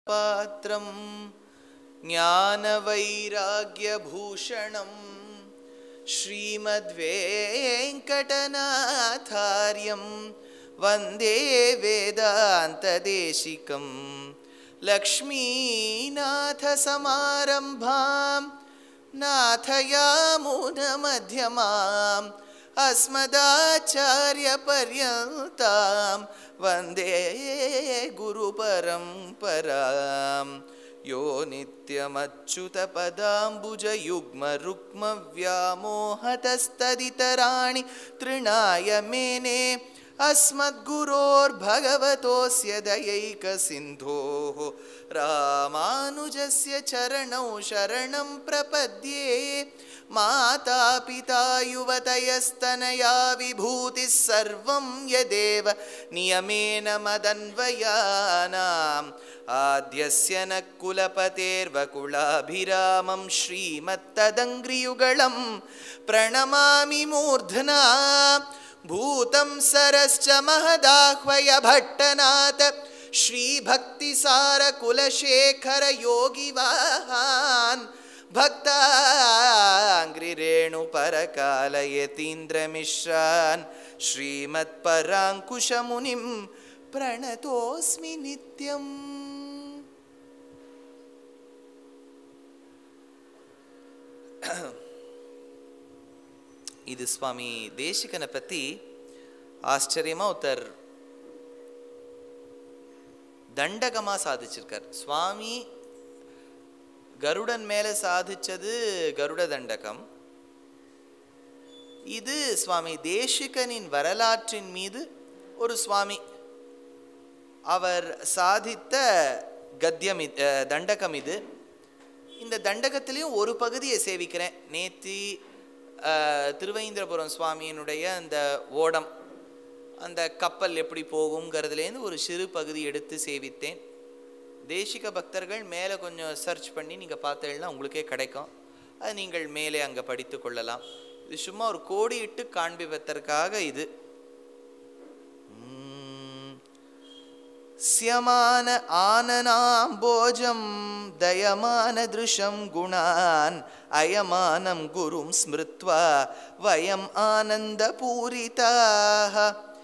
पात्रं ज्ञानवैराग्यभूषणं श्रीमद्वेङ्कटनाथार्यं वन्दे वेदान्तदेशिकं लक्ष्मीनाथसमारम्भां नाथयामुनमध्यमाम् अस्मदाचार्यपर्यन्तां वन्दे गुरुपरम्परां यो नित्यमच्युतपदाम्बुजयुग्मरुक्मव्यामोहतस्तदितराणि तृणाय मेने अस्मद्गुरोर्भगवतोऽस्य दयैकसिन्धोः रामानुजस्य चरणौ शरणं प्रपद्ये मातापिता युवतयस्तनया विभूतिः सर्वं यदेव नियमेन मदन्वयानाम् आद्यस्य न कुलपतेर्वकुलाभिरामं श्रीमत्तदङ्घ्रियुगलं प्रणमामि मूर्ध्ना भूतं सरश्च महदाह्वय भट्टनाथ श्रीभक्तिसारकुलशेखरयोगिवाहान् भक्ताङ्घ्रिरेणुपरकालयतीन्द्रमिश्रान् श्रीमत्पराङ्कुशमुनिं प्रणतोऽस्मि नित्यम् இது சுவாமி தேசிகனை பற்றி ஆச்சரியமாக ஒருத்தர் தண்டகமாக சாதிச்சிருக்கார் சுவாமி கருடன் மேலே சாதிச்சது கருட தண்டகம் இது சுவாமி தேசிகனின் வரலாற்றின் மீது ஒரு சுவாமி அவர் சாதித்த கத்தியம் இது அஹ், தண்டகம் இது இந்த தண்டகத்திலையும் ஒரு பகுதியை சேவிக்கிறேன் நேத்தி அஹ், திருவைந்திரபுரம் சுவாமியினுடைய அந்த ஓடம் அந்த கப்பல் எப்படி போகுங்கிறதுலேருந்து ஒரு சிறு பகுதி எடுத்து சேவித்தேன் தேசிக பக்தர்கள் மேலே கொஞ்சம் சர்ச் பண்ணி நீங்கள் பார்த்தீங்கன்னா உங்களுக்கே கிடைக்கும் அது நீங்கள் மேலே அங்கே படித்து கொள்ளலாம் இது சும்மா ஒரு கோடியிட்டு காண்பிப்பதற்காக இது உம். स्यमान आननाम्बोजं दयमानदृशं गुणान् अयमानं गुरुं स्मृत्वा वयम् आनन्दपूरिताः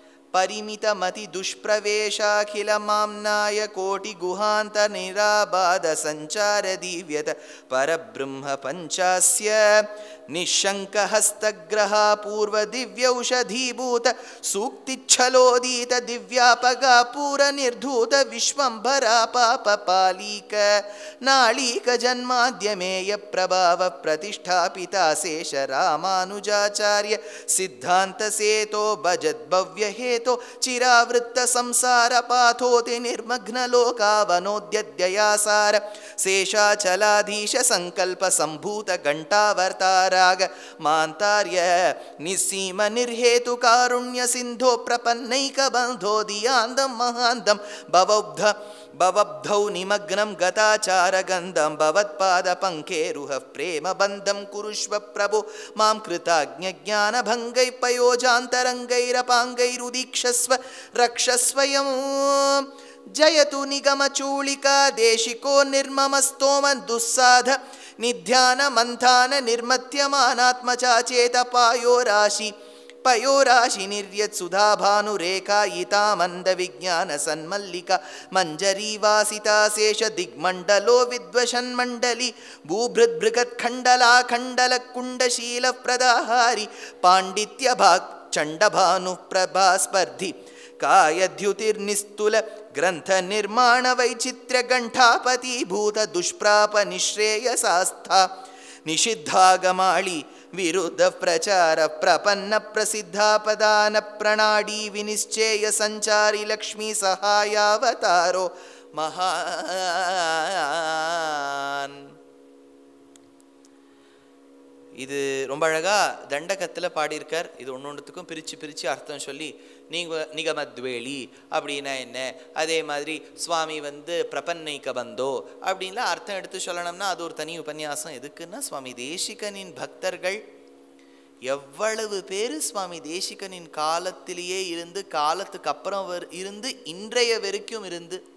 परिमितमतिदुष्प्रवेशाखिलमाम्नाय कोटिगुहान्तनिराबाधसञ्चारदीव्यत परब्रह्मपञ्चास्य निःशङ्कहस्तग्रहा पूर्वदिव्यौषधीभूत सूक्तिच्छलोदीत दिव्यापगा पूरनिर्धूत विश्वम्भरा पापपालीक नाळीक जन्माद्यमेय प्रभाव प्रतिष्ठापिता शेष रामानुजाचार्य सिद्धान्तसेतो भजद्भव्यहेतो चिरावृत्त संसारपाथोति निर्मग्नलोकावनोद्यद्ययासार शेषाचलाधीश सङ्कल्प सम्भूत घण्टावर्ताराग मान्तार्य निस्सीम निर्हेतु कारुण्य सिन्धो प्रपन्नैकबन्धो दियान्दं महान्दं भवब्ध भवब्धौ निमग्नं गताचारगन्धं भवत्पादपङ्केरुह प्रेमबन्धं कुरुष्व प्रभो मां कृताज्ञज्ञानभङ्गैः पयोजान्तरङ्गैरपाङ्गैरुदीक्षस्व रक्षस्वयम् जयतु निगमचूलिका देशिको निर्ममस्तोम दुस्साध निध्यानमन्थान निर्मत्यमानात्मचाचेतपायो राशि पयोराशि निर्यत्सुधाभानुरेखायिता मन्दविज्ञानसन्मल्लिका मञ्जरीवासिता शेषदिग्मण्डलो विद्वषन्मण्डली भूभृद्बृगत्खण्डला खण्डलकुण्डशीलप्रदाहारि पाण्डित्यभाक् चण्डभानुप्रभास्पर्धि कायद्युतिर्निस्तुल ग्रन्थनिर्माणवैचित्र्यघण्टापतीभूत दुष्प्रापनिःश्रेयसास्था निषिद्धागमाळि विरुद्धप्रचार प्रपन्नप्रसिद्धापदान प्रणाडी विनिश्चेय सञ्चारि लक्ष्मी सहायावतारो महान् இது ரொம்ப அழகா தண்டகத்தில் பாடியிருக்கார் இது ஒன்று ஒன்றுத்துக்கும் பிரித்து பிரித்து அர்த்தம் சொல்லி நீங்க நிகமத்வேலி அப்படின்னா என்ன அதே மாதிரி சுவாமி வந்து பிரபன்னைக்க பந்தோ அப்படின்லாம் அர்த்தம் எடுத்து சொல்லணும்னா அது ஒரு தனி உபன்யாசம் எதுக்குன்னா சுவாமி தேசிகனின் பக்தர்கள் எவ்வளவு பேர் சுவாமி தேசிகனின் காலத்திலேயே இருந்து காலத்துக்கு அப்புறம் வர்- இருந்து இன்றைய வரைக்கும் இருந்து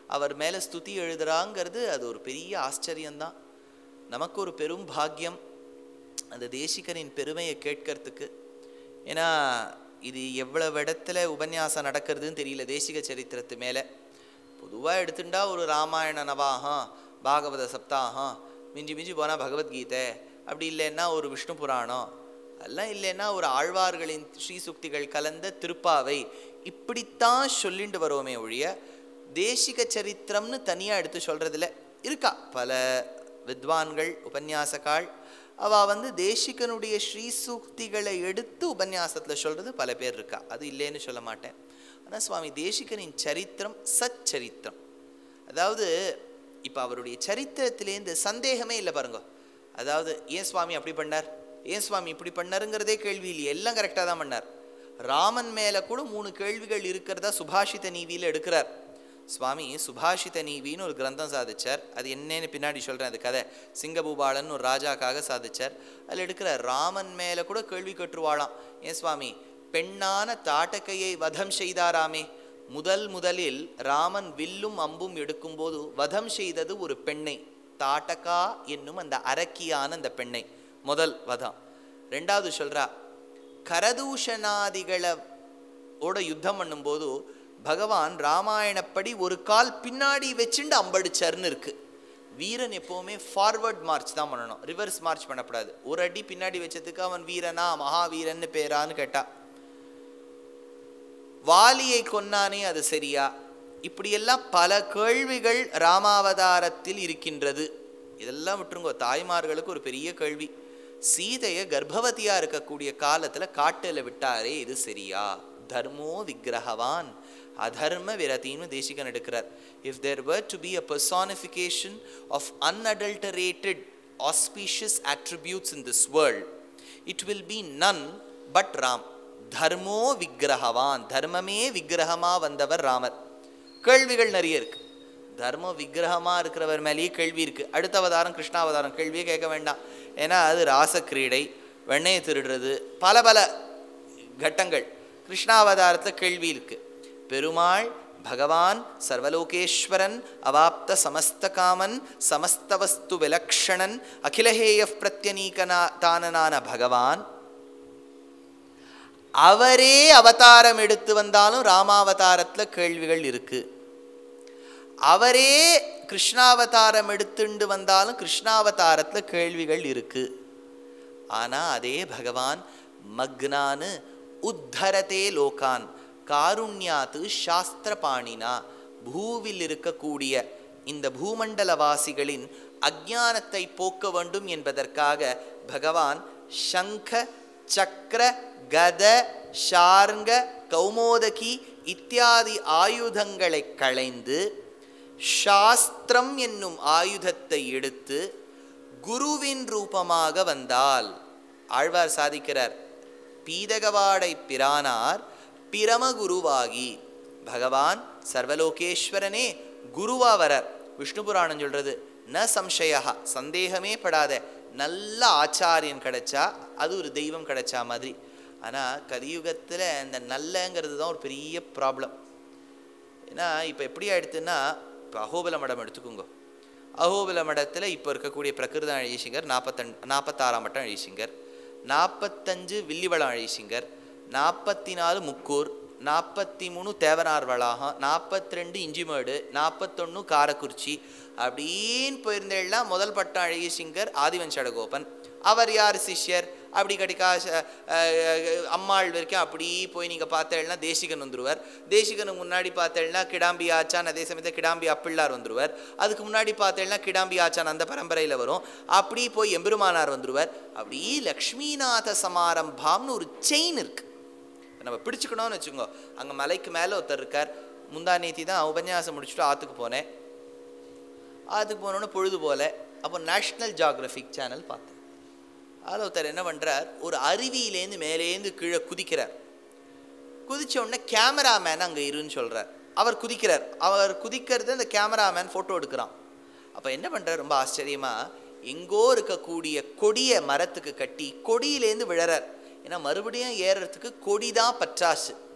அவர் மேலே ஸ்துதி எழுதுறாங்கிறது அது ஒரு பெரிய ஆச்சரியம்தான் நமக்கு ஒரு பெரும் பாக்கியம் அந்த தேசிகனின் பெருமையை கேட்கறதுக்கு ஏன்னா இது எவ்வளவு இடத்துல உபன்யாசம் நடக்கிறதுன்னு தெரியல தேசிக சரித்திரத்து மேலே பொதுவாக எடுத்துட்டா ஒரு ராமாயண நவாகம் பாகவத சப்தாகம் மிஞ்சி மிஞ்சி போனால் பகவத்கீதை அப்படி இல்லைன்னா ஒரு விஷ்ணு புராணம் அதெல்லாம் இல்லைன்னா ஒரு ஆழ்வார்களின் ஸ்ரீசுக்திகள் கலந்த திருப்பாவை இப்படித்தான் சொல்லிட்டு வருவோமே ஒழிய தேசிக சரித்திரம்னு தனியாக எடுத்து சொல்கிறதில்ல இருக்கா பல வித்வான்கள் உபன்யாசக்காள் அவள் வந்து தேசிகனுடைய ஸ்ரீசூக்திகளை எடுத்து உபன்யாசத்தில் சொல்கிறது பல பேர் இருக்கா அது இல்லைன்னு சொல்ல மாட்டேன் ஆனால் சுவாமி தேசிகனின் சரித்திரம் சச்சரித்திரம் அதாவது இப்போ அவருடைய சரித்திரத்திலேருந்து சந்தேகமே இல்லை பாருங்க அதாவது ஏன் சுவாமி அப்படி பண்ணார் ஏன் சுவாமி இப்படி பண்ணாருங்கிறதே கேள்வி இல்லையே எல்லாம் கரெக்டாக தான் பண்ணார் ராமன் மேலே கூட மூணு கேள்விகள் இருக்கிறதா சுபாஷித நீவியில் எடுக்கிறார் சுவாமி சுபாஷித நீவின்னு ஒரு கிரந்தம் சாதிச்சார் அது என்னன்னு பின்னாடி சொல்கிறேன் அது கதை சிங்கபூபாலன் ஒரு ராஜாக்காக சாதிச்சார் அதில் எடுக்கிற ராமன் மேலே கூட கேள்வி கட்டுருவாளாம் ஏன் சுவாமி பெண்ணான தாட்டகையை வதம் செய்தாராமே முதல் முதலில் ராமன் வில்லும் அம்பும் எடுக்கும்போது வதம் செய்தது ஒரு பெண்ணை தாட்டகா என்னும் அந்த அரக்கியான அந்த பெண்ணை முதல் வதம் ரெண்டாவது சொல்றா கரதூஷணாதிகளை ஓட யுத்தம் பண்ணும்போது பகவான் ராமாயணப்படி ஒரு கால் பின்னாடி வச்சுண்டு அம்படிச்சார்னு இருக்கு வீரன் எப்போவுமே ஃபார்வர்ட் மார்ச் தான் பண்ணணும் ரிவர்ஸ் மார்ச் பண்ணக்கூடாது ஒரு அடி பின்னாடி வச்சதுக்கு அவன் வீரனா மகாவீரன்னு பேரான்னு கேட்டா வாலியை கொன்னானே அது சரியா இப்படியெல்லாம் பல கேள்விகள் ராமாவதாரத்தில் இருக்கின்றது இதெல்லாம் விட்டுருங்கோ தாய்மார்களுக்கு ஒரு பெரிய கேள்வி சீதையை கர்ப்பவதியா இருக்கக்கூடிய காலத்துல காட்டுல விட்டாரே இது சரியா தர்மோ விக்கிரகவான் அதர்ம விரதின்னு தேசிகன் எடுக்கிறார் if there were to be a personification of unadulterated auspicious attributes in this world it will be none but ram தர்மோ விக்கிரகவான் தர்மமே விக்கிரகமா வந்தவர் ராமர் கேள்விகள் நிறைய இருக்கு தர்ம விக்கிரகமா இருக்கிறவர் மேலேயே கேள்வி இருக்கு அடுத்த அவதாரம் கிருஷ்ணாவதாரம் கேள்வியே கேட்க வேண்டாம் ஏன்னா அது ராசக்கிரீடை வெண்ணையை திருடுறது பல பல கட்டங்கள் கிருஷ்ணாவதாரத்தில் கேள்வி இருக்கு பெருமாள் பகவான் சர்வலோகேஸ்வரன் அவாப்த சமஸ்த காமன் சமஸ்த வஸ்து விலக்ஷணன் அகிலஹேய பிரத்யநீகனா தானனான பகவான் அவரே அவதாரம் எடுத்து வந்தாலும் ராமாவதாரத்தில் கேள்விகள் இருக்கு அவரே கிருஷ்ணாவதாரம் எடுத்துண்டு வந்தாலும் கிருஷ்ணாவதாரத்தில் கேள்விகள் இருக்கு ஆனால் அதே பகவான் மக்னானு உத்தரதே லோகான் காருண்யாத்து சாஸ்திரபாணினா பூவில் இருக்கக்கூடிய இந்த பூமண்டலவாசிகளின் அஜானத்தை போக்க வேண்டும் என்பதற்காக பகவான் சங்க சக்கர கத ஷார்ங்க கௌமோதகி இத்தியாதி ஆயுதங்களை களைந்து சாஸ்திரம் என்னும் ஆயுதத்தை எடுத்து குருவின் ரூபமாக வந்தால் ஆழ்வார் சாதிக்கிறார் பீதகவாடை பிரானார் பிரமகுருவாகி பகவான் சர்வலோகேஸ்வரனே குருவா வரர் விஷ்ணு புராணம் சொல்றது ந சம்சயா சந்தேகமே படாத நல்ல ஆச்சாரியன் கிடைச்சா அது ஒரு தெய்வம் கிடைச்சா மாதிரி ஆனால் கலியுகத்தில் இந்த நல்லங்கிறது தான் ஒரு பெரிய ப்ராப்ளம் ஏன்னா இப்போ எப்படி ஆயிடுத்துன்னா இப்போ அகோபல மடம் எடுத்துக்கோங்க அகோபல மடத்தில் இப்போ இருக்கக்கூடிய பிரகிருத அழகிசிங்கர் நாற்பத்தன் நாற்பத்தாறாம் மட்டம் அழகிசிங்கர் நாற்பத்தஞ்சு வில்லிவளம் அழகிசிங்கர் நாற்பத்தி நாலு முக்கூர் நாற்பத்தி மூணு தேவனார் வளாகம் நாற்பத்தி ரெண்டு இஞ்சிமேடு நாற்பத்தொன்று காரக்குறிச்சி அப்படின்னு போயிருந்தேன்னா முதல் பட்டம் அழகிய சிங்கர் ஆதிவன்சடகோபன் அவர் யார் சிஷ்யர் அப்படி கடிக்கா அம்மாள் வரைக்கும் அப்படி போய் நீங்கள் பார்த்தேன்னா தேசிகன் வந்துருவார் தேசிகனுக்கு முன்னாடி பார்த்தேன்னா கிடாம்பி ஆச்சான் அதே சமயத்தில் கிடாம்பி அப்பிள்ளார் வந்துருவார் அதுக்கு முன்னாடி பார்த்தேன்னா கிடாம்பி ஆச்சான் அந்த பரம்பரையில் வரும் அப்படி போய் எம்பெருமானார் வந்துருவார் அப்படி லக்ஷ்மிநாத சமாரம்பாம்னு ஒரு செயின் இருக்கு நம்ம பிடிச்சுக்கணும்னு வச்சுக்கோங்க அங்கே மலைக்கு மேலே ஒருத்தர் இருக்கார் முந்தா நேத்தி தான் உபன்யாசம் முடிச்சுட்டு ஆற்றுக்கு போனேன் ஆற்றுக்கு போனோன்னு பொழுது போல அப்போ நேஷ்னல் ஜாகிரபிக் சேனல் பார்த்தேன் அதில் ஒருத்தர் என்ன பண்ணுறார் ஒரு அருவியிலேருந்து மேலேருந்து கீழே குதிக்கிறார் குதிச்ச உடனே கேமராமேன் அங்கே இருன்னு சொல்கிறார் அவர் குதிக்கிறார் அவர் குதிக்கிறது அந்த கேமராமேன் ஃபோட்டோ எடுக்கிறான் அப்போ என்ன பண்ணுறார் ரொம்ப ஆச்சரியமாக எங்கோ இருக்கக்கூடிய கொடிய மரத்துக்கு கட்டி கொடியிலேருந்து விழறார் ஏன்னா மறுபடியும் ஏறுறதுக்கு கொடி தான் பற்றாசு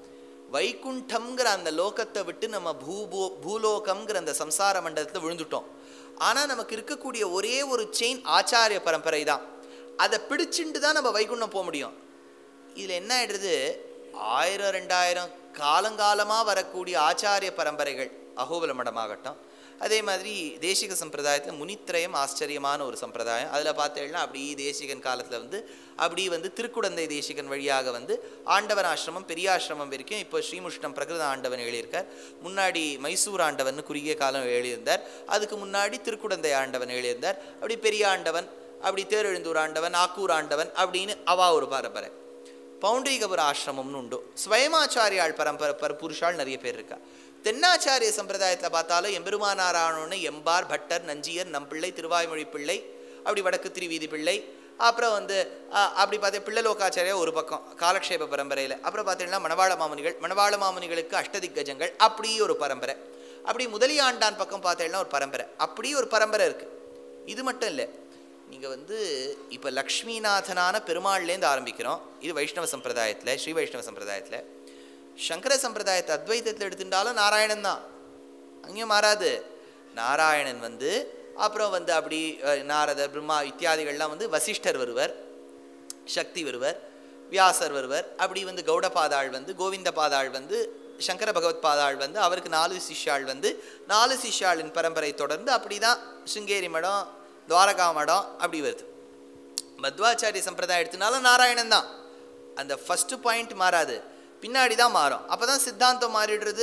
வைகுண்டம்ங்கிற அந்த லோகத்தை விட்டு நம்ம பூபோ பூலோகம்ங்கிற அந்த சம்சார மண்டலத்தில் விழுந்துட்டோம் ஆனால் நமக்கு இருக்கக்கூடிய ஒரே ஒரு செயின் ஆச்சாரிய பரம்பரை தான் அதை பிடிச்சிட்டு தான் நம்ம வைகுண்டம் போக முடியும் இதில் என்ன ஆயிடுறது ஆயிரம் ரெண்டாயிரம் காலங்காலமாக வரக்கூடிய ஆச்சாரிய பரம்பரைகள் அகோபல மடமாகட்டும் அதே மாதிரி தேசிக சம்பிரதாயத்தில் முனித்திரயம் ஆச்சரியமான ஒரு சம்பிரதாயம் அதில் பார்த்தேன்னா அப்படி தேசிகன் காலத்தில் வந்து அப்படி வந்து திருக்குடந்தை தேசிகன் வழியாக வந்து ஆண்டவன் ஆசிரமம் பெரியாசிரமம் வரைக்கும் இப்போ ஸ்ரீமுஷ்ணம் பிரகிருத ஆண்டவன் எழுதியிருக்கார் முன்னாடி மைசூர் ஆண்டவன் குறுகிய காலம் எழுதியிருந்தார் அதுக்கு முன்னாடி திருக்குடந்தை ஆண்டவன் எழுதியிருந்தார் அப்படி பெரிய ஆண்டவன் அப்படி தேரெழுந்தூர் ஆண்டவன் ஆக்கூர் ஆண்டவன் அப்படின்னு அவா ஒரு பரம்பரை பவுண்டரிகபுர ஆசிரமம்னு உண்டு ஸ்வயமாச்சாரியாள் பரம்பரை பர புருஷால் நிறைய பேர் இருக்கா தென்னாச்சாரிய சம்பிரதாயத்தில் பார்த்தாலும் எம்பெருமானாரானோன்னு எம்பார் பட்டர் நஞ்சியர் நம்பிள்ளை திருவாய்மொழி பிள்ளை அப்படி வடக்கு திருவீதி பிள்ளை அப்புறம் வந்து அஹ், அப்படி பார்த்தா பிள்ளலோகாச்சாரியா ஒரு பக்கம் காலக்ஷேப பரம்பரையில் அப்புறம் பார்த்தீங்கன்னா மணவாள மாமுனிகள் மணவாள மாமுனிகளுக்கு அஷ்டதிக்கஜங்கள் அப்படி ஒரு பரம்பரை அப்படி முதலியாண்டான் பக்கம் பார்த்தீங்கன்னா ஒரு பரம்பரை அப்படி ஒரு பரம்பரை இருக்குது இது மட்டும் இல்லை நீங்கள் வந்து இப்போ லக்ஷ்மிநாதனான பெருமாள்லேருந்து ஆரம்பிக்கிறோம் இது வைஷ்ணவ சம்பிரதாயத்தில் ஸ்ரீ வைஷ்ணவ சம்பிரதாயத்தில் சங்கர சம்பிரதாயத்தை அத்வைதத்தில் எடுத்துட்டாலும் நாராயணன் தான் அங்கேயும் மாறாது நாராயணன் வந்து அப்புறம் வந்து அப்படி அஹ், நாரதர் பிரம்மா இத்தியாதிகள்லாம் வந்து வசிஷ்டர் வருவர் சக்தி வருவர் வியாசர் வருவர் அப்படி வந்து கௌடபாதாள் வந்து கோவிந்த பாதாள் வந்து சங்கர பகவத் பாதாள் வந்து அவருக்கு நாலு சிஷ்யாள் வந்து நாலு சிஷ்யாளின் பரம்பரை தொடர்ந்து அப்படி தான் சிங்கேரி மடம் துவாரகா மடம் அப்படி வருது மத்வாச்சாரிய சம்பிரதாயம் எடுத்தனால நாராயணன் தான் அந்த ஃபஸ்ட்டு பாயிண்ட் மாறாது பின்னாடி தான் மாறும் அப்போ தான் சித்தாந்தம் மாறிடுறது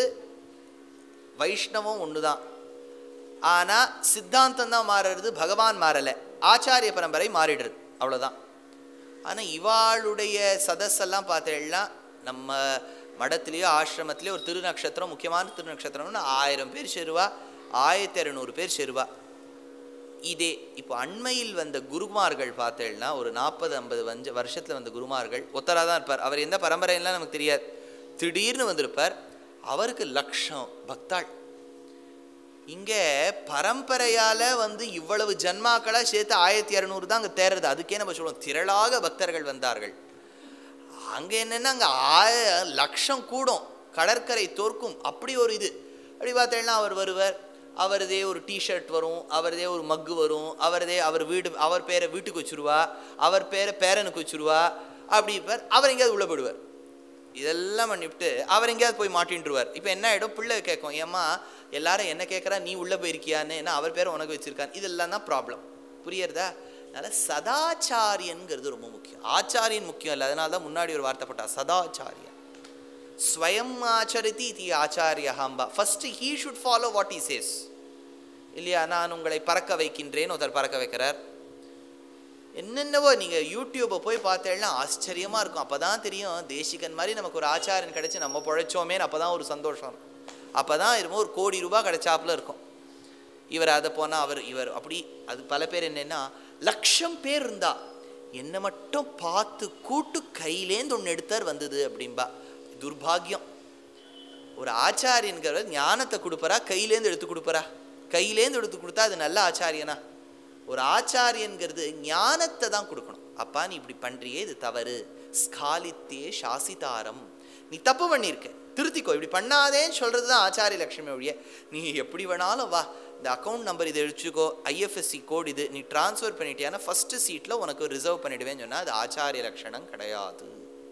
வைஷ்ணவம் ஒன்று தான் ஆனால் சித்தாந்தம் தான் மாறுறது பகவான் மாறலை ஆச்சாரிய பரம்பரை மாறிடுறது அவ்வளோதான் ஆனால் இவாளுடைய சதஸெல்லாம் பார்த்தேன்னா நம்ம மடத்துலேயோ ஆசிரமத்திலேயோ ஒரு திருநக்ஷத்திரம் முக்கியமான திருநக்ஷத்திரம்னு ஆயிரம் பேர் சேருவா ஆயிரத்தி இரநூறு பேர் சேருவா இதே இப்போ அண்மையில் வந்த குருமார்கள் பார்த்தேன்னா ஒரு நாற்பது ஐம்பது வஞ்ச வருஷத்தில் வந்த குருமார்கள் ஒத்தராக தான் இருப்பார் அவர் எந்த பரம்பரையெல்லாம் நமக்கு தெரியாது திடீர்னு வந்திருப்பார் அவருக்கு லக்ஷம் பக்தாள் இங்கே பரம்பரையால் வந்து இவ்வளவு ஜன்மாக்களாக சேர்த்து ஆயிரத்தி இரநூறு தான் அங்கே தேர்றது அதுக்கே நம்ம சொல்லுவோம் திரளாக பக்தர்கள் வந்தார்கள் அங்கே என்னென்னா அங்கே ஆய லட்சம் கூடும் கடற்கரை தோற்கும் அப்படி ஒரு இது அப்படி பார்த்தேன்னா அவர் வருவர் அவரதே ஒரு டிஷர்ட் வரும் அவரதே ஒரு மக்கு வரும் அவரதே அவர் வீடு அவர் பேரை வீட்டுக்கு வச்சுருவா அவர் பேரை பேரனுக்கு வச்சுருவா அப்படி இருப்பார் அவர் எங்கேயாவது உள்ள போயிடுவார் இதெல்லாம் பண்ணிவிட்டு அவர் எங்கேயாவது போய் மாட்டின்ட்டுருவார் இப்போ என்ன ஆகிடும் பிள்ளை கேட்கும் ஏம்மா எல்லாரும் என்ன கேட்குறா நீ உள்ளே போயிருக்கியான்னு ஏன்னா அவர் பேரை உனக்கு வச்சிருக்கான் இதெல்லாம் தான் ப்ராப்ளம் புரியுறதா அதனால் சதாச்சாரியன்கிறது ரொம்ப முக்கியம் ஆச்சாரியன் முக்கியம் இல்லை அதனால தான் முன்னாடி ஒரு வார்த்தை போட்டா சதாச்சாரியா ஸ்வயம் ஆச்சரித்தி இது ஆச்சாரியா ஹாம்பா first he should follow what he says இல்லையா நான் உங்களை பறக்க வைக்கின்றேன்னு ஒருத்தர் பறக்க வைக்கிறார் என்னென்னவோ நீங்கள் யூடியூப்பை போய் பார்த்தேன்னா ஆச்சரியமாக இருக்கும் அப்போ தான் தெரியும் தேசிகன் மாதிரி நமக்கு ஒரு ஆச்சாரியன் கிடச்சி நம்ம பிழைச்சோமேன்னு அப்போ தான் ஒரு சந்தோஷம் இருக்கும் அப்போ தான் இருக்கும் ஒரு கோடி ரூபாய் கிடைச்சாப்புல இருக்கும் இவர் அதை போனால் அவர் இவர் அப்படி அது பல பேர் என்னென்னா லட்சம் பேர் இருந்தா என்னை மட்டும் பார்த்து கூட்டு கையிலேந்து ஒன்று எடுத்தார் வந்தது அப்படின்பா துர்பாகியம் ஒரு ஆச்சாரியன்கிறவர் ஞானத்தை கொடுப்பறா கையிலேருந்து எடுத்து கொடுப்பறா கையிலேருந்து எடுத்து கொடுத்தா அது நல்ல ஆச்சாரியனா ஒரு ஆச்சாரியன்கிறது ஞானத்தை தான் கொடுக்கணும் அப்பா நீ இப்படி பண்றியே இது தவறு ஸ்காலித்தே சாசிதாரம் நீ தப்பு பண்ணியிருக்க திருத்திக்கோ இப்படி பண்ணாதேன்னு சொல்கிறது தான் ஆச்சாரிய லட்சுமி ஒழிய நீ எப்படி வேணாலும் வா இந்த அக்கௌண்ட் நம்பர் இதை எழுச்சிக்கோ ஐஎஃப்எஸ்சி கோட் இது நீ ட்ரான்ஸ்ஃபர் பண்ணிட்டியானா ஃபஸ்ட்டு சீட்டில் உனக்கு ரிசர்வ் பண்ணிடுவேன்னு சொன்னால் அது ஆச்சாரிய லட்சணம் கிடையாது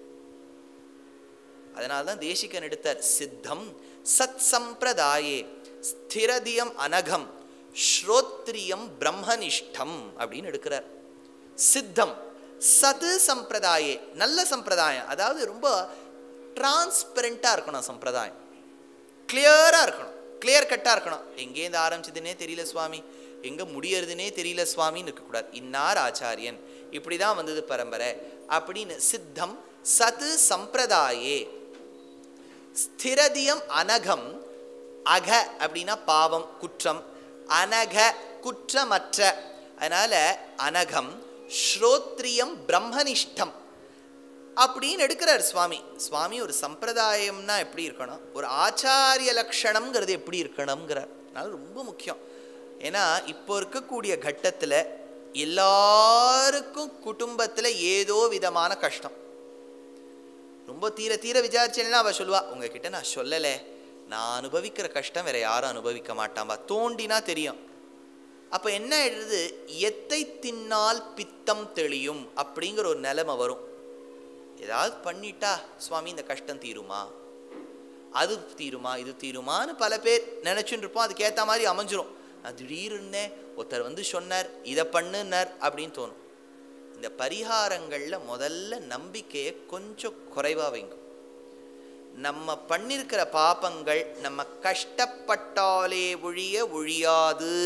அதனால தான் தேசிகன் எடுத்தார் சித்தம் சத் சம்பிரதாயே ஸ்திரதியம் அனகம் ஸ்ரோத்ரியம் பிரம்மனிஷ்டம் அப்படின்னு எடுக்கிறார் சித்தம் சது சம்பிரதாயே நல்ல சம்பிரதாயம் அதாவது ரொம்ப டிரான்ஸ்பரண்ட்டாக இருக்கணும் சம்பிரதாயம் கிளியராக இருக்கணும் கிளியர் கட்டாக இருக்கணும் எங்கேருந்து ஆரம்பிச்சதுன்னே தெரியல சுவாமி எங்கே முடியறதுனே தெரியல சுவாமின்னு இருக்கக்கூடாது இன்னார் ஆச்சாரியன் இப்படி தான் வந்தது பரம்பரை அப்படின்னு சித்தம் சது சம்பிரதாயே ஸ்திரதியம் அனகம் அக அப்படின்னா பாவம் குற்றம் அனக குற்றமற்ற அதனால அனகம் ஸ்ரோத்ரியம் பிரம்மனிஷ்டம் அப்படின்னு எடுக்கிறார் சுவாமி சுவாமி ஒரு சம்பிரதாயம்னா எப்படி இருக்கணும் ஒரு ஆச்சாரிய லக்ஷணம்ங்கிறது எப்படி இருக்கணுங்கிறார் அதனால ரொம்ப முக்கியம் ஏன்னா இப்போ இருக்கக்கூடிய கட்டத்தில் எல்லாருக்கும் குடும்பத்தில் ஏதோ விதமான கஷ்டம் ரொம்ப தீர தீர விசாரிச்சேன்னா அவள் சொல்லுவா உங்ககிட்ட நான் சொல்லலை நான் அனுபவிக்கிற கஷ்டம் வேற யாரும் அனுபவிக்க மாட்டாம்பா தோண்டினா தெரியும் அப்போ என்ன ஆயிடுறது எத்தை தின்னால் பித்தம் தெளியும் அப்படிங்கிற ஒரு நிலைமை வரும் ஏதாவது பண்ணிட்டா சுவாமி இந்த கஷ்டம் தீருமா அது தீருமா இது தீருமான்னு பல பேர் நினச்சின்னு இருப்போம் அதுக்கேற்ற மாதிரி அமைஞ்சிரும் நான் திடீர்னு ஒருத்தர் வந்து சொன்னார் இதை பண்ணுனார் அப்படின்னு தோணும் இந்த பரிகாரங்களில் முதல்ல நம்பிக்கையை கொஞ்சம் குறைவாக வைங்க நம்ம பண்ணியிருக்கிற பாபங்கள் நம்ம கஷ்டப்பட்டாலே ஒழிய ஒழியாது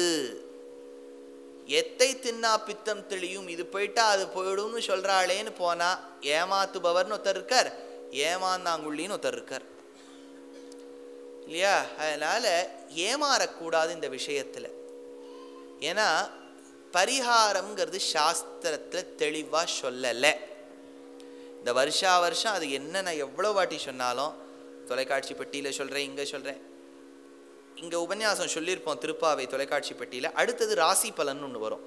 எத்தை தின்னா பித்தம் தெளியும் இது போயிட்டா அது போயிடும்னு சொல்கிறாளேன்னு போனா ஏமாத்துபவர்னு ஒருத்தர் இருக்கார் ஏமாந்தாங்குள்ளின்னு ஒருத்தர் இருக்கார் இல்லையா அதனால ஏமாறக்கூடாது இந்த விஷயத்தில் ஏன்னா பரிகாரம்ங்கிறது சாஸ்திரத்தில் தெளிவாக சொல்லலை இந்த வருஷா வருஷம் அது என்ன நான் எவ்வளோ வாட்டி சொன்னாலும் தொலைக்காட்சி பெட்டியில் சொல்கிறேன் இங்கே சொல்கிறேன் இங்கே உபன்யாசம் சொல்லியிருப்போம் திருப்பாவை தொலைக்காட்சி பெட்டியில் அடுத்தது ராசி பலன் ஒன்று வரும்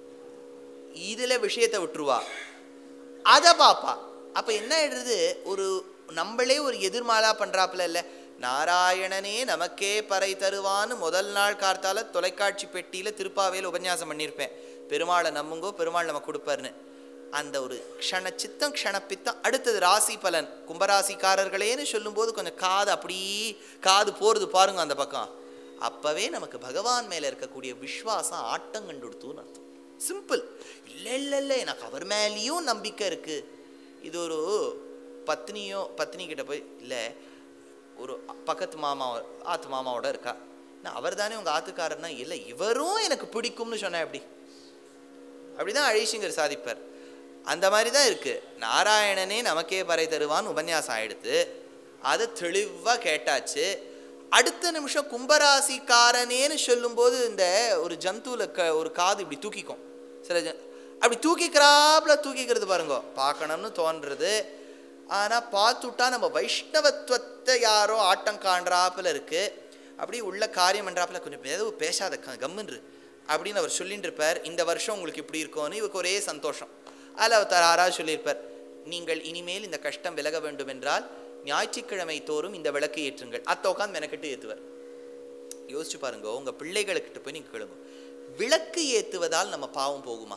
இதில் விஷயத்தை விட்டுருவா அதை பாப்பா அப்போ என்ன ஆயிடுறது ஒரு நம்மளே ஒரு எதிர்மாலா பண்ணுறாப்புல இல்லை நாராயணனே நமக்கே பறை தருவான்னு முதல் நாள் கார்த்தால தொலைக்காட்சி பெட்டியில் திருப்பாவையில் உபன்யாசம் பண்ணியிருப்பேன் பெருமாளை நம்புங்கோ பெருமாள் நம்ம கொடுப்பாருன்னு அந்த ஒரு க்ஷண சித்தம் க்ஷணப்பித்தம் அடுத்தது ராசி பலன் கும்பராசிக்காரர்களேன்னு சொல்லும்போது கொஞ்சம் காது அப்படி காது போகிறது பாருங்க அந்த பக்கம் அப்போவே நமக்கு பகவான் மேலே இருக்கக்கூடிய விஸ்வாசம் ஆட்டம் கண்டுடுத்துன்னு அர்த்தம் சிம்பிள் இல்லை இல்லை இல்லை எனக்கு அவர் மேலேயும் நம்பிக்கை இருக்குது இது ஒரு பத்னியோ பத்னி கிட்ட போய் இல்லை ஒரு பக்கத்து மாமா ஆத்து மாமாவோட இருக்கா நான் அவர் தானே உங்கள் ஆத்துக்காரர்னா இல்லை இவரும் எனக்கு பிடிக்கும்னு சொன்னேன் எப்படி அப்படிதான் அழிசிங்கர் சாதிப்பார் அந்த மாதிரி தான் இருக்கு நாராயணனே நமக்கே பறை தருவான்னு உபன்யாசம் ஆயிடுத்து அதை தெளிவாக கேட்டாச்சு அடுத்த நிமிஷம் கும்பராசிக்காரனேன்னு சொல்லும்போது இந்த ஒரு ஜந்துவில் க ஒரு காது இப்படி தூக்கிக்கும் சில ஜ அப்படி தூக்கிக்கிறாப்புல தூக்கிக்கிறது பாருங்க பார்க்கணும்னு தோன்றது ஆனால் பார்த்துட்டா நம்ம வைஷ்ணவத்துவத்தை யாரோ ஆட்டம் காண்றாப்புல இருக்கு அப்படி உள்ள காரியம் பண்ணுறாப்புல கொஞ்சம் எதுவும் பேசாத க- கம்முன்று அப்படின்னு அவர் சொல்லிட்டு இருப்பார் இந்த வருஷம் உங்களுக்கு இப்படி இருக்கும்னு இவருக்கு ஒரே சந்தோஷம் அதில் அவர் யாராவது சொல்லியிருப்பார் நீங்கள் இனிமேல் இந்த கஷ்டம் விலக வேண்டும் என்றால் ஞாயிற்றுக்கிழமை தோறும் இந்த விளக்கு ஏற்றுங்கள் அத்தை உட்காந்து மெனக்கெட்டு ஏற்றுவார் யோசிச்சு பாருங்க உங்கள் பிள்ளைகளுக்கிட்ட போய் நீங்கள் கேளுங்க விளக்கு ஏற்றுவதால் நம்ம பாவம் போகுமா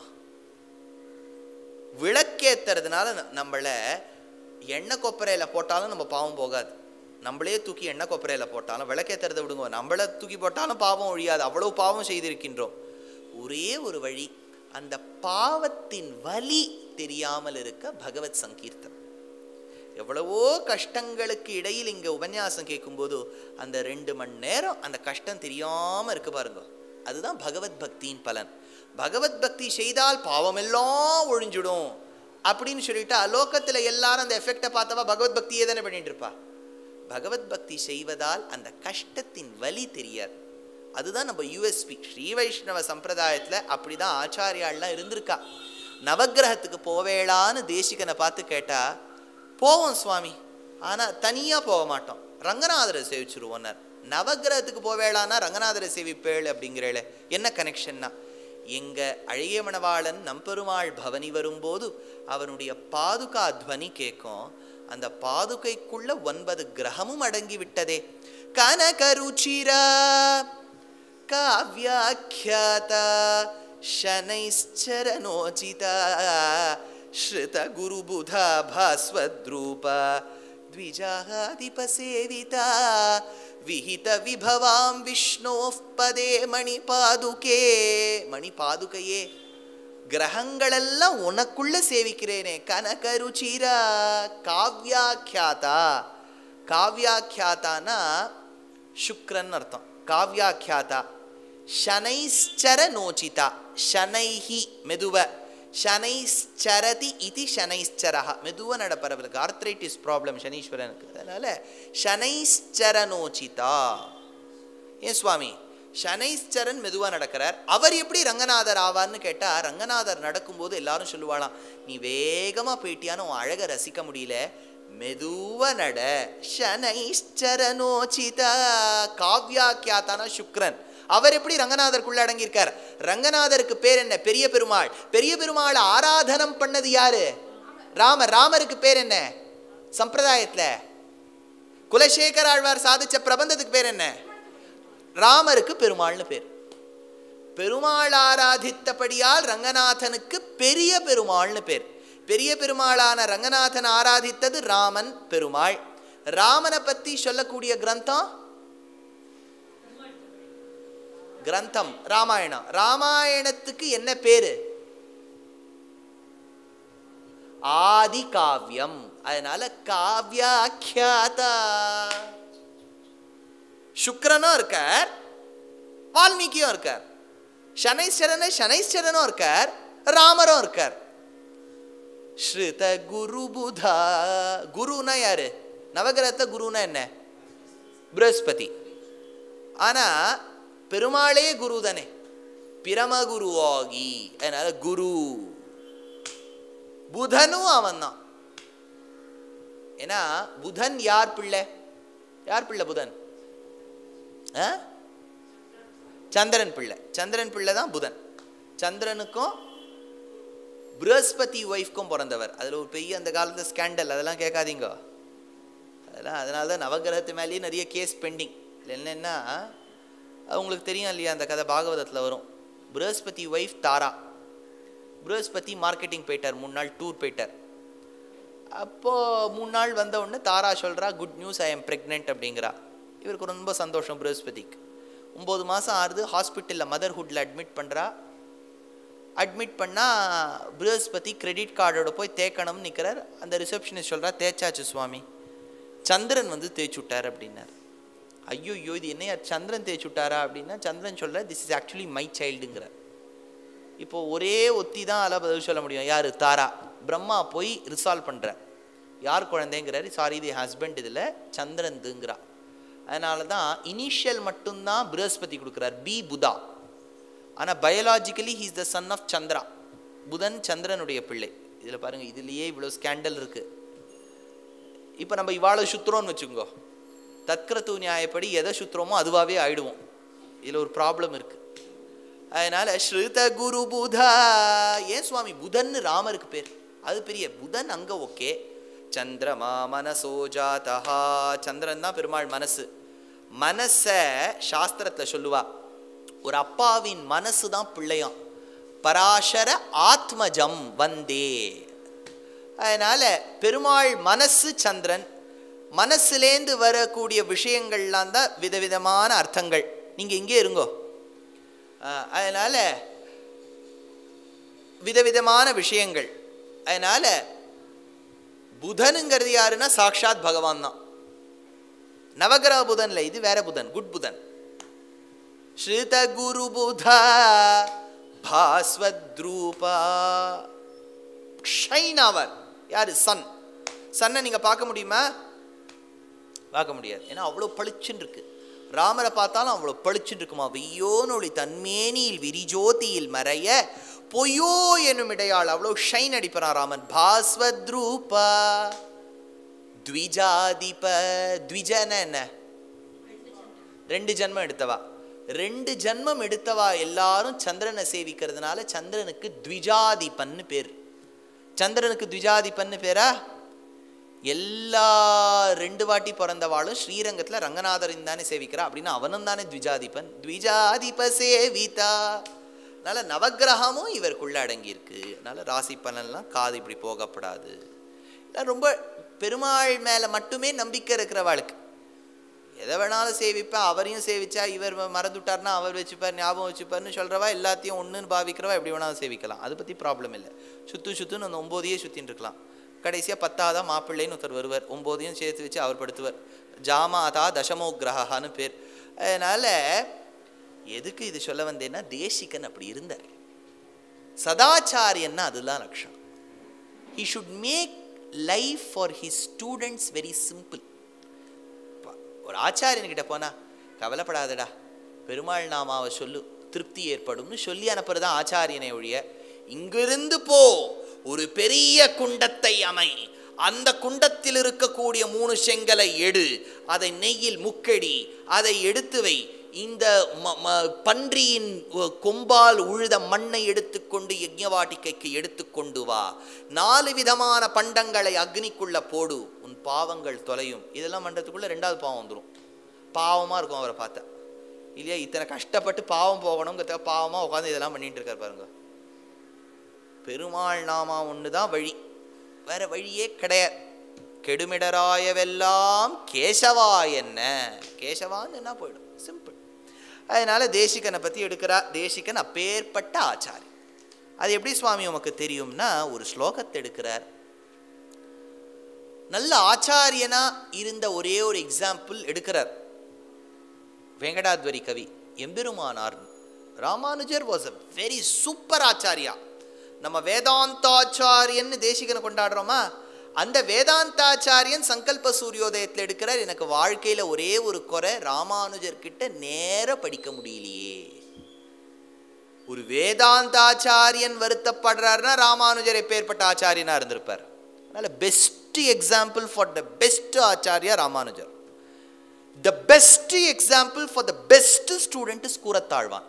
விளக்கேத்துறதுனால ந- நம்மளை எண்ணெய் கொப்பரையில் போட்டாலும் நம்ம பாவம் போகாது நம்மளே தூக்கி எண்ணெய் கொப்பரையில் போட்டாலும் விளக்கேத்துறதை விடுங்க நம்மளை தூக்கி போட்டாலும் பாவம் ஒழியாது அவ்வளவு பாவம் செய்திருக்கின்றோம் ஒரே ஒரு வழி அந்த பாவத்தின் வலி தெரியாமல் இருக்க பகவத் சங்கீர்த்தம் எவ்வளவோ கஷ்டங்களுக்கு இடையில் இங்கே உபன்யாசம் கேட்கும்போது அந்த ரெண்டு மணி நேரம் அந்த கஷ்டம் தெரியாமல் இருக்கு பாருங்க அதுதான் பகவத் பக்தியின் பலன் பகவத் பக்தி செய்தால் பாவமெல்லாம் ஒழிஞ்சிடும் அப்படின்னு சொல்லிட்டு அலோகத்தில் எல்லாரும் அந்த எஃபெக்டை பார்த்தவா பகவத் பக்தியே தானே பண்ணிட்டு இருப்பா பகவத் பக்தி செய்வதால் அந்த கஷ்டத்தின் வலி தெரியாது அதுதான் நம்ம யூஎஸ்பி ஸ்ரீ வைஷ்ணவ சம்பிரதாயத்தில் அப்படி தான் ஆச்சாரியாள்லாம் இருந்திருக்கா நவக்கிரகத்துக்கு போவேளான்னு தேசிகனை பார்த்து கேட்டா போவோம் சுவாமி ஆனால் தனியாக போக மாட்டோம் ரங்கநாதரை சேவிச்சிருவோன்னார் நவக்கிரகத்துக்கு போவேளான்னா ரங்கநாதரை சேவிப்பேள் அப்படிங்கிறேளே என்ன கனெக்ஷன்னா எங்க அழகிய மணவாளன் நம்பெருமாள் பவனி வரும்போது அவனுடைய பாதுகா துவனி கேட்கும் அந்த பாதுகைக்குள்ள ஒன்பது கிரகமும் அடங்கி விட்டதே கனகருச்சிரா काव्याख्याता शनैश्चरनोचिता श्रुतगुरुबुधा भास्वद्रूपा द्विजादिपसेविता विहितविभवां विष्णोः पदे மணிபாதுகே மணிபாதுகையே கிரகங்களெல்லாம் உனக்குள்ள சேவிக்கிறேனே கனகருச்சிரா காவ்யாக்கியாதா காவ்யாக்கியாதானா சுக்ரன் அர்த்தம் காவ்யாக்கியாதா ಶನೈಶ್ಚರ ನೋಚಿತ ಶನೈಹಿ மெதுவ ಶನೈಶ್ಚரதி இது ಶನೈಶ್ಚர மெதுவ நடப்பறவர்களுக்கு ஆர்த்ரைட்டிஸ் ப்ராப்ளம் சனீஸ்வரனுக்கு அதனால ಶನೈಶ್ಚர நோச்சிதா ஏன் சுவாமி சனைஸ்சரன் மெதுவாக நடக்கிறார் அவர் எப்படி ரங்கநாதர் ஆவார்னு கேட்டால் ரங்கநாதர் நடக்கும்போது எல்லாரும் சொல்லுவாளாம் நீ வேகமாக போயிட்டியான்னு உன் அழகை ரசிக்க முடியல மெதுவ நட சனைஸ்சரனோச்சித காவ்யாக்கியாத்தான சுக்ரன் அவர் எப்படி ரங்கநாதருக்குள்ள அடங்கியிருக்கார் ரங்கநாதருக்கு பேர் என்ன பெரிய பெருமாள் பெரிய பெருமாளை ஆராதனம் பண்ணது யாரு ராமர் ராமருக்கு பேர் என்ன சம்பிரதாயத்தில் குலசேகர ஆழ்வார் சாதிச்ச பிரபந்தத்துக்கு பேர் என்ன ராமருக்கு பெருமாள்னு பேர் பெருமாள் ஆராதித்தபடியால் ரங்கநாதனுக்கு பெரிய பெருமாள்னு பேர் பெரிய பெருமாளான ரங்கநாதன் ஆராதித்தது ராமன் பெருமாள் ராமனை பத்தி சொல்லக்கூடிய கிரந்தம் கிரந்தம் ராமாயணம் ராமாயணத்துக்கு என்ன பேரு ஆதி காவியம் அதனால காவியாக்கியாதா சுக்கிரனும் இருக்கார் வால்மீகியும் இருக்கார் சனைஸ்வரன சனைஸ்வரனும் இருக்கார் ராமரும் இருக்கார் ஸ்ருத குரு புதா குருனா யாரு நவகிரகத்த குருனா என்ன பிரகஸ்பதி ஆனா பெருமாளே குரு தானே பிரமகுருவாகி அதனால குரு புதனும் அவன் தான் ஏன்னா புதன் யார் பிள்ளை யார் பிள்ளை புதன் ஆ? சந்திரன் பிள்ளை சந்திரன் பிள்ளை தான் புதன் சந்திரனுக்கும் ப்ரஹஸ்பதி ஒய்ஃப்க்கும் பிறந்தவர் அதில் ஒரு பெரிய அந்த காலத்து ஸ்கேண்டல் அதெல்லாம் கேட்காதீங்க அதெல்லாம் அதனால தான் நவகிரகத்து மேலேயே நிறைய கேஸ் பெண்டிங் இல்லை என்னென்னா அது உங்களுக்கு தெரியும் இல்லையா அந்த கதை பாகவதத்தில் வரும் ப்ரஹஸ்பதி ஒய்ஃப் தாரா ப்ரஹஸ்பதி மார்க்கெட்டிங் போயிட்டார் மூணு நாள் டூர் போயிட்டார் அப்போது மூணு நாள் வந்த உடனே தாரா சொல்கிறா good news I am pregnant அப்படிங்கிறா இவருக்கு ரொம்ப சந்தோஷம் ப்ரஹஸ்பதிக்கு ஒம்பது மாதம் ஆறுது ஹாஸ்பிட்டலில் மதர்ஹுட்டில் அட்மிட் பண்ணுறா அட்மிட் பண்ணால் ப்ரஹஸ்பதி கிரெடிட் கார்டோட போய் தேக்கணும்னு நிற்கிறார் அந்த ரிசப்ஷனிஸ்ட் சொல்கிறா தேய்ச்சாச்சு சுவாமி சந்திரன் வந்து தேய்ச்சி விட்டார் அப்படின்னார் ஐயோ ஐயோ இது என்னையா சந்திரன் தேய்ச்சி விட்டாரா அப்படின்னா சந்திரன் சொல்ற திஸ் இஸ் ஆக்சுவலி மை சைல்டுங்கிறார் இப்போ ஒரே ஒத்தி தான் அதில் பதில் சொல்ல முடியும் யார் தாரா பிரம்மா போய் ரிசால்வ் பண்ணுறார் யார் குழந்தைங்கிறாரு சாரி இது ஹஸ்பண்ட் இதில் சந்திரந்துங்கிறா அதனால தான் இனிஷியல் மட்டும்தான் ப்ரஹஸ்பதி கொடுக்குறார் பி புதா ஆனால் biologically he's the son of Chandra Budhan சந்திரனுடைய பிள்ளை இதில் பாருங்கள் இதுலேயே இவ்வளோ ஸ்கேண்டல் இருக்குது இப்போ நம்ம இவாளை சுத்துறோம்னு வச்சுக்கோங்க தத்கிரத்து நியாயப்படி எதை சுத்துறோமோ அதுவாகவே ஆயிடுவோம் இதில் ஒரு ப்ராப்ளம் இருக்குது அதனால ஸ்ருத குரு புதா ஏன் சுவாமி புதன்னு ராமருக்கு பேர் அது பெரிய புதன் அங்க ஓகே சந்திரமா மனசோ ஜாதா சந்திரன் தான் பெருமாள் மனசு மனசை சாஸ்திரத்தில் சொல்லுவா ஒரு அப்பாவின் மனசு தான் பிள்ளையாம் பராசர ஆத்மஜம் வந்தே அதனால பெருமாள் மனசு சந்திரன் மனசுலேந்து வரக்கூடிய விஷயங்கள்லாம் தான் விதவிதமான அர்த்தங்கள் நீங்கள் இங்கே இருங்கோ அஹ் அதனால விதவிதமான விஷயங்கள் அதனால புதனுங்கிறது யாருன்னா சாக்ஷாத் பகவான் தான் நவகிரக புதன்ல இது வேற புதன் குட் புதன் ஸ்ருத குரு புதா பாஸ்வத்ரூபா ஷைன் அவர் யாரு சன் சன்னை நீங்க பார்க்க முடியுமா பார்க்க முடியாது ஏன்னா அவ்வளோ பளிச்சுன்னு இருக்கு ராமரை பார்த்தாலும் அவ்வளோ பளிச்சுன்னு இருக்குமா வெய்யோனொளி தன்மேனியில் விரிஜோதியில் மறைய பொய்யோ என்னும் இடையாள் அவ்வளோ ஷைன் அடிப்பறான் ராமன் பாஸ்வத்ரூபா த்விஜாதிப த்விஜன என்ன ரெண்டு ஜென்மம் எடுத்தவா ரெண்டு ஜென்மம் எடுத்தவா எல்லாரும் சந்திரனை சேவிக்கிறதுனால சந்திரனுக்கு த்விஜாதிபன்னு பேர் சந்திரனுக்கு த்விஜாதிபன்னு பேரா எல்லா ரெண்டு வாட்டி பிறந்தவாளும் ஸ்ரீரங்கத்தில் ரங்கநாதரின் தானே சேவிக்கிறா அப்படின்னா அவனும் தானே த்விஜாதிபன் த்விஜாதிப சேவிதா அதனால நவக்கிரகமும் இவருக்குள்ள அடங்கியிருக்கு அதனால ராசி பலன்லாம் காது இப்படி போகப்படாது இதெல்லாம் ரொம்ப பெருமாள் மேலே மட்டுமே நம்பிக்கை இருக்கிறவாளுக்கு எதை வேணாலும் சேவிப்பேன் அவரையும் சேவிச்சா இவர் மறந்துட்டார்னா அவர் வச்சுப்பார் ஞாபகம் வச்சுப்பார்னு சொல்கிறவா எல்லாத்தையும் ஒன்றுன்னு பாவிக்கிறவா எப்படி வேணாலும் சேவிக்கலாம் அதை பற்றி ப்ராப்ளம் இல்லை சுத்து சுத்துன்னு அந்த ஒம்போதையே சுற்றின்னு இருக்கலாம் கடைசியாக பத்தாவதா மாப்பிள்ளைன்னு ஒருத்தர் வருவார் ஒம்போதையும் சேர்த்து வச்சு அவர் படுத்துவார் ஜாமாதா தசமோகிரகான்னு பேர் அதனால் எதுக்கு இது சொல்ல வந்தேன்னா தேசிகன் அப்படி இருந்தார் சதாச்சாரியன்னா அதுதான் லட்சம் he should make life for his students very simple ஒரு ஆச்சாரியன்கிட்ட போனா கவலைப்படாதடா பெருமாள் நாமாவை சொல்லு திருப்தி ஏற்படும்னு சொல்லி அனுப்புறதான் ஆச்சாரியனை ஒழிய இங்கிருந்து போ ஒரு பெரிய குண்டத்தை அமை அந்த குண்டத்தில் இருக்கக்கூடிய மூணு செங்கலை எடு அதை நெய்யில் முக்கடி அதை எடுத்து வை இந்த ம- ம- பன்றியின் ஒ- கொம்பால் உழுத மண்ணை எடுத்துக்கொண்டு யஜ்ஞவாட்டிக்கைக்கு எடுத்துக்கொண்டு வா நாலு விதமான பண்டங்களை அக்னிக்குள்ள போடு உன் பாவங்கள் தொலையும் இதெல்லாம் பண்ணுறதுக்குள்ளே ரெண்டாவது பாவம் வந்துடும் பாவமாக இருக்கும் அவரை பார்த்தா இல்லையா இத்தனை கஷ்டப்பட்டு பாவம் போகணுங்கிறத பாவமாக உட்காந்து இதெல்லாம் பண்ணிட்டு இருக்கார் பாருங்க பெருமாள் நாமா ஒன்று தான் வழி வேற வழியே கிடையாது கெடுமிடராயவெல்லாம் கேசவா என்ன கேசவான்னு என்ன போயிடும் சிம்பிள் அதனால தேசிகனை பற்றி எடுக்கிறா தேசிகன் அப்பேற்பட்ட ஆச்சாரி அது எப்படி சுவாமி உமக்கு தெரியும்னா ஒரு ஸ்லோகத்தை எடுக்கிறார் நல்ல ஆச்சாரியனா இருந்த ஒரே ஒரு எக்ஸாம்பிள் எடுக்கிறார் வெங்கடாத்வரி கவி Emperumanar Ramanujar was a very super ஆச்சாரியா நம்ம வேதாந்தாச்சாரியன்னு தேசிகனை கொண்டாடுறோமா அந்த வேதாந்தாச்சாரியன் சங்கல்ப சூரியோதயத்தில் எடுக்கிறார் எனக்கு வாழ்க்கையில் ஒரே ஒரு குறை ராமானுஜர் கிட்ட நேர படிக்க முடியலையே ஒரு வேதாந்தாச்சாரியன் வருத்தப்படுறாருன்னா ராமானுஜர் எப்பேற்பட்ட ஆச்சாரியனா இருந்திருப்பார் அதனால best example for the best ஆச்சாரியா Ramanujar the best example for the best student is Koorathazhwan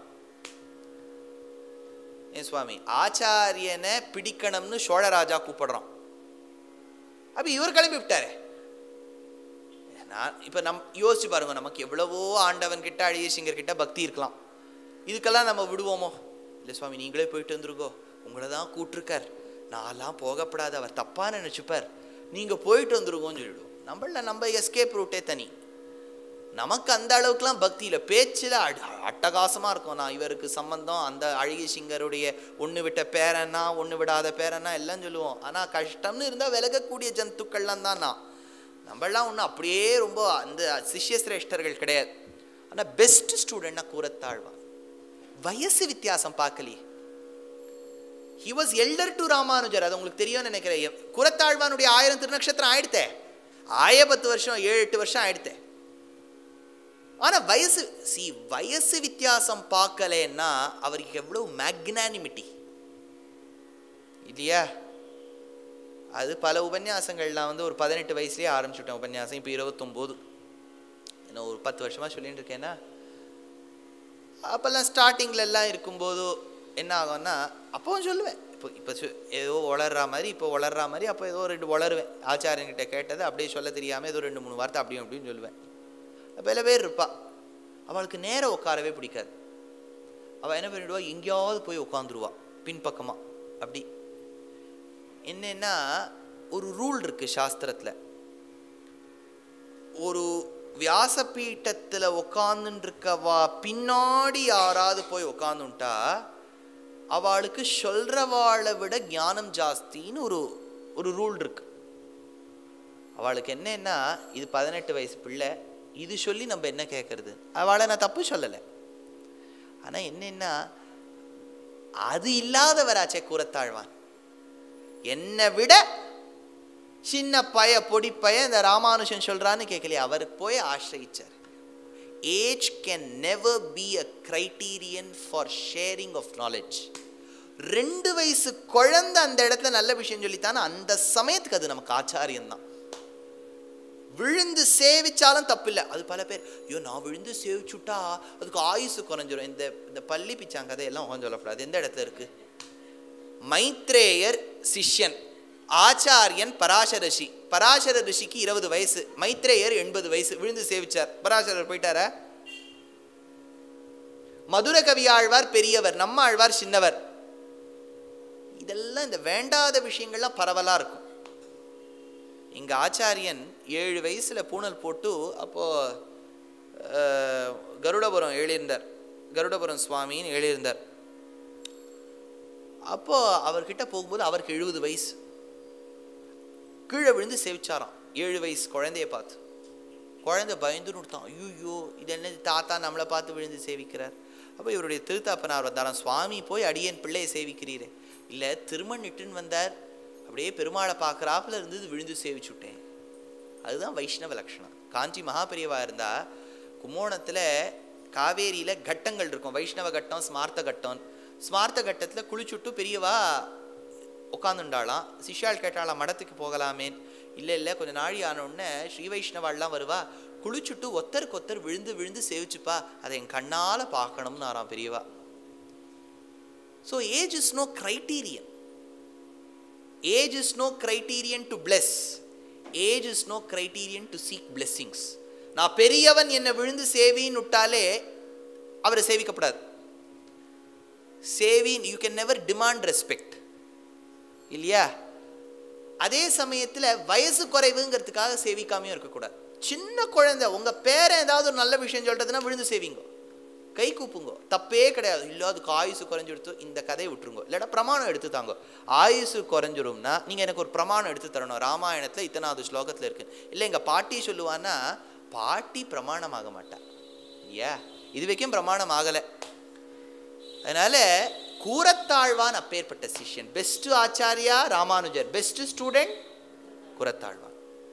ஏன் சுவாமி ஆச்சாரியனை பிடிக்கணும்னு சோழராஜா கூப்பிடுறான் அப்ப இவர் கிளம்பி விட்டாரே நான் இப்போ நம் யோசிச்சு பாருங்க நமக்கு எவ்வளவோ ஆண்டவன் கிட்ட அழகிசிங்கர் கிட்ட பக்தி இருக்கலாம் இதுக்கெல்லாம் நம்ம விடுவோமோ இல்லை சுவாமி நீங்களே போயிட்டு வந்துருக்கோ உங்களை தான் கூட்டிருக்கார் நான்லாம் போகப்படாது அவர் தப்பாக நினச்சிப்பார் நீங்கள் போயிட்டு வந்துருக்கோன்னு சொல்லிடுவோம் நம்மள நம்ம எஸ்கேப் ரூட்டே தனி நமக்கு அந்த அளவுக்குலாம் பக்தியில் பேச்சில் அட் அட்டகாசமாக இருக்கும் நான் இவருக்கு சம்பந்தம் அந்த அழகி சிங்கருடைய ஒன்று விட்ட பேரனா ஒன்று விடாத பேரனா எல்லாம் சொல்லுவோம் ஆனால் கஷ்டம்னு இருந்தால் விலகக்கூடிய ஜந்துக்கள்லாம் தான் நான் நம்மளாம் ஒன்றும் அப்படியே ரொம்ப அந்த சிஷ்ய சிரேஷ்டர்கள் கிடையாது ஆனால் பெஸ்ட் ஸ்டூடெண்ட்னா கூறத்தாழ்வான் வயசு வித்தியாசம் பார்க்கலையே he was elder to Ramanujar அது உங்களுக்கு தெரியும்னு நினைக்கிறேன் குரத்தாழ்வானுடைய ஆயிரம் திருநக்ஷத்திரம் ஆயிடுத்தே ஆய பத்து வருஷம் ஏழு எட்டு வருஷம் ஆயிடுத்தே ஆனா வயசு சி வயசு வித்தியாசம் பார்க்கலன்னா அவருக்கு எவ்வளவு மேக்னானிமிட்டி இல்லையா அது பல உபன்யாசங்கள்லாம் வந்து ஒரு பதினெட்டு வயசுலேயே ஆரம்பிச்சுட்டேன் உபன்யாசம் இப்போ இருபத்தொம்போது இன்னும் ஒரு பத்து வருஷமாக சொல்லிட்டு இருக்கேன்னா அப்போல்லாம் ஸ்டார்டிங்கில் எல்லாம் இருக்கும்போது என்ன ஆகும்னா அப்போவும் சொல்லுவேன் இப்போ இப்போ சொ- ஏதோ வளர்ற மாதிரி இப்போ வளர்ற மாதிரி அப்போ ஏதோ ரெண்டு வளருவேன் ஆச்சாரியன்கிட்ட கேட்டது அப்படியே சொல்ல தெரியாமல் ஏதோ ரெண்டு மூணு வார்த்தை அப்படியும் அப்படின்னு சொல்லுவேன் பல பேர் இருப்பா அவளுக்கு நேரம் உட்காரவே பிடிக்காது அவள் என்ன பண்ணிடுவா எங்கேயாவது போய் உட்காந்துருவா பின்பக்கமாக அப்படி என்னன்னா ஒரு ரூல் இருக்கு சாஸ்திரத்தில் ஒரு வியாசபீட்டத்தில் உக்காந்துருக்கவா பின்னாடி யாராவது போய் உக்காந்துட்டா அவளுக்கு சொல்றவாளை விட ஞானம் ஜாஸ்தின்னு ஒரு ஒரு ரூல் இருக்கு அவளுக்கு என்னன்னா இது பதினெட்டு வயசு பிள்ளை இது சொல்லி நம்ம என்ன கேட்கறது அவளை நான் தப்பு சொல்லலை ஆனால் என்னன்னா அது இல்லாதவராச்சே கூறத்தாழ்வான் என்னை விட சின்ன பய பொடி பய இந்த ராமானுஜன் சொல்றான்னு கேட்கலையே அவருக்கு போய் ஆசிரியிச்சார் age can never be a criterion for sharing of knowledge ரெண்டு வயசு குழந்தை அந்த இடத்துல நல்ல விஷயம் சொல்லித்தானே அந்த சமயத்துக்கு அது நமக்கு ஆச்சாரியம் தான் விழுந்து சேவிச்சாலும் தப்பில்லை அது பல பேர் ஐயோ நான் விழுந்து சேவிச்சுட்டா அதுக்கு ஆயுசு குறைஞ்சிரும் இந்த இந்த பள்ளி பிச்சாங்க கதையெல்லாம் உட்காந்து சொல்லக்கூடாது எந்த இடத்துல இருக்கு மைத்ரேயர் சிஷ்யன் ஆச்சாரியன் பராசர ரிஷி பராசர ரிஷிக்கு இருபது வயசு மைத்ரேயர் எண்பது வயசு விழுந்து சேவிச்சார் பராசரர் போயிட்டாரா மதுர கவி ஆழ்வார் பெரியவர் நம்ம ஆழ்வார் சின்னவர் இதெல்லாம் இந்த வேண்டாத விஷயங்கள்லாம் பரவலா இருக்கும் எங்க ஆச்சாரியன் ஏழு வயசுல பூணல் போட்டு அப்போ அஹ், கருடபுரம் எழுந்தார் கருடபுரம் சுவாமின்னு எழுந்தார் அப்போ அவர்கிட்ட போகும்போது அவருக்கு எழுபது வயசு கீழே விழுந்து சேவிச்சாராம் ஏழு வயசு குழந்தைய பார்த்து குழந்தை பயந்துன்னு விட்டான் ஐயோ இது என்ன தாத்தா நம்மளை பார்த்து விழுந்து சேவிக்கிறார் அப்போ இவருடைய திருத்தாப்பனார் வந்தாராம் சுவாமி போய் அடியேன் பிள்ளையை சேவிக்கிறீரே இல்லை திருமணிட்டுன்னு வந்தார் அப்படியே பெருமாளை பார்க்குறாப்புல இருந்தது விழுந்து சேவிச்சுட்டேன் அதுதான் வைஷ்ணவ லட்சணம் காஞ்சி மகாபெரியவா இருந்தா கும்போணத்தில் காவேரியில் கட்டங்கள் இருக்கும் வைஷ்ணவ கட்டம் ஸ்மார்த்த கட்டம் ஸ்மார்த்த கட்டத்தில் குளிச்சுட்டு பெரியவா உட்காந்துண்டாளாம் சிஷ்யாள் கேட்டாளாம் மடத்துக்கு போகலாமே இல்லை இல்லை கொஞ்ச நாழி ஆன உடனே ஸ்ரீ வைஷ்ணவாள்லாம் வருவா குளிச்சுட்டு ஒத்தருக்கு ஒத்தர் விழுந்து விழுந்து சேவிச்சுப்பா அதை என் கண்ணால் பார்க்கணும்னு ஆறாம் பெரியவா so age is no criterion age is no criterion to bless age is no criterion to seek blessings நான் பெரியவன் என்னை விழுந்து சேவின்னு விட்டாலே அவரை சேவிக்கப்படாது சேவின் you can never demand respect இல்லையா அதே சமயத்தில் வயசு குறைவுங்கிறதுக்காக சேவிக்காமையும் இருக்கக்கூடாது சின்ன குழந்தை உங்கள் பேரன் ஏதாவது ஒரு நல்ல விஷயம் சொல்கிறதுனா விழுந்து சேவிங்கோ கை கூப்புங்கோ தப்பே கிடையாது இல்லை அதுக்கு ஆயுசு குறைஞ்சிடுத்து இந்த கதையை விட்டுருங்கோ இல்லைன்னா பிரமாணம் எடுத்து தாங்கோ ஆயுசு குறைஞ்சிரும்னா நீங்கள் எனக்கு ஒரு பிரமாணம் எடுத்து தரணும் ராமாயணத்தில் இத்தனாவது ஸ்லோகத்தில் இருக்கு இல்லை எங்கள் பாட்டி சொல்லுவான்னா பாட்டி பிரமாணமாக மாட்டா இல்லையா இது வரைக்கும் பிரமாணம் ஆகலை அதனால கூரத்தாழ்வான் அப்பேற்பட்ட சிஷ்யன் பெஸ்ட் ஆச்சாரியா Ramanujar best student Koorathazhwan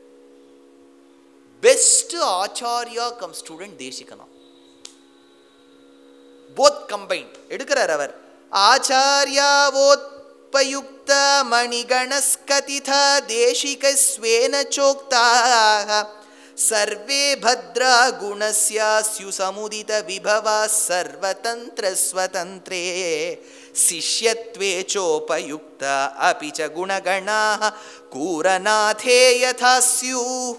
best ஆச்சாரியா கம் ஸ்டூடெண்ட் தேசிகனா போத் கம்பைன் எடுக்கிறார் அவர் ஆச்சாரியாவோத்பயுக்த மணிகணஸ்கதித தேசிகஸ்வேன சோக்தாக சர்வே பத்ரா குணஸ்யா ஸ்யு சமுதித விபவா சர்வதந்திர ஸ்வதந்திரே சிஷ்யத்வே சோபயுக்த அபி ச குணகணாः கூரநாதே யதா ஸ்யூः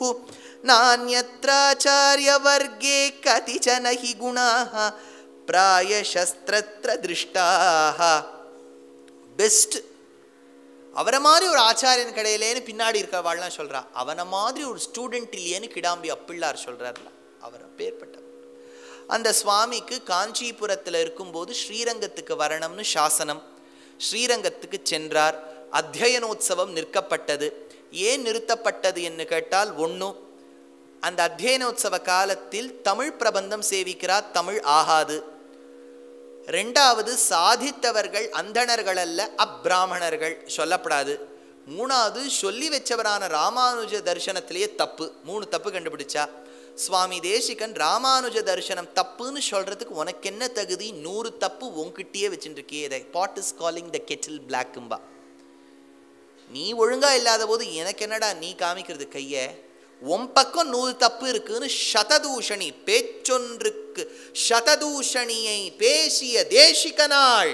नान्यत्राचार्यवर्गे कतिचन हि गुणाः प्रायशस्त्रत्र दृष्टाः பெஸ்ட் அவரை மாதிரி ஒரு ஆச்சாரியன் கிடையிலேன்னு பின்னாடி இருக்கிறவாள்லாம் சொல்றா அவனை மாதிரி ஒரு ஸ்டூடெண்ட் இல்லையேன்னு கிடாம்பி அப்பிள்ளார் சொல்றாருல அவர் அப்பேற்பட்டவர் அந்த சுவாமிக்கு காஞ்சிபுரத்தில் இருக்கும்போது ஸ்ரீரங்கத்துக்கு வரணும்னு சாசனம் ஸ்ரீரங்கத்துக்கு சென்றார் அத்தியனோத்சவம் நிற்கப்பட்டது ஏன் நிறுத்தப்பட்டது என்று கேட்டால் ஒன்றும் அந்த அத்தியனோத்சவ காலத்தில் தமிழ் பிரபந்தம் சேவிக்கிறார் தமிழ் ஆகாது ரெண்டாவது சாதித்தவர்கள் அந்தணர்கள் அல்ல அப்பிராமணர்கள் சொல்லப்படாது மூணாவது சொல்லி வச்சவரான ராமானுஜ தரிசனத்திலேயே தப்பு மூணு தப்பு கண்டுபிடிச்சா சுவாமி தேசிகன் ராமானுஜ தரிசனம் தப்புன்னு சொல்றதுக்கு உனக்கு என்ன தகுதி நூறு தப்பு உன்கிட்டயே வச்சுட்டு இருக்கியே இதை pot is calling the kettle பிளாக்கும்பா நீ ஒழுங்கா இல்லாத போது எனக்கு என்னடா நீ காமிக்கிறது கைய உன் பக்கம் நூறு தப்பு இருக்குன்னு சததூஷணி பேச்சொன்றுக்கு சததூஷணியை பேசிய தேசிகனாள்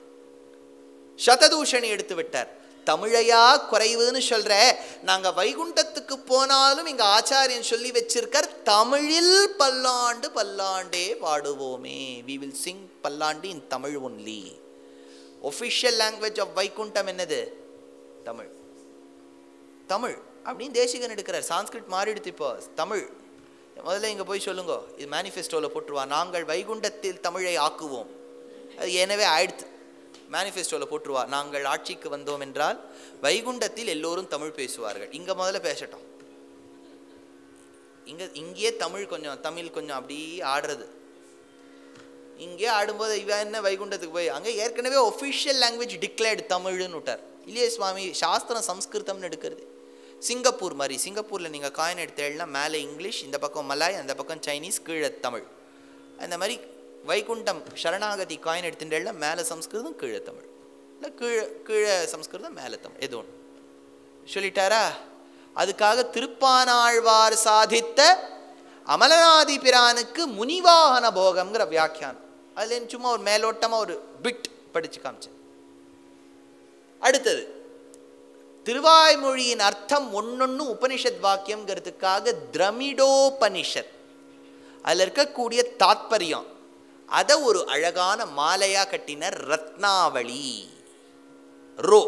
சததூஷணி எடுத்து விட்டார் தமிழையா குறைவுன்னு சொல்ற நாங்க வைகுண்டத்துக்கு போனாலும் இங்க ஆச்சாரியன் சொல்லி வச்சிருக்கார் தமிழில் பல்லாண்டு பல்லாண்டே பாடுவோமே we will sing Pallandu in Tamil only official language of Vaikuntham என்னது தமிழ் தமிழ் அப்படின்னு தேசிகன் எடுக்கிறார் சான்ஸ்கிரிட் மாறிடுத்து இப்போ தமிழ் முதல்ல இங்கே போய் சொல்லுங்க இது மேனிஃபெஸ்டோவில் போட்டுருவா நாங்கள் வைகுண்டத்தில் தமிழை ஆக்குவோம் அது எனவே ஆயிடுத்து மேனிஃபெஸ்டோவில் போட்டுருவா நாங்கள் ஆட்சிக்கு வந்தோம் என்றால் வைகுண்டத்தில் எல்லோரும் தமிழ் பேசுவார்கள் இங்கே முதல்ல பேசட்டும் இங்கே இங்கேயே தமிழ் கொஞ்சம் தமிழ் கொஞ்சம் அப்படி ஆடுறது இங்கே ஆடும்போது இவன் என்ன வைகுண்டத்துக்கு போய் அங்கே ஏற்கனவே ஒஃபிஷியல் லாங்குவேஜ் டிக்ளேர்டு தமிழ்னு விட்டார் இல்லையே சுவாமி சாஸ்திரம் சம்ஸ்கிருதம்னு எடுக்கிறது சிங்கப்பூர் மாதிரி சிங்கப்பூரில் நீங்கள் காயின் எடுத்தேன்னா மேலே இங்கிலீஷ் இந்த பக்கம் மலாய் அந்த பக்கம் சைனீஸ் கீழே தமிழ் அந்த மாதிரி வைகுண்டம் சரணாகதி காயின் எடுத்துட்டேன்னா மேலே சம்ஸ்கிருதம் கீழே தமிழ் இல்லை கீழே கீழே சம்ஸ்கிருதம் மேலே தமிழ் எது ஒன்று சொல்லிட்டாரா அதுக்காக திருப்பானாழ்வார் சாதித்த அமலநாதி பிரானுக்கு முனிவாகன போகம்ங்கிற வியாக்கியானம் அதுல சும்மா ஒரு மேலோட்டமாக ஒரு பிட் படித்து காமிச்சேன் அடுத்தது திருவாய்மொழியின் அர்த்தம் ஒன்னொன்னு உபனிஷத் வாக்கியம்ங்கிறதுக்காக திரமிடோபனிஷத் அதில் இருக்கக்கூடிய தாத்பரியம் அதை ஒரு அழகான மாலையா கட்டின ரத்னாவளி ரோ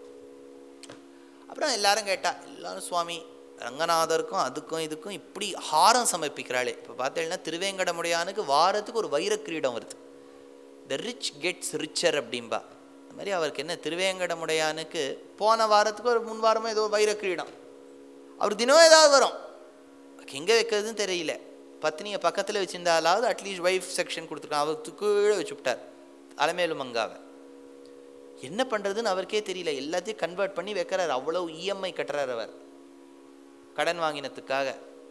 அப்புறம் எல்லாரும் கேட்டா எல்லாரும் சுவாமி ரங்கநாதருக்கும் அதுக்கும் இதுக்கும் இப்படி ஹாரம் சமர்ப்பிக்கிறாளே இப்போ பார்த்தீங்கன்னா திருவேங்கடமுடையானுக்கு வாரத்துக்கு ஒரு வைர கிரீடம் வருது த ரிச் கெட்ஸ் ரிச்சர் அப்படிம்பா அந்த மாதிரி அவருக்கு என்ன திருவேங்கடமுடையானுக்கு போன வாரத்துக்கு ஒரு முன் வாரமோ ஏதோ வைர கிரீடம் அவர் தினம் ஏதாவது வரும் எங்கே வைக்கிறதுன்னு தெரியல பத்னியை பக்கத்தில் வச்சிருந்தாலாவது அட்லீஸ்ட் ஒய்ஃப் செக்ஷன் கொடுத்துருக்கான் அவருக்கு கீழே வச்சுவிட்டார் அலமேலு மங்காவை என்ன பண்ணுறதுன்னு அவருக்கே தெரியல எல்லாத்தையும் கன்வெர்ட் பண்ணி வைக்கிறார் அவ்வளவு இஎம்ஐ கட்டுறார் அவர் கடன் வாங்கினதுக்காக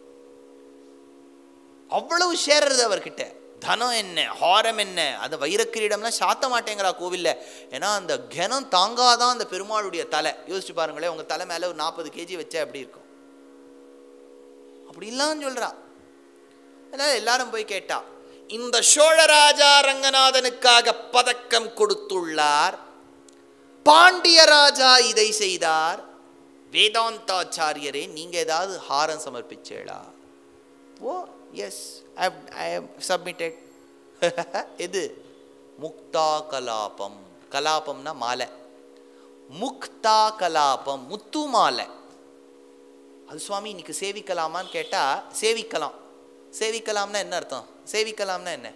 அவ்வளவு சேர்றது அவர்கிட்ட தனம் என்ன ஹாரம் என்ன அந்த வைரக்கிரீடம்லாம் சாத்த மாட்டேங்கிறா கோவில்ல ஏன்னா அந்த கனம் தாங்காதான் அந்த பெருமாளுடைய தலை யோசிச்சு பாருங்களேன் உங்க தலை மேல ஒரு நாற்பது கேஜி வச்சா எப்படி இருக்கும் அப்படிலாம் சொல்றா அதனால எல்லாரும் போய் கேட்டா இந்த சோழராஜா ரங்கநாதனுக்காக பதக்கம் கொடுத்துள்ளார் பாண்டிய ராஜா இதை செய்தார் வேதாந்தாச்சாரியரே நீங்க ஏதாவது ஹாரம் சமர்ப்பிச்சேளா ஓ எஸ் ஐ ஐ சப்மிட்டட் எது முக்தா கலாபம் கலாபம்னா மாலை முக்தா கலாபம் முத்து மாலை அது சுவாமி இன்னைக்கு சேவிக்கலாமான்னு கேட்டா சேவிக்கலாம் சேவிக்கலாம்னா என்ன அர்த்தம் சேவிக்கலாம்னா என்ன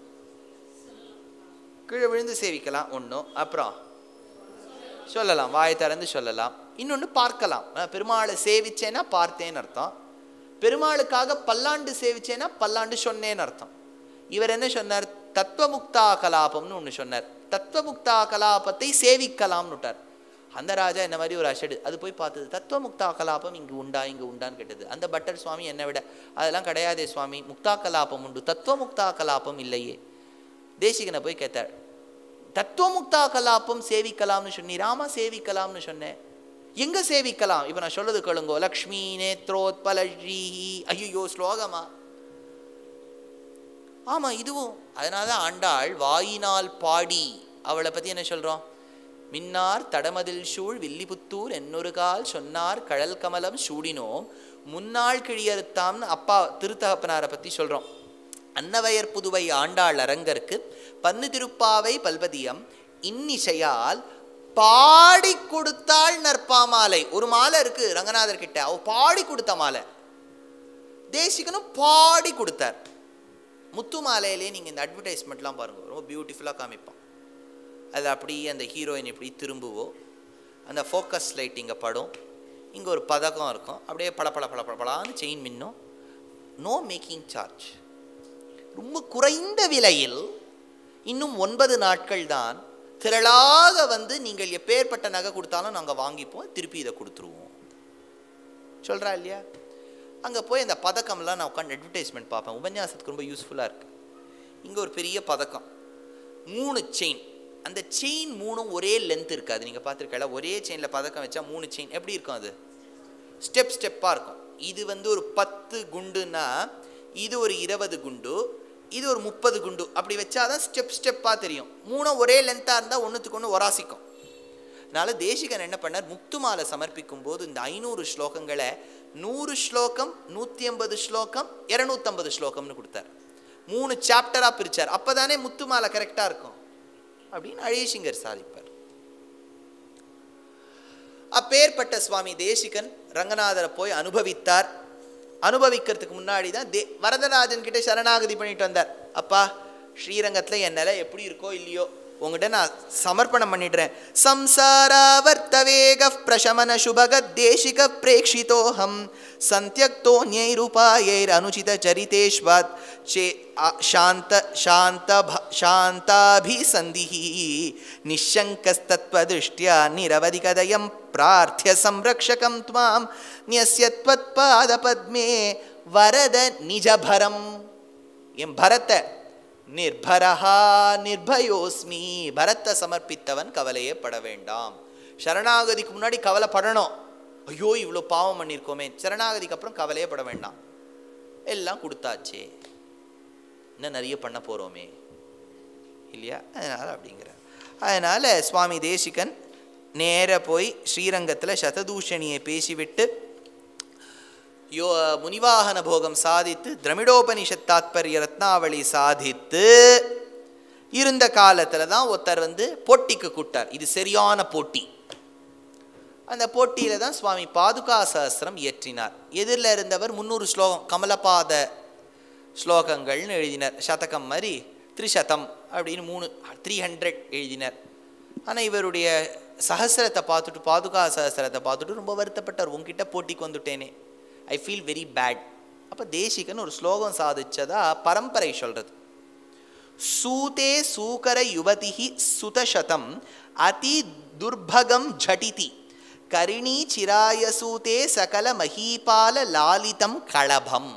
கீழே விழுந்து சேவிக்கலாம் ஒன்றும் அப்புறம் சொல்லலாம் வாயை திறந்து சொல்லலாம் இன்னொன்று பார்க்கலாம் நான் பெருமாளை சேவிச்சேன்னா பார்த்தேன்னு அர்த்தம் பெருமாளுக்காக பல்லாண்டு சேவிச்சேன்னா பல்லாண்டு சொன்னேன்னு அர்த்தம் இவர் என்ன சொன்னார் தத்துவமுக்தா கலாபம்னு ஒன்று சொன்னார் தத்துவமுக்தா கலாபத்தை சேவிக்கலாம்னு விட்டார் அந்த ராஜா என்ன மாதிரி ஒரு அஷடு அது போய் பார்த்தது தத்துவமுக்தா கலாபம் இங்கு உண்டா இங்கு உண்டான்னு கேட்டது அந்த பட்டர் சுவாமி என்னை விட அதெல்லாம் கிடையாதே சுவாமி முக்தா கலாபம் உண்டு தத்துவமுக்தா கலாபம் இல்லையே தேசிகனை போய் கேட்டார் தத்துவமுக்தா கலாப்பம் சேவிக்கலாம்னு சொன்னீர் ஆமா சேவிக்கலாம்னு சொன்னேன் எங்க சேவிக்கலாம் இப்ப நான் சொல்றது கேளுங்கோ லக்ஷ்மி நேத்ரோத்பலி ஐயோ ஸ்லோகமா ஆமா இதுவும் அதனால தான் ஆண்டாள் வாயினால் பாடி அவளை பத்தி என்ன சொல்றோம் மின்னார் தடமதில் சூழ் வில்லிபுத்தூர் என்னொரு கால் சொன்னார் கழல் கமலம் சூடினோம் முன்னாள் கிழியறுத்தாம்னு அப்பா திருத்தகப்பனாரை பத்தி சொல்றோம் அன்னவயர் புதுவை ஆண்டாள் அரங்கற்கு பன்னு திருப்பாவை பல்பதியம் இன்னிசையால் பாடி கொடுத்தாள் நற்பாமாலை ஒரு மாலை இருக்கு ரங்கநாதர் கிட்ட அவ பாடி கொடுத்த மாலை தேசிகனும் பாடி கொடுத்தார் முத்து மாலையிலே நீங்கள் இந்த அட்வர்டைஸ்மெண்ட்லாம் பாருங்க ரொம்ப பியூட்டிஃபுல்லாக காமிப்பான் அது அப்படி அந்த ஹீரோயின் இப்படி திரும்புவோ அந்த ஃபோக்கஸ் லைட் இங்கே படும் இங்கே ஒரு பதக்கம் இருக்கும் அப்படியே பள பள பள பள பளான்னு செயின் மின்னும் நோ மேக்கிங் சார்ஜ் ரொம்ப குறைந்த விலையில் இன்னும் ஒன்பது நாட்கள் தான் திரளாக வந்து நீங்கள் எப்பேற்பட்ட நகை கொடுத்தாலும் நாங்கள் வாங்கிப்போம் திருப்பி இதை கொடுத்துருவோம் சொல்கிறா இல்லையா அங்கே போய் அந்த பதக்கம்லாம் நான் உட்காந்து அட்வர்டைஸ்மெண்ட் பார்ப்பேன் உபன்யாசத்துக்கு ரொம்ப யூஸ்ஃபுல்லாக இருக்குது இங்கே ஒரு பெரிய பதக்கம் மூணு செயின் அந்த செயின் மூணும் ஒரே லென்த் இருக்காது நீங்கள் பார்த்துருக்கல ஒரே செயினில் பதக்கம் வச்சா மூணு செயின் எப்படி இருக்கும் அது ஸ்டெப் ஸ்டெப்பாக இருக்கும் இது வந்து ஒரு பத்து குண்டுன்னா இது ஒரு இருபது குண்டு இது ஒரு முப்பது குண்டு அப்படி வச்சாதான் ஸ்டெப் ஸ்டெப்பாக தெரியும் மூணும் ஒரே லென்த்தாக இருந்தால் ஒன்றுத்துக்கு ஒன்று ஒராசிக்கும் அதனால தேசிகன் என்ன பண்ணார் முக்துமாலை சமர்ப்பிக்கும் போது இந்த ஐநூறு ஸ்லோகங்களை நூறு ஸ்லோகம் நூற்றி ஐம்பது ஸ்லோகம் இரநூத்தம்பது ஸ்லோகம்னு கொடுத்தார் மூணு சாப்டராக பிரித்தார் அப்போ தானே முத்துமாலை கரெக்டாக இருக்கும் அப்படின்னு அழேசிங்கர் சாதிப்பார் அப்பேற்பட்ட சுவாமி தேசிகன் ரங்கநாதரை போய் அனுபவித்தார் அனுபவிக்கிறதுக்கு முன்னாடி தான் தே வரதராஜன் கிட்ட சரணாகதி பண்ணிட்டு வந்தார் அப்பா ஸ்ரீரங்கத்தில் என் நிலை எப்படி இருக்கோ இல்லையோ உங்ககிட்ட நான் சமர்ப்பணம் பண்ணிடுறேன் சம்சாராவர்த்தவேக பிரசமன சுபக தேசிக பிரேக்ஷிதோஹம் சந்தியக்தோ ஞைருபாயைர் அனுச்சித சரிதேஷ்வாத் சே சாந்த சாந்த சாந்தாபிசந்திஹி நிஷங்கஸ்தத்வதிருஷ்டியா நிரவதிகதயம் பிரார்த்திய சம்ரக்ஷகம் துவாம் நியஸ்ய த்வத்பாதபத்மே வரத நிஜபரம் என் பரத்தை நிர்பரஹா நிர்பயோஸ்மி பரத்தை சமர்ப்பித்தவன் கவலையே பட வேண்டாம் சரணாகதிக்கு முன்னாடி கவலைப்படணும் ஐயோ இவ்வளோ பாவம் பண்ணியிருக்கோமே சரணாகதிக்கு அப்புறம் கவலையே பட வேண்டாம் எல்லாம் கொடுத்தாச்சே இன்னும் நிறைய பண்ண போகிறோமே இல்லையா அதனால் அப்படிங்கிற அதனால் சுவாமி தேசிகன் நேர போய் ஸ்ரீரங்கத்தில் சததூஷணியை பேசிவிட்டு யோ முனிவாகன போகம் சாதித்து திரமிடோபனிஷத் தாத்பரிய ரத்னாவளி சாதித்து இருந்த காலத்தில் தான் ஒருத்தர் வந்து போட்டிக்கு கூட்டார் இது சரியான போட்டி அந்த போட்டியில் தான் சுவாமி பாதுகா சஹஸ்ரம் இயற்றினார் எதிரில் இருந்தவர் முந்நூறு ஸ்லோகம் கமலபாத ஸ்லோகங்கள்னு எழுதினார் சதகம் மாதிரி த்ரிசதம் அப்படின்னு மூணு த்ரீ ஹண்ட்ரட் எழுதினார் ஆனால் இவருடைய சஹசிரத்தை பார்த்துட்டு பாதுகா சஹசிரத்தை பார்த்துட்டு ரொம்ப வருத்தப்பட்டார் உங்ககிட்ட போட்டிக்கு வந்துட்டேனே ஐ ஃபீல் வெரி பேட் அப்போ தேசிகன் ஒரு ஸ்லோகம் சாதிச்சதா பரம்பரை சொல்கிறது சூதே சூகர யுவதிஹி சுதசதம் அதி துர்பகம் ஜடிதி கரிணி சிராயசூதே சகல மஹீபால லாலிதம் களபம்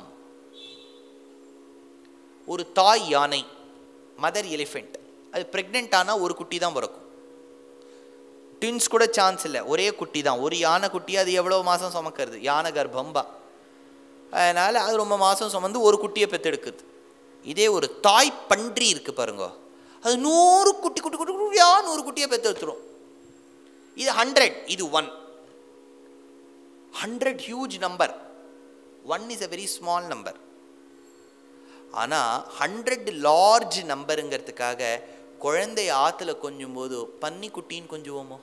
ஒரு தாய் யானை மதர் எலிஃபெண்ட் அது ப்ரெக்னென்ட் ஆனால் ஒரு குட்டி தான் பிறக்கும் ட்வின்ஸ் கூட சான்ஸ் இல்லை ஒரே குட்டி தான் ஒரு யானை குட்டி அது எவ்வளோ மாதம் சுமக்கிறது யானை கர்ப்பம்பா அதனால் அது ரொம்ப மாதம் சுமந்து ஒரு குட்டியை பெற்றெடுக்குது இதே ஒரு தாய் பன்றி இருக்கு பாருங்க அது நூறு குட்டி குட்டி குட்டி குட்டியா நூறு குட்டியை பெற்றெடுத்துரும் இது ஹண்ட்ரட் இது one hundred huge number one is a very small number ஆனால் ஹண்ட்ரட் லார்ஜ் நம்பருங்கிறதுக்காக குழந்தை ஆற்றுல கொஞ்சும் போது பன்னி குட்டின்னு கொஞ்சுவோமோ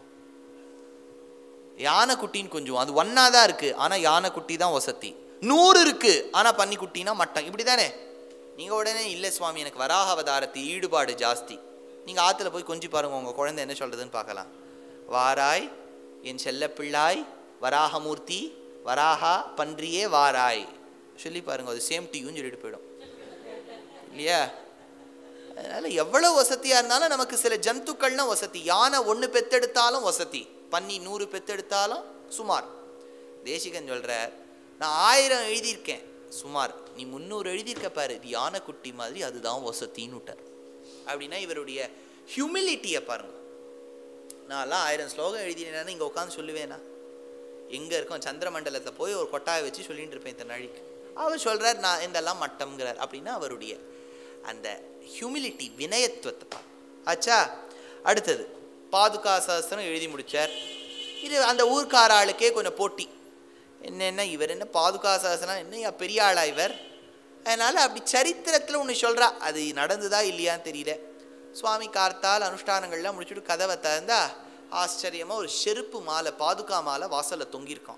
யானை குட்டின்னு கொஞ்சுவோம் அது ஒன்றா தான் இருக்குது ஆனால் யானை குட்டி தான் வசதி நூறு இருக்குது ஆனால் பன்னி குட்டினா மட்டம் இப்படி தானே நீங்கள் உடனே இல்லை சுவாமி எனக்கு வராக அவதாரத்து ஈடுபாடு ஜாஸ்தி நீங்கள் ஆற்றுல போய் கொஞ்சி பாருங்க உங்கள் குழந்தை என்ன சொல்கிறதுன்னு பார்க்கலாம் வாராய் என் செல்லப்பிள்ளாய் வராகமூர்த்தி வராகா பன்றியே வாராய் சொல்லி பாருங்க அது சேம் டியூன்னு சொல்லிட்டு போயிடும் இல்லையா அதனால எவ்வளவு வசதியா இருந்தாலும் நமக்கு சில ஜந்துக்கள்னா வசதி யானை ஒன்று பெத்தெடுத்தாலும் வசதி பன்னி நூறு பெத்தெடுத்தாலும் சுமார் தேசிகன் சொல்றார் நான் ஆயிரம் எழுதியிருக்கேன் சுமார் நீ முந்நூறு எழுதியிருக்க பாரு இது யானைக்குட்டி மாதிரி அதுதான் வசத்தின்னு விட்டார் அப்படின்னா இவருடைய ஹியூமிலிட்டியை பாருங்க நான்லாம் ஆயிரம் ஸ்லோகம் எழுதினேன்னா இங்கே உட்காந்து சொல்லுவேனா எங்கே இருக்கோம் சந்திரமண்டலத்தில் போய் ஒரு கொட்டாயை வச்சு சொல்லிட்டு இருப்பேன் இந்த நாளைக்கு அவர் சொல்கிறார் நான் இதெல்லாம் மட்டம்ங்கிறார் அப்படின்னா அவருடைய அந்த ஹியூமிலிட்டி வினயத்துவத்தை பா ஆச்சா அடுத்தது பாதுகா சஹஸ்திரம் எழுதி முடிச்சார் இது அந்த ஊர்க்கார ஆளுக்கே கொஞ்சம் போட்டி என்னென்ன இவர் என்ன பாதுகா சஹஸ்திரம் என்ன பெரிய ஆளா இவர் அதனால் அப்படி சரித்திரத்தில் ஒன்று சொல்கிறா அது நடந்ததா இல்லையான்னு தெரியல சுவாமி கார்த்தால் அனுஷ்டானங்கள்லாம் முடிச்சுட்டு கதவை திறந்தா ஆச்சரியமாக ஒரு செருப்பு மாலை பாதுகா மாலை வாசலில் தொங்கியிருக்கான்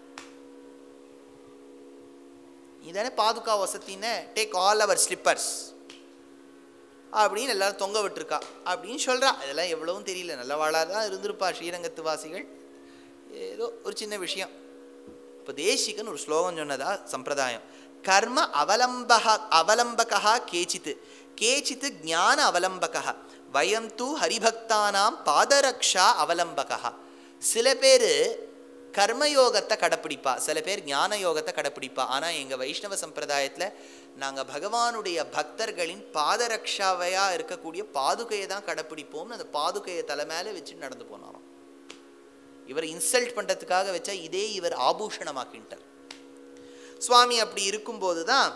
இதானே பாதுகா வசத்தின்னு டேக் ஆல் அவர் ஸ்லிப்பர்ஸ் அப்படின்னு எல்லாரும் தொங்க விட்டுருக்கா அப்படின்னு சொல்கிறா இதெல்லாம் எவ்வளவும் தெரியல நல்லவாளாக தான் இருந்திருப்பா ஸ்ரீரங்கத்து வாசிகள் ஏதோ ஒரு சின்ன விஷயம் இப்போ தேசிகன் ஒரு ஸ்லோகம் சொன்னதா சம்பிரதாயம் கர்ம அவலம்பக அவலம்பகா கேச்சித் கேச்சித் ஞான அவலம்பகா வயம் தூ ஹரிபக்தானாம் பாதரக்ஷா அவலம்பகா சில பேர் கர்மயோகத்தை கடைப்பிடிப்பா சில பேர் ஞான யோகத்தை கடைப்பிடிப்பா ஆனால் எங்கள் வைஷ்ணவ சம்பிரதாயத்தில் நாங்கள் பகவானுடைய பக்தர்களின் பாதரக்ஷாவையாக இருக்கக்கூடிய பாதுகையை தான் கடைப்பிடிப்போம்னு அந்த பாதுகையை தலை மேலே வச்சு நடந்து போனாராம் இவர் இன்சல்ட் பண்ணுறதுக்காக வச்சா இதே இவர் ஆபூஷணமாக்கின்ட்டார் சுவாமி அப்படி இருக்கும்போது தான்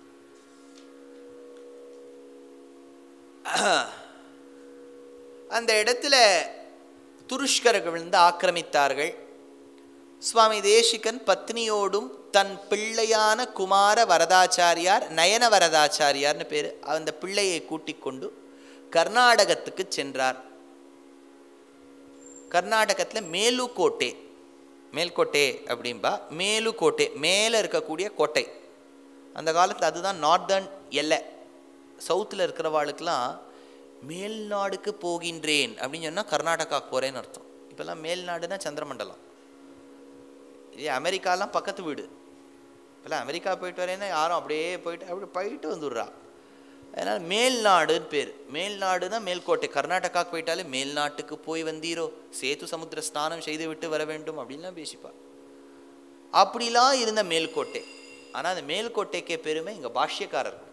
அந்த இடத்துல துருஷ்கர்கள் வந்து ஆக்கிரமித்தார்கள் சுவாமி தேசிகன் பத்னியோடும் தன் பிள்ளையான குமார வரதாச்சாரியார் நயன வரதாச்சாரியார்னு பேர் அந்த பிள்ளையை கூட்டிக் கொண்டு கர்நாடகத்துக்கு சென்றார் கர்நாடகத்தில் மேலுக்கோட்டை மேல்கோட்டை அப்படின்பா மேலுக்கோட்டை மேலே இருக்கக்கூடிய கோட்டை அந்த காலத்தில் அதுதான் நார்தர்ன் எல்லை சவுத்தில் இருக்கிறவாளுக்கெல்லாம் மேல்நாடுக்கு போகின்றேன் அப்படின்னு சொன்னால் கர்நாடகாவுக்கு போகிறேன்னு அர்த்தம் இப்போல்லாம் மேல்நாடுனா சந்திரமண்டலம் இதே அமெரிக்காலாம் பக்கத்து வீடு இப்போல்லாம் அமெரிக்கா போயிட்டு வரேன்னா யாரும் அப்படியே போயிட்டு அப்படி போயிட்டு வந்துடுறா அதனால் மேல்நாடுன்னு பேர் மேல்நாடுனா மேல்கோட்டை கர்நாடகாவுக்கு போயிட்டாலே மேல்நாட்டுக்கு போய் வந்தீரோ சேது சமுத்திர ஸ்நானம் செய்து விட்டு வர வேண்டும் அப்படின்லாம் பேசிப்பா அப்படிலாம் இருந்த மேல்கோட்டை ஆனால் அந்த மேல்கோட்டைக்கே பெருமை இங்கே பாஷ்யக்காரர் கொடுத்தார்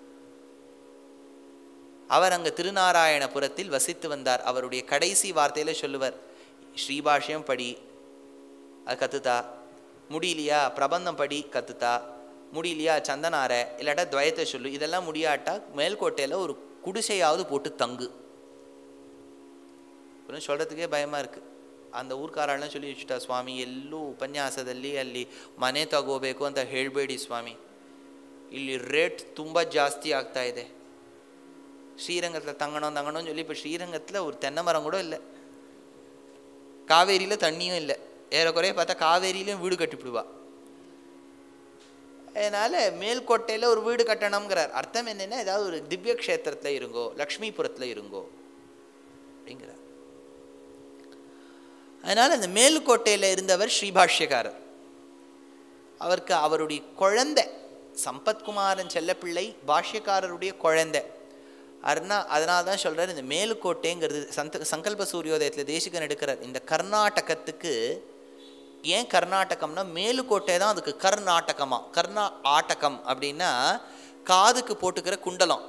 அவர் அங்கே திருநாராயணபுரத்தில் வசித்து வந்தார் அவருடைய கடைசி வார்த்தையில சொல்லுவார் ஸ்ரீபாஷ்யம் படி அது கற்றுத்தா முடியலையா பிரபந்தம் படி கற்றுத்தா முடியலையா சந்தனார இல்லாட்டா துவயத்தை சொல்லு இதெல்லாம் முடியாட்டா மேல்கோட்டையில் ஒரு குடிசையாவது போட்டு தங்கு ಅப்புறம் சொல்கிறதுக்கே பயமாக இருக்குது அந்த ಊರ್ಕಾರಳನ್ನ சொல்லி ವச்சுಟಾ ಸ್ವಾಮಿ ಎಲ್ಲೂ ಉಪನ್ಯಾಸದಲ್ಲಿ ಅಲ್ಲಿ ಮನೆ ತಗೋಬೇಕು ಅಂತ ಹೇಳಬೇಡಿ ಸ್ವಾಮಿ ಇಲ್ಲಿ ರೇಟ್ ತುಂಬ ಜಾಸ್ತಿ ಆಗ್ತಾ ಇದೆ ஸ்ரீரங்கத்தில் தங்கணும் தங்கணும்னு சொல்லி இப்போ ஸ்ரீரங்கத்தில் ஒரு தென்னை மரம் கூட இல்லை காவேரியில் தண்ணியும் இல்லை ஏறக்குறைய பார்த்தா காவேரியிலையும் வீடு கட்டிவிடுவா அதனால் மேல்கோட்டையில் ஒரு வீடு கட்டணுங்கிறார் அர்த்தம் என்னென்னா ஏதாவது ஒரு திவ்ய க்ஷேத்திரத்தில் இருங்கோ லக்ஷ்மிபுரத்தில் இருங்கோ அப்படிங்கிறார் அதனால் அந்த மேல்கோட்டையில் இருந்தவர் ஸ்ரீபாஷ்யக்காரர் அவருக்கு அவருடைய குழந்தை சம்பத்குமாரன் செல்லப்பிள்ளை பாஷ்யக்காரருடைய குழந்தை அருணா அதனால தான் சொல்கிறார் இந்த மேலுக்கோட்டைங்கிறது சந்த சங்கல்ப சூரியோதயத்தில் தேசிகன் எடுக்கிறார் இந்த கர்நாடகத்துக்கு ஏன் கர்நாடகம்னா மேலுக்கோட்டை தான் அதுக்கு கர்நாடகமா கர்நா ஆட்டகம் அப்படின்னா காதுக்கு போட்டுக்கிற குண்டலம்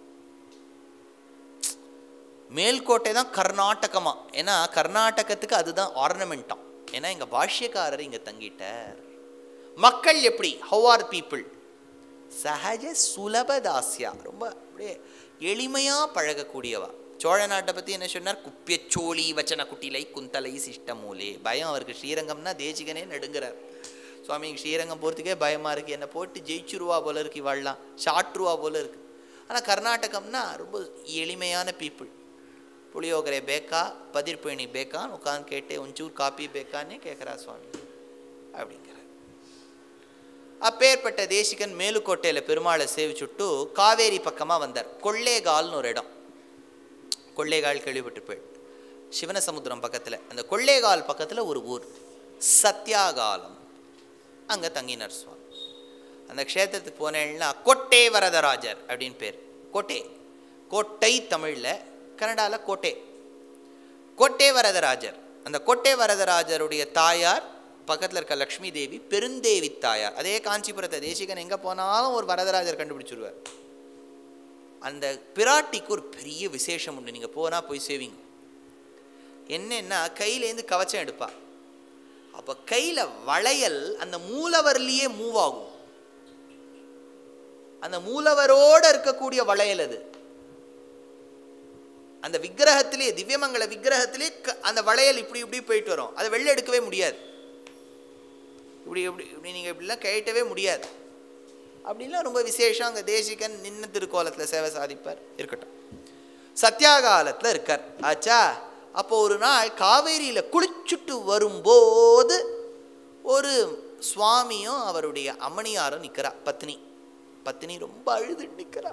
மேல்கோட்டை தான் கர்நாடகமா ஏன்னா கர்நாடகத்துக்கு அதுதான் ஆர்னமெண்ட்டாம் ஏன்னா எங்கள் பாஷ்யக்காரர் இங்கே தங்கிட்டார் மக்கள் எப்படி ஹவ் ஆர் பீப்புள் சகஜ சுலபதாசியா ரொம்ப அப்படியே எளிமையாக பழகக்கூடியவா சோழ நாட்டை பற்றி என்ன சொன்னார் குப்பியச்சோழி வச்சன குட்டிலை குந்தலை சிஷ்டமூலே பயம் அவருக்கு ஸ்ரீரங்கம்னா தேசிகனே நடுங்கிறார் ஸோ சுவாமி ஸ்ரீரங்கம் போகிறதுக்கே பயமாக இருக்குது என்னை போட்டு ஜெயிச்சுருவா போல இருக்கு இவாள்லாம் சாட்டுருவா போல இருக்கு ஆனால் கர்நாடகம்னா ரொம்ப எளிமையான பீப்புள் புளியோகரை ಬೇಕಾ பதிர்பேணி ಬೇಕಾன்னு உட்காந்து கேட்டு ஒஞ்சூர் காப்பி ಬೇಕಾன்னே கேட்குறா சுவாமி அப்படிங்கிறார் அப்பேற்பட்ட தேசிகன் மேலுக்கோட்டையில் பெருமாளை சேவிச்சுட்டு காவேரி பக்கமாக வந்தார் கொள்ளேகால்னு ஒரு இடம் கொள்ளேகால் கேள்விப்பட்டு போய் சிவனசமுத்திரம் பக்கத்தில் அந்த கொள்ளேகால் பக்கத்தில் ஒரு ஊர் சத்யாகாலம் அங்கே தங்கினார் சுவாமி அந்த க்ஷேத்திரத்துக்கு போனேன்னா கொட்டே வரதராஜர் அப்படின்னு பேர் கோட்டை கோட்டை தமிழில் கன்னடாவில் கோட்டை கோட்டை வரதராஜர் அந்த கோட்டை வரதராஜருடைய தாயார் பக்கத்தில் இருக்க லக்ஷ்மி தேவி பெருந்தேவி தாயார் அதே காஞ்சிபுரத்தை தேசிகன் எங்கே போனாலும் ஒரு வரதராஜர் கண்டுபிடிச்சிருவார் அந்த பிராட்டிக்கு ஒரு பெரிய விசேஷம் உண்டு நீங்கள் போனால் போய் சேவிங்க என்னன்னா கையிலேருந்து கவச்சம் எடுப்பா அப்போ கையில் வளையல் அந்த மூலவர்லேயே மூவ் ஆகும் அந்த மூலவரோட இருக்கக்கூடிய வளையல் அது அந்த விக்கிரகத்திலே திவ்யமங்கல விக்கிரகத்திலே க- அந்த வளையல் இப்படி இப்படி போயிட்டு வரும் அதை வெளில எடுக்கவே முடியாது இப்படி இப்படி இப்படி நீங்கள் இப்படிலாம் கழட்டவே முடியாது அப்படின்லாம் ரொம்ப விசேஷம் அங்கே தேசிகன் நின்ன திருக்கோலத்தில் சேவை சாதிப்பார் இருக்கட்டும் சத்தியாகாலத்தில் இருக்கார் ஆச்சா அப்போ ஒரு நாள் காவேரியில் குளிச்சுட்டு வரும்போது ஒரு சுவாமியும் அவருடைய அம்மணியாரும் நிற்கிறா பத்னி பத்னி ரொம்ப அழுது நிற்கிறா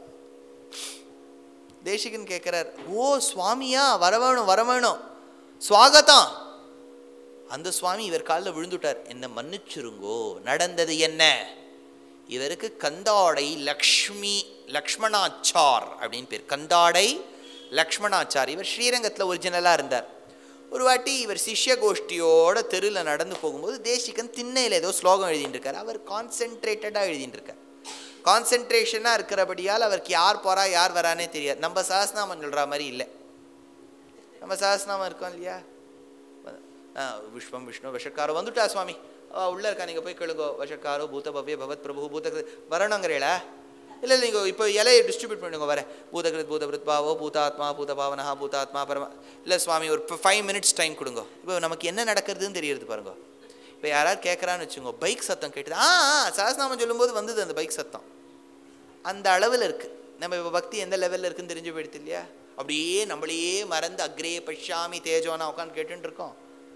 தேசிகன் கேட்குறார் ஓ சுவாமியா வரவேணும் வரவேணும் சுவாகத்தம் அந்த சுவாமி இவர் காலில் விழுந்துட்டார் என்ன மன்னிச்சிருங்கோ நடந்தது என்ன இவருக்கு கந்தாடை லக்ஷ்மி லக்ஷ்மணாச்சார் அப்படின்னு பேர் கந்தாடை லக்ஷ்மணாச்சார் இவர் ஸ்ரீரங்கத்தில் ஒரிஜினலாக இருந்தார் ஒரு வாட்டி இவர் சிஷ்ய கோஷ்டியோட தெருவில் நடந்து போகும்போது தேசிகன் திண்ணையில் ஏதோ ஸ்லோகம் எழுதிட்டு இருக்கார் அவர் கான்சென்ட்ரேட்டடாக எழுதிட்டு இருக்கார் கான்சென்ட்ரேஷனாக இருக்கிறபடியால் அவருக்கு யார் போகிறா யார் வரானே தெரியாது நம்ம சஹஸ்நாமம் சொல்கிற மாதிரி இல்லை நம்ம சஹஸ்நாமம் இருக்கோம் இல்லையா ஆ, விஸ்வம் விஷ்ணு விஷக்காரோ வந்துட்டா சுவாமி ஆ, உள்ள இருக்கா நீங்கள் போய் கேளுங்கோ விஷக்காரோ பூத பவ்ய பவத் பிரபு பூத வரணுங்கிறீங்களா இல்லை இல்லை நீங்கள் இப்போ இலையை டிஸ்ட்ரிபியூட் பண்ணுங்க வர பூதகிருத் பூதபிருத் பாவோ பூதாத்மா பூத பாவனஹா பூதாத்மா பரம இல்லை சுவாமி ஒரு ஃபைவ் மினிட்ஸ் டைம் கொடுங்க இப்போ நமக்கு என்ன நடக்கிறதுன்னு தெரியறது பாருங்க இப்போ யாராவது கேட்குறான்னு வச்சுக்கோங்க பைக் சத்தம் கேட்டுது ஆ ஆ, சஹஸ்நாமம் சொல்லும்போது வந்தது அந்த பைக் சத்தம் அந்த அளவில் இருக்குது நம்ம இப்போ பக்தி எந்த லெவலில் இருக்குன்னு தெரிஞ்சு போயிடுது இல்லையா அப்படியே நம்மளையே மறந்து அக்ரே பஷ்யாமி தேஜோனா உட்காந்து கேட்டுட்டு இருக்கோம்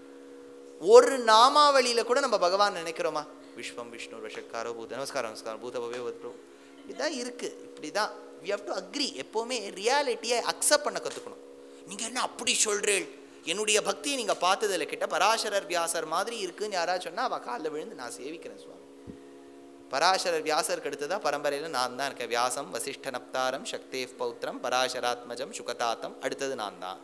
ஒரு நாமாவளியில் கூட நம்ம பகவான் நினைக்கிறோமா விஸ்வம் விஷ்ணு விஷக்காரோ பூத நமஸ்காரம் நமஸ்காரம் பூத பவே பூத இப்படிதான் இருக்கு இப்படி தான் வி ஹவ் டு அக்ரி எப்போவுமே ரியாலிட்டியை அக்செப்ட் பண்ண கற்றுக்கணும் நீங்கள் என்ன அப்படி சொல்கிறீள் என்னுடைய பக்தியை நீங்கள் பார்த்ததில்ல கிட்ட பராசரர் வியாசர் மாதிரி இருக்குன்னு யாராவது சொன்னால் அவள் காலில் விழுந்து நான் சேவிக்கிறேன் சுவாமி பராசரர் வியாசருக்கு அடுத்ததா பரம்பரையில் நான் தான் இருக்கேன் வியாசம் வசிஷ்ட நப்தாரம் சக்தேவ் பௌத்திரம் பராசராத்மஜம் சுகதாத்தம் அடுத்தது நான் தான்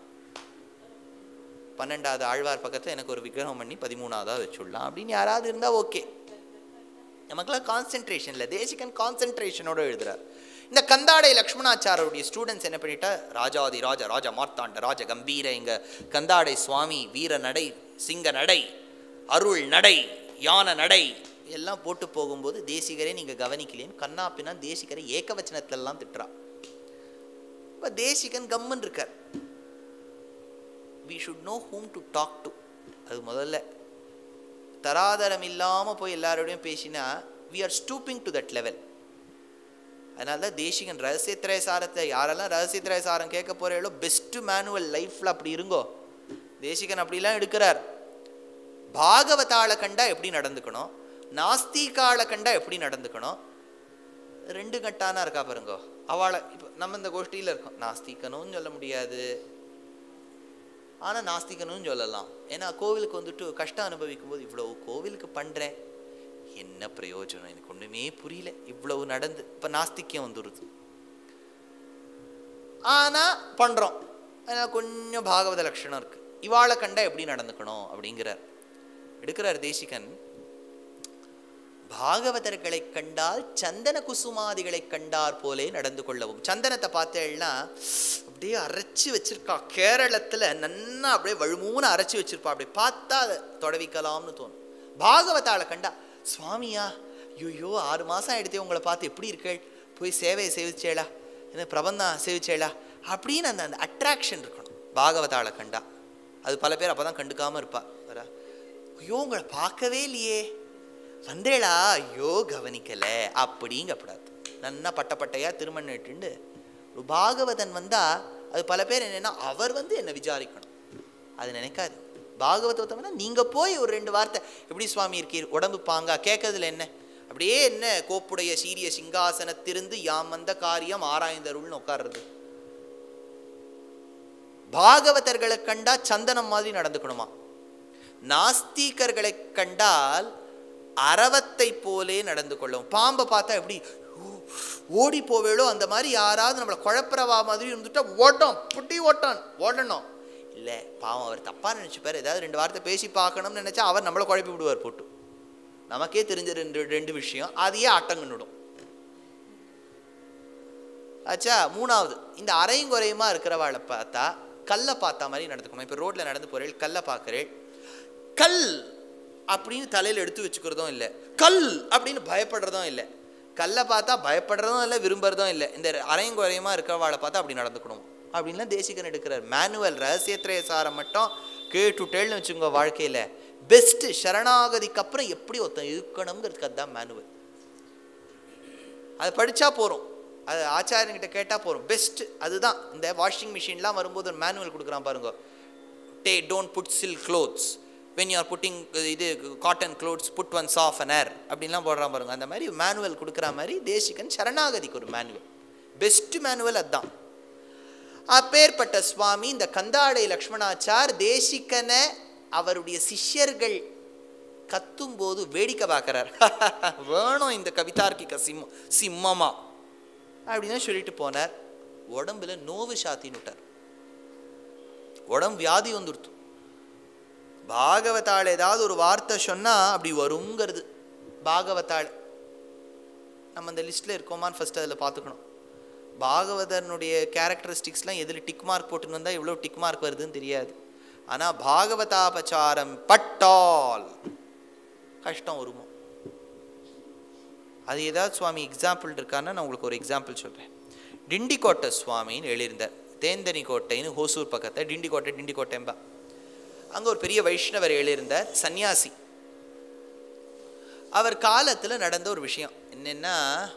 பன்னெண்டாவது ஆழ்வார் பக்கத்தில் எனக்கு ஒரு விக்கிரகம் பண்ணி பதிமூணாவதாக வச்சுடலாம் அப்படின்னு யாராவது இருந்தால் ஓகே நமக்கெல்லாம் கான்சென்ட்ரேஷன் இல்லை தேசிகன் கான்சென்ட்ரேஷனோட எழுதுறார் இந்த கந்தாடை லக்ஷ்மணாச்சாரருடைய ஸ்டூடெண்ட்ஸ் என்ன பண்ணிட்டா ராஜாதி ராஜ ராஜ மார்த்தாண்ட ராஜ கம்பீர இங்க கந்தாடை சுவாமி வீர நடை சிங்க நடை அருள் நடை யான நடை எல்லாம் போட்டு போகும்போது தேசிகரே நீங்கள் கவனிக்கலையும் கண்ணா பின்னா தேசிகரை ஏகவச்சனத்திலலாம் திட்டுறா இப்போ தேசிகன் கம்மன் இருக்கார் we should know whom to talk to அது முதல்ல தராதரம் இல்லாமல் போய் எல்லாரோடையும் பேசினா we are stooping to that level அதனால தான் தேசிகன் ரகசியத்திரை சாரத்தை யாரெல்லாம் ரகசியத்திரை சாரம் கேட்க போகிறீங்களோ பெஸ்ட்டு மேனுவல் லைஃப்பில் அப்படி இருங்கோ தேசிகன் அப்படிலாம் எடுக்கிறார் பாகவதாளை கண்டா எப்படி நடந்துக்கணும் நாஸ்திகாளை கண்டா எப்படி நடந்துக்கணும் ரெண்டு கட்டானா இருக்கா பாருங்கோ அவளை இப்போ நம்ம இந்த கோஷ்டியில் இருக்கோம் நாஸ்திகனும் சொல்ல முடியாது ஆனால் நாஸ்திகனும் சொல்லலாம் ஏன்னா கோவிலுக்கு வந்துட்டு கஷ்டம் அனுபவிக்கும் போது இவ்வளவு கோவிலுக்கு பண்ணுறேன் என்ன பிரயோஜனம் எனக்கு ஒன்றுமே புரியல இவ்வளவு நடந்து இப்போ நாஸ்திக்கம் வந்துடுது ஆனால் பண்ணுறோம் ஆனால் கொஞ்சம் பாகவத லட்சணம் இருக்குது இவாளை கண்டா எப்படி நடந்துக்கணும் அப்படிங்கிறார் எடுக்கிறார் தேசிகன் பாகவதர்களை கண்டால் சந்தன குசுமாதிகளை கண்டார் போலே நடந்து கொள்ளவும் சந்தனத்தை பார்த்தேன்னா அப்படியே அரைச்சி வச்சிருக்கா கேரளத்தில் நன்னா அப்படியே வழுமூன்னு அரைச்சி வச்சிருப்பா அப்படியே பார்த்தா அதை தொடவிக்கலாம்னு தோணும் பாகவதாளை கண்டா சுவாமியா ஐயோ ஆறு மாதம் ஆயிடுத்தே உங்களை பார்த்து எப்படி இருக்கள் போய் சேவையை சேவிச்சேளா என்ன பிரபந்தம் சேவிச்சேளா அப்படின்னு அந்த அந்த அட்ராக்ஷன் இருக்கணும் பாகவதாளை கண்டா அது பல பேர் அப்போ தான் கண்டுக்காமல் இருப்பா வரா ஐயோ உங்களை பார்க்கவே இல்லையே வந்தேளா ஐயோ கவனிக்கல அப்படிங்கப்படாது நன்னா பட்ட பட்டையா திருமணம் இட்டுண்டு ஒரு பாகவதன் வந்தா அது பல பேர் என்னன்னா அவர் வந்து என்னை விசாரிக்கணும் அது நினைக்காது பாகவதம்னா நீங்க போய் ஒரு ரெண்டு வார்த்தை எப்படி சுவாமி இருக்கீர் உடம்பு பாங்கா கேட்கறதுல என்ன அப்படியே என்ன கோப்புடைய சீரிய சிங்காசனத்திருந்து யாம் வந்த காரியம் ஆராய்ந்தருள்னு உட்கார்றது பாகவதர்களை கண்டா சந்தனம் மாதிரி நடந்துக்கணுமா நாஸ்திகர்களை கண்டால் அரவத்தை போலே நடந்து கொள்ளும் பாம்பை பார்த்தா எப்படி ஓ- ஓடி போவேளோ அந்த மாதிரி யாராவது நம்மளை குழப்பறவா மாதிரி இருந்துட்டா ஓட்டம் புட்டி ஓட்டான் ஓடணும் இல்லை பாவம் அவர் தப்பா நினைச்சுப்பார் ஏதாவது ரெண்டு வார்த்தை பேசி பார்க்கணும்னு நினைச்சா அவர் நம்மளை குழப்பி விடுவார் போட்டு நமக்கே தெரிஞ்ச ரெண்டு ரெண்டு விஷயம் அதையே அட்டங்கன்னுடும் ஆச்சா மூணாவது இந்த அரையும் குறையுமா இருக்கிறவாளை பார்த்தா கல்லை பார்த்த மாதிரி நடந்துக்கணும் இப்போ ரோட்டில் நடந்து போகிறேள் கல்லை பார்க்குறேள் கல் அப்படின்னு தலையில் எடுத்து வச்சுக்கிறதும் இல்லை கல் அப்படின்னு பயப்படுறதும் இல்லை கல்லை பார்த்தா பயப்படுறதும் இல்லை விரும்புறதும் இல்லை இந்த அரையும் குறையுமா இருக்கிறவாளை பார்த்தா அப்படி நடந்துக்கணும் அப்படின்லாம் தேசிகன் எடுக்கிறார் மேனுவல் ரகசியத்திரைய சாரம் மட்டும் கேட்டுட்டேள்னு வச்சுங்க வாழ்க்கையில் பெஸ்ட்டு சரணாகதிக்கு அப்புறம் எப்படி ஒருத்தன் இருக்கணுங்கிறதுக்கு அதுதான் மேனுவல் அது படித்தா போகிறோம் அது ஆச்சாரியன்கிட்ட கேட்டால் போகிறோம் பெஸ்ட் அதுதான் இந்த வாஷிங் மிஷின்லாம் வரும்போது ஒரு மேனுவல் கொடுக்குறான் பாருங்க they don't put silk clothes when you are putting இது cotton clothes put one soft and air அப்படின்லாம் போடுறான் பாருங்க அந்த மாதிரி மேனுவல் கொடுக்குற மாதிரி தேசிகன் சரணாகதிக்கு ஒரு மேனுவல் பெஸ்ட் மேனுவல் அதுதான் அப்பேற்பட்ட சுவாமி இந்த கந்தாடை லக்ஷ்மணாச்சார் தேசிகனை அவருடைய சிஷ்யர்கள் கத்தும்போது வேடிக்கை பார்க்குறார் வேணும் இந்த கவிதார்க்கிக சிம்ம சிம்மமா அப்படின்னு சொல்லிட்டு போனார் உடம்புல நோவு சாத்தின்னு விட்டார் உடம்பு வியாதி வந்துடுத்து பாகவதாள் ஏதாவது ஒரு வார்த்தை சொன்னா அப்படி வருங்கிறது பாகவதாள் நம்ம அந்த லிஸ்ட்டில் இருக்கோமான்னு ஃபர்ஸ்ட் அதில் பார்த்துக்கணும் பாகவதனுடைய கேரக்டரிஸ்டிக்ஸ்லாம் எதில் டிக் மார்க் போட்டுன்னு வந்தால் எவ்வளோ டிக் மார்க் வருதுன்னு தெரியாது ஆனால் பாகவதாபச்சாரம் பட்டால் கஷ்டம் வருமோ அது ஏதாவது சுவாமி எக்ஸாம்பிள் இருக்கான்னா நான் உங்களுக்கு ஒரு எக்ஸாம்பிள் சொல்கிறேன் டிண்டிக்கோட்டை சுவாமின்னு எழுதியிருந்தார் தேந்தனி கோட்டைன்னு ஹோசூர் பக்கத்தை டிண்டிக்கோட்டை டிண்டிக்கோட்டைம்பா அங்கே ஒரு பெரிய வைஷ்ணவர் எழுதியிருந்தார் சன்னியாசி அவர் காலத்தில் நடந்த ஒரு விஷயம் என்னென்னா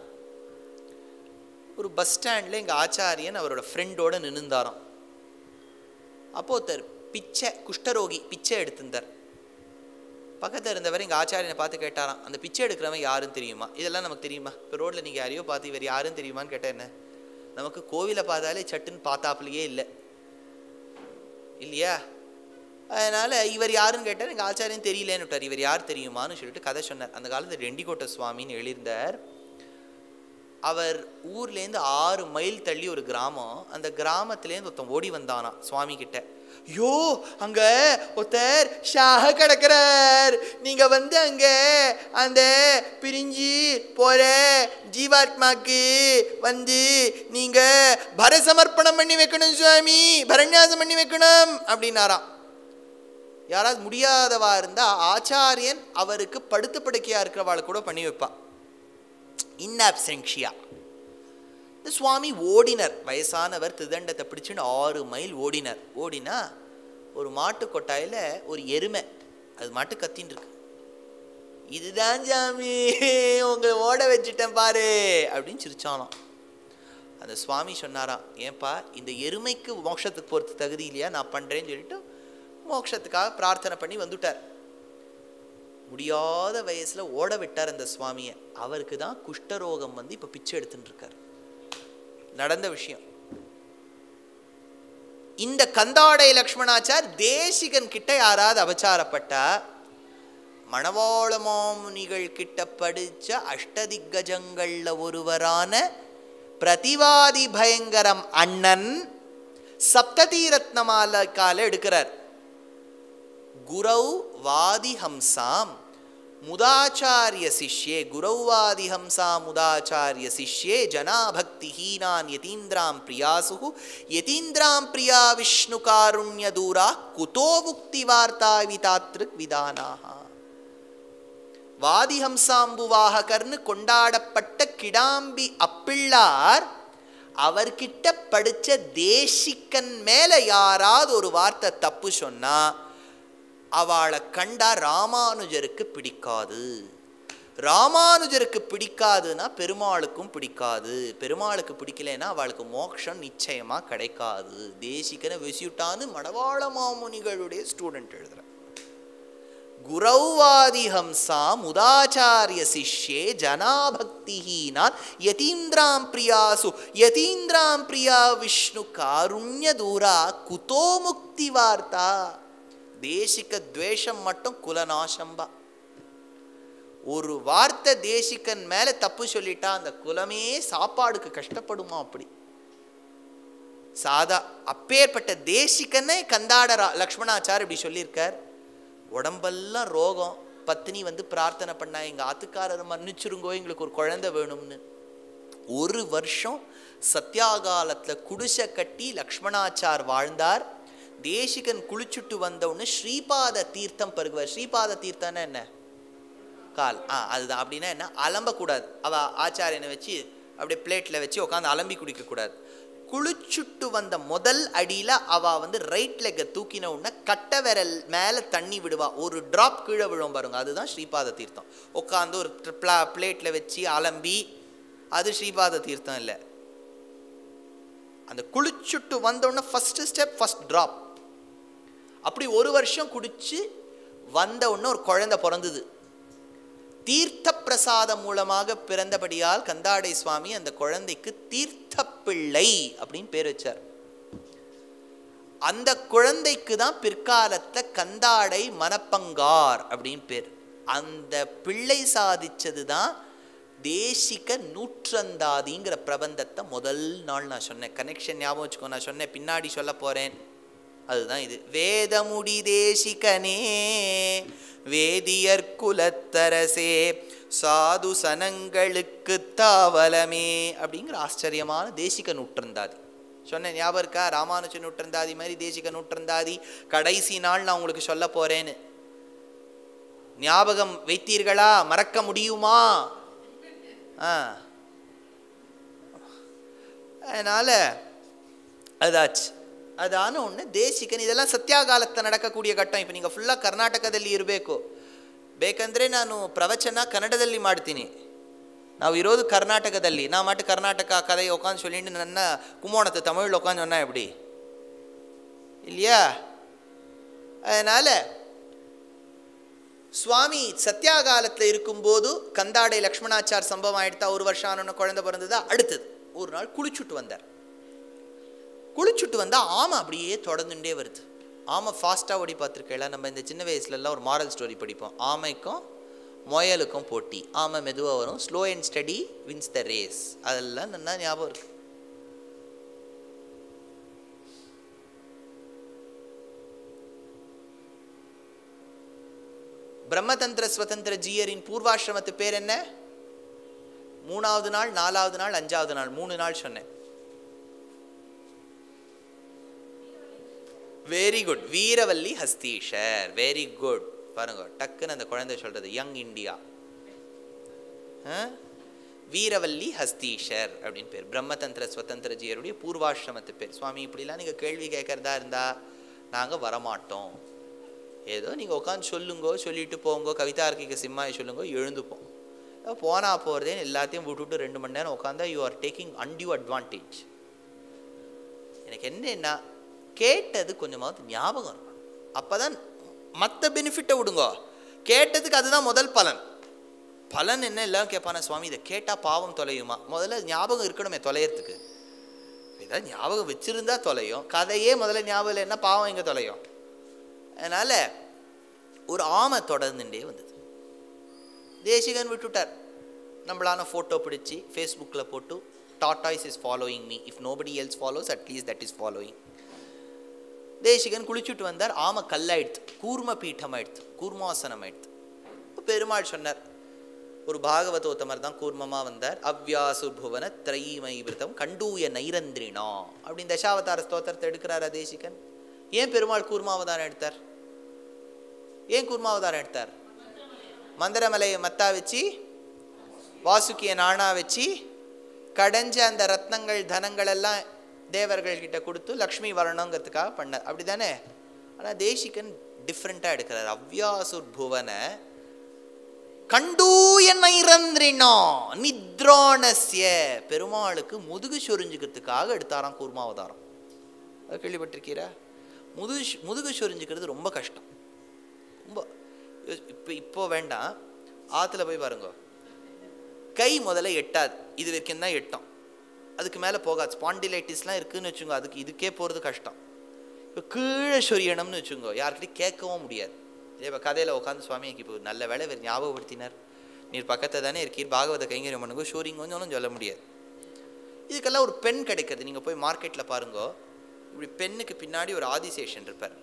ஒரு பஸ் ஸ்டாண்டில் எங்கள் ஆச்சாரியன் அவரோட ஃப்ரெண்டோட நின்றுந்தாராம் அப்போ ஒருத்தர் பிச்சை குஷ்டரோகி பிச்சை எடுத்திருந்தார் பக்கத்தில் இருந்தவர் எங்கள் ஆச்சாரியனை பார்த்து கேட்டாராம் அந்த பிச்சை எடுக்கிறவன் யாருன்னு தெரியுமா இதெல்லாம் நமக்கு தெரியுமா இப்போ ரோட்டில் நீங்கள் யாரையோ பார்த்து இவர் யாருன்னு தெரியுமான்னு கேட்டால் என்ன நமக்கு கோவிலை பார்த்தாலே சட்டுன்னு பார்த்தாப்புலையே இல்லை இல்லையா அதனால் இவர் யாருன்னு கேட்டார் எங்கள் ஆச்சாரியன் தெரியலேன்னு விட்டார் இவர் யார் தெரியுமான்னு சொல்லிட்டு கதை சொன்னார் அந்த காலத்தில் ரெண்டிக்கோட்டை சுவாமின்னு எழுதியிருந்தார் அவர் ஊர்லேருந்து ஆறு மைல் தள்ளி ஒரு கிராமம் அந்த கிராமத்துலேருந்து ஒருத்தன் ஓடி வந்தானா சுவாமி கிட்ட ஐயோ அங்க ஒருத்தர் ஷாக கிடக்கிறார் நீங்க வந்து அங்க அந்த பிரிஞ்சு போற ஜீவாத்மாக்கு வந்து நீங்க பரசமர்ப்பணம் பண்ணி வைக்கணும் சுவாமி பரநியாசம் பண்ணி வைக்கணும் அப்படின்னாராம் யாராவது முடியாதவா இருந்தா ஆச்சாரியன் அவருக்கு படுத்து படுக்கையா இருக்கிறவாளை கூட பண்ணி வைப்பா இன்ஆப்சென்ஷியா இந்த சுவாமி ஓடினர் வயசானவர் திருதண்டத்தை பிடிச்சுன்னு ஆறு மைல் ஓடினர் ஓடினா ஒரு மாட்டு கொட்டாயில் ஒரு எருமை அது மாட்டு கத்தின்னு இருக்கு இதுதான் சாமி உங்களை ஓட வச்சுட்டேன் பாரு அப்படின்னு சிரிச்சானாம் அந்த சுவாமி சொன்னாராம் ஏன்பா இந்த எருமைக்கு மோட்சத்துக்கு போகிறது தகுதி இல்லையா நான் பண்ணுறேன்னு சொல்லிட்டு மோட்சத்துக்காக பிரார்த்தனை பண்ணி வந்துட்டார் முடியாத வயசுல ஓட விட்டார் அந்த சுவாமியை அவருக்கு தான் குஷ்டரோகம் வந்து இப்ப பிச்சை எடுத்துட்டு இருக்கார் நடந்த விஷயம் இந்த கந்தாடை லக்ஷ்மணாச்சார் தேசிகன் கிட்ட யாராவது அபச்சாரப்பட்டா மணவாள மாமுனிகள் கிட்ட படிச்ச அஷ்டதிக்கஜங்கள்ல ஒருவரான பிரதிவாதி பயங்கரம் அண்ணன் சப்ததீரத்னமால கால எடுக்கிறார் குரௌ வாதிஹம்சாம் முதாச்சாரிய சிஷ்யே குரௌவாதிஹம்சா முதாச்சாரிய சிஷ்யே ஜனாபக்திஹீனான் யதீந்திராம் பிரியாசு யதீந்திராம் பிரியா விஷ்ணு காருண்ய தூரா குதோ முக்தி வார்த்தா விதாத்ருக் விதானாக வாதிஹம்சாம்புவாகர்னு கொண்டாடப்பட்ட கிடாம்பி அப்பிள்ளார் அவர்கிட்ட படிச்ச தேசிக்கன் மேல யாராவது ஒரு வார்த்தை தப்பு சொன்னா அவளை கண்டா ராமானுஜருக்கு பிடிக்காது ராமானுஜருக்கு பிடிக்காதுன்னா பெருமாளுக்கும் பிடிக்காது பெருமாளுக்கு பிடிக்கலைன்னா அவளுக்கு மோட்சம் நிச்சயமா கிடைக்காது தேசிகனை வெசியுட்டான்னு மடவாள மாமுனிகளுடைய ஸ்டூடெண்ட் எழுதுற குரௌவாதி ஹம்சாம் உதாச்சாரிய சிஷ்யே ஜனாபக்திஹீனான் யதீந்திராம் பிரியாசு யதீந்திராம் பிரியா விஷ்ணு காருண்ய தூரா குதோ முக்தி வார்த்தா தேசிக துவேஷம் மட்டும் குலநாசம்பா ஒரு வார்த்தை தேசிகன் மேல தப்பு சொல்லிட்டா அந்த குலமே சாப்பாடுக்கு கஷ்டப்படுமா அப்படி சாதா அப்பேற்பட்ட தேசிகனே கந்தாடரா லக்ஷ்மணாச்சார் இப்படி சொல்லியிருக்கார் உடம்பெல்லாம் ரோகம் பத்தினி வந்து பிரார்த்தனை பண்ணா எங்க ஆத்துக்காரரை மன்னிச்சிருங்கோ எங்களுக்கு ஒரு குழந்தை வேணும்னு ஒரு வருஷம் சத்தியாகாலத்துல குடிசை கட்டி லக்ஷ்மணாச்சார் வாழ்ந்தார் தேசிகன் குளிச்சுட்டு வந்த உடனே ஸ்ரீபாத தீர்த்தம் பருகுவார் ஸ்ரீபாத தீர்த்தம்னா என்ன கால் ஆ அதுதான் அப்படின்னா என்ன அலம்பக்கூடாது அவ ஆச்சாரியனை வச்சு அப்படியே பிளேட்டில் வச்சு உட்காந்து அலம்பி குடிக்கக்கூடாது குளிச்சுட்டு வந்த முதல் அடியில் அவ வந்து ரைட் லெக்கை தூக்கின உடனே கட்டை விரல் மேலே தண்ணி விடுவா ஒரு டிராப் கீழே விழும் பாருங்க அதுதான் ஸ்ரீபாத தீர்த்தம் உட்காந்து ஒரு பிளா பிளேட்டில் வச்சு அலம்பி அது ஸ்ரீபாத தீர்த்தம் இல்லை அந்த குளிச்சுட்டு வந்த உடனே ஃபஸ்ட்டு ஸ்டெப் ஃபஸ்ட் ட்ராப் அப்படி ஒரு வருஷம் குடிச்சு வந்த உடனே ஒரு குழந்தை பிறந்தது தீர்த்த பிரசாதம் மூலமாக பிறந்தபடியால் கந்தாடை சுவாமி அந்த குழந்தைக்கு தீர்த்த பிள்ளை அப்படின்னு பேர் வச்சார் அந்த குழந்தைக்கு தான் பிற்காலத்துல கந்தாடை மனப்பங்கார் அப்படின்னு பேர் அந்த பிள்ளை சாதிச்சது தான் தேசிக நூற்றந்தாதிங்கிற பிரபந்தத்தை முதல் நாள் நான் சொன்னேன் கனெக்ஷன் ஞாபகம் வச்சுக்கோ நான் சொன்னேன் பின்னாடி சொல்ல போறேன் அதுதான் இது வேதமுடி தேசிகனே வேதியர் குலத்தரசே சாது சனங்களுக்கு தாவலமே அப்படிங்கிற ஆச்சரியமான தேசிக நூற்றந்தாதி சொன்னேன் ஞாபகம் இருக்கா ராமானுஜ நூற்றந்தாதி மாதிரி தேசிக நூற்றந்தாதி கடைசி நாள் நான் உங்களுக்கு சொல்ல போறேன்னு ஞாபகம் வைத்தீர்களா மறக்க முடியுமா ஆ அதனால ಅದಾಚ್ ಅದಾನು ಒಣ್ಣೆ ದೇಶಿಕನ್ ಇದೆಲ್ಲ ಸತ್ಯಾಗಾಲಕ್ಕೆ ನಡೆಕೂಡಿಯ ಘಟ್ಟ ಇಪ್ಪ ನೀವು ಫುಲ್ಲ ಕರ್ನಾಟಕದಲ್ಲಿ ಇರಬೇಕು ಬೇಕಂದ್ರೆ ನಾನು ಪ್ರವಚನ ಕನ್ನಡದಲ್ಲಿ ಮಾಡ್ತೀನಿ ನಾವು ಇರೋದು ಕರ್ನಾಟಕದಲ್ಲಿ ನಾ ಮಟ್ಟು ಕರ್ನಾಟಕ ಕதை உட்காந்து சொல்லிட்டு ನನ್ನ கும்போணத்தை தமிழில் உட்காந்து சொன்னா எப்படி இல்லையா அதனால சுவாமி சத்தியாகாலத்தில் இருக்கும்போது கந்தாடை லக்ஷ்மணாச்சார் சம்பவம் ஆயிடுத்தா ஒரு வருஷம் ஆனோன்னு குழந்தை பிறந்ததா அடுத்தது ஒரு நாள் குளிச்சுட்டு வந்தார் குளிச்சுட்டு வந்தால் ஆமை அப்படியே தொடர்ந்துட்டே வருது ஆமை ஃபாஸ்ட்டாக ஓடி பார்த்துருக்கல நம்ம இந்த சின்ன வயசுலலாம் ஒரு மாரல் ஸ்டோரி படிப்போம் ஆமைக்கும் முயலுக்கும் போட்டி ஆமை மெதுவாக வரும் slow and steady wins the race அதெல்லாம் நல்லா ஞாபகம் இருக்கு பிரம்மதந்திர ஸ்வதந்திர ஜீயரின் பூர்வாசிரமத்து பேர் என்ன மூணாவது நாள் நாலாவது நாள் அஞ்சாவது நாள் மூணு நாள் சொன்னேன் வெரி குட் வீரவல்லி ஹஸ்தீஷர் வெரி குட் பாருங்க டக்குன்னு அந்த குழந்தை சொல்றது யங் இந்தியா வீரவல்லி ஹஸ்தீஷர் அப்படின்னு பேர் பிரம்மதந்திர ஸ்வதந்திர ஜீயருடைய பூர்வாசிரமத்து பேர் சுவாமி இப்படிலாம் நீங்கள் கேள்வி கேட்கறதா இருந்தா நாங்கள் வரமாட்டோம் ஏதோ நீங்கள் உட்காந்து சொல்லுங்கோ சொல்லிட்டு போங்கோ கவிதா இருக்கிக்க சிம்மாயை சொல்லுங்கோ எழுந்துப்போம் போனா போகிறதே எல்லாத்தையும் விட்டுவிட்டு ரெண்டு மணி நேரம் உட்காந்தா you are taking undue advantage எனக்கு என்னன்னா கேட்டது கொஞ்சமாவது ஞாபகம் இருக்கும் அப்போ தான் மற்ற பெனிஃபிட்டை விடுங்கோ கேட்டதுக்கு அதுதான் முதல் பலன் பலன் என்ன எல்லாம் கேட்பானா சுவாமி இதை கேட்டால் பாவம் தொலையுமா முதல்ல ஞாபகம் இருக்கணுமே தொலையறதுக்கு ஏதாவது ஞாபகம் வச்சிருந்தா தொலையும் கதையே முதல்ல ஞாபகம் இல்லைன்னா பாவம் எங்கே தொலையும் அதனால் ஒரு ஆமை தொடர்ந்துட்டே வந்தது தேசிகன் விட்டுட்டார் நம்மளான ஃபோட்டோ பிடிச்சி ஃபேஸ்புக்கில் போட்டு tortoise is following me if nobody else follows at least that is following Desikan குளிச்சுட்டு வந்தார் ஆமை கல்லாயிடுத்து கூர்ம பீட்டம் ஆயிடுத்து கூர்மாசனம் ஆயிடுத்து பெருமாள் சொன்னார் ஒரு பாகவதோத்தமர் தான் கூர்மமாக வந்தார் அவ்யாசு புவன திரைமை விரதம் கண்டூய நைரந்திரினா அப்படின்னு தசாவதார ஸ்தோத்திரத்தை எடுக்கிறாரா தேசிகன் ஏன் பெருமாள் கூர்மாவதாரம் எடுத்தார் ஏன் கூர்மாவதாரம் எடுத்தார் மந்திரமலையை மத்தா வச்சு வாசுக்கிய நாணா வச்சு கடைஞ்ச அந்த ரத்னங்கள் தனங்கள் எல்லாம் தேவர்கள் கிட்ட கொடுத்து லக்ஷ்மி வரணுங்கிறதுக்காக பண்ணார் அப்படி தானே ஆனால் தேசிகன் டிஃப்ரெண்ட்டாக எடுக்கிறார் அவ்யாசுர் புவன கண்டூ என்னை இறந்திரினோ நித்ராணஸ்ய பெருமாளுக்கு முதுகு சொரிஞ்சுக்கிறதுக்காக எடுத்தாராம் கூர்மாவதாரம் அது கேள்விப்பட்டிருக்கீரா முதுகு முதுகு சொரிஞ்சுக்கிறது ரொம்ப கஷ்டம் ரொம்ப இப்போ இப்போ வேண்டாம் ஆற்றுல போய் பாருங்க கை முதல்ல எட்டாது இது வரைக்கும் தான் எட்டும் அதுக்கு மேலே போகாது ஸ்பாண்டிலைட்டிஸ்லாம் இருக்குன்னு வச்சுக்கோங்க அதுக்கு இதுக்கே போகிறது கஷ்டம் இப்போ கீழே சொரியணும்னு வச்சுக்கோங்க யார்கிட்டையும் கேட்கவும் முடியாது இதே இப்போ கதையில் உட்காந்து சுவாமிக்கு இப்போ நல்ல வேலை இவர் ஞாபகப்படுத்தினார் நீர் பக்கத்தில் தானே இருக்கீர் பாகவத கைங்கரியம் பண்ணுங்க ஷூரிங்கன்னு சொல்ல முடியாது இதுக்கெல்லாம் ஒரு பெண் கிடைக்கிறது நீங்கள் போய் மார்க்கெட்டில் பாருங்க இப்படி பெண்ணுக்கு பின்னாடி ஒரு ஆதிசேஷன் இருப்பார்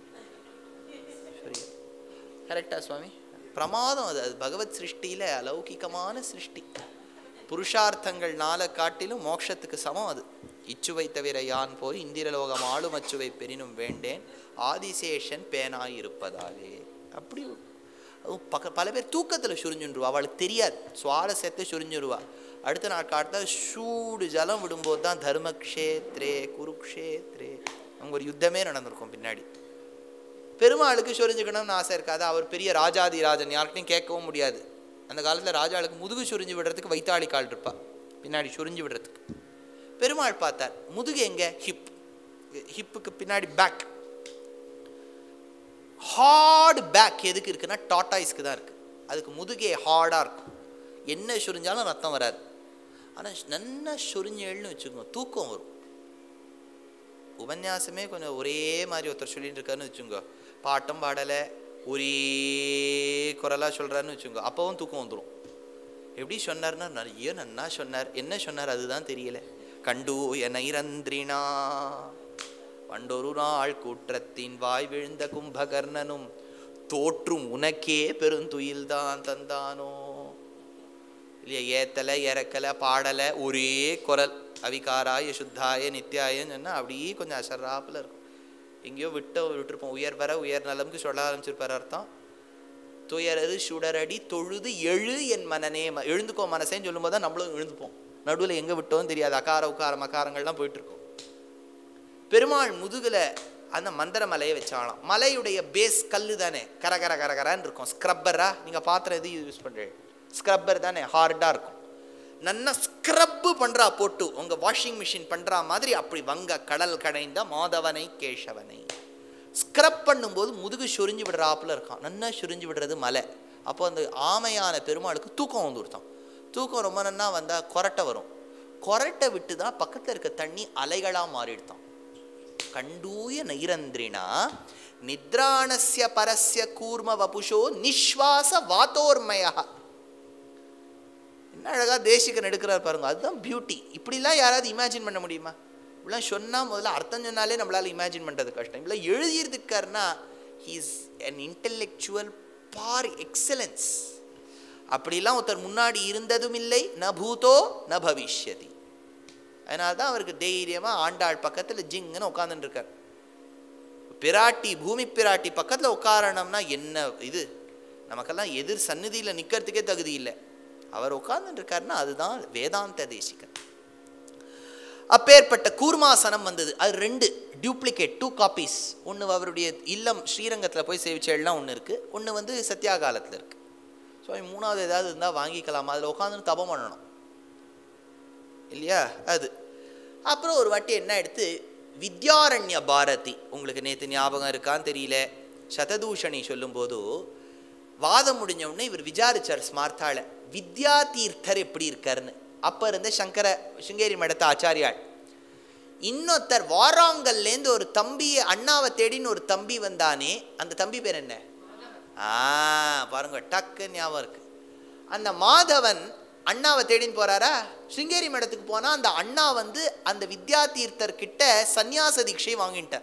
சரி கரெக்டா சுவாமி பிரமாதம் அது அது பகவத் சிருஷ்டியில் அலௌகிகமான சிருஷ்டி புருஷார்த்தங்கள்னால காட்டிலும் மோட்சத்துக்கு சமம் அது இச்சுவை தவிர யான் போய் இந்திரலோகம் ஆளும் அச்சுவை பெரினும் வேண்டேன் ஆதிசேஷன் பேனாய் இருப்பதாலே அப்படி அதுவும் பக்க பல பேர் தூக்கத்தில் சுரிஞ்சுருவா அவளுக்கு தெரியாது சுவாரஸ்யத்தை சுரிஞ்சுருவா அடுத்த நாள் காட்டில் சூடு ஜலம் விடும்போது தான் தர்மக்ஷேத்ரே குருக்ஷேத்ரே அங்கே ஒரு யுத்தமே நடந்திருக்கும் பின்னாடி பெருமாளுக்கு சொரிஞ்சுக்கணும்னு ஆசை இருக்காது அவர் பெரிய ராஜாதி ராஜன் யார்கிட்டையும் கேட்கவும் முடியாது அந்த காலத்தில் ராஜாளுக்கு முதுகு சொரிஞ்சு விடுறதுக்கு வைத்தாளி கால் இருப்பா பின்னாடி சொரிஞ்சு விடுறதுக்கு பெருமாள் பார்த்தார் முதுகு எங்க ஹிப் ஹிப்புக்கு பின்னாடி பேக் ஹார்டு பேக் எதுக்கு இருக்குன்னா டாட்டாய்ஸ்க்கு தான் இருக்குது அதுக்கு முதுகே ஹார்டாக இருக்கும் என்ன சொரிஞ்சாலும் ரத்தம் வராது ஆனால் நல்லா சொரிஞ்சேள்னு வச்சுக்கோங்க தூக்கம் வரும் உபன்யாசமே கொஞ்சம் ஒரே மாதிரி ஒருத்தர் சொல்லிட்டு இருக்காருன்னு வச்சுக்கோங்க பாட்டம் பாடலை ஒரே குரலாக சொல்கிறாருன்னு வச்சுக்கோங்க அப்போவும் தூக்கம் வந்துடும் எப்படி சொன்னார்னா நிறைய நன்னா சொன்னார் என்ன சொன்னார் அதுதான் தெரியல கண்டு என இறந்திரினா பண்டொரு நாள் கூற்றத்தின் வாய் விழுந்த கும்பகர்ணனும் தோற்றும் உனக்கே பெருந்துயில்தான் தந்தானோ இல்லையா ஏத்தலை இறக்கலை பாடலை ஒரே குரல் அவிகாராய சுத்தாய நித்யாயன்னு சொன்னால் அப்படியே கொஞ்சம் அசராப்பில் இருக்கும் எங்கேயோ விட்டு விட்டுருப்போம் உயர் வர உயர் நலம்க்கு சொல்ல ஆரம்பிச்சிருப்பார் அர்த்தம் துயரது சுடரடி தொழுது எழு என் மனநே ம- எழுந்துக்கோ மனசேன்னு சொல்லும்போது தான் நம்மளும் எழுந்துப்போம் நடுவில் எங்கே விட்டோம் தெரியாது அகார உக்கார மகாரங்கள்லாம் போயிட்டு இருக்கோம் பெருமாள் முதுகுல அந்த மந்திர மலையை வச்சாலாம் மலையுடைய பேஸ் கல்லு தானே கர கர கர கரன்னு இருக்கும் ஸ்க்ரப்பரா நீங்கள் பாத்திரம் எது யூஸ் பண்ணுறீங்க ஸ்க்ரப்பர் தானே ஹார்டாக இருக்கும் நல்லா ஸ்க்ரப்பு பண்ணுறா போட்டு உங்கள் வாஷிங் மிஷின் பண்ணுறா மாதிரி அப்படி வங்க கடல் கடைந்த மாதவனை கேசவனை ஸ்க்ரப் பண்ணும்போது முதுகு சொரிஞ்சு விடுறாப்புல இருக்கான் நன்னா சொரிஞ்சு விடுறது மலை அப்போ அந்த ஆமையான பெருமாளுக்கு தூக்கம் வந்து கொடுத்தான் தூக்கம் ரொம்ப நன்னா வந்தால் கொரட்டை வரும் கொரட்டை விட்டு தான் பக்கத்தில் இருக்க தண்ணி அலைகளாக மாறிடுதான் கண்டூய நைரந்திரினா நித்ராணஸ்ய பரஸ்ய கூர்ம வபுஷோ நிஸ்வாச வாத்தோர்மயா என்ன அழகா தேசிகன் எடுக்கிறார் பாருங்க அதுதான் பியூட்டி இப்படிலாம் யாராவது இமேஜின் பண்ண முடியுமா இப்படிலாம் சொன்னால் முதல்ல அர்த்தம் சொன்னாலே நம்மளால இமேஜின் பண்ணுறது கஷ்டம் இப்படிலாம் எழுதியிருக்காருன்னா he's an intellectual par excellence அப்படிலாம் ஒருத்தர் முன்னாடி இருந்ததும் இல்லை ந பூதோ ந பவிஷ்யதி அதனால தான் அவருக்கு தைரியமாக ஆண்டாள் பக்கத்தில் ஜிங்குன்னு உட்காந்துட்டு இருக்கார் பிராட்டி பூமி பிராட்டி பக்கத்தில் உட்காரணும்னா என்ன இது நமக்கெல்லாம் எதிர் சந்நிதியில் நிற்கிறதுக்கே தகுதி இல்லை அவர் உட்கார்ந்துட்டு இருக்காருன்னா அதுதான் வேதாந்த தேசிகன் அப்பேற்பட்ட கூர்மாசனம் வந்தது அது ரெண்டு டியூப்ளிகேட் டூ காப்பீஸ் ஒன்று அவருடைய இல்லம் ஸ்ரீரங்கத்தில் போய் சேவிச்சேள்னா ஒன்று இருக்குது ஒன்று வந்து சத்யாகாலத்தில் இருக்குது ஸோ மூணாவது ஏதாவது இருந்தால் வாங்கிக்கலாம் அதில் உட்காந்துன்னு தபம் பண்ணணும் இல்லையா அது அப்புறம் ஒரு வாட்டி என்ன எடுத்து வித்யாரண்ய பாரதி உங்களுக்கு நேற்று ஞாபகம் இருக்கான்னு தெரியல சததூஷணி சொல்லும்போது வாதம் முடிஞ்ச உடனே இவர் விசாரிச்சார் ஸ்மார்த்தால வித்யா தீர்த்தர் எப்படி இருக்காருன்னு அப்போ இருந்த சங்கர சிங்கேரி மடத்த ஆச்சாரியாள் இன்னொருத்தர் வாராங்கல்லேருந்து ஒரு தம்பி அண்ணாவை தேடின்னு ஒரு தம்பி வந்தானே அந்த தம்பி பேர் என்ன ஆ பாருங்க டக்கு ஞாபகம் இருக்கு அந்த மாதவன் அண்ணாவை தேடின்னு போறாரா சிங்கேரி மடத்துக்கு போனா அந்த அண்ணா வந்து அந்த வித்யா தீர்த்தர் கிட்ட சந்நியாச தீட்சை வாங்கிட்டார்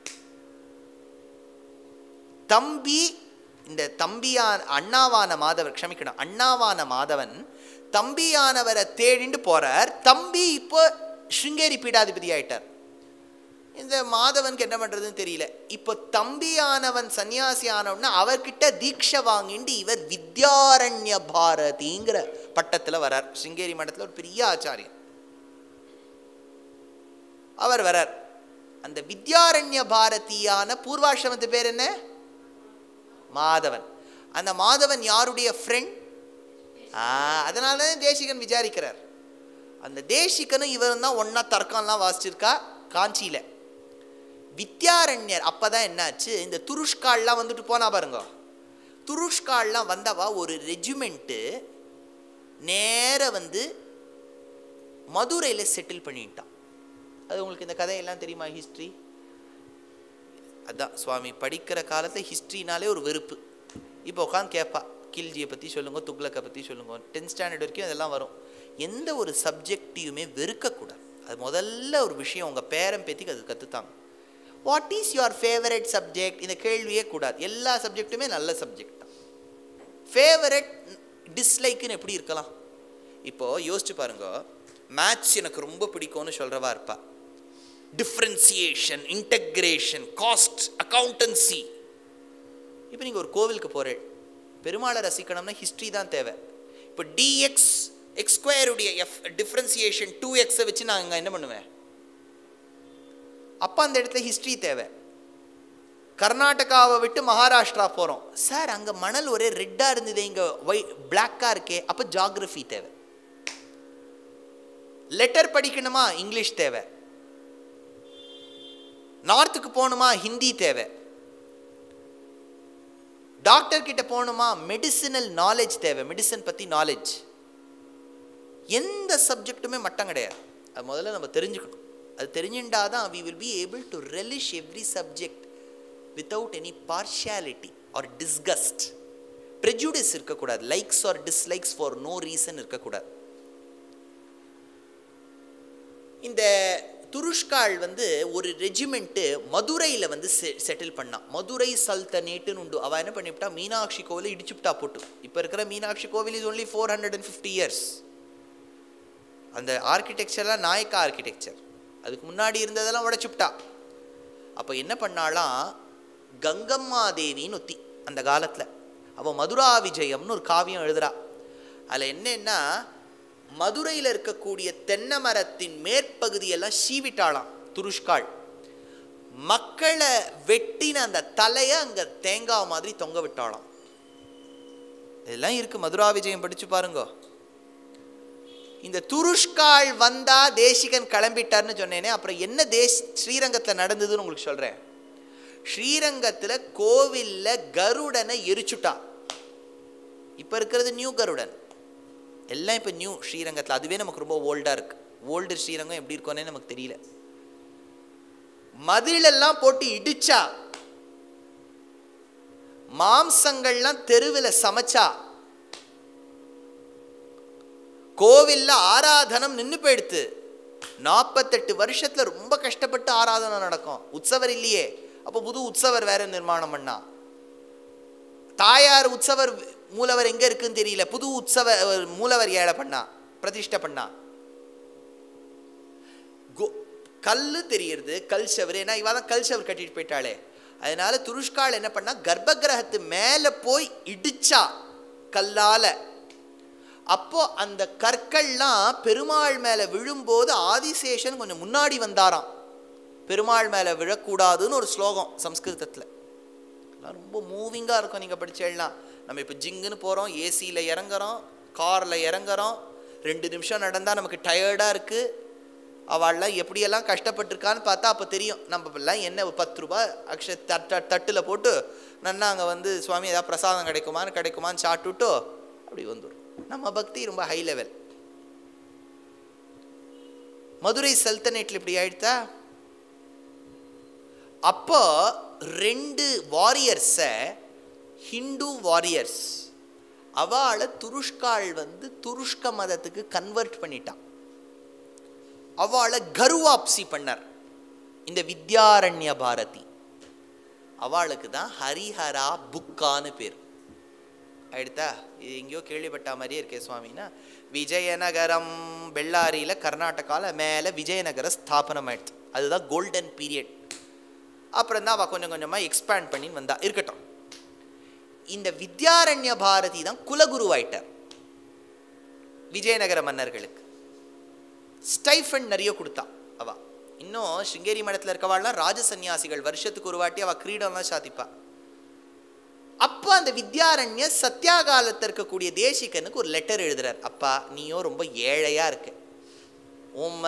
தம்பி இந்த தம்பியான் அண்ணாவான மாதவர் க்ஷமிக்கணும் அண்ணாவான மாதவன் தம்பியானவரை தேடிண்டு போறார் தம்பி இப்போ ஸ்ருங்கேரி பீடாதிபதி ஆயிட்டார் இந்த மாதவனுக்கு என்ன பண்றதுன்னு தெரியல இப்போ தம்பியானவன் சன்னியாசி ஆனவன்னா அவர்கிட்ட தீட்சை வாங்கிண்டு இவர் வித்யாரண்ய பாரதிங்கிற பட்டத்துல வரார் சிங்கேரி மடத்துல ஒரு பெரிய ஆச்சாரியன் அவர் வரார் அந்த வித்யாரண்ய பாரதியான பூர்வாசிரமத்து பேர் என்ன மாதவன் அந்த மாதவன் யாருடைய ஃப்ரெண்ட் ஆ அதனால தான் தேசிகன் விசாரிக்கிறார் அந்த தேசிகனும் இவரும் தான் ஒன்றா தர்க்கம்லாம் வாசிச்சிருக்கா காஞ்சியில் வித்யாரண்யர் அப்போ தான் என்னாச்சு இந்த துருஷ்கால்லாம் வந்துட்டு போனா பாருங்க துருஷ்கால்லாம் வந்தவா ஒரு ரெஜிமெண்ட்டு நேர வந்து மதுரையில் செட்டில் பண்ணிட்டான் அது உங்களுக்கு இந்த கதையெல்லாம் தெரியுமா ஹிஸ்ட்ரி அதான் சுவாமி படிக்கிற காலத்தில் ஹிஸ்ட்ரினாலே ஒரு வெறுப்பு இப்போ உட்காந்து கேட்பா கில்ஜியை பற்றி சொல்லுங்க துக்ளக்கை பற்றி சொல்லுங்க டென்த் ஸ்டாண்டர்ட் வரைக்கும் அதெல்லாம் வரும் எந்த ஒரு சப்ஜெக்டையுமே வெறுக்கக்கூடாது அது முதல்ல ஒரு விஷயம் உங்கள் பேரன் பேத்திக்கு அது கற்றுத்தாங்க what is your favourite subject இந்த கேள்வியே கூடாது எல்லா சப்ஜெக்ட்டுமே நல்ல சப்ஜெக்ட் தான் ஃபேவரட் டிஸ்லைக்குன்னு எப்படி இருக்கலாம் இப்போது யோசிச்சு பாருங்க மேத்ஸ் எனக்கு ரொம்ப பிடிக்கும்னு சொல்கிறவா இருப்பா டிஃப்ரென்சியேஷன் இன்டெக்ரேஷன் காஸ்ட் அக்கௌண்டன்சி இப்போ நீங்கள் ஒரு கோவிலுக்கு போகிறேன் பெருமாளை ரசிக்கணும்னா ஹிஸ்ட்ரி தான் தேவை இப்போ டிஎக்ஸ் எக்ஸ் ஸ்கொயருடைய எஃப் டிஃப்ரென்சியேஷன் டூ எக்ஸை வச்சு நான் இங்கே என்ன பண்ணுவேன் அப்போ அந்த இடத்துல ஹிஸ்ட்ரி தேவை கர்நாடகாவை விட்டு மகாராஷ்டிரா போகிறோம் சார் அங்கே மணல் ஒரே ரெட்டாக இருந்தது இங்கே ஒய் பிளாக்காக இருக்கே அப்போ ஜாகிரஃபி தேவை லெட்டர் படிக்கணுமா இங்கிலீஷ் தேவை நார்த்துக்கு போகணுமா ஹிந்தி தேவை டாக்டர் கிட்ட போகணுமா மெடிசினல் நாலேஜ் தேவை மெடிசன் பற்றி நாலேஜ் எந்த சப்ஜெக்ட்டுமே மட்டம் கிடையாது அது முதல்ல நம்ம தெரிஞ்சுக்கணும் அது தெரிஞ்சுட்டா தான் we will be able to relish every subject without any partiality or discussed prejudice இருக்கக்கூடாது likes or dislikes for no reason இருக்கக்கூடாது இந்த துருஷ்கால் வந்து ஒரு ரெஜிமெண்ட்டு மதுரையில் வந்து செ செட்டில் பண்ணான் மதுரை சல்தனேட்டுன்னு உண்டு அவள் என்ன பண்ணிவிட்டா மீனாட்சி கோவிலை இடிச்சுப்டா போட்டு இப்போ இருக்கிற மீனாட்சி கோவில் is only four hundred and fifty years அந்த ஆர்கிடெக்சர்லாம் நாயக்கா ஆர்கிடெக்சர் அதுக்கு முன்னாடி இருந்ததெல்லாம் உடைச்சுப்டா அப்போ என்ன பண்ணாலாம் கங்கம்மா தேவின்னு ஒத்தி அந்த காலத்தில் அவள் மதுரா விஜயம்னு ஒரு காவியம் எழுதுறா அதில் என்னன்னா மதுரையில் இருக்கக்கூடிய தென்னை மரத்தின் மேற்பகுதியெல்லாம் சீவிட்டாளாம் துருஷ்காள் மக்களை வெட்டின அந்த தலையை அங்கே தேங்காய் மாதிரி தொங்க விட்டாளாம் இதெல்லாம் இருக்கு மதுரா விஜயம் படிச்சு பாருங்க இந்த துருஷ்காள் வந்தா தேசிகன் கிளம்பிட்டார்னு சொன்னேனே அப்புறம் என்ன தேஷ் ஸ்ரீரங்கத்தில் நடந்ததுன்னு உங்களுக்கு சொல்றேன் ஸ்ரீரங்கத்தில் கோவிலில் கருடனை எரிச்சுட்டா இப்போ இருக்கிறது நியூ கருடன் எல்லாம் இப்போ நியூ ஸ்ரீரங்கத்தில் அதுவே நமக்கு ரொம்ப ஓல்டாக இருக்கு ஓல்டு ஸ்ரீரங்கம் எப்படி இருக்கும்னே நமக்கு தெரியல மதிலெல்லாம் போட்டு இடிச்சா மாம்சங்கள்லாம் தெருவில் சமைச்சா கோவில்ல ஆராதனம் நின்று போயிடுத்து நாற்பத்தெட்டு வருஷத்துல ரொம்ப கஷ்டப்பட்டு ஆராதனை நடக்கும் உற்சவர் இல்லையே அப்போ புது உற்சவர் வேற நிர்மாணம் பண்ணா தாயார் உற்சவர் மூலவர் எங்க இருக்குன்னு தெரியல புது உற்சவ மூலவர் ஏழை பண்ணா பிரதிஷ்டை பண்ணா கோ கல்லு தெரியறது கல் சவர் ஏன்னா இவ தான் கல் சவர் கட்டிட்டு போயிட்டாளே அதனால துருஷ்கால் என்ன பண்ணா கர்ப்ப கிரகத்து மேலே போய் இடிச்சா கல்லால அப்போ அந்த கற்கள்லாம் பெருமாள் மேலே விழும்போது ஆதிசேஷன் கொஞ்சம் முன்னாடி வந்தாராம் பெருமாள் மேலே விழக்கூடாதுன்னு ஒரு ஸ்லோகம் சம்ஸ்கிருதத்தில் அதெல்லாம் ரொம்ப மூவிங்காக இருக்கும் நீங்கள் படிச்சேலாம் நம்ம இப்போ ஜிங்குன்னு போகிறோம் ஏசியில் இறங்குறோம் காரில் இறங்குறோம் ரெண்டு நிமிஷம் நடந்தால் நமக்கு டயர்டாக இருக்குது அவள்லாம் எப்படியெல்லாம் கஷ்டப்பட்டிருக்கான்னு பார்த்தா அப்போ தெரியும் நம்ம எல்லாம் என்ன ஒரு பத்து ரூபாய் அக்ஷ தட்ட தட்டில் போட்டு நன்னா அங்கே வந்து சுவாமி ஏதாவது பிரசாதம் கிடைக்குமான்னு கிடைக்குமான்னு சாப்பிட்டுட்டு அப்படி வந்துடும் நம்ம பக்தி ரொம்ப ஹை லெவல் மதுரை சல்தனேட்டில் இப்படி ஆயிடுத்தா அப்போ ரெண்டு வாரியர்ஸை ஹிந்து வாரியர்ஸ் அவளை துருஷ்காள் வந்து துருஷ்க மதத்துக்கு கன்வெர்ட் பண்ணிட்டான் அவளை கருவாப்சி பண்ணார் இந்த வித்யாரண்ய பாரதி அவளுக்கு தான் ஹரிஹரா புக்கான்னு பேர் ஆயிடுத்தா இது எங்கேயோ கேள்விப்பட்ட மாதிரியே இருக்கே சுவாமின்னா விஜயநகரம் பெல்லாரியில் கர்நாடகாவில் மேலே விஜயநகர ஸ்தாபனம் ஆயிடுச்சு அதுதான் கோல்டன் பீரியட் அப்புறம் தான் அவள் கொஞ்சம் கொஞ்சமாக எக்ஸ்பேண்ட் பண்ணி வந்தா இருக்கட்டும் இந்த வித்யாரண்ய பாரதி தான் குலகுருவாயிட்டார் விஜயநகர மன்னர்களுக்கு ஸ்டைஃபன் நிறைய கொடுத்தா அவ இன்னும் சிங்கேரி மடத்தில் இருக்கவாள்லாம் ராஜ சன்னியாசிகள் வருஷத்துக்கு ஒரு வாட்டி அவள் கிரீடம்லாம் சாத்திப்பா அப்போ அந்த வித்யாரண்ய சத்தியாகாலத்தில் இருக்கக்கூடிய தேசிகனுக்கு ஒரு லெட்டர் எழுதுறார் அப்பா நீயோ ரொம்ப ஏழையா இருக்க உம்ம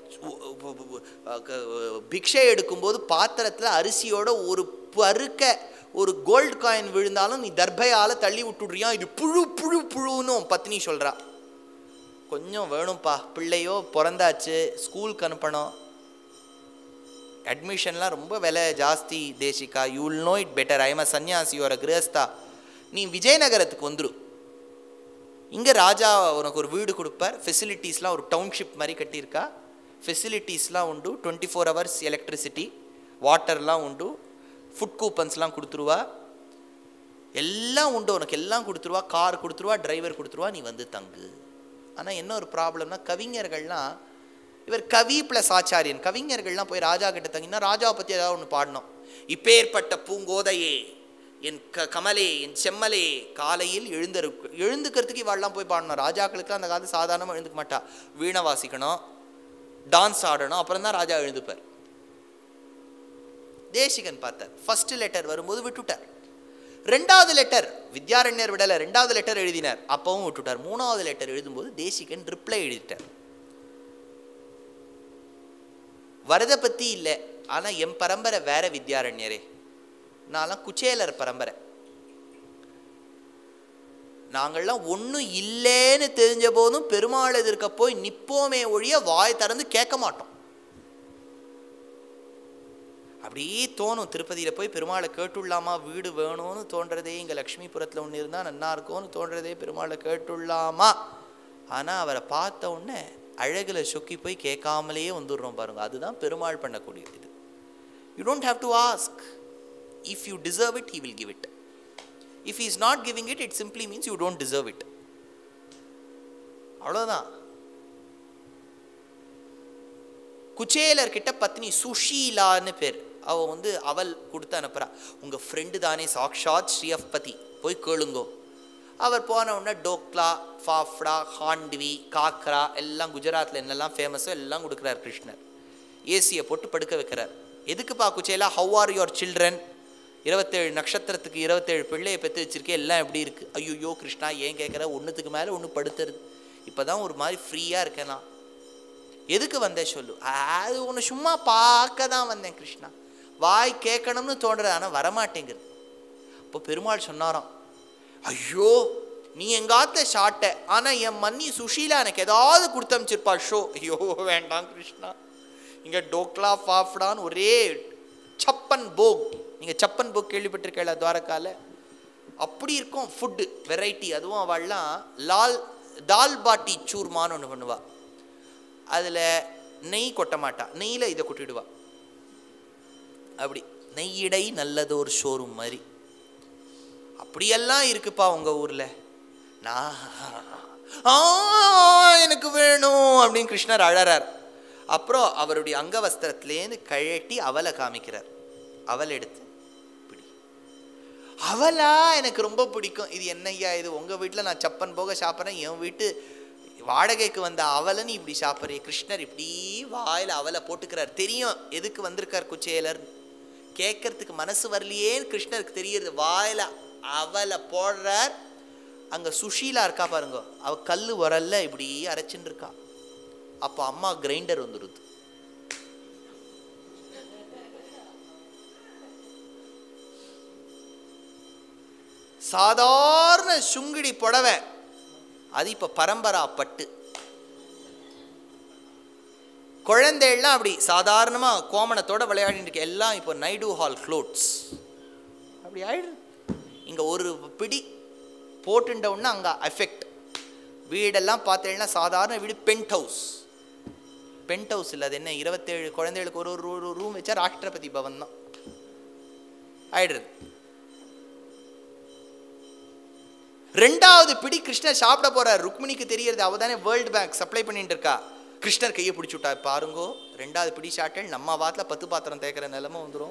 பிக்ஷை எடுக்கும்போது பாத்திரத்தில் அரிசியோட ஒரு பருக்க ஒரு கோல்டு காயின் விழுந்தாலும் நீ தர்பையால தள்ளி விட்டுடுறியா இது புழு புழு புழுன்னு உன் பத்னி சொல்றா கொஞ்சம் வேணும்ப்பா பிள்ளையோ பிறந்தாச்சு ஸ்கூலுக்கு அனுப்பணும் அட்மிஷன்லாம் ரொம்ப விலை ஜாஸ்தி Desika you will know it better I am a sanyasi ஒரு கிரகஸ்தா நீ விஜயநகரத்துக்கு வந்துரு இங்கே ராஜா உனக்கு ஒரு வீடு கொடுப்பார் ஃபெசிலிட்டிஸ்லாம் ஒரு டவுன்ஷிப் மாதிரி கட்டியிருக்கா ஃபெசிலிட்டிஸ்லாம் உண்டு டுவெண்ட்டி ஃபோர் ஹவர்ஸ் எலக்ட்ரிசிட்டி வாட்டர்லாம் உண்டு ஃபுட் கூப்பன்ஸ்லாம் கொடுத்துருவா எல்லாம் உண்டு உனக்கு எல்லாம் கொடுத்துருவா கார் கொடுத்துருவா டிரைவர் கொடுத்துருவா நீ வந்து தங்கு ஆனால் என்ன ஒரு ப்ராப்ளம்னா கவிஞர்கள்லாம் இவர் கவி ப்ளஸ் ஆச்சாரியன் கவிஞர்கள்லாம் போய் ராஜா கிட்ட தங்கினா ராஜாவை பற்றி ஏதாவது ஒன்று பாடணும் இப்பேற்பட்ட பூங்கோதையே என் க கமலே என் செம்மலே காலையில் எழுந்தரு எழுந்துக்கிறதுக்கு இவாள்லாம் போய் பாடணும் ராஜாக்களுக்கு அந்த காலத்து சாதாரணமாக எழுந்துக்க மாட்டா வீணை வாசிக்கணும் டான்ஸ் ஆடணும் அப்புறம் தான் ராஜா எழுந்துப்பார் தேசிகன் பார்த்தார் ஃபர்ஸ்ட் லெட்டர் வரும்போது விட்டுட்டார் ரெண்டாவது லெட்டர் வித்யாரண்யர் விடலை ரெண்டாவது லெட்டர் எழுதினார் அப்பவும் விட்டுட்டார் மூணாவது லெட்டர் எழுதும்போது தேசிகன் ரிப்ளை எழுதிட்டார் வரத பற்றி இல்லை ஆனால் என் பரம்பரை வேற வித்யாரண்யரே நான்லாம் குச்சேலர் பரம்பரை நாங்கள்லாம் ஒன்றும் இல்லைன்னு தெரிஞ்ச போதும் பெருமாள் எதிர்க்க போய் நிப்போமே ஒழிய வாய் திறந்து கேட்க மாட்டோம் அப்படியே தோணும் திருப்பதியில் போய் பெருமாளை கேட்டுள்ளாமா வீடு வேணும்னு தோன்றதே இங்கே லக்ஷ்மிபுரத்தில் ஒன்று இருந்தால் நன்னா இருக்கும்னு தோன்றதே பெருமாளை கேட்டுள்ளாமா ஆனால் அவரை பார்த்த உடனே அழகில் சொக்கி போய் கேட்காமலேயே வந்துடுறோம் பாருங்க அதுதான் பெருமாள் பண்ணக்கூடியது இது you don't have to ask if you deserve it he will give it if is not giving it it simply means you don't deserve it அவ்வளோதான் குச்சேலர் கிட்ட பத்னி சுஷீலான்னு பேர் அவ வந்து அவள் கொடுத்து அனுப்புறா உங்க ஃப்ரெண்டு தானே சாக்ஷாத் ஸ்ரீயப்பதி போய் கேளுங்கோ அவர் போன உடனே டோக்லா ஃபாஃப்டா ஹாண்ட்வி காக்ரா எல்லாம் குஜராத்தில் என்னெல்லாம் ஃபேமஸோ எல்லாம் கொடுக்குறார் கிருஷ்ணர் ஏசியை போட்டு படுக்க வைக்கிறார் எதுக்குப்பா Kuchela how are your children இருபத்தேழு நட்சத்திரத்துக்கு இருபத்தேழு பிள்ளையை பெற்று வச்சிருக்கேன் எல்லாம் எப்படி இருக்கு ஐயோ கிருஷ்ணா ஏன் கேட்குற ஒன்றுத்துக்கு மேலே ஒன்று படுத்துறது இப்போ தான் ஒரு மாதிரி ஃப்ரீயாக இருக்கேன் நான் எதுக்கு வந்தேன் சொல்லு அது ஒன்று சும்மா பார்க்க தான் வந்தேன் கிருஷ்ணா வாய் கேட்கணும்னு தோன்றது ஆனால் வரமாட்டேங்குது இப்போ பெருமாள் சொன்னாராம் ஐயோ நீ எங்காத்த சாட்ட ஆனால் என் மன்னி சுஷீலா எனக்கு ஏதாவது கொடுத்து அமிச்சிருப்பா ஷோ ஐயோ வேண்டாம் கிருஷ்ணா இங்கே டோக்லா ஃபாஃப்டான்னு ஒரே சப்பன் போக் நீங்கள் சப்பன் போக் கேள்விப்பட்டிருக்கல துவாரக்கால அப்படி இருக்கும் ஃபுட்டு வெரைட்டி அதுவும் அவள்லாம் லால் தால் பாட்டி சூர்மான்னு ஒன்று பண்ணுவா அதில் நெய் கொட்ட மாட்டா நெய்யில் இதை கொட்டிடுவா அப்படி நெய்யிடை நல்லதொரு ஷோரூம் மாதிரி அப்படியெல்லாம் இருக்குப்பா உங்கள் ஊரில் நான் ஆ எனக்கு வேணும் அப்படின்னு கிருஷ்ணர் அழறார் அப்புறம் அவருடைய அங்கவஸ்திரத்திலேருந்து கழட்டி அவலை காமிக்கிறார் அவல் எடுத்து பிடி அவலா எனக்கு ரொம்ப பிடிக்கும் இது என்னய்யா இது உங்கள் வீட்டில் நான் சப்பன் போக சாப்பிட்றேன் என் வீட்டு வாடகைக்கு வந்த அவலை நீ இப்படி சாப்பிட்றே கிருஷ்ணர் இப்படி வாயில் அவலை போட்டுக்கிறார் தெரியும் எதுக்கு வந்திருக்கார் குச்சேலர் கேட்கறதுக்கு மனசு வரலையேன்னு கிருஷ்ணருக்கு தெரியுது வாயில் அவலை போடுறார் அங்கே சுஷீலா இருக்கா பாருங்க அவ கல் உரல்ல இப்படி அரைச்சுன்னு இருக்கா அப்போ அம்மா கிரைண்டர் வந்துடுது சாதாரண சுங்கிடி புடவை அது இப்போ பரம்பரா பட்டு குழந்தைகள்லாம் அப்படி சாதாரணமாக கோமணத்தோட விளையாடிட்டு இருக்க எல்லாம் இப்போ நைடு ஹால் க்ளோத்ஸ் அப்படி ஆயிடுது இங்கே ஒரு பிடி போட்டுட்ட உடனே அங்கே எஃபெக்ட் வீடெல்லாம் பார்த்தீங்கன்னா சாதாரண வீடு பென்ட் ஹவுஸ் பென்ட் ஹவுஸ் இல்லை அது என்ன இருபத்தேழு குழந்தைகளுக்கு ஒரு ஒரு ரூம் வச்சா ராஷ்டிரபதி பவன் தான் ஆயிடுறது ரெண்டாவது பிடி கிருஷ்ணர் சாப்பிட போறார் ருக்மிணிக்கு தெரியறது அவ தானே வேர்ல்டு பேங்க் சப்ளை பண்ணிட்டு இருக்கா கிருஷ்ணர் கையை பிடிச்சி விட்டா பாருங்கோ ரெண்டாவது பிடி சாட்டல் நம்ம வாட்டில் பத்து பாத்திரம் தேய்க்கிற நிலைமை வந்துடும்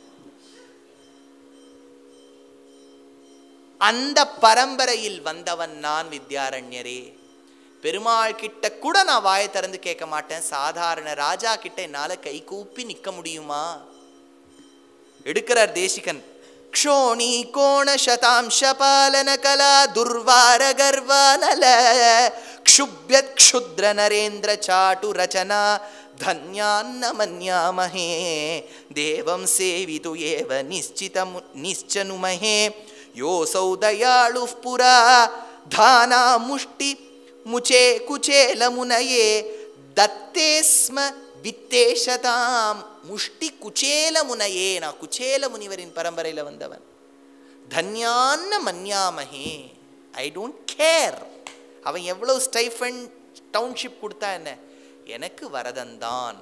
அந்த பரம்பரையில் வந்தவன் நான் வித்யாரண்யரே பெருமாள் கிட்ட கூட நான் வாயை திறந்து கேட்க மாட்டேன் சாதாரண ராஜா கிட்ட என்னால கை கூப்பி நிக்க முடியுமா எடுக்கிறார் தேசிகன் ಕ್ಷೋಣಿ ಕೋಣ ಶತಾಂಶ ಪಾಲನ ಕಲಾ ದುರ್ವಾರ ಗರ್ವಾನಲ ಕ್ಷುಭ್ಯ ಕ್ಷುದ್ರ ನರೇಂದ್ರ ಚಾಟು ರಚನಾ ಧನ್ಯಾನ್ನ ಮನ್ಯಾಮಹೇ ದೇವಂ ಸೇವಿತು ಏವ ನಿಶ್ಚಿತ ನಿಶ್ಚನುಮಹೇ ಯೋಸೌ ದಯಾಳು ಪುರಾ ಧಾನ ಮುಷ್ಟಿ ಮುಚೇ ಕುಚೇಲ ಮುನಯೇ ದತ್ತೇ ಸ್ಮ வித்தேஷதாம் முஷ்டி குச்சேல முனையே நான் குச்சேல முனிவரின் பரம்பரையில் வந்தவன் தன்யான்ன மன்யாமஹே ஐ டோன்ட் கேர் அவன் எவ்வளவு ஸ்டைஃபன் டவுன்ஷிப் கொடுத்தா என்ன எனக்கு வரதன்தான்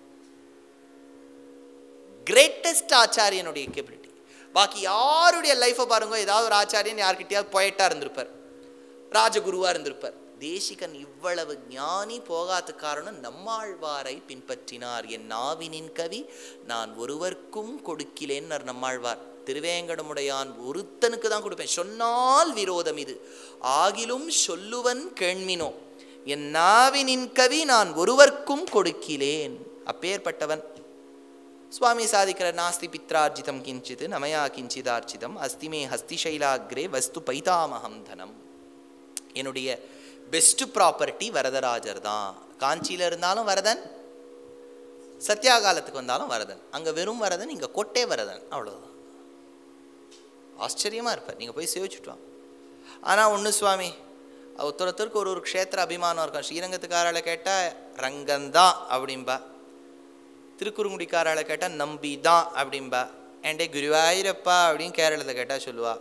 கிரேட்டஸ்ட் ஆச்சாரியனுடைய கேபிலிட்டி பாக்கி யாருடைய லைஃப்பை பாருங்க ஏதாவது ஒரு ஆச்சாரியன் யார்கிட்டயாவது பொயட்டா இருந்திருப்பார் ராஜகுருவா இருந்திருப்பார் தேசிகன் இவ்வளவு ஞானி போகாத காரணம் நம்மாழ்வாரை பின்பற்றினார் என் நாவினின் கவி நான் ஒருவர்க்கும் கொடுக்கிலேன்னர் நம்மாழ்வார் திருவேங்கடமுடையான் ஒருத்தனுக்கு தான் கொடுப்பேன் சொன்னால் விரோதம் இது ஆகிலும் சொல்லுவன் கேண்மினோ என் நாவினின் கவி நான் ஒருவர்க்கும் கொடுக்கிலேன் அப்பேற்பட்டவன் சுவாமி சாதிக்கிற நாஸ்தி பித்ரார்ஜிதம் கிஞ்சித் நமயா கிஞ்சிதார்ஜிதம் அஸ்தி மே ஹஸ்திசைலாகிரே வஸ்து பைதாமகம் தனம் என்னுடைய பெஸ்ட் ப்ராப்பர்ட்டி வரதராஜர் தான் காஞ்சியில் இருந்தாலும் வரதன் சத்யாகாலத்துக்கு வந்தாலும் வரதன் அங்கே வெறும் வரதன் இங்கே கொட்டே வரதன் அவ்வளோதான் ஆச்சரியமாக இருப்பார் நீங்கள் போய் சேவிச்சுட்டு வாங்க ஆனால் ஒன்று சுவாமி ஒருத்தருக்கு ஒரு ஒரு க்ஷேத்திர அபிமானம் இருக்கும் ஸ்ரீரங்கத்துக்காரால கேட்டால் ரங்கந்தான் அப்படிம்பா திருக்குறுங்குடிக்காரால கேட்டால் நம்பி தான் அப்படிம்பா ஏண்டே குருவாயிரப்பா அப்படின்னு கேரளத்தில் கேட்டால் சொல்லுவா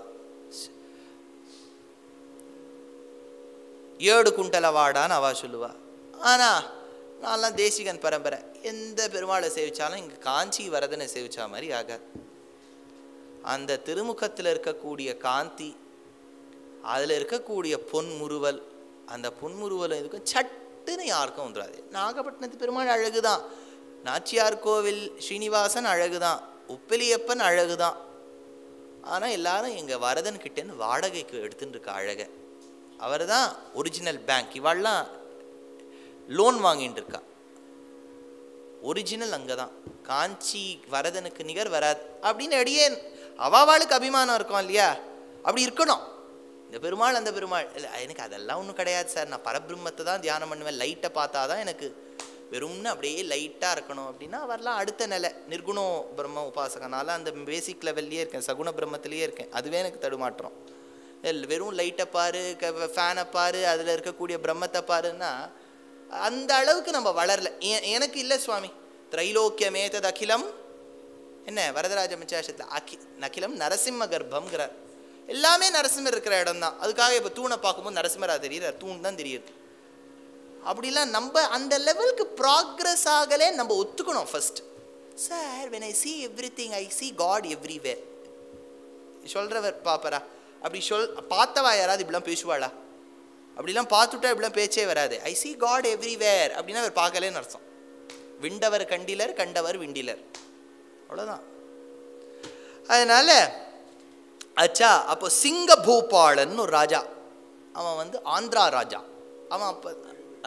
ஏடு குண்டலவாடான்னு அவா சொல்லுவா ஆனால் நான்லாம் தேசிகன் பரம்பரை எந்த பெருமாளை சேவிச்சாலும் இங்கே காஞ்சி வரதனை சேவிச்சா மாதிரி ஆகாது அந்த திருமுகத்தில் இருக்கக்கூடிய காந்தி அதில் இருக்கக்கூடிய பொன்முறுவல் அந்த பொன்முறுவல் இருக்கும் சட்டுன்னு யாருக்கும் வந்துடாது நாகப்பட்டினத்து பெருமாள் அழகு தான் நாச்சியார் கோவில் ஸ்ரீனிவாசன் அழகு தான் உப்பிலியப்பன் அழகு தான் ஆனால் எல்லாரும் எங்கள் வரதன் கிட்டேருந்து வாடகைக்கு எடுத்துட்டு இருக்க அழகை அவர் தான் ஒரிஜினல் பேங்க் இவாள்லாம் லோன் வாங்கிட்டு இருக்கா ஒரிஜினல் அங்கே தான் காஞ்சி வரதனுக்கு நிகர் வராது அப்படின்னு அடியே அவாவாளுக்கு அபிமானம் இருக்கும் இல்லையா அப்படி இருக்கணும் இந்த பெருமாள் அந்த பெருமாள் இல்லை எனக்கு அதெல்லாம் ஒன்றும் கிடையாது சார் நான் பரபிரம்மத்தை தான் தியானம் பண்ணுவேன் லைட்டை பார்த்தா தான் எனக்கு வெறும்னு அப்படியே லைட்டாக இருக்கணும் அப்படின்னா வரலாம் அடுத்த நிலை நிர்குணோ பிரம்ம உபாசகனால அந்த பேசிக் லெவல்லையே இருக்கேன் சகுண பிரம்மத்திலேயே இருக்கேன் அதுவே எனக்கு தடுமாற்றம் இல்லை வெறும் லைட்டை பாரு க ஃபேனை பாரு அதில் இருக்கக்கூடிய பிரம்மத்தை பாருன்னா அந்த அளவுக்கு நம்ம வளரல எ- எனக்கு இல்லை சுவாமி திரைலோக்கியமேதத் அகிலம் என்ன வரதராஜ மிச்சாசத்தில் அகி அகிலம் நரசிம்ம கர்ப்பம்ங்கிறார் எல்லாமே நரசிம்மர் இருக்கிற இடம் தான் அதுக்காக இப்போ தூணை பார்க்கும்போது நரசிம்மரா தெரியுறார் தூண் தான் தெரியுது அப்படிலாம் நம்ம அந்த லெவலுக்கு ப்ராக்ரஸ் ஆகலே நம்ம ஒத்துக்கணும் first sir when I see everything I see god everywhere சொல்கிறவர் பாப்பரா அப்படி சொல் பார்த்தவா யாராவது இப்படிலாம் பேசுவாளா அப்படிலாம் பார்த்துட்டா இப்படிலாம் பேச்சே வராது ஐ see காட் எவ்ரிவேர் அப்படின்னா அவர் பார்க்கலேன்னு அர்த்தம் விண்டவர் கண்டிலர் கண்டவர் விண்டிலர் அவ்வளோதான் அதனால அச்சா அப்போ சிங்க பூபாலன் ஒரு ராஜா அவன் வந்து ஆந்திரா ராஜா அவன் அப்போ ஆ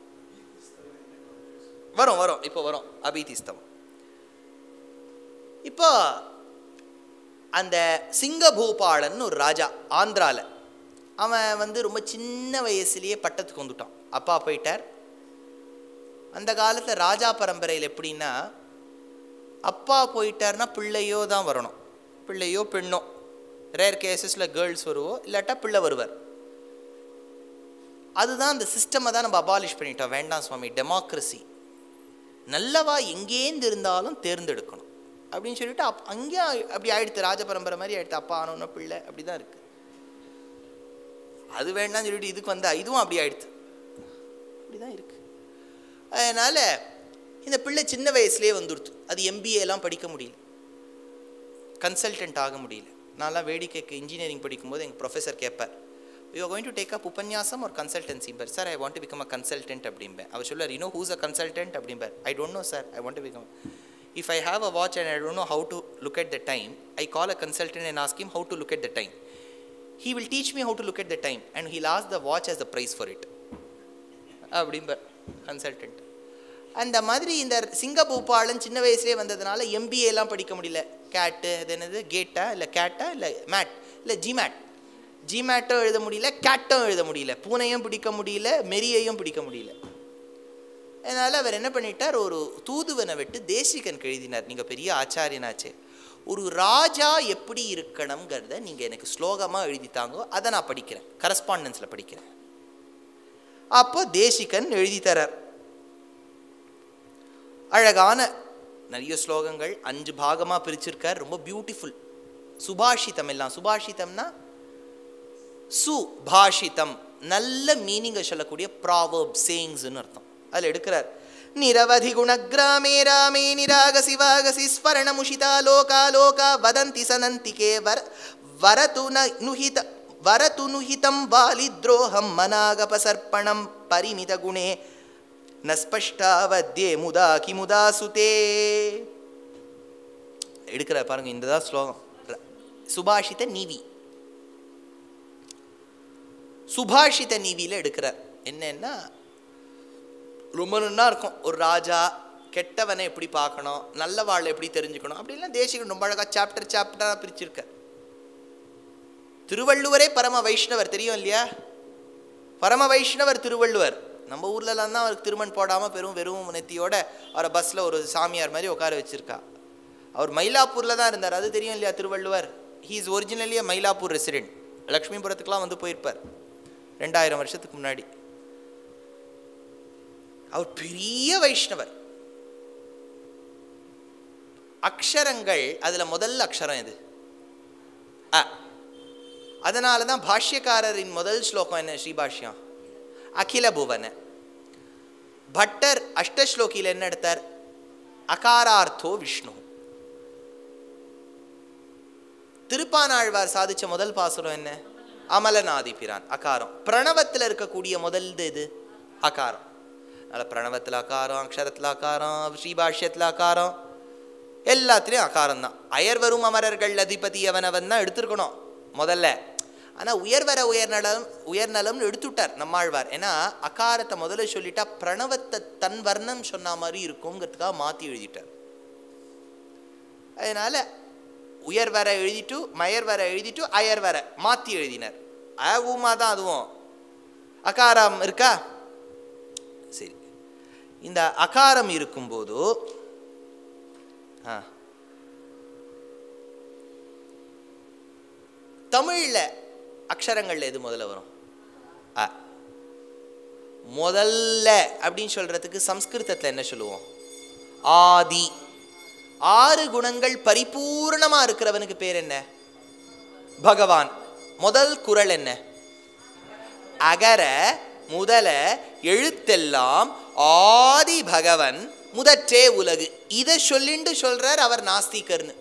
வரும் வரும் இப்போ வரும் அபிதிஸ்தவம் இப்போ அந்த சிங்கபூபாலன் ஒரு ராஜா ஆந்திரால அவன் வந்து ரொம்ப சின்ன வயசுலயே பட்டத்துக்கு வந்துட்டான் அப்பா போயிட்டார் அந்த காலத்தில் ராஜா பரம்பரையில் எப்படின்னா அப்பா போயிட்டார்னா பிள்ளையோ தான் வரணும் பிள்ளையோ பெண்ணோ ரேர் கேசஸில் கேர்ள்ஸ் வருவோ இல்லாட்டா பிள்ளை வருவார் அதுதான் அந்த சிஸ்டமை தான் நம்ம அபாலிஷ் பண்ணிட்டோம் வேண்டாம் சுவாமி டெமோக்ரஸி நல்லவா எங்கேருந்து இருந்தாலும் தேர்ந்தெடுக்கணும் அப்படின்னு சொல்லிட்டு அப் அங்கேயே அப்படி ஆயிடுத்து ராஜ பரம்பரை மாதிரி ஆயிடுத்து அப்பா ஆனவன பிள்ளை அப்படி தான் இருக்கு அது வேண்டாம்னு சொல்லிட்டு இதுக்கு வந்தா இதுவும் அப்படி ஆயிடுத்து அப்படி தான் இருக்கு அதனால இந்த பிள்ளை சின்ன வயசுலேயே வந்துடுத்து அது MBA எல்லாம் படிக்க முடியல கன்சல்டன்ட் ஆக முடியல நான்லாம் வேடிக்கைக்கு இன்ஜினியரிங் படிக்கும்போது எங்கள் ப்ரொஃபஸர் கேட்பார் you going to take up உபன்யாசம் ஒரு கன்சல்டன்சி பர் sir I want to become a consultant அப்படிம்பேன் அவர் சொல்லுவார் you know who's a consultant அப்படிம்பார் I don't know sir I want to become if I have a watch and I don't know how to look at the time I call a consultant and ask him how to look at the time he will teach me how to look at the time and he loss the watch as the price for it அப்படிம்பார் consultant அந்த மாதிரி இந்த சிங்கப்பூப்பாளன் சின்ன வயசுலேயே வந்ததுனால MBA எல்லாம் படிக்க முடியல கேட்டு அது என்னது கேட்டா இல்லை கேட்டா இல்லை மேட் இல்லை ஜிமேட் ஜிமேட்டும் எழுத முடியல கேட்டும் எழுத முடியல பூனையும் பிடிக்க முடியல மெரியையும் பிடிக்க முடியல அதனால் அவர் என்ன பண்ணிட்டார் ஒரு தூதுவனை விட்டு தேசிகன் எழுதினார் நீங்கள் பெரிய ஆச்சாரியனாச்சே ஒரு ராஜா எப்படி இருக்கணுங்கிறத நீங்கள் எனக்கு ஸ்லோகமாக எழுதித்தாங்கோ அதை நான் படிக்கிறேன் கரஸ்பாண்டன்ஸில் படிக்கிறேன் அப்போ தேசிகன் எழுதி தரார் அழகான நிறைய ஸ்லோகங்கள் அஞ்சு பாகமாக பிரிச்சிருக்கார் ரொம்ப பியூட்டிஃபுல் சுபாஷிதம் எல்லாம் சுபாஷிதம்னா சுபாஷிதம் நல்ல மீனிங்கை சொல்லக்கூடிய ப்ராவர்ப் சேயிங்ஸ்னு அர்த்தம் அதில் எடுக்கிறார் நிரவதி குணகிராமே ராமே நிராகசி வாகசி ஸ்வரணமுஷிதா லோகா லோகா வதந்தி சனந்தி கே வர வரது ந நுஹித வரது நுஹிதம் வாலித்ரோஹம் மனாகபசர்ப்பணம் பரிமித குணே ந ஸ்பஷ்டாவத்யே முதா கிமுதா சுதே எடுக்கிறார் பாருங்க இந்த தான் ஸ்லோகம் ர- சுபாஷித நீவி சுபாஷித நீவியில் எடுக்கிறார் என்னன்னா ரொம்ப நன்னா இருக்கும் ஒரு ராஜா கெட்டவனை எப்படி பார்க்கணும் நல்ல வாழை எப்படி தெரிஞ்சுக்கணும் அப்படிலாம் தேசிகன் ரொம்ப அழகாக சாப்டர் சாப்டராக பிரிச்சிருக்கார் திருவள்ளுவரே பரம வைஷ்ணவர் தெரியும் இல்லையா பரம வைஷ்ணவர் திருவள்ளுவர் நம்ம ஊர்லலாம் தான் அவருக்கு திருமண் போடாமல் பெரும் வெறும் நெத்தியோட அவரை பஸ்ஸில் ஒரு சாமியார் மாதிரி உட்கார வச்சிருக்கா அவர் மயிலாப்பூரில் தான் இருந்தார் அது தெரியும் இல்லையா Thiruvalluvar he is originally Mylapore resident லக்ஷ்மிபுரத்துக்குலாம் வந்து போயிருப்பார் ரெண்டாயிரம் வருஷத்துக்கு முன்னாடி அவர் பெரிய வைஷ்ணவர் அக்ஷரங்கள் அதுல முதல் அக்ஷரம் எது அ அதனால தான் பாஷ்யக்காரரின் முதல் ஸ்லோகம் என்ன ஸ்ரீபாஷ்யம் அகில புவன பட்டர் அஷ்டஸ்லோகியில் என்ன எடுத்தார் அகாரார்த்தோ விஷ்ணு திருப்பானாழ்வார் சாதிச்ச முதல் பாசுரம் என்ன அமலநாதி பிரான் அகாரம் பிரணவத்தில் இருக்கக்கூடிய முதல் இது அகாரம் அதனால் பிரணவத்தில் அகாரம் அக்ஷரத்தில் அகாரம் ஸ்ரீபாஷ்யத்தில் அகாரம் எல்லாத்துலேயும் அகாரம் தான் அயர்வரும் அமரர்கள் அதிபதி அவனவன் தான் எடுத்துருக்கணும் முதல்ல ஆனால் உயர்வர உயர்நலம் உயர்நலம்னு எடுத்துட்டார் நம்மாழ்வார் ஏன்னா அகாரத்தை முதல்ல சொல்லிட்டா பிரணவத்தை தன் வர்ணம் சொன்ன மாதிரி இருக்குங்கிறதுக்காக மாற்றி எழுதிட்டார் அதனால உயர் வர எழுதிட்டு மயர் வர எழுதிட்டு அயர் வர மாற்றி எழுதினார் அ ஊமா தான் அதுவும் அகாரம் இருக்கா சரி இந்த அகாரம் இருக்கும்போது ஆ தமிழில் அக்ஷரங்கள்ல எது முதல்ல வரும் அ முதல்ல அப்படின்னு சொல்றதுக்கு சம்ஸ்கிருதத்தில் என்ன சொல்லுவோம் ஆதி ஆறு குணங்கள் பரிபூர்ணமா இருக்கிறவனுக்கு பேர் என்ன பகவான் முதல் குரல் என்ன அகர முதல எழுத்தெல்லாம் ஆதி பகவன் முதற்றே உலகு இதை சொல்லிண்டு சொல்றார் அவர் நாஸ்திகர்னு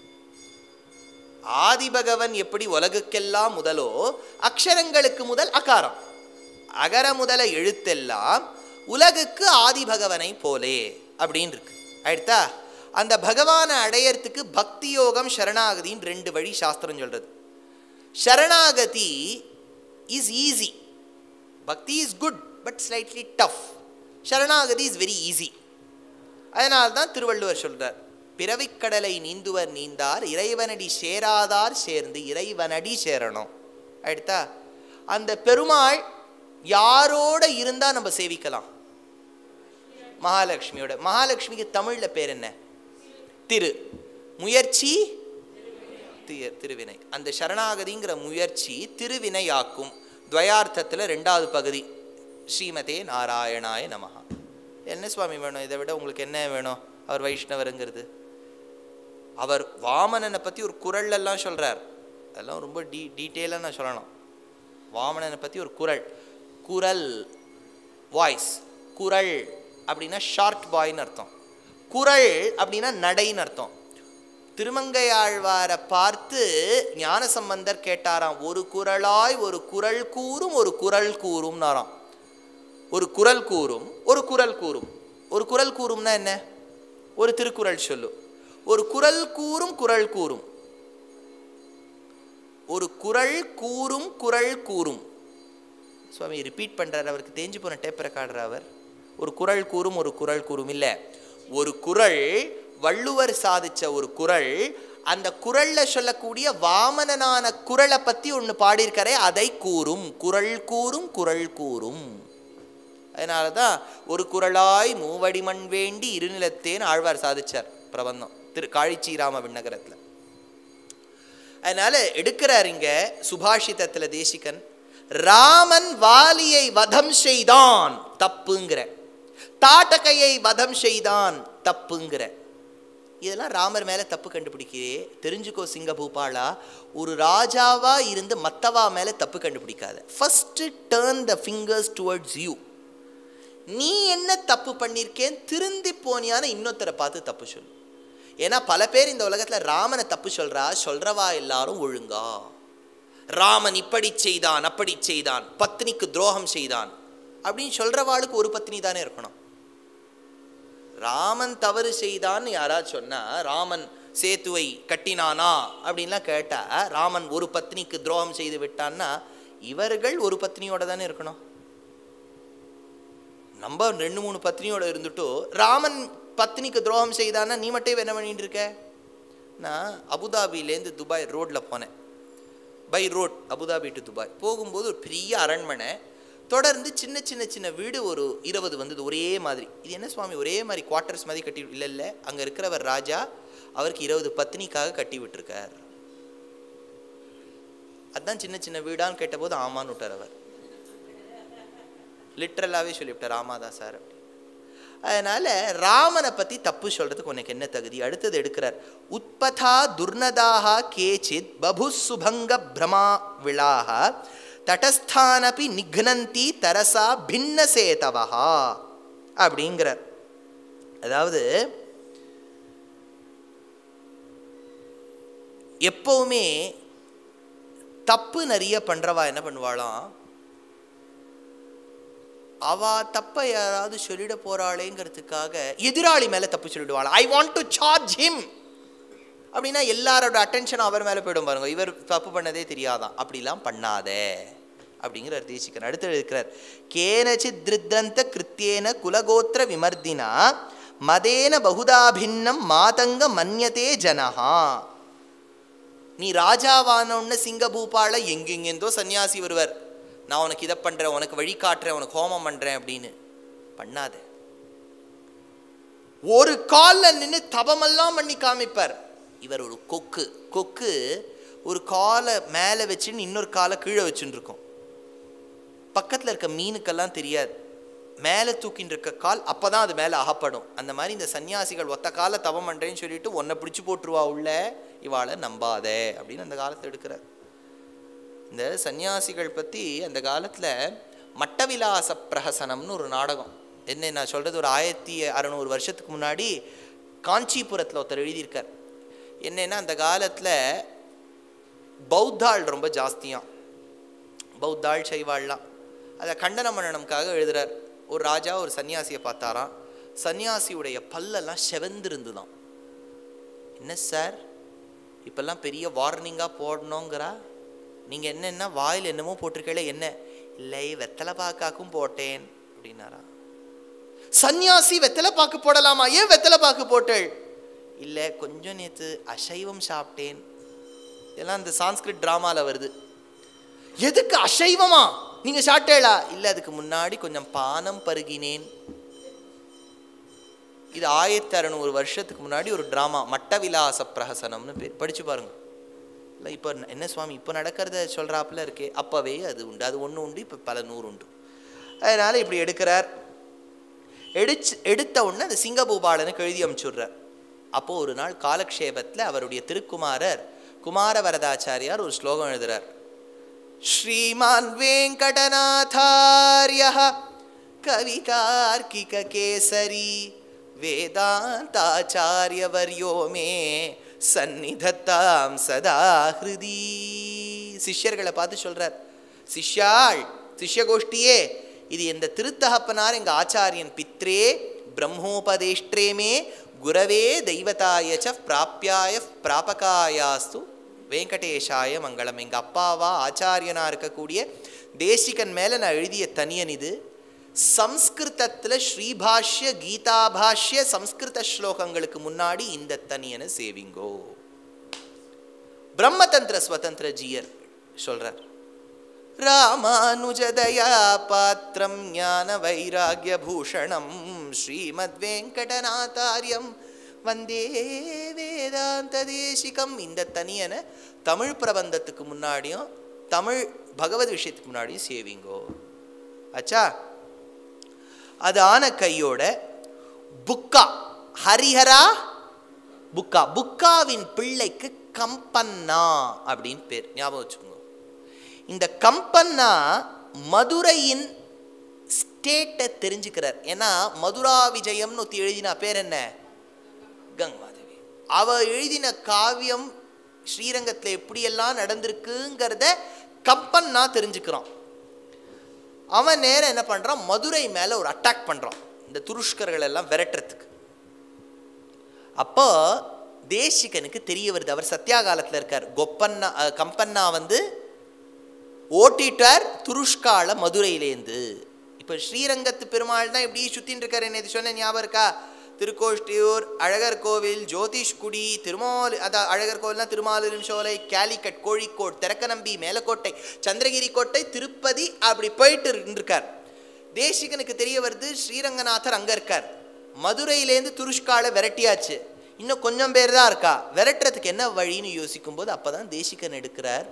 ஆதி பகவன் எப்படி உலகுக்கெல்லாம் முதலோ அக்ஷரங்களுக்கு முதல் அகாரம் அகர முதல எழுத்தெல்லாம் உலகுக்கு ஆதி பகவனை போலே அப்படின்னு இருக்கு ஆயிடுத்தா அந்த பகவானை அடையறதுக்கு பக்தி யோகம் சரணாகதின்னு ரெண்டு வழி சாஸ்திரம் சொல்றது சரணாகதி இஸ் ஈஸி பக்தி is good but slightly tough சரணாகதி இஸ் வெரி ஈஸி அதனால தான் திருவள்ளுவர் சொல்றார் பிறவிக்கடலை நீந்துவர் நீந்தார் இறைவனடி சேராதார் சேர்ந்து இறைவனடி சேரணும் அடுத்தா அந்த பெருமாள் யாரோட இருந்தா நம்ம சேவிக்கலாம் மகாலட்சுமியோட மகாலட்சுமிக்கு தமிழ்ல பேர் என்ன திரு முயற்சி தி- திருவினை அந்த சரணாகதிங்கிற முயற்சி திருவினையாக்கும் துவயார்த்தத்தில் ரெண்டாவது பகுதி ஸ்ரீமதே நாராயணாய நமஹா என்ன சுவாமி வேணும் இதை விட உங்களுக்கு என்ன வேணும் அவர் வைஷ்ணவருங்கிறது அவர் வாமனனை பற்றி ஒரு குரல்லெல்லாம் சொல்கிறார் அதெல்லாம் ரொம்ப டீ டீட்டெயிலாக நான் சொல்லணும் வாமனனை பற்றி ஒரு குரல் குரல் வாய்ஸ் குரல் அப்படின்னா ஷார்ட் பாய்னு அர்த்தம் குரல் அப்படின்னா நடைன்னு அர்த்தம் திருமங்கையாழ்வாரை பார்த்து ஞானசம்பந்தர் கேட்டாராம் ஒரு குரலாய் ஒரு குரல் கூறும் ஒரு குரல் கூறும்னாராம் ஒரு குரல் கூறும் ஒரு குரல் கூறும் ஒரு குரல் கூறும்னா என்ன ஒரு திருக்குறள் சொல்லு ஒரு குரல் கூறும் குரல் கூறும் ஒரு குரல் கூறும் குரல் கூறும் சுவாமி ரிப்பீட் பண்றார் அவருக்கு தேஞ்சு போன டேப் ரெக்கார்டர் அவர் ஒரு குரல் கூறும் ஒரு குரல் கூறும் இல்லை ஒரு குரல் வள்ளுவர் சாதிச்ச ஒரு குரல் அந்த குரல்ல சொல்லக்கூடிய வாமனனான குரலை பத்தி ஒன்று பாடியிருக்காரே அதை கூறும் குரல் கூறும் குரல் கூறும் அதனால தான் ஒரு குரலாய் மூவடிமண் வேண்டி இருநிலத்தேன்னு ஆழ்வார் சாதிச்சார் பிரபந்தம் திரு காழிச்சீராம விண்ணகரத்தில் அதனால எடுக்கிறார் இங்க சுபாஷிதத்துல தேசிகன் ராமன் வாலியை வதம் செய்தான் தப்புங்கிற தாட்டகையை வதம் செய்தான் தப்புங்கிற இதெல்லாம் ராமர் மேல தப்பு கண்டுபிடிக்கிறே தெரிஞ்சுக்கோ சிங்க பூபாலா ஒரு ராஜாவா இருந்து மத்தவா மேல தப்பு கண்டுபிடிக்காத first turn the fingers towards you நீ என்ன தப்பு பண்ணியிருக்கேன் திருந்தி போனியான இன்னொருத்தரை பார்த்து தப்பு சொல்லு ஏன்னா பல பேர் இந்த உலகத்துல ராமனை தப்பு சொல்றா சொல்றவா எல்லாரும் ஒழுங்கா ராமன் இப்படி செய்தான் அப்படி செய்தான் பத்னிக்கு துரோகம் செய்தான் அப்படின்னு சொல்றவாளுக்கு ஒரு பத்னி தானே இருக்கணும் ராமன் தவறு செய்தான்னு யாராவது சொன்னா ராமன் சேத்துவை கட்டினானா அப்படின்லாம் கேட்டா ராமன் ஒரு பத்னிக்கு துரோகம் செய்து விட்டான்னா இவர்கள் ஒரு பத்னியோட தானே இருக்கணும் நம்ம ரெண்டு மூணு பத்னியோட இருந்துட்டோ ராமன் பத்னிக்கு துரோகம் செய்தான்னா நீ மட்டும் என்ன பண்ணிட்டு இருக்க நான் அபுதாபிலேருந்து துபாய் ரோட்டில் போனேன் by road Abu Dhabi to Dubai போகும்போது ஒரு பெரிய அரண்மனை தொடர்ந்து சின்ன சின்ன சின்ன வீடு ஒரு இருபது வந்தது ஒரே மாதிரி இது என்ன சுவாமி ஒரே மாதிரி குவார்ட்டர்ஸ் மாதிரி கட்டி இல்லை இல்லை அங்கே இருக்கிறவர் ராஜா அவருக்கு இருபது பத்னிக்காக கட்டி விட்டுருக்கார் அதான் சின்ன சின்ன வீடான்னு கேட்டபோது ஆமான்னு விட்டார் அவர் லிட்ரலாகவே சொல்லிவிட்டார் ஆமாதா சார் அப்படி அதனால ராமனை பற்றி தப்பு சொல்றதுக்கு உனக்கு என்ன தகுதி அடுத்தது எடுக்கிறார் உத்பதா துர்னதாக கேச்சித் பபு சுபங்க பிரமா விழாக தடஸ்தானபி நிக்னந்தி தரசா பின்னசேதவா அப்படிங்கிறார் அதாவது எப்பவுமே தப்பு நிறைய பண்றவா என்ன பண்ணுவாளாம் அவ தப்ப யாராவது சொல்லிட போறாளேங்கிறதுக்காக எதிராளி மேல தப்பு சொல்லிடுவாள் I want to charge him அப்படின்னா எல்லாரோட அட்டென்ஷன் அவர் மேல போயிடும் பாருங்க இவர் தப்பு பண்ணதே தெரியாதான் அப்படிலாம் பண்ணாதே அப்படிங்கிற தேசிக்கன் அடுத்து இருக்கிறார் கேனச்சித் திருத்தந்த கிருத்தியேன குலகோத்திர விமர்தினா மதேன பகுதாபின்னம் மாதங்க மன்யதே ஜனஹா நீ ராஜாவானோன்னு சிங்கபூபால எங்கெங்கேந்தோ சன்னியாசி வருவர் நான் உனக்கு இதை பண்றேன் உனக்கு வழி காட்டுறேன் உனக்கு ஹோமம் பண்றேன் அப்படின்னு பண்ணாத ஒரு கால்ல நின்று தபமெல்லாம் பண்ணி காமிப்பார் இவர் ஒரு கொக்கு கொக்கு ஒரு காலை மேலே வச்சுன்னு இன்னொரு காலை கீழே வச்சுன்னு இருக்கும் பக்கத்தில் இருக்க மீனுக்கெல்லாம் தெரியாது மேலே தூக்கின்னு இருக்க கால் அப்போ தான் அது மேலே அகப்படும் அந்த மாதிரி இந்த சன்னியாசிகள் ஒத்த காலை தவம் பண்ணுறேன்னு சொல்லிட்டு ஒன்றை பிடிச்சி போட்டுருவா உள்ள இவாளை நம்பாதே அப்படின்னு அந்த காலத்தை எடுக்கிறார் இந்த சன்னியாசிகள் பற்றி அந்த காலத்தில் மட்டவிலாச பிரஹசனம்னு ஒரு நாடகம் என்ன நான் சொல்கிறது ஒரு ஆயிரத்தி அறநூறு வருஷத்துக்கு முன்னாடி காஞ்சிபுரத்தில் ஒருத்தர் எழுதியிருக்கார் என்னென்னா அந்த காலத்தில் பௌத்தாள் ரொம்ப ஜாஸ்தியாம் பௌத்தாள் சைவாள்லாம் அதை கண்டனம் பண்ணணும்காக எழுதுறார் ஒரு ராஜா ஒரு சன்னியாசியை பார்த்தாராம் சன்னியாசியுடைய பல்லெல்லாம் செவந்திருந்துதான் என்ன சார் இப்பெல்லாம் பெரிய வார்னிங்காக போடணுங்கிறா நீங்கள் என்னென்ன வாயில் என்னமோ போட்டிருக்கல என்ன இல்லை வெத்தலை பாக்காக்கும் போட்டேன் அப்படின்னாரா சன்னியாசி வெத்தலை பாக்கு போடலாமா ஏன் வெத்தலை பாக்கு போட்டேள் இல்லை கொஞ்சம் நேற்று அசைவம் சாப்பிட்டேன் இதெல்லாம் இந்த சான்ஸ்கிரிட் ட்ராமாவில் வருது எதுக்கு அசைவமா நீங்க சாப்பிட்டேளா இல்லை அதுக்கு முன்னாடி கொஞ்சம் பானம் பருகினேன் இது ஆயிரத்தி அறநூறு வருஷத்துக்கு முன்னாடி ஒரு ட்ராமா மட்டவிலாச பிரஹசனம்னு பேர் படிச்சு பாருங்க இல்லை இப்போ என்ன சுவாமி இப்போ நடக்கிறத சொல்கிறாப்புல இருக்கே அப்போவே அது உண்டு அது ஒன்று உண்டு இப்போ பல நூறு உண்டு அதனால் இப்படி எடுக்கிறார் எடுச்சு எடுத்த உடனே அந்த சிங்கபூபாலனுக்கு எழுதி அனுப்பிச்சுடுறார் அப்போது ஒரு நாள் காலக்ஷேபத்தில் அவருடைய திருக்குமாரர் குமாரவரதாச்சாரியார் ஒரு ஸ்லோகம் எழுதுறார் ஸ்ரீமான் வெங்கடநாதாரிய கவிதார்க்கிக கேசரி வேதாந்தாச்சாரியவர்யோ மே சந்நிதத்தாம் சதா ஹிருதி சிஷ்யர்களை பார்த்து சொல்றார் சிஷ்யாள் சிஷ்யகோஷ்டியே இது எந்த திருத்தகப்பனார் எங்க ஆச்சாரியன் பித்ரே பிரம்மோபதேஷ்டே மே குரவே தெய்வதாய ச பிராப்பியாய பிராபகாயாஸ்து வெங்கடேஷாய மங்களம் எங்கள் அப்பாவா ஆச்சாரியனாக இருக்கக்கூடிய தேசிகன் மேலே நான் எழுதிய தனியன் இது சம்ஸ்கிருதத்தில் ஸ்ரீபாஷ்ய கீதாபாஷ்ய சம்ஸ்கிருத ஸ்லோகங்களுக்கு முன்னாடி இந்த தனியனை சேவிங்கோ பிரம்மதந்திர ஸ்வதந்திர ஜீயர் சொல்றார் ராமானுஜதயா பாத்திரம் ஞான வைராகிய பூஷணம் ஸ்ரீமத் வெங்கடநாதாரியம் வந்தே வேதாந்த தேசிகம் இந்த தனியனை தமிழ் பிரபந்தத்துக்கு முன்னாடியும் தமிழ் பகவத் விஷயத்துக்கு முன்னாடியும் சேவிங்கோ ஆச்சா அது ஆன கையோட புக்கா ஹரிஹரா புக்கா புக்காவின் பிள்ளைக்கு கம்பன்னா அப்படின்னு பேர் ஞாபகம் வச்சுக்கோங்க இந்த கம்பன்னா மதுரையின் ஸ்டேட்டை தெரிஞ்சுக்கிறார் ஏன்னா மதுரா விஜயம்னு ஒருத்தி எழுதினா பேர் என்ன கங்காதேவி அவ எழுதின காவியம் ஸ்ரீரங்கத்தில் எப்படியெல்லாம் நடந்திருக்குங்கிறத கம்பன்னா தெரிஞ்சுக்கிறான் அவன் நேரம் என்ன பண்ணுறான் மதுரை மேலே ஒரு அட்டாக் பண்ணுறான் இந்த துருஷ்கர்கள் எல்லாம் விரட்டுறதுக்கு அப்போ தேசிகனுக்கு தெரிய வருது அவர் சத்தியாகாலத்தில் இருக்கார் கொப்பண்ணா அஹ், கம்பண்ணா வந்து ஓட்டிட்டார் துருஷ்கால மதுரையிலேருந்து இப்போ ஸ்ரீரங்கத்து பெருமாள் தான் இப்படி சுத்தின்னு இருக்காரு என்ன இது சொன்ன ஞாபகம் இருக்கா திருக்கோஷ்டியூர் அழகர் கோவில் ஜோதிஷ்குடி திருமால் அதான் அழகர் கோவில்னா திருமாலிரும் சோலை கேலிக்கட் கோழிக்கோட் திறக்கநம்பி மேலக்கோட்டை சந்திரகிரி கோட்டை திருப்பதி அப்படி போயிட்டு இருந்திருக்கார் தேசிகனுக்கு தெரிய வருது ஸ்ரீரங்கநாதர் அங்கே இருக்கார் மதுரையிலேருந்து துருஷ்கால விரட்டியாச்சு இன்னும் கொஞ்சம் பேர் தான் இருக்கா விரட்டுறதுக்கு என்ன வழின்னு யோசிக்கும்போது அப்போ தான் தேசிகன் எடுக்கிறார்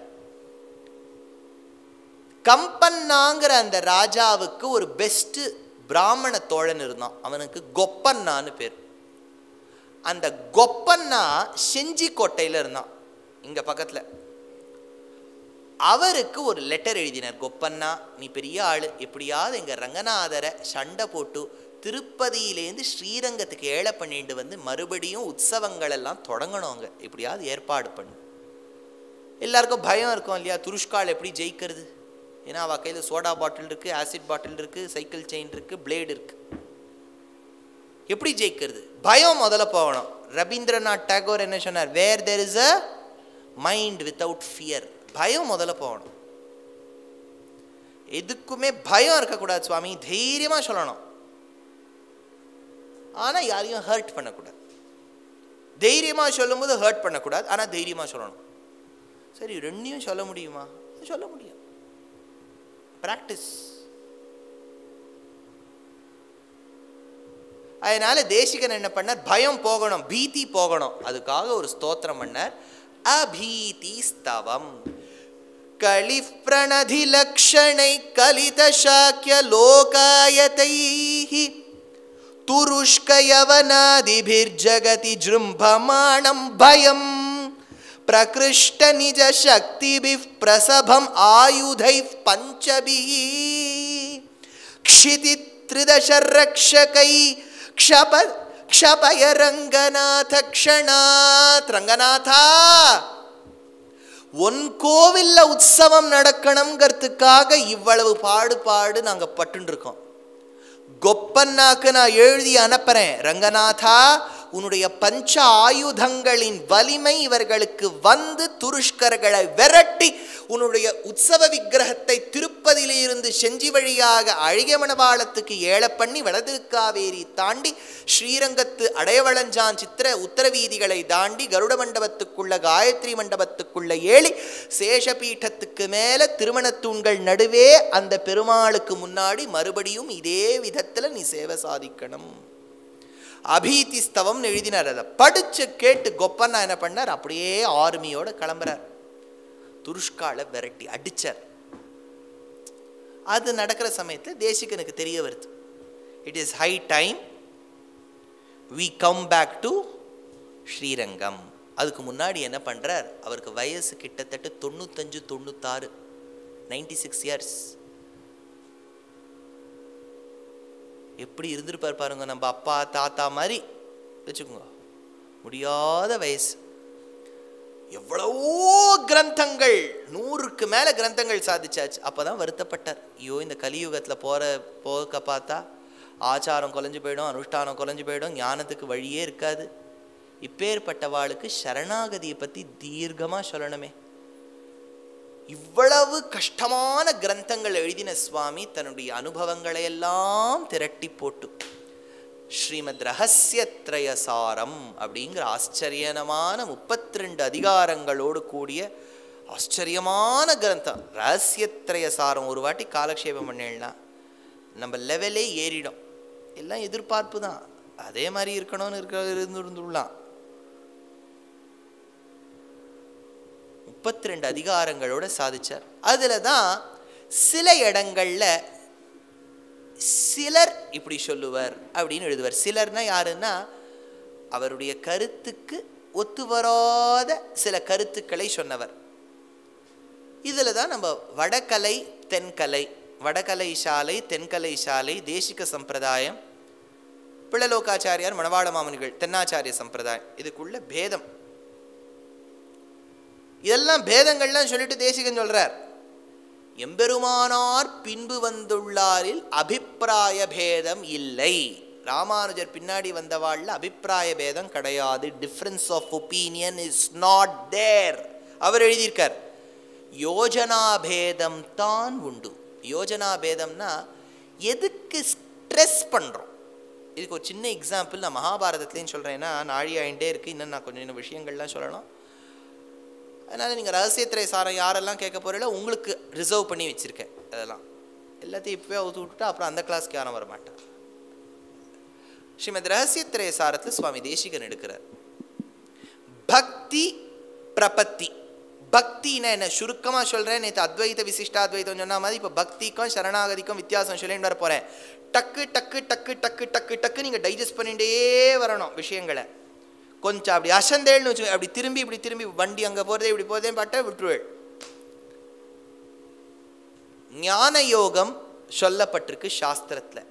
கம்பன்னாங்கிற அந்த ராஜாவுக்கு ஒரு பெஸ்ட் பிராமண தோழன் இருந்தான் அவனுக்கு கொப்பன்னான்னு பேர் அந்த கொப்பன்னா செஞ்சி கோட்டையில் இருந்தான் இங்க பக்கத்துல அவருக்கு ஒரு லெட்டர் எழுதினார் கொப்பண்ணா நீ பெரிய ஆளு எப்படியாவது எங்க ரங்கநாதரை சண்டை போட்டு திருப்பதியிலேருந்து ஸ்ரீரங்கத்துக்கு ஏழை பண்ணிட்டு வந்து மறுபடியும் உற்சவங்கள் எல்லாம் தொடங்கணும் அங்க எப்படியாவது ஏற்பாடு பண்ணு எல்லாருக்கும் பயம் இருக்கும் இல்லையா துருஷ்கால் எப்படி ஜெயிக்கிறது ஏன்னா அவள் கையில் சோடா பாட்டில் இருக்கு ஆசிட் பாட்டில் இருக்கு சைக்கிள் செயின் இருக்கு பிளேடு இருக்கு எப்படி ஜெயிக்கிறது பயம் முதல்ல போகணும் ரவீந்திரநாத் டாகோர் என்ன சொன்னார் where there is a mind without fear பயம் முதல்ல போகணும் எதுக்குமே பயம் இருக்கக்கூடாது சுவாமி தைரியமா சொல்லணும் ஆனா யாரையும் ஹர்ட் பண்ணக்கூடாது தைரியமா சொல்லும்போது ஹர்ட் பண்ணக்கூடாது ஆனா தைரியமா சொல்லணும் சரி ரெண்டையும் சொல்ல முடியுமா சொல்ல முடியும் பிராக்டிஸ் அதனால தேசிகன் என்ன பண்ணார் பயம் போகணும் பீதி போகணும் அதுக்காக ஒரு ஸ்தோத்திரம் பண்ணார் அபீதி ஸ்தவம் களி பிரணதி லக்ஷணை கலித சாக்கிய லோகாயதை तुरुष्कयवनादिभिर्जगति जृम्भमाणं भयं प्रकृष्टनिजशक्तिभिः प्रसभम् आयुधैः पञ्चभिः क्षितित्रिदशरक्षकै क्षप क्षपय रङ्गनाथ क्षणात् रङ्गनाथा உன் கோவில்ல உற்சவம் நடக்கணுங்கிறதுக்காக இவ்வளவு பாடுபாடு நாங்க பட்டுருக்கோம் கொப்பன்னாக்கு நான் எழுதி அனுப்புறேன் ரங்கநாதா உன்னுடைய பஞ்ச ஆயுதங்களின் வலிமை இவர்களுக்கு வந்து துருஷ்கர்களை விரட்டி உன்னுடைய உற்சவ விக்கிரகத்தை திருப்பதியிலிருந்து செஞ்சி வழியாக அழகியமணவாளத்துக்கு ஏழ பண்ணி வலதிருக்காவேரி தாண்டி ஸ்ரீரங்கத்து அடையவளஞ்சான் சித்திர உத்தரவீதிகளை தாண்டி கருட மண்டபத்துக்குள்ள காயத்ரி மண்டபத்துக்குள்ள ஏழி சேஷபீட்டத்துக்கு மேல திருமணத்தூண்கள் நடுவே அந்த பெருமாளுக்கு முன்னாடி மறுபடியும் இதே விதத்துல நீ சேவை சாதிக்கணும் அபீதி ஸ்தவம்னு எழுதினார் அதை படிச்சு கேட்டு கொப்பண்ணா என்ன பண்ணார் அப்படியே ஆர்மியோட கிளம்புறார் துருஷ்கால விரட்டி அடிச்சார் அது நடக்கிற சமயத்தில் தேசிகனுக்கு தெரிய வருது it is high time we come back to Srirangam அதுக்கு முன்னாடி என்ன பண்ணுறார் அவருக்கு வயசு கிட்டத்தட்ட தொண்ணூத்தஞ்சு தொண்ணூத்தாறு நைன்டி சிக்ஸ் இயர்ஸ் எப்படி இருந்திருப்பார் பாருங்க நம்ம அப்பா தாத்தா மாதிரி வச்சுக்கோங்க முடியாத வயசு எவ்வளவோ கிரந்தங்கள் நூறுக்கு மேல கிரந்தங்கள் சாதிச்சாச்சு அப்பதான் வருத்தப்பட்டார் ஐயோ இந்த கலியுகத்துல போற போக பார்த்தா ஆச்சாரம் குலைஞ்சு போயிடும் அனுஷ்டானம் குலைஞ்சு போயிடும் ஞானத்துக்கு வழியே இருக்காது இப்பேற்பட்டவாளுக்கு சரணாகதியை பத்தி தீர்க்கமா சொல்லணுமே இவ்வளவு கஷ்டமான கிரந்தங்கள் எழுதின சுவாமி தன்னுடைய அனுபவங்களை எல்லாம் திரட்டி போட்டு ஸ்ரீமத் ரகசியத்ரயசாரம் அப்படிங்கிற ஆச்சரியமான முப்பத்தி ரெண்டு அதிகாரங்களோடு கூடிய ஆச்சரியமான கிரந்தம் ரகசியத்ரயசாரம் ஒரு வாட்டி காலக்ஷேபம் பண்ணிடனா நம்ம லெவலே ஏறிடும் எல்லாம் எதிர்பார்ப்பு தான் அதே மாதிரி இருக்கணும்னு இருக்க இருந்து இருந்துடலாம் முப்பத்தி ரெண்டு அதிகாரங்களோட சாதிச்சார் அதில் தான் சில இடங்கள்ல சிலர் இப்படி சொல்லுவர் அப்படின்னு எழுதுவார் சிலர்னா யாருன்னா அவருடைய கருத்துக்கு ஒத்து வராத சில கருத்துக்களை சொன்னவர் இதில் தான் நம்ம வடகலை தென்கலை வடகலை சாலை தென்கலை சாலை தேசிக சம்பிரதாயம் பிள்ளலோகாச்சாரியார் மணவாள மாமனிகள் தென்னாச்சாரிய சம்பிரதாயம் இதுக்குள்ள பேதம் இதெல்லாம் பேதங்கள்லாம் சொல்லிட்டு தேசிகன் சொல்றார் எம்பெருமானார் பின்பு வந்துள்ளாரில் அபிப்பிராய பேதம் இல்லை ராமானுஜர் பின்னாடி வந்தவாழ்ல அபிப்பிராய பேதம் கிடையாது difference of opinion is not there அவர் எழுதியிருக்கார் யோஜனா பேதம் தான் உண்டு யோஜனா பேதம்னா எதுக்கு ஸ்ட்ரெஸ் பண்ணுறோம் இதுக்கு ஒரு சின்ன எக்ஸாம்பிள் நான் மகாபாரதத்துலேயும் சொல்கிறேன்னா நாழியாயிண்டே இருக்குது இன்னும் நான் கொஞ்சம் இன்னும் விஷயங்கள்லாம் சொல்லலாம் அதனால் நீங்கள் ரகசியத்திரை சாரம் யாரெல்லாம் கேட்க போகிறீங்களோ உங்களுக்கு ரிசர்வ் பண்ணி வச்சுருக்கேன் அதெல்லாம் எல்லாத்தையும் இப்போவே அவுத்து விட்டுட்டா அப்புறம் அந்த கிளாஸ்க்கு யாரும் வர மாட்டான் ஸ்ரீமத் ரகசியத்திரை சாரத்தில் சுவாமி தேசிகன் எடுக்கிறார் பக்தி பிரபத்தி பக்தினா என்ன சுருக்கமாக சொல்கிறேன் நேற்று அத்வைத விசிஷ்டாத்வைதம் சொன்ன மாதிரி இப்போ பக்திக்கும் சரணாகதிக்கும் வித்தியாசம் சொல்லிட்டு வர போகிறேன் டக்கு டக்கு டக்கு டக்கு டக்கு டக்கு நீங்கள் டைஜஸ்ட் பண்ணிகிட்டே வரணும் விஷயங்களை கொஞ்சம் அப்படி அசந்தேள்னு வச்சு அப்படி திரும்பி இப்படி திரும்பி வண்டி அங்கே போகிறதே இப்படி போதே பாட்ட விட்டுருவேள் ஞான யோகம் சொல்லப்பட்டிருக்கு சாஸ்திரத்தில்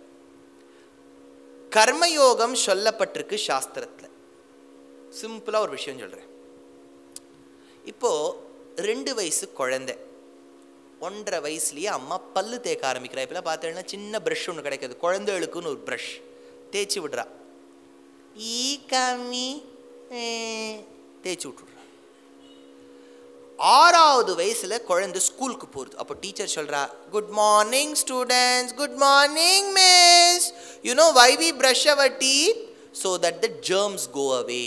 கர்மயோகம் சொல்லப்பட்டிருக்கு சாஸ்திரத்தில் சிம்பிளாக ஒரு விஷயம் சொல்கிறேன் இப்போது ரெண்டு வயசு குழந்தை ஒன்றரை வயசுலேயே அம்மா பல்லு தேய்க்க ஆரம்பிக்கிறா இப்போலாம் பார்த்தீங்கன்னா சின்ன ப்ரஷ் ஒன்று கிடைக்காது குழந்தைகளுக்குன்னு ஒரு ப்ரஷ் தேய்ச்சி விடுறா ஈ கம்மி தேய்ச்சி விட்டுடுறா ஆறாவது வயசுல குழந்தை ஸ்கூலுக்கு போகிறது அப்போ டீச்சர் சொல்றா good morning students good morning miss you know why we brush our teeth so that the germs go away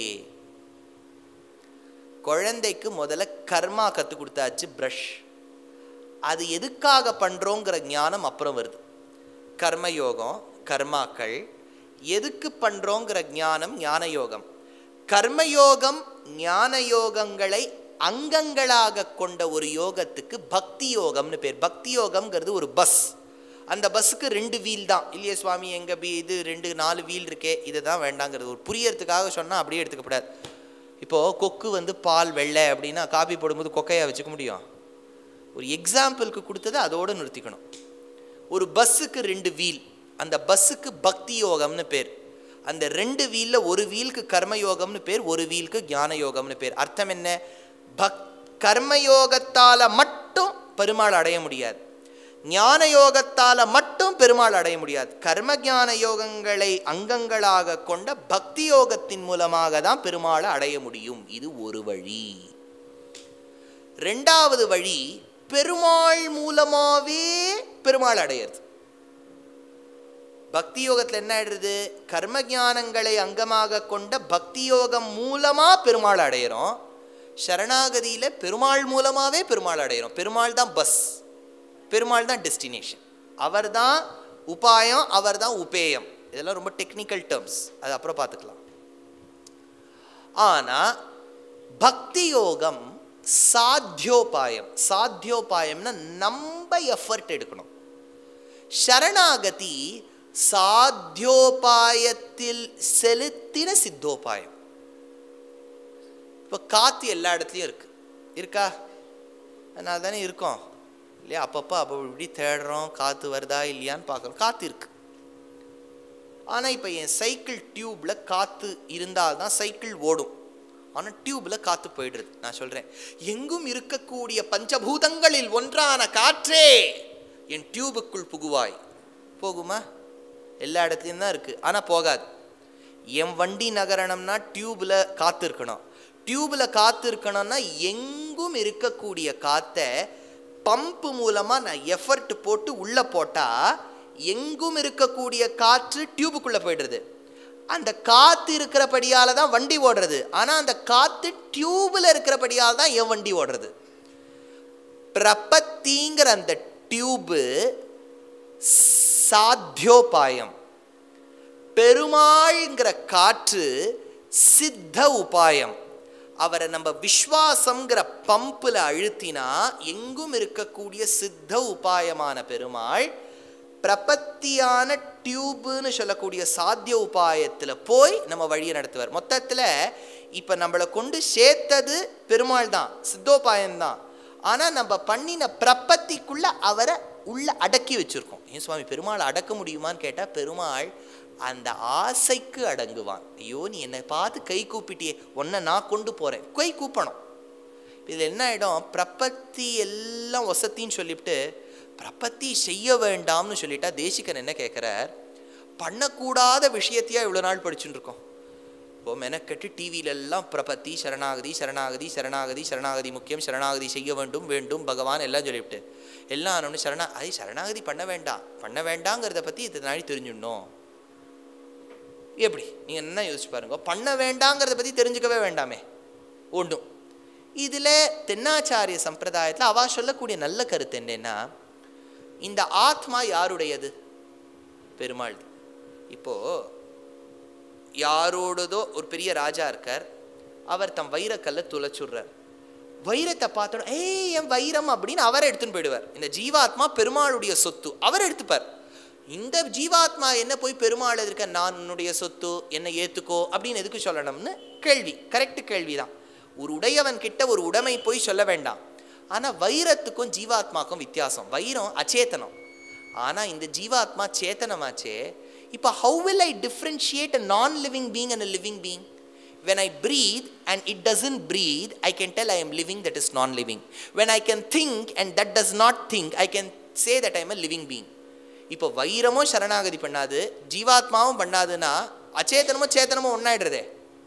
குழந்தைக்கு முதல்ல கர்மா கற்றுக் கொடுத்தாச்சு ப்ரஷ் அது எதுக்காக பண்ணுறோங்கிற ஞானம் அப்புறம் வருது கர்மயோகம் கர்மாக்கள் எதுக்கு பண்ணுறோங்கிற ஞானம் ஞான யோகம் கர்மயோகம் ஞான யோகங்களை அங்கங்களாக கொண்ட ஒரு யோகத்துக்கு பக்தி யோகம்னு பேர் பக்தி யோகம்ங்கிறது ஒரு பஸ் அந்த பஸ்ஸுக்கு ரெண்டு வீல் தான் இல்லையே சுவாமி எங்கள் பி இது ரெண்டு நாலு வீல் இருக்கே இதை தான் வேண்டாங்கிறது ஒரு புரியறதுக்காக சொன்னால் அப்படியே எடுத்துக்கப்படாது இப்போது கொக்கு வந்து பால் வெள்ளை அப்படின்னா காபி போடும்போது கொக்கையாக வச்சுக்க முடியும் ஒரு எக்ஸாம்பிளுக்கு கொடுத்ததை அதோடு நிறுத்திக்கணும் ஒரு பஸ்ஸுக்கு ரெண்டு வீல் அந்த பஸ்ஸுக்கு பக்தி யோகம்னு பேர் அந்த ரெண்டு வீலில் ஒரு வீலுக்கு கர்மயோகம்னு பேர் ஒரு வீலுக்கு ஞான யோகம்னு பேர் அர்த்தம் என்ன பக் கர்மயோகத்தால் மட்டும் பெருமாள் அடைய முடியாது ஞான யோகத்தால் மட்டும் பெருமாள் அடைய முடியாது கர்ம ஞான யோகங்களை அங்கங்களாக கொண்ட பக்தி யோகத்தின் மூலமாக தான் பெருமாளை அடைய முடியும் இது ஒரு வழி ரெண்டாவது வழி பெருமாள் மூலமாவே பெருமாள் அடையிறது பக்தி யோகத்தில் என்ன ஆயிடுறது கர்ம ஞானங்களை அங்கமாக கொண்ட பக்தி யோகம் மூலமா பெருமாள் அடையிறோம் சரணாகதியில் பெருமாள் மூலமாவே பெருமாள் அடையிறோம் பெருமாள் தான் பஸ் பெருமாள் தான் டெஸ்டினேஷன் அவர் தான் உபாயம் அவர் தான் உபேயம் இதெல்லாம் ரொம்ப டெக்னிக்கல் டேர்ம்ஸ் அது அப்புறம் பார்த்துக்கலாம் ஆனால் பக்தி யோகம் சாத்தியோபாயம் சாத்தியோபாயம்னா நம்ம எஃபர்ட் எடுக்கணும் சரணாகதி சாத்தியோபாயத்தில் செலுத்தின சித்தோபாயம் இப்போ காற்று எல்லா இடத்துலையும் இருக்கு இருக்கா அதனால தானே இருக்கோம் இல்லையா அப்பப்போ அப்போ இப்படி தேடுறோம் காற்று வருதா இல்லையான்னு பார்க்குறோம் காற்று இருக்கு ஆனால் இப்போ என் சைக்கிள் டியூப்பில் காற்று இருந்தால் தான் சைக்கிள் ஓடும் ஆனால் டியூப்பில் காற்று போயிடுறது நான் சொல்கிறேன் எங்கும் இருக்கக்கூடிய பஞ்சபூதங்களில் ஒன்றான காற்றே என் டியூபுக்குள் புகுவாய் போகுமா எல்லா இடத்துலையும் தான் இருக்குது ஆனால் போகாது என் வண்டி நகரணம்னா டியூப்பில் காற்று இருக்கணும் டியூப்பில் காற்று இருக்கணும்னா எங்கும் இருக்கக்கூடிய காற்றை பம்பு மூலமாக நான் எஃபர்ட் போட்டு உள்ளே போட்டால் எங்கும் இருக்கக்கூடிய காற்று டியூபுக்குள்ளே போயிடுறது அந்த காத்து இருக்கிறபடியால தான் வண்டி ஓடுறது ஆனா அந்த காத்து டியூப்ல இருக்கிறபடியால தான் என் வண்டி ஓடுறது பிரபத்திங்கிற அந்த டியூபு சாத்தியோபாயம் பெருமாள்ங்கிற காற்று சித்த உபாயம் அவரை நம்ம விஸ்வாசம்ங்கிற பம்பில் அழுத்தினா எங்கும் இருக்கக்கூடிய சித்த உபாயமான பெருமாள் பிரபத்தியான டியூப்னு சொல்லக்கூடிய சாத்திய உபாயத்தில் போய் நம்ம வழியை நடத்துவார் மொத்தத்தில் இப்போ நம்மளை கொண்டு சேர்த்தது பெருமாள் தான் சித்தோபாயம்தான் ஆனால் நம்ம பண்ணின பிரபத்திக்குள்ள அவரை உள்ள அடக்கி வச்சிருக்கோம் ஏன் சுவாமி பெருமாள் அடக்க முடியுமான்னு கேட்டால் பெருமாள் அந்த ஆசைக்கு அடங்குவான் ஐயோ நீ என்னை பார்த்து கை கூப்பிட்டியே உன்னை நான் கொண்டு போகிறேன் கை கூப்பணும் இதில் என்ன ஆகிடும் பிரபத்தி எல்லாம் வசத்தின்னு சொல்லிவிட்டு பிரபத்தி செய்ய வேண்டாம்னு சொல்லிட்டா தேசிகன் என்ன கேட்குறார் பண்ணக்கூடாத விஷயத்தையா இவ்வளோ நாள் படிச்சுட்டு இருக்கோம் இப்போ மெனக்கெட்டு டிவியில எல்லாம் பிரபத்தி சரணாகதி சரணாகதி சரணாகதி சரணாகதி முக்கியம் சரணாகதி செய்ய வேண்டும் வேண்டும் பகவான் எல்லாம் சொல்லிவிட்டு எல்லாம் ஆனோன்னு சரணா அது சரணாகதி பண்ண வேண்டாம் பண்ண வேண்டாங்கிறத பற்றி இத்தனை நாள் தெரிஞ்சுடணும் எப்படி நீங்கள் என்ன யோசிச்சு பாருங்க பண்ண வேண்டாங்கிறத பற்றி தெரிஞ்சுக்கவே வேண்டாமே ஒன்றும் இதில் தென்னாச்சாரிய சம்பிரதாயத்தில் அவா சொல்லக்கூடிய நல்ல கருத்து என்னன்னா இந்த ஆத்மா யாருடையது பெருமாள் இப்போ யாரோடதோ ஒரு பெரிய ராஜா இருக்கார் அவர் தம் வைரக்கல்ல துளைச்சுடுறார் வைரத்தை பார்த்தோம் ஏய் என் வைரம் அப்படின்னு அவர் எடுத்துன்னு போயிடுவார் இந்த ஜீவாத்மா பெருமாளுடைய சொத்து அவர் எடுத்துப்பார் இந்த ஜீவாத்மா என்ன போய் பெருமாள் இருக்க நான் உன்னுடைய சொத்து என்னை ஏத்துக்கோ அப்படின்னு எதுக்கு சொல்லணும்னு கேள்வி கரெக்ட் கேள்விதான் ஒரு உடையவன் கிட்ட ஒரு உடைமை போய் சொல்ல வேண்டாம் ஆனா வைரத்துக்கும் ஜீவாத்மாக்கும் வித்தியாசம் வைரம் அச்சேதனம் ஆனா இந்த ஜீவாத்மா சேத்தனமாச்சே இப்போ how will I differentiate a non living being and a living being when I breathe and it doesn't breathe, I can tell I am living that is non living. When I can think and that does not think, I can say that I am a living being. இப்போ வைரமும் சரணாகதி பண்ணாது ஜீவாத்மாவும் பண்ணாதுன்னா அச்சேதனமும் சேத்தனமும் ஒன்றாயிடுறதே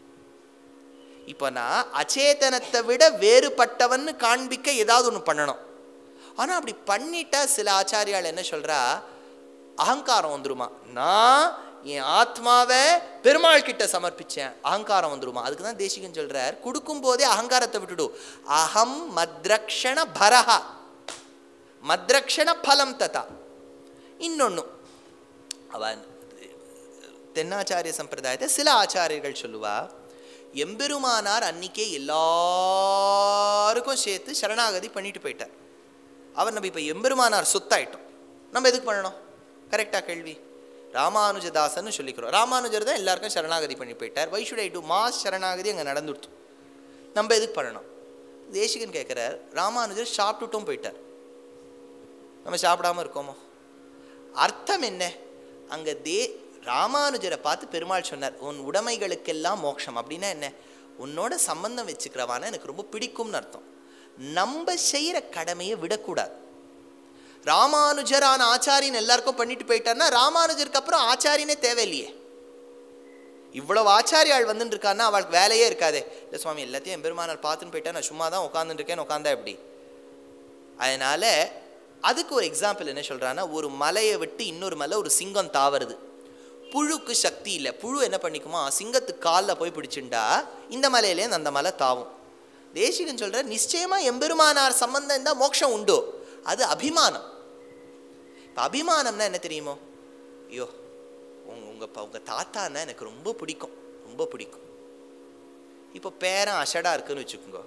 இப்போ நான் அச்சேதனத்தை விட வேறுபட்டவன்னு காண்பிக்க ஏதாவது ஒன்று பண்ணணும் ஆனால் அப்படி பண்ணிட்டா சில ஆச்சாரியால் என்ன சொல்கிறா அகங்காரம் வந்துருமா நான் என் ஆத்மாவை பெருமாள் கிட்ட சமர்ப்பிச்சேன் அகங்காரம் வந்துருமா அதுக்கு தான் தேசிகன் சொல்றார் கொடுக்கும் போதே அகங்காரத்தை விட்டுடு அகம் மத்ரக்ஷண பரஹா மத்ரக்ஷண பலம் ததா இன்னொன்று அவன் தென்னாச்சாரிய சம்பிரதாயத்தை சில ஆச்சாரியர்கள் சொல்லுவா எம்பெருமானார் அன்னிக்கே எல்லாருக்கும் சேர்த்து சரணாகதி பண்ணிட்டு போயிட்டார் அவர் நம்ம இப்போ எம்பெருமானார் சொத்தாயிட்டோம் நம்ம எதுக்கு பண்ணணும் கரெக்டாக கேள்வி ராமானுஜதாசன்னு சொல்லிக்கிறோம் ராமானுஜர் தான் எல்லாருக்கும் சரணாகதி பண்ணி போயிட்டார் why should I do mass சரணாகதி அங்கே நடந்துடுத்து நம்ம எதுக்கு பண்ணணும் தேசிகன் கேட்குறார் ராமானுஜர் சாப்பிட்டுட்டும் போயிட்டார் நம்ம சாப்பிடாம இருக்கோமோ அர்த்தம் என்ன அங்கே தே ராமானுஜரை பார்த்து பெருமாள் சொன்னார் உன் உடைமைகளுக்கெல்லாம் மோட்சம் அப்படின்னா என்ன உன்னோட சம்பந்தம் வச்சுக்கிறவான எனக்கு ரொம்ப பிடிக்கும்னு அர்த்தம் நம்ம செய்கிற கடமையை விடக்கூடாது ராமானுஜரான ஆச்சாரியன் எல்லாருக்கும் பண்ணிட்டு போயிட்டார்னா ராமானுஜருக்கு அப்புறம் ஆச்சாரியனே தேவையில்லையே இவ்வளவு ஆச்சாரியாள் வந்துட்டு இருக்கான்னா அவளுக்கு வேலையே இருக்காதே இல்லை சுவாமி எல்லாத்தையும் எம்பெருமானார் பார்த்துன்னு போயிட்டா நான் சும்மா தான் உட்காந்துட்டு இருக்கேன் உட்காந்தா எப்படி அதனால அதுக்கு ஒரு எக்ஸாம்பிள் என்ன சொல்றான்னா ஒரு மலையை விட்டு இன்னொரு மலை ஒரு சிங்கம் தாவறது புழுக்கு சக்தி இல்லை புழு என்ன பண்ணிக்குமா சிங்கத்துக்கு காலில் போய் பிடிச்சுண்டா இந்த மலையிலேருந்து அந்த மலை தாவும் தேசிகன் சொல்ற நிச்சயமா எம்பெருமானார் சம்பந்தம் இருந்தால் மோட்சம் உண்டோ அது அபிமானம் இப்போ அபிமானம்னா என்ன தெரியுமோ ஐயோ உங்க உங்க ப- உங்க தாத்தான்னா எனக்கு ரொம்ப பிடிக்கும் ரொம்ப பிடிக்கும் இப்போ பேரன் அஷடா இருக்குன்னு வச்சுக்கோங்க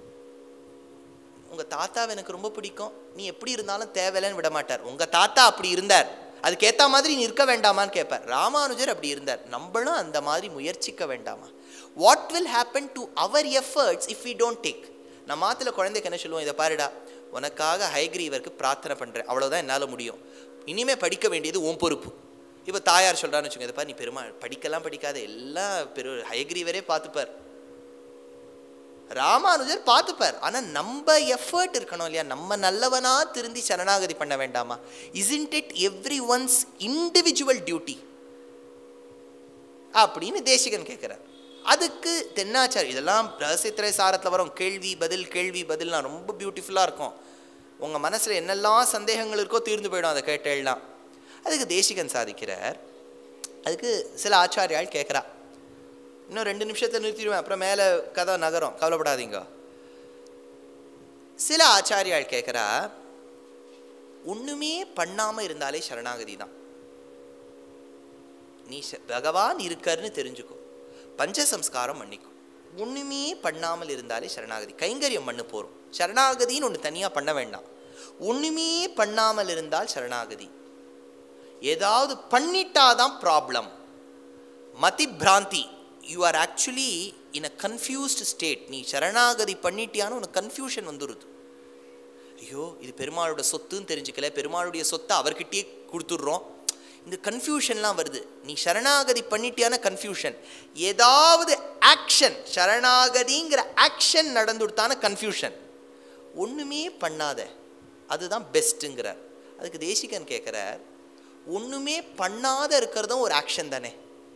உங்க தாத்தாவை எனக்கு ரொம்ப பிடிக்கும் நீ எப்படி இருந்தாலும் தேவையில்லைன்னு விட மாட்டார் உங்க தாத்தா அப்படி இருந்தார் அதுக்கேத்த மாதிரி நீ இருக்க வேண்டாமான்னு கேட்பார் ராமானுஜர் அப்படி இருந்தார் நம்மளும் அந்த மாதிரி முயற்சிக்க வேண்டாமா what will happen to our efforts if we don't take நம்ம மாத்துல குழந்தைக்கு என்ன சொல்லுவோம் இதை பாருடா உனக்காக ஹைகிரீவருக்கு பிரார்த்தனை பண்றேன் அவ்வளவுதான் என்னால முடியும் இனிமே படிக்க வேண்டியது உன் பொறுப்பு இப்போ தாயார் சொல்றான்னு வச்சுக்கோங்க இதை பாரு நீ பெருமா படிக்கலாம் படிக்காத எல்லாம் பெரு ஹைகிரீவரே பார்த்துப்பார் ராமானுஜர் பார்த்துப்பார் ஆனா நம்ம எஃபர்ட் இருக்கணும் இல்லையா நம்ம நல்லவனா திருந்தி சரணாகதி பண்ண வேண்டாமா isn't it every one's individual duty அப்படின்னு தேசிகன் கேட்குறார் அதுக்கு தென்னாச்சாரி இதெல்லாம் ரகசியத்திரை சாரத்தில் வரும் கேள்வி பதில் கேள்வி பதில்லாம் ரொம்ப பியூட்டிஃபுல்லாக இருக்கும் உங்கள் மனசில் என்னெல்லாம் சந்தேகங்கள் இருக்கோ தீர்ந்து போயிடும் அதை கேட்டெல்லாம் அதுக்கு தேசிகன் சாதிக்கிறார் அதுக்கு சில ஆச்சாரியால் கேட்குறா இன்னும் ரெண்டு நிமிஷத்தை நிறுத்திடுவேன் அப்புறம் மேலே கதை நகரும் கவலைப்படாதீங்க சில ஆச்சாரியால் கேட்குறா ஒண்ணுமே பண்ணாம இருந்தாலே சரணாகதி தான் நீ ச- பகவான் இருக்காருன்னு தெரிஞ்சுக்கோ பஞ்சசம்ஸ்காரம் பண்ணிக்கோ ஒண்ணுமே பண்ணாமல் இருந்தாலே சரணாகதி கைங்கரியம் பண்ணு போறோம் சரணாகதின்னு ஒன்று தனியா பண்ண வேண்டாம் ஒண்ணுமே பண்ணாமல் இருந்தால் சரணாகதி ஏதாவது பண்ணிட்டாதான் ப்ராப்ளம் மதி பிராந்தி you are actually in a confused state நீ சரணாகதி பண்ணிட்டியான்னு உனக்கு கன்ஃபியூஷன் வந்துடுது ஐயோ இது பெருமாளோட சொத்துன்னு தெரிஞ்சுக்கல பெருமாளுடைய சொத்தை அவர்கிட்டயே கொடுத்துட்றோம் இந்த கன்ஃபியூஷன்லாம் வருது நீ சரணாகதி பண்ணிட்டியான கன்ஃபியூஷன் ஏதாவது ஆக்ஷன் சரணாகதிங்கிற ஆக்ஷன் நடந்துடுத்தான கன்ஃபியூஷன் ஒன்றுமே பண்ணாத அதுதான் பெஸ்ட்டுங்கிறார் அதுக்கு தேசிகன் கேட்குறார் ஒன்றுமே பண்ணாத இருக்கிறதும் ஒரு ஆக்ஷன் தானே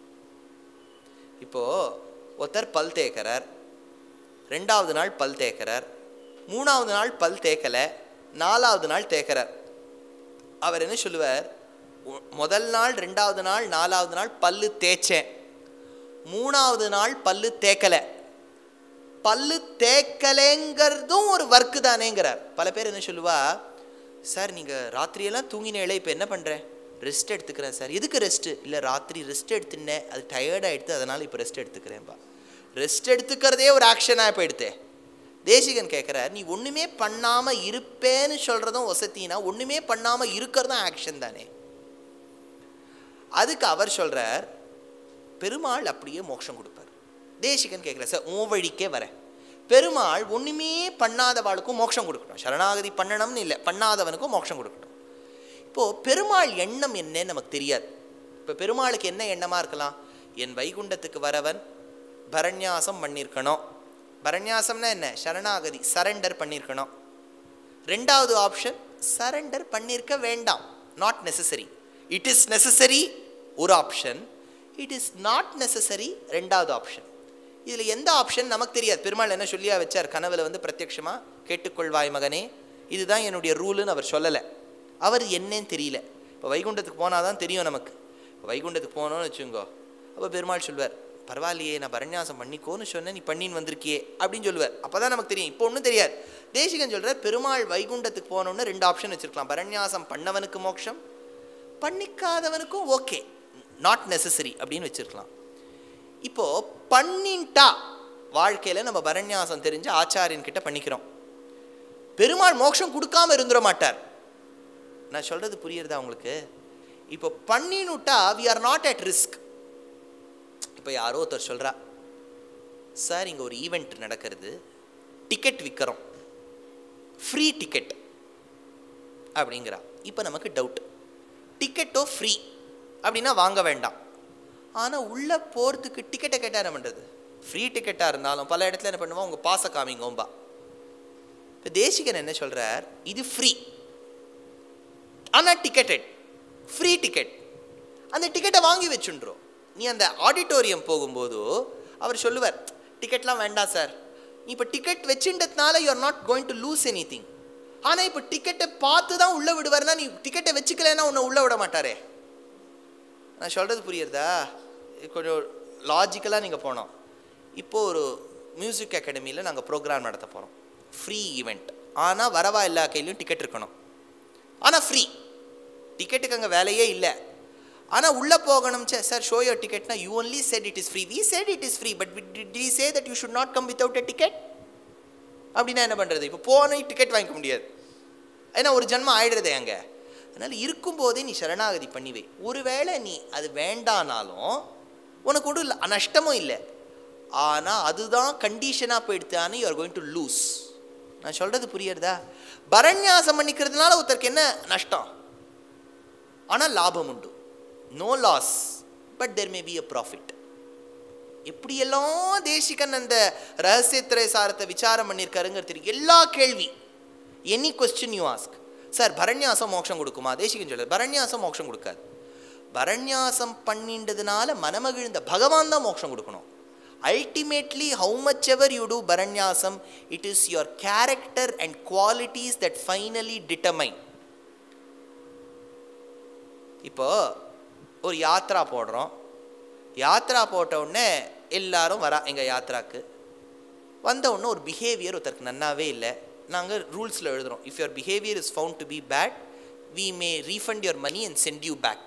இப்போ ஒருத்தர் பல் தேய்க்கிறார் ரெண்டாவது நாள் பல் தேய்க்கிறார் மூணாவது நாள் பல் தேய்க்கலை நாலாவது நாள் தேய்க்கிறார் அவர் என்ன சொல்லுவார் "ஒ- முதல் நாள் ரெண்டாவது நாள் நாலாவது நாள் பல்லு தேய்ச்சேன் மூணாவது நாள் பல்லு தேய்க்கலை பல்லு தேய்க்கலைங்கிறதும் ஒரு ஒர்க்கு தானேங்கிறார் பல பேர் என்ன சொல்லுவா சார் நீங்கள் ராத்திரியெல்லாம் தூங்கினேளே இப்போ என்ன பண்ணுறேன் ரெஸ்ட் எடுத்துக்கிறேன் சார் எதுக்கு ரெஸ்ட்டு இல்லை ராத்திரி ரெஸ்ட் எடுத்துனேன் அது டயர்டாகிடுது அதனால் இப்போ ரெஸ்ட் எடுத்துக்கிறேன்ப்பா ரெஸ்ட் எடுத்துக்கிறதே ஒரு ஆக்ஷனாக இப்போ எடுத்தேன் தேசிகன் கேட்குறார் நீ ஒன்றுமே பண்ணாமல் இருப்பேன்னு சொல்கிறதும் வசத்தினா ஒன்றுமே பண்ணாமல் இருக்கிறதும் ஆக்ஷன் தானே அதுக்கு அவர் சொல்கிறார் பெருமாள் அப்படியே மோட்சம் கொடுப்பார் தேசிகன் கேட்குறார் சார் உன் வழிக்கே வரேன் பெருமாள் ஒன்றுமே பண்ணாதவாளுக்கும் மோட்சம் கொடுக்கட்டும் சரணாகதி பண்ணணும்னு இல்லை பண்ணாதவனுக்கும் மோட்சம் கொடுக்கட்டும் இப்போது பெருமாள் எண்ணம் என்னன்னு நமக்கு தெரியாது இப்போ பெருமாளுக்கு என்ன எண்ணமாக இருக்கலாம் என் வைகுண்டத்துக்கு வரவன் பரண்யாசம் பண்ணியிருக்கணும் பரண்யாசம்னா என்ன சரணாகதி சரண்டர் பண்ணியிருக்கணும் ரெண்டாவது ஆப்ஷன் சரண்டர் பண்ணியிருக்க வேண்டாம் not necessary it is necessary ஒரு option it is not necessary ரெண்டாவது ஆப்ஷன் இதில் எந்த ஆப்ஷன் நமக்கு தெரியாது பெருமாள் என்ன சொல்லியா வச்சார் கனவுல வந்து பிரத்யக்ஷமாக கேட்டுக்கொள்வாய் மகனே இதுதான் என்னுடைய ரூலுன்னு அவர் சொல்லலை அவர் என்னன்னு தெரியல இப்போ வைகுண்டத்துக்கு போனால் தான் தெரியும் நமக்கு இப்போ வைகுண்டத்துக்கு போனோம்னு வச்சுங்கோ அப்போ பெருமாள் சொல்வார் பரவாயில்லையே நான் பரண்யாசம் பண்ணிக்கோன்னு சொன்னேன் நீ பண்ணின்னு வந்திருக்கியே அப்படின்னு சொல்லுவார் அப்போ தான் நமக்கு தெரியும் இப்போ ஒன்றும் தெரியாது தேசிகன் சொல்கிறார் பெருமாள் வைகுண்டத்துக்கு போனோன்னு ரெண்டு ஆப்ஷன் வச்சுருக்கலாம் பரண்யாசம் பண்ணவனுக்கு மோட்சம் பண்ணிக்காதவனுக்கும் ஓகே நாட் நெசசரி அப்படின்னு வச்சுருக்கலாம் இப்போ பண்ணின்ட்டா வாழ்க்கையில் நம்ம பரண்யாசம் தெரிஞ்சு ஆச்சாரியன் கிட்ட பண்ணிக்கிறோம் பெருமாள் மோட்சம் கொடுக்காம இருந்துட மாட்டார் நான் சொல்றது புரியுறதா உங்களுக்கு இப்போ பண்ணினுட்டா we are not at risk இப்போ யாரோ ஒருத்தர் சொல்றா சார் இங்கே ஒரு ஈவெண்ட் நடக்கிறது டிக்கெட் விற்கிறோம் ஃப்ரீ டிக்கெட் அப்படிங்கிறா இப்போ நமக்கு டவுட் டிக்கெட்டோ ஃப்ரீ அப்படின்னா வாங்க வேண்டாம் ஆனால் உள்ளே போகிறதுக்கு டிக்கெட்டை கேட்டால் என்ன பண்ணுறது ஃப்ரீ டிக்கெட்டாக இருந்தாலும் பல இடத்துல என்ன பண்ணுவோம் உங்கள் பாச காமிங்கோம்பா இப்போ தேசிகன் என்ன சொல்கிறார் இது ஃப்ரீ ஆனால் டிக்கெட்டட் ஃப்ரீ டிக்கெட் அந்த டிக்கெட்டை வாங்கி வச்சுன்றோம் நீ அந்த ஆடிட்டோரியம் போகும்போது அவர் சொல்லுவார் டிக்கெட்லாம் வேண்டாம் சார் இப்போ டிக்கெட் வச்சுன்றதுனால you are not going to lose anything ஆனால் இப்போ டிக்கெட்டை பார்த்து தான் உள்ளே விடுவார்னா நீ டிக்கெட்டை வச்சுக்கலைன்னா உன்னை உள்ளே விட மாட்டாரே நான் சொல்கிறது புரியுறதா இது கொஞ்சம் லாஜிக்கலாக நீங்கள் போனோம் இப்போது ஒரு மியூசிக் அகாடமியில் நாங்கள் ப்ரோக்ராம் நடத்த போகிறோம் ஃப்ரீ ஈவெண்ட் ஆனால் வரவா எல்லா கையிலையும் டிக்கெட் இருக்கணும் ஆனால் ஃப்ரீ டிக்கெட்டுக்கு அங்கே வேலையே இல்லை ஆனால் உள்ளே போகணும் சே சார் ஷோ யோர் டிக்கெட்னா you only said it is free we said it is free but they say that you should not come without a ticket அப்படின்னா என்ன பண்ணுறது இப்போ போனே டிக்கெட் வாங்கிக்க முடியாது ஏன்னா ஒரு ஜென்மம் ஆயிடுறதே அங்கே அதனால் இருக்கும்போதே நீ சரணாகதி பண்ணி வை ஒருவேளை நீ அது வேண்டானாலும் உனக்கு ஒன்றும் இல்லை நஷ்டமும் இல்லை ஆனால் அதுதான் கண்டிஷனாக போயிடுத்தானே you are going to lose நான் சொல்கிறது புரியுறதா பரண்யாசம் பண்ணிக்கிறதுனால ஒருத்தருக்கு என்ன நஷ்டம் ஆனால் லாபம் உண்டு no loss but there may be a profit எப்படியெல்லாம் தேசிகன் அந்த ரகசியத்திரை சாரத்தை விசாரம் பண்ணியிருக்காருங்கிறது தெரியும் எல்லா கேள்வி any question you ask sir பரண்யாசம் மோட்சம் கொடுக்குமா தேசிகன் சொல்ல பரண்யாசம் மோட்சம் கொடுக்காது பரண்யாசம் பண்ணின்றதுனால மனமகிழ்ந்த பகவான் தான் மோட்சம் கொடுக்கணும் ultimately how much ever you do பரண்யாசம் it is your character and qualities that finally determine இப்போ ஒரு யாத்ரா போடுறோம் யாத்ரா போட்ட உடனே எல்லாரும் வரா எங்கள் யாத்ராக்கு வந்த உடனே ஒரு பிஹேவியர் ஒருத்தருக்கு நன்னாவே இல்லை நாங்கள் ரூல்ஸில் எழுதுகிறோம் if your behaviour is found to be bad we may refund your money and send you back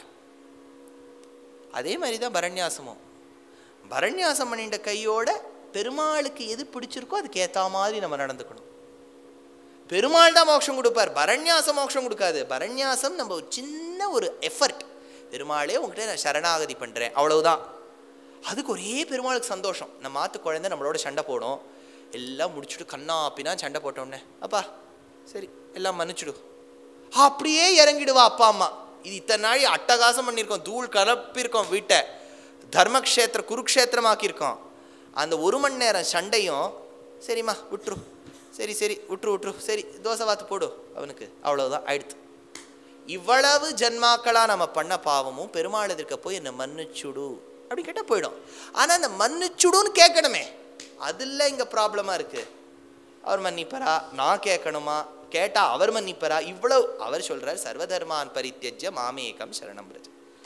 அதே மாதிரி தான் பரண்யாசமும் பரண்யாசம் பண்ணிட்ட கையோட பெருமாளுக்கு எது பிடிச்சிருக்கோ அதுக்கு ஏற்ற மாதிரி நம்ம நடந்துக்கணும் பெருமாள் தான் மோட்சம் கொடுப்பார் பரண்யாசம் மோட்சம் கொடுக்காது பரண்யாசம் நம்ம ஒரு சின்ன ஒரு எஃபர்ட் பெருமாளே உங்ககிட்ட நான் சரணாகதி பண்ணுறேன் அவ்வளவுதான் அதுக்கு ஒரே பெருமாளுக்கு சந்தோஷம் நம்ம மாத்து குழந்தை நம்மளோட சண்டை போடும் எல்லாம் முடிச்சுட்டு கண்ணா அப்படின்னா சண்டை போட்டோன்னே அப்பா சரி எல்லாம் மன்னிச்சுடு அப்படியே இறங்கிடுவா அப்பா அம்மா இது இத்தனை நாள் அட்டகாசம் பண்ணியிருக்கோம் தூள் கலப்பியிருக்கோம் வீட்டை தர்மக்ஷேத்திர குருக்ஷேத்திரமாக்கியிருக்கோம் அந்த ஒரு மணி நேரம் சண்டையும் சரிம்மா விட்டுரு சரி சரி விட்டுரு விட்டுரு சரி தோசை வாத்து போடு அவனுக்கு அவ்வளவுதான் ஆயிடுத்து இவ்வளவு ஜன்மாக்களா நம்ம பண்ண பாவமும் பெருமாள் எதிர்க்க போய் என்னை மன்னிச்சுடு அப்படி கேட்டால் போயிடும் ஆனால் அந்த மன்னிச்சுடுன்னு கேட்கணுமே அதில் இங்கே ப்ராப்ளமாக இருக்குது அவர் மன்னிப்பரா நான் கேட்கணுமா கேட்டால் அவர் மன்னிப்பரா இவ்வளவு அவர் சொல்றார் சர்வதர்மான் பரித்தியஜ்ய மாமேகம் சரணம் பிரஜ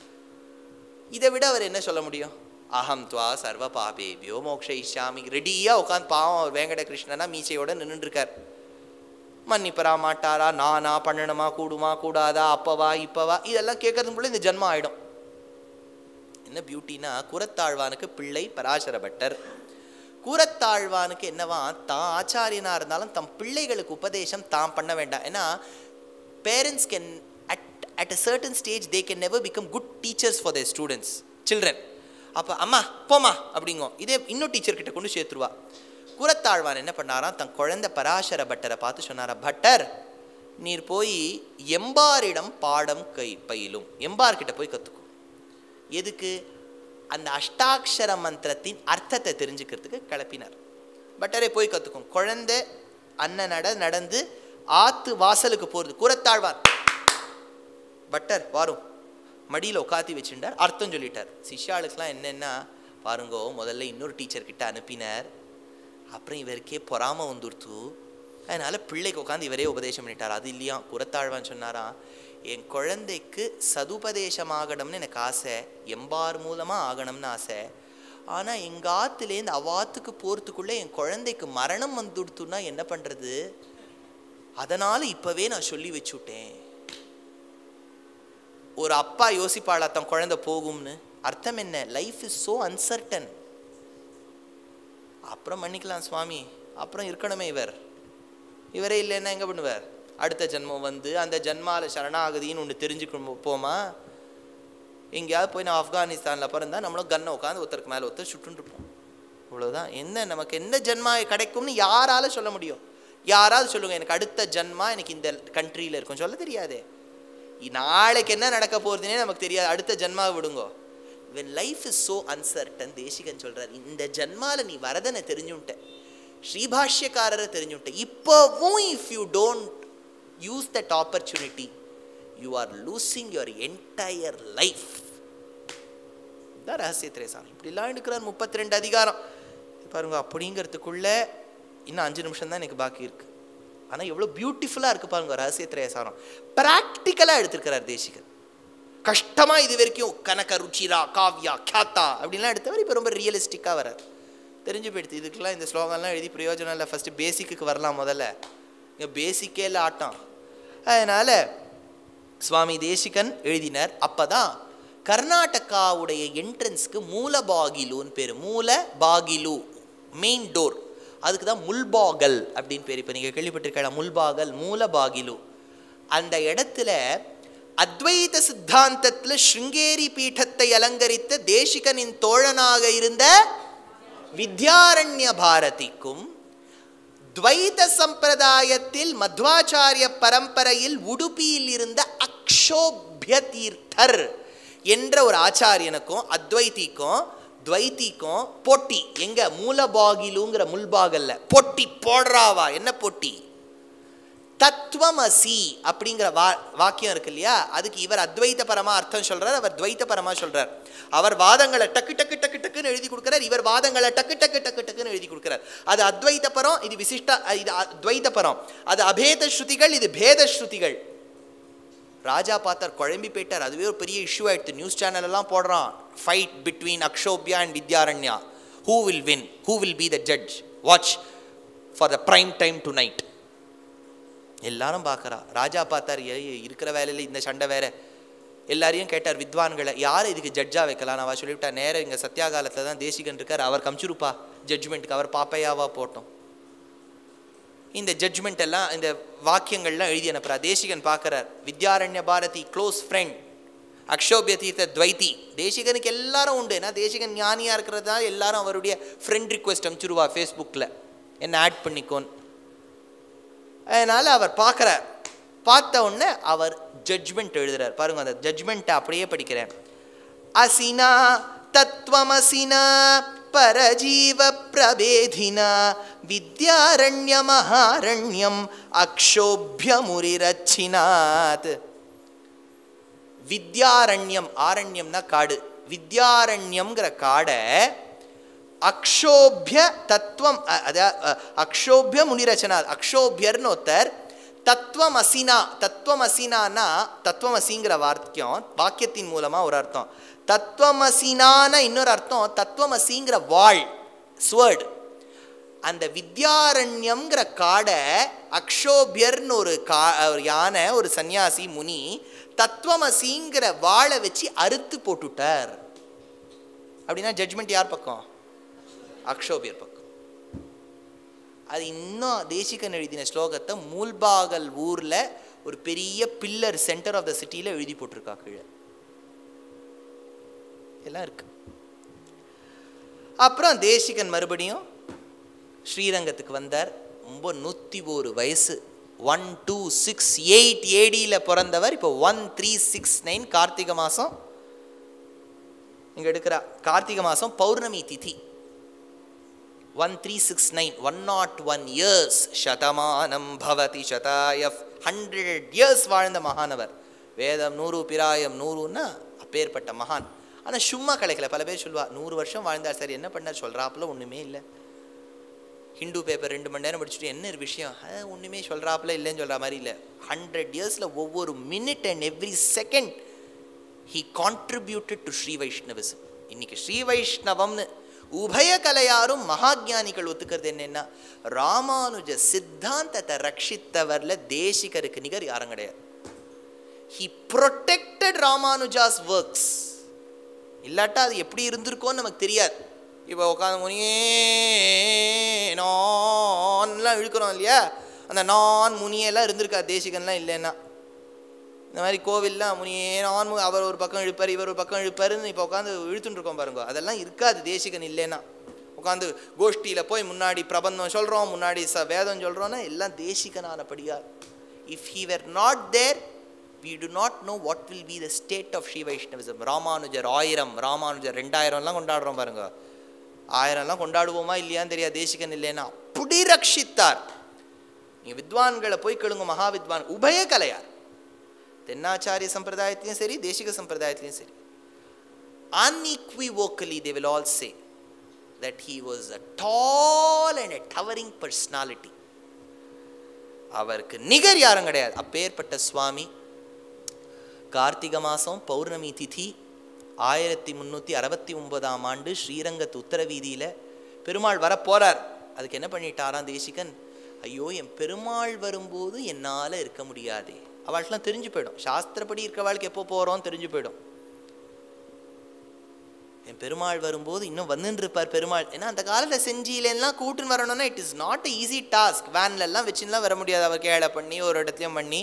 இதை விட அவர் என்ன சொல்ல முடியும் அகம் துவா சர்வ பாபேபியோ மோக்ஷயிஷாமி ரெடியாக உட்காந்து பாவம் அவர் வேங்கட கிருஷ்ணனா மீசையோட நின்றுட்டு இருக்கார் மன்னிப்பரா மாட்டாரா நானா பண்ணணுமா கூடுமா கூடாதா அப்பவா இப்பவா இதெல்லாம் கேட்கறதுக்குள்ள இந்த ஜென்மம் ஆயிடும் என்ன பியூட்டினா குரத்தாழ்வானுக்கு பிள்ளை பராசர பட்டர் கூரத்தாழ்வானுக்கு என்னவா தான் ஆச்சாரியனா இருந்தாலும் தம் பிள்ளைகளுக்கு உபதேசம் தான் பண்ண வேண்டாம் ஏன்னா parents can at at a certain stage they can never become good teachers for their students children அப்போ அம்மா போமா அப்படிங்கோ இதே இன்னும் டீச்சர் கிட்ட கொண்டு சேர்த்துருவா கூரத்தாழ்வான் என்ன பண்ணாராம் தன் குழந்தை பராசர பட்டரை பார்த்து சொன்னாரா பட்டர் நீர் போய் எம்பாரிடம் பாடம் கை பயிலும் எம்பார் கிட்ட போய் கற்றுக்கும் எதுக்கு அந்த அஷ்டாட்சர மந்திரத்தின் அர்த்தத்தை தெரிஞ்சுக்கிறதுக்கு கிளப்பினார் பட்டரே போய் கற்றுக்கும் குழந்தை அண்ணன் நட நடந்து ஆத்து வாசலுக்கு போகிறது கூரத்தாழ்வார் பட்டர் வாரும் மடியில் உட்காத்தி வச்சுட்டார் அர்த்தம் சொல்லிட்டார் சிஷ்யாளுக்கெல்லாம் என்னென்னா பாருங்கோ முதல்ல இன்னொரு டீச்சர் கிட்ட அனுப்பினார் அப்புறம் இவருக்கே பொறாம வந்துடுத்து அதனால பிள்ளைக்கு உட்காந்து இவரே உபதேசம் பண்ணிட்டார் அது இல்லையா குரத்தாழ்வான் சொன்னாராம் என் குழந்தைக்கு சதுபதேசமாகணும்னு எனக்கு ஆசை எம்பார் மூலமாக ஆகணும்னு ஆசை ஆனால் எங்கள் ஆத்துலேருந்து அவ்வாத்துக்கு போகிறதுக்குள்ளே என் குழந்தைக்கு மரணம் வந்துடுத்துன்னா என்ன பண்ணுறது அதனால் இப்போவே நான் சொல்லி வச்சுட்டேன் ஒரு அப்பா யோசிப்பாளா தன் குழந்தை போகும்னு அர்த்தம் என்ன லைஃப் இஸ் ஸோ அன்சர்டன் அப்புறம் மன்னிக்கலாம் சுவாமி அப்புறம் இருக்கணுமே இவர் இவரே இல்லைன்னா எங்கே பண்ணுவார் அடுத்த ஜென்மம் வந்து அந்த ஜென்மால சரணாகதின்னு ஒன்று தெரிஞ்சுக்க போமா எங்கேயாவது போய் நான் ஆப்கானிஸ்தானில் பிறந்தா நம்மளும் கன்னை உட்காந்து ஒருத்தருக்கு மேலே ஒருத்தர் சுட்டுன்னு இருப்போம் இவ்வளோதான் என்ன நமக்கு என்ன ஜென்மா கிடைக்கும்னு யாரால சொல்ல முடியும் யாராவது சொல்லுங்க எனக்கு அடுத்த ஜென்மா எனக்கு இந்த கண்ட்ரியில் இருக்கும் சொல்ல தெரியாதே நாளைக்கு என்ன நடக்க போகிறதுனே நமக்கு தெரியாது அடுத்த ஜென்மாவை விடுங்கோ when life is so uncertain Desikan சொல்றார் இந்த ஜென்மால நீ வரதனை தெரிஞ்சுட்ட ஸ்ரீபாஷ்யக்காரரை தெரிஞ்சுட்ட இப்போவும் if you don't use that opportunity you are losing your entire life தான் ரகசிய திரேசாமி இப்படிலாம் எடுக்கிறார் முப்பத்தி ரெண்டு அதிகாரம் பாருங்க அப்படிங்கிறதுக்குள்ள இன்னும் அஞ்சு நிமிஷம் தான் எனக்கு பாக்கி இருக்கு ஆனால் எவ்வளோ பியூட்டிஃபுல்லாக இருக்கு பாருங்க ரகசிய திரேசாரம் ப்ராக்டிக்கலாக எடுத்திருக்கிறார் தேசிகன் கஷ்டமாக இது வரைக்கும் கனக ருச்சிரா காவ்யா கியாத்தா அப்படின்லாம் எடுத்தவர் இப்போ ரொம்ப ரியலிஸ்டிக்காக வரார் தெரிஞ்சு போயிடுது இதுக்கெல்லாம் இந்த ஸ்லோகம்லாம் எழுதி பிரயோஜனம் இல்லை ஃபஸ்ட்டு பேசிக்கு வரலாம் முதல்ல இங்கே பேசிக்கே இல்லை ஆட்டம் அதனால் சுவாமி தேசிகன் எழுதினார் அப்போ தான் கர்நாடகாவுடைய என்ட்ரன்ஸ்க்கு மூலபாகிலுன்னு பேர் மூல பாகிலு மெயின் டோர் அதுக்கு தான் முல்பாகல் அப்படின்னு பேர் இப்போ நீங்கள் கேள்விப்பட்டிருக்கலாம் முல்பாகல் மூலபாகிலு அந்த இடத்துல அத்வைத சித்தாந்தத்தில் ஸ்ருங்கேரி பீഠத்தை அலங்கரித்த தேசிகனின் தோழனாக இருந்த வித்யாரண்ய பாரதிக்கும் துவைத சம்பிரதாயத்தில் மத்வாச்சாரிய பரம்பரையில் உடுப்பியில் இருந்த அக்ஷோபிய தீர்த்தர் என்ற ஒரு ஆச்சாரியனுக்கும் அத்வைத்திக்கும் துவைத்திக்கும் போட்டி எங்க மூலபாகிலுங்கிற முல்பாகல்ல போட்டி போடுறாவா என்ன போட்டி தத்துவமசி அப்படிங்கிற வா வாக்கியம் இருக்கு இல்லையா அதுக்கு இவர் அத்வைத பரமா அர்த்தம் சொல்றார் அவர் துவைத்த பரமா சொல்றார் அவர் வாதங்களை டக்கு டக்கு டக்கு டக்குன்னு எழுதி கொடுக்கிறார் இவர் வாதங்களை டக்கு டக்கு டக்கு டக்குன்னு எழுதி கொடுக்கிறார் அது அத்வைத பரம் இது விசிஷ்ட இது துவைத பரம் அது அபேத ஸ்ருதிகள் இது பேத ஸ்ருதிகள் ராஜா பார்த்தார் குழம்பி போயிட்டார் அதுவே ஒரு பெரிய இஷ்யூ ஆயிடுச்சு நியூஸ் சேனல் எல்லாம் போடுறான் fight between Akshobhya and Vidyaranya who will win who will be the judge watch for the prime time tonight எல்லாரும் பார்க்கறா ராஜா பார்த்தார் ஏ ஏ, இருக்கிற வேலையில் இந்த சண்டை வேற எல்லாரையும் கேட்டார் வித்வான்களை யார் இதுக்கு ஜட்ஜா வைக்கலாம் அவ சொல்லிவிட்டா நேரம் இங்கே சத்யாகாலத்தில் தான் தேசிகன் இருக்கார் அவர் கமிச்சிருப்பா ஜட்ஜ்மெண்ட்டுக்கு அவர் பாப்பையாவா போட்டோம் இந்த ஜட்ஜ்மெண்ட் எல்லாம் இந்த வாக்கியங்கள்லாம் எழுதி அனுப்புறா தேசிகன் பார்க்கறார் வித்யாரண்ய பாரதி க்ளோஸ் ஃப்ரெண்ட் அக்ஷோபிய தீர்த்த துவைத்தி தேசிகனுக்கு எல்லாரும் உண்டு ஏன்னா தேசிகன் ஞானியாக இருக்கிறதால எல்லாரும் அவருடைய ஃப்ரெண்ட் ரிக்வெஸ்ட் அனுப்பிச்சிருவா ஃபேஸ்புக்கில் என்ன ஆட் பண்ணிக்கோன்னு அதனால் அவர் பார்க்குறார் பார்த்த உடனே அவர் ஜட்ஜ்மெண்ட் எழுதுறார் பாருங்க அந்த ஜட்ஜ்மெண்ட்டை அப்படியே படிக்கிறேன் அசினா தத்வமசினா பரஜீவ பிரபேதினா வித்யாரண்ய மகாரண்யம் அக்ஷோபியமுரிரச்சினாத் வித்யாரண்யம் ஆரண்யம்னா காடு வித்யாரண்யம்ங்கிற காடை அக்ஷோபிய தத்துவம் அ- அதா அ- அக்ஷோபிய முனிரச்சனா அக்ஷோபியர்னு ஒருத்தர் தத்துவம் அசினா தத்துவம் அசினானா தத்துவம் அசிங்கிற வாக்கியம் வாக்கியத்தின் மூலமா ஒரு அர்த்தம் தத்துவம் அசினான இன்னொரு அர்த்தம் தத்துவம் அசிங்கிற வாழ் ஸ்வேர்டு அந்த வித்யாரண்யம்ங்கிற காடை அக்ஷோபியர்னு ஒரு கா ஒரு யானை ஒரு சன்னியாசி முனி தத்துவமசிங்கிற வாளை வச்சு அறுத்து போட்டுட்டார் அப்படின்னா ஜட்ஜ்மெண்ட் யார் பக்கம் அக்ஷோபியர் பக்கம் அது இன்னும் தேசிகன் எழுதின ஸ்லோகத்தை மூல்பாகல் ஊரில் ஒரு பெரிய பில்லர் சென்டர் ஆஃப் த சிட்டியில் எழுதி போட்டிருக்கா கீழே எல்லாம் இருக்கு அப்புறம் தேசிகன் மறுபடியும் ஸ்ரீரங்கத்துக்கு வந்தார் ரொம்ப நூற்றி ஒரு வயசு ஒன் டூ சிக்ஸ் எயிட் ஏடியில் பிறந்தவர் இப்போ one three six nine Karthigai மாதம் இங்கே எடுக்கிறா கார்த்திகை மாதம் பௌர்ணமி திதி one three six nine one not one years சதமானம் பவதி சதாய ஹண்ட்ரட் இயர்ஸ் வாழ்ந்த மகானவர் வேதம் நூறு பிராயம் நூறுன்னா அப்பேற்பட்ட மகான் ஆனால் சும்மா கிடைக்கல பல பேர் சொல்லுவா நூறு வருஷம் வாழ்ந்தார் சரி என்ன பண்ணார் சொல்கிறாப்புல ஒன்றுமே இல்லை ஹிந்து பேப்பர் ரெண்டு மணி நேரம் படிச்சுட்டு என்ன ஒரு விஷயம் அது ஒன்றுமே சொல்கிறாப்புல இல்லைன்னு சொல்கிற மாதிரி இல்லை ஹண்ட்ரட் இயர்ஸில் ஒவ்வொரு minute and every second he contributed to Sri Vaishnavism இன்னைக்கு ஸ்ரீ வைஷ்ணவம்னு உபய கலையாரும் மகாஜானிகள் ஒத்துக்கிறது என்னன்னா ராமானுஜ சித்தாந்தத்தை ரட்சித்தவர்ல தேசிகருக்கு நிகர் யாரும் கிடையாது ஹி ப்ரொடெக்டட் ராமானுஜாஸ் ஒர்க்ஸ் இல்லாட்டா அது எப்படி இருந்திருக்கோன்னு நமக்கு தெரியாது இப்போ உட்காந்து முனியே நான்லாம் இழுக்கிறோம் இல்லையா அந்த நான் முனியெல்லாம் இருந்திருக்கா தேசிகன்லாம் இல்லைன்னா இந்த மாதிரி கோவில்லாம் முனியே நான் மு- அவர் ஒரு பக்கம் இழுப்பார் இவர் ஒரு பக்கம் இழுப்பாருன்னு இப்போ உட்காந்து இழுத்துட்டு இருக்கோம் பாருங்க அதெல்லாம் இருக்காது தேசிகன் இல்லைன்னா உட்காந்து கோஷ்டியில் போய் முன்னாடி பிரபந்தம் சொல்கிறோம் முன்னாடி ச வேதம் சொல்கிறோன்னா எல்லாம் தேசிகனானபடியா if he were not there we do not know what will be the state of Sri Vaishnavism. Ramanujar ஆயிரம் ராமானுஜர் ரெண்டாயிரம்லாம் கொண்டாடுறோம் பாருங்க ஆயிரம்லாம் கொண்டாடுவோமா இல்லையான்னு தெரியாது தேசிகன் இல்லைன்னா அப்படி ரட்சித்தார் நீங்கள் வித்வான்களை போய் கேளுங்க மகா வித்வான் உபய கலையார் தென்னாச்சாரிய சம்பிரதாயத்திலையும் சரி தேசிக சம்பிரதாயத்திலையும் சரி unequivocally they will all say that he was a tall and a towering personality அவருக்கு நிகர் யாரும் கிடையாது அப்பேற்பட்ட சுவாமி கார்த்திகை மாதம் பௌர்ணமி திதி ஆயிரத்தி முந்நூற்றி அறுபத்தி ஒன்பதாம் ஆண்டு ஸ்ரீரங்கத்து உத்தர வீதியில் பெருமாள் வர போறார் அதுக்கு என்ன பண்ணிட்டாராம் தேசிகன் ஐயோ என் பெருமாள் வரும்போது என்னால் இருக்க முடியாதே அவளுக்கெல்லாம் தெரிஞ்சு போயிடும் சாஸ்திரப்படி இருக்கிறவாளுக்கு எப்போ போகிறோம் தெரிஞ்சு போயிடும் என் பெருமாள் வரும்போது இன்னும் வந்துன்னு இருப்பார் பெருமாள் ஏன்னா அந்த காலத்தில் செஞ்சியிலெல்லாம் கூட்டுன்னு வரணும்னா it is not easy task வேன்லெல்லாம் வச்சுலாம் வர முடியாது அவர் கேளை பண்ணி ஒரு இடத்துலையும் பண்ணி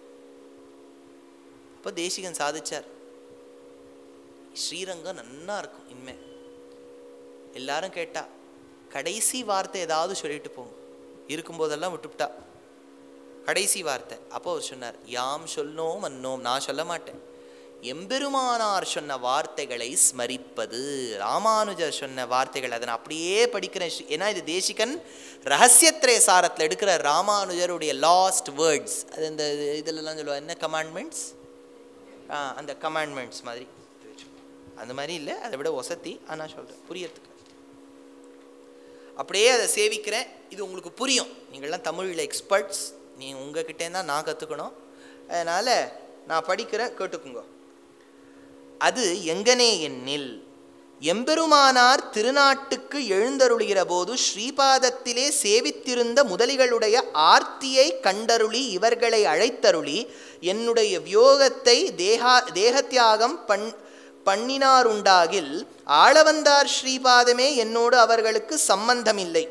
அப்போ தேசிகன் சாதிச்சார் ஸ்ரீரங்கம் நன்னா இருக்கும் இனிமே எல்லாரும் கேட்டா கடைசி வார்த்தை ஏதாவது சொல்லிட்டு போங்க இருக்கும்போதெல்லாம் விட்டுவிட்டா கடைசி வார்த்தை அப்போ அவர் சொன்னார் யாம் சொன்னோம் அன்னோம் நான் சொல்ல மாட்டேன் எம்பெருமானார் சொன்ன வார்த்தைகளை ஸ்மரிப்பது ராமானுஜர் சொன்ன வார்த்தைகள் அதை நான் அப்படியே படிக்கிறேன் ஸ்ரீ- ஏன்னா இது தேசிகன் ரகசியத்திரய சாரத்தில் எடுக்கிற ராமானுஜருடைய லாஸ்ட் வேர்ட்ஸ் அது இந்த இதிலெல்லாம் சொல்லுவாங்க என்ன கமாண்ட்மெண்ட்ஸ் அந்த கமாண்ட்மெண்ட்ஸ் மாதிரி அந்த மாதிரி இல்லை அதை விட ஒசத்தி ஆனால் சொல்கிறேன் புரியறதுக்கு அப்படியே அதை சேவிக்கிறேன் இது உங்களுக்கு புரியும் நீங்கள்லாம் தமிழில் எக்ஸ்பர்ட்ஸ் நீ உங்ககிட்டே தான் நான் கற்றுக்கணும் அதனால் நான் படிக்கிறேன் கேட்டுக்குங்க அது எங்கனே எண்ணில் எம்பெருமானார் திருநாட்டுக்கு எழுந்தருளுகிற போது ஸ்ரீபாதத்திலே சேவித்திருந்த முதலிகளுடைய ஆர்த்தியை கண்டருளி இவர்களை அழைத்தருளி என்னுடைய வியோகத்தை தேகா தேகத்தியாகம் பண் பண்ணினாருண்டாகில் ஆளவந்தார் ஸ்ரீபாதமே என்னோடு அவர்களுக்கு சம்பந்தமில்லை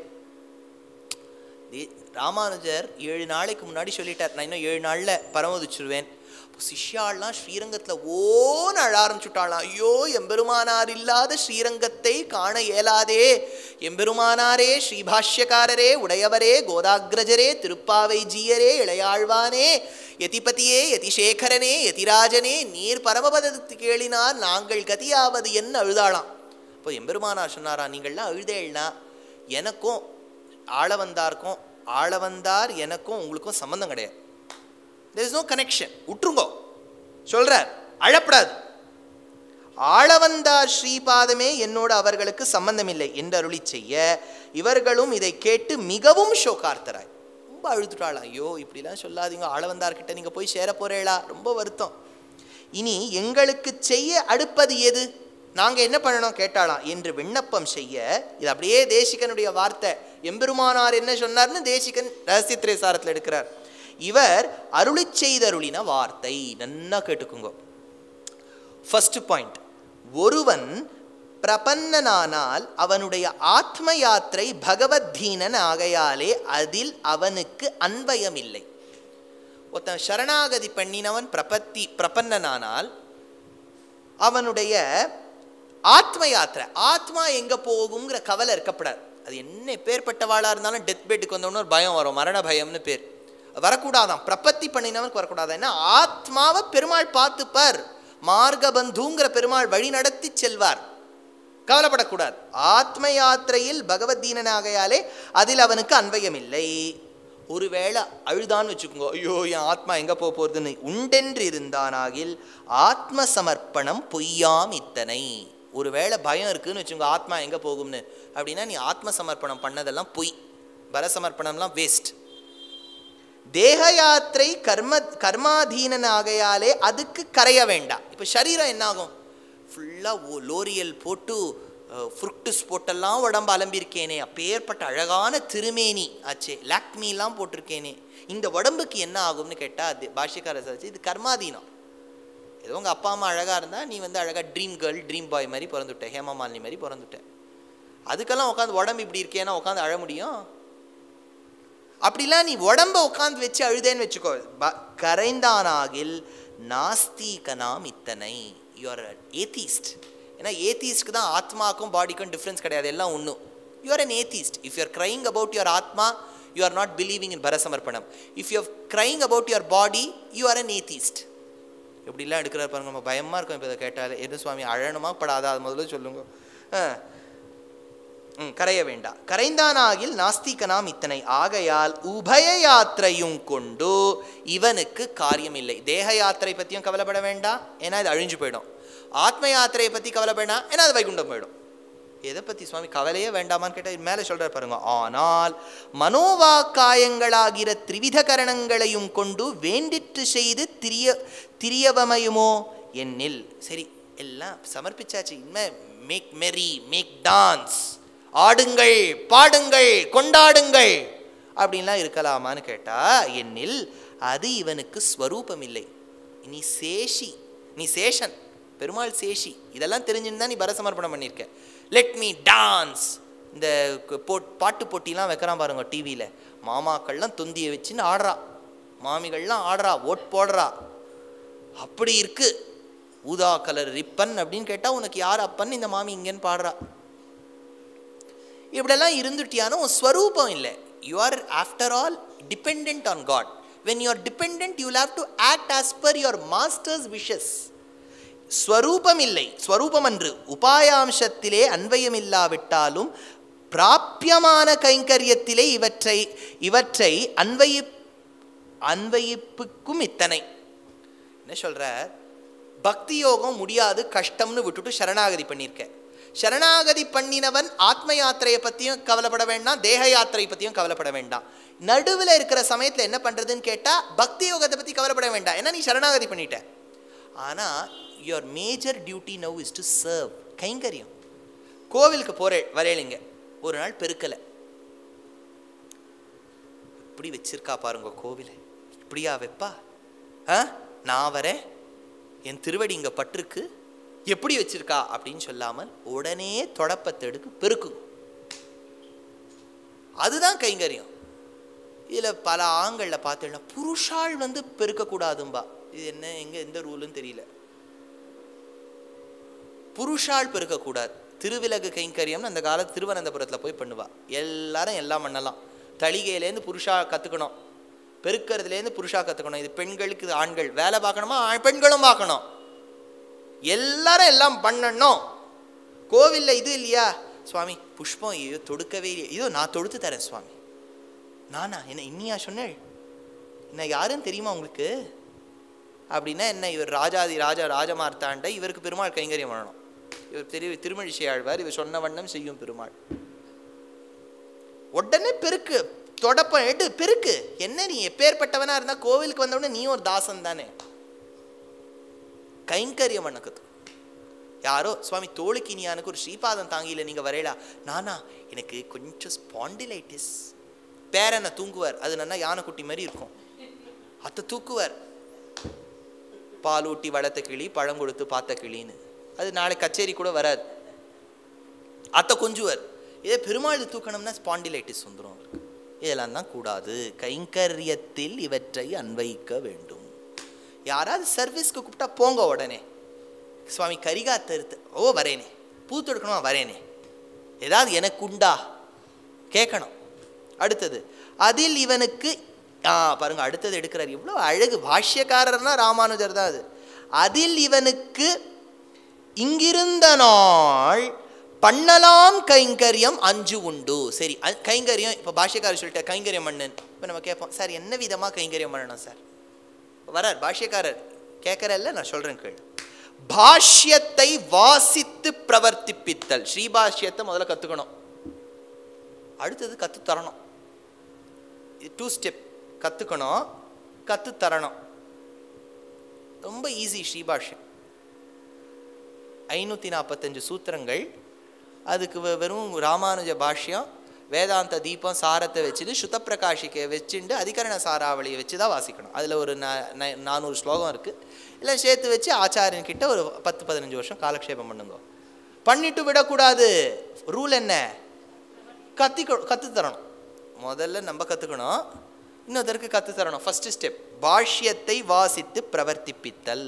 தே- ராமானுஜர் ஏழு நாளைக்கு முன்னாடி சொல்லிட்டார் நான் இன்னும் ஏழு நாளில் பரமதிச்சிருவேன் சிஷ்யாள்லாம் ஸ்ரீரங்கத்தில் ஓன்னு அழ ஆரம்பிச்சுட்டாளாம் ஐயோ எம்பெருமானார் இல்லாத ஸ்ரீரங்கத்தை காண இயலாதே எம்பெருமானாரே ஸ்ரீபாஷ்யக்காரரே உடையவரே கோதாகிரஜரே திருப்பாவை ஜீயரே இளையாழ்வானே யதிபதியே யதிசேகரனே யதிராஜனே நீர் பரமபதத்து கேளினார் நாங்கள் கதியாவது என்ன அழுதாளாம் இப்போ எம்பெருமானார் சொன்னாரா நீங்கள்லாம் அழுதேள்னா எனக்கும் ஆளவந்தாருக்கும் ஆளவந்தார் எனக்கும் உங்களுக்கும் சம்மந்தம் கிடையாது there இஸ் நோ கனெக்ஷன் விட்டுருங்கோ சொல்றார் அழப்படாது ஆளவந்தார் ஸ்ரீபாதமே என்னோடு அவர்களுக்கு சம்பந்தமில்லை என்று அருளி செய்ய இவர்களும் இதை கேட்டு மிகவும் ஷோகார்த்தராய் ரொம்ப அழுதுட்டாளா ஐயோ இப்படிலாம் சொல்லாதீங்க ஆளவந்தார்கிட்ட நீங்கள் போய் சேர போறேளா ரொம்ப வருத்தம் இனி எங்களுக்கு செய்ய அடுப்பது எது நாங்கள் என்ன பண்ணணும் கேட்டாளாம் என்று விண்ணப்பம் செய்ய இது அப்படியே தேசிகனுடைய வார்த்தை எம்பெருமானார் என்ன சொன்னார்னு தேசிகன் ரகசிய திரேசாரத்தில் எடுக்கிறார் இவர் அருளி செய்தருளின வார்த்தை நன்னா கேட்டுக்குங்க ஃபர்ஸ்ட் பாயிண்ட் ஒருவன் பிரபன்னனானால் அவனுடைய ஆத்ம யாத்திரை பகவத்தீனன் ஆகையாலே அதில் அவனுக்கு அன்பயமில்லை ஒருத்தன் சரணாகதி பண்ணினவன் பிரபத்தி பிரபன்னனானால் அவனுடைய ஆத்ம யாத்திரை ஆத்மா எங்கே போகுங்கிற கவலை இருக்கப்படாது அது என்ன பேர்பட்டவாளாக இருந்தாலும் டெத் பெட்டுக்கு வந்தவொன்னு ஒரு பயம் வரும் மரண பயம்னு பேர் வரக்கூடாதான் பிரபத்தி பண்ணினவனுக்கு வரக்கூடாது ஏன்னா ஆத்மாவை பெருமாள் பார்த்துப்பார் மார்கபந்துங்கிற பெருமாள் வழி நடத்தி செல்வார் கவலைப்படக்கூடாது ஆத்ம யாத்திரையில் பகவத்தீனனாகையாலே அதில் அவனுக்கு அன்பயமில்லை ஒருவேளை அழுதான்னு வச்சுக்கோங்க ஐயோ என் ஆத்மா எங்கே போக போகிறதுன்னு உண்டென்று இருந்தானாகில் ஆத்ம சமர்ப்பணம் பொய்யாம் இத்தனை ஒருவேளை பயம் இருக்குன்னு வச்சுக்கோங்க ஆத்மா எங்கே போகும்னு அப்படின்னா நீ ஆத்ம சமர்ப்பணம் பண்ணதெல்லாம் பொய் பரசமர்ப்பணம்லாம் வேஸ்ட் தேக யாத்திரை கர்ம கர்மாதீனன் ஆகையாலே அதுக்கு கரைய வேண்டாம் இப்போ சரீரம் என்னாகும் ஃபுல்லாக லோரியல் போட்டு ஃப்ருக்டுஸ் போட்டெல்லாம் உடம்பு அலம்பியிருக்கேனே அப்பேற்பட்ட அழகான திருமேனி ஆச்சே லாக்மிலாம் போட்டிருக்கேனே இந்த உடம்புக்கு என்ன ஆகும்னு கேட்டால் அது பாஷ்யக்கார சாச்சு இது கர்மாதீனம் ஏதோ உங்கள் அப்பா அம்மா அழகாக இருந்தால் நீ வந்து அழகாக ட்ரீம் கேர்ள் ட்ரீம் பாய் மாதிரி பிறந்துட்ட ஹேமா மாலினி மாதிரி பிறந்துட்ட அதுக்கெல்லாம் உட்காந்து உடம்பு இப்படி இருக்கேன்னா உட்காந்து அழ முடியும் அப்படிலாம் நீ உடம்ப உட்காந்து வச்சு அழுதேன்னு வச்சுக்கோ ப- கரைந்தானாகில் நாஸ்தீகனாம் இத்தனை யூஆர் ஏத்தீஸ்ட் ஏன்னா ஏத்தீஸ்ட்க்கு தான் ஆத்மாக்கும் பாடிக்கும் டிஃப்ரென்ஸ் கிடையாது எல்லாம் ஒன்றும் you are an atheist if you are crying about your ஆத்மா you are not believing in பரசமர்ப்பணம் if you crying about your body you are an atheist எப்படிலாம் எடுக்கிறார் பாருங்க நம்ம பயமாக இருக்கும் இப்போ இதை கேட்டாலே எது சுவாமி அழணுமா படாதா அது முதல்ல சொல்லுங்க ஆ ம், கரைய வேண்டாம் கரைந்தானாகில் நாஸ்திகனாம் இத்தனை ஆகையால் உபய யாத்திரையும் கொண்டு இவனுக்கு காரியம் இல்லை தேக யாத்திரை பற்றியும் கவலைப்பட வேண்டாம் ஏன்னா இது அழிஞ்சு போயிடும் ஆத்ம யாத்திரையை பற்றி கவலைப்பட வேண்டாம் ஏன்னா அது வைகுண்டம் போயிடும் எதை பற்றி சுவாமி கவலையே வேண்டாமான்னு கேட்டால் மேலே சொல்கிறார் பாருங்க ஆனால் மனோவாக்காயங்களாகிற திரிவித கரணங்களையும் கொண்டு வேண்டிற்று செய்து திரிய திரியவமையுமோ என்னில் சரி எல்லாம் சமர்ப்பிச்சாச்சு இனிமே மேக் மெரி மேக் டான்ஸ் ஆடுங்கள் பாடுங்கள் கொண்டாடுங்கள் அப்படின்லாம் இருக்கலாமான்னு கேட்டா என்னில் அது இவனுக்கு ஸ்வரூபம் இல்லை நீ சேஷி நீ சேஷன் பெருமாள் சேஷி இதெல்லாம் தெரிஞ்சுன்னு நீ பரசமர்ப்பணம் பண்ணியிருக்க லெட் மீ டான்ஸ் இந்த கு- போட் பாட்டு போட்டிலாம் வைக்கிறான் பாருங்க டிவியில் மாமாக்கள்லாம் தொந்தியை வச்சுன்னு ஆடுறா மாமிகள்லாம் ஆடுறா ஓட் போடுறா அப்படி இருக்கு ஊதா கலர் ரிப்பன் அப்படின்னு கேட்டால் உனக்கு யார் அப்பன் இந்த மாமி இங்கேன்னு பாடுறா இப்படியெல்லாம் இருந்துட்டியானோ உன் ஸ்வரூபம் இல்லை you are after all depend on God when you are depend you have to act as per your master's wishes ஸ்வரூபம் இல்லை ஸ்வரூபம் அன்று உபாயாம்சத்திலே அன்வயம் இல்லாவிட்டாலும் பிராப்பியமான கைங்கரியத்திலே இவற்றை இவற்றை அன்வயி அன்வயிப்புக்கும் இத்தனை என்ன சொல்ற பக்தி யோகம் முடியாது கஷ்டம்னு விட்டுட்டு சரணாகதி பண்ணியிருக்க சரணாகதி பண்ணினவன் ஆத்ம யாத்திரையை பற்றியும் கவலைப்பட வேண்டாம் தேக யாத்திரை பற்றியும் கவலைப்பட வேண்டாம் நடுவில் இருக்கிற சமயத்தில் என்ன பண்ணுறதுன்னு கேட்டால் பக்தி யோகத்தை பற்றி கவலைப்பட வேண்டாம் ஏன்னா நீ சரணாகதி பண்ணிட்ட ஆனால் your major duty now is to serve கைங்கரியம் கோவிலுக்கு போகிற வரையலைங்க ஒரு நாள் பெருக்கலை இப்படி வச்சிருக்கா பாருங்க கோவிலை இப்படியா வைப்பா ஆ நான் வரேன் என் திருவடி இங்கே பட்டிருக்கு எப்படி வச்சிருக்கா அப்படின்னு சொல்லாமல் உடனே தொடப்பத்தை எடுக்கு பெருக்குங்க அதுதான் கைங்கரியம் இதில் பல ஆண்களில் பார்த்தேன்னா புருஷாள் வந்து பெருக்கக்கூடாதும்பா இது என்ன எங்கே எந்த ரூலுன்னு தெரியல புருஷாள் பெருக்கக்கூடாது திருவிலகு கைங்கரியம்னு அந்த காலத்து திருவனந்தபுரத்தில் போய் பண்ணுவா எல்லாரும் எல்லாம் பண்ணலாம் தளிகையிலேருந்து புருஷா கற்றுக்கணும் பெருக்கிறதுலேருந்து புருஷா கற்றுக்கணும் இது பெண்களுக்கு இது ஆண்கள் வேலை பார்க்கணுமா ஆண் பெண்களும் பார்க்கணும் எல்லாரும் எல்லாம் பண்ணணும் கோவிலில் இது இல்லையா சுவாமி புஷ்பம் ஐயோ தொடுக்கவே இல்லையா இதோ நான் தொடுத்து தரேன் சுவாமி நானா என்ன இன்னியா சொன்னேள் என்ன யாருன்னு தெரியுமா உங்களுக்கு அப்படின்னா என்ன இவர் ராஜாதி ராஜா ராஜமார்த்தாண்ட இவருக்கு பெருமாள் கைங்கரியம் பண்ணணும் இவர் திரு திருமழிசை ஆழ்வார் இவர் சொன்ன வண்ணம் செய்யும் பெருமாள் உடனே பெருக்கு தொடப்பம் எடு பெருக்கு என்ன நீ எப்பேற்பட்டவனா இருந்தா கோவிலுக்கு வந்த உடனே நீ ஒரு தாசன் தானே கைங்கரியம் பண்ணக்கத்து யாரோ சுவாமி தோளுக்கினியானுக்கு ஒரு ஸ்ரீபாதம் தாங்கியில நீங்க வரையலா நானா எனக்கு கொஞ்சம் ஸ்பாண்டிலைட்டிஸ் பேரனை தூங்குவார் அது நல்லா யானைக்குட்டி மாதிரி இருக்கும் அத்தை தூக்குவார் பால் ஊட்டி வளர்த்த கிளி பழம் கொடுத்து பார்த்த கிளின்னு அது நாளை கச்சேரி கூட வராது அத்தை கொஞ்சுவார் இதே பெருமாள் தூக்கணும்னா ஸ்பாண்டிலைட்டிஸ் வந்துடும் அவருக்கு இதெல்லாம் தான் கூடாது கைங்கரியத்தில் இவற்றை அன்வைக்க வேண்டும் யாராவது சர்வீஸ்க்கு கூப்பிட்டா போங்க உடனே சுவாமி கரிகா தருத்து ஓ வரேனே பூ தொடுக்கணுமா வரேனே ஏதாவது எனக்கு உண்டா கேட்கணும் அடுத்தது அதில் இவனுக்கு ஆ பாருங்க அடுத்தது எடுக்கிறார் இவ்வளோ அழகு பாஷ்யக்காரர்னா ராமானுஜர் தான் அது அதில் இவனுக்கு இங்கிருந்த நாள் பண்ணலாம் கைங்கரியம் அஞ்சு உண்டு சரி அ- கைங்கரியம் இப்போ பாஷ்யக்காரர் சொல்லிட்ட கைங்கரியம் பண்ணு இப்போ நம்ம கேட்போம் சார் என்ன விதமாக கைங்கரியம் பண்ணணும் சார் வரார் பாஷ்யக்காரர் கேட்கறல்ல நான் சொல்கிறேன் கேளு பாஷ்யத்தை வாசித்து பிரவர்த்திப்பித்தல் ஸ்ரீபாஷ்யத்தை முதல்ல கற்றுக்கணும் அடுத்தது கற்று தரணும் டூ ஸ்டெப் கற்றுக்கணும் கற்று தரணும் ரொம்ப ஈஸி ஸ்ரீபாஷ்யம் ஐநூற்றி நாற்பத்தஞ்சு சூத்திரங்கள் அதுக்கு வெ- வெறும் ராமானுஜ பாஷ்யம் வேதாந்த தீபம் சாரத்தை வச்சுட்டு சுத்தப்பிரகாஷிக்கை வச்சுட்டு அதிகரண சாராவளியை வச்சு தான் வாசிக்கணும் அதில் ஒரு ந- ந- நானூறு ஸ்லோகம் இருக்குது இல்லை சேர்த்து வச்சு ஆச்சாரியன் கிட்ட ஒரு பத்து பதினஞ்சு வருஷம் காலக்ஷேபம் பண்ணுங்க பண்ணிட்டு விடக்கூடாது ரூல் என்ன கத்திக்க கற்று தரணும் முதல்ல நம்ம கற்றுக்கணும் இன்னொருத்தருக்கு கற்று தரணும் ஃபஸ்ட்டு ஸ்டெப் பாஷ்யத்தை வாசித்து பிரவர்த்திப்பித்தல்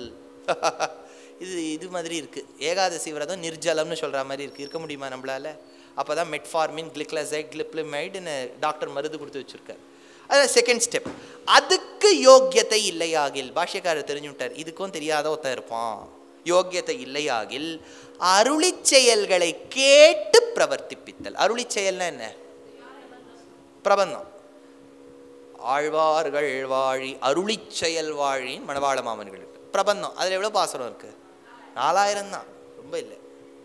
இது இது மாதிரி இருக்குது ஏகாதசி விரதம் நிர்ஜலம்னு சொல்கிற மாதிரி இருக்குது இருக்க முடியுமா நம்மளால அப்போ தான் மெட்ஃபார்மின் கிளிக்லசைட் கிளிப்ளிமைடுன்னு டாக்டர் மருந்து கொடுத்து வச்சுருக்கார் அது செகண்ட் ஸ்டெப் அதுக்கு யோக்கியத்தை இல்லையாகில் பாஷ்யக்காரர் தெரிஞ்சு விட்டார் இதுக்கும் தெரியாத ஒருத்தன் இருப்பான் யோக்கியத்தை இல்லையாகில் அருளிச் செயல்களை கேட்டு பிரவர்த்திப்பித்தல் அருளிச் செயல்னா என்ன பிரபந்தம் ஆழ்வார்கள் வாழி அருளிச் செயல் வாழின் மணவாள மாமன்களுக்கு பிரபந்தம் அதில் எவ்வளோ பாசுரம் இருக்கு நாலாயிரம் தான் ரொம்ப இல்லை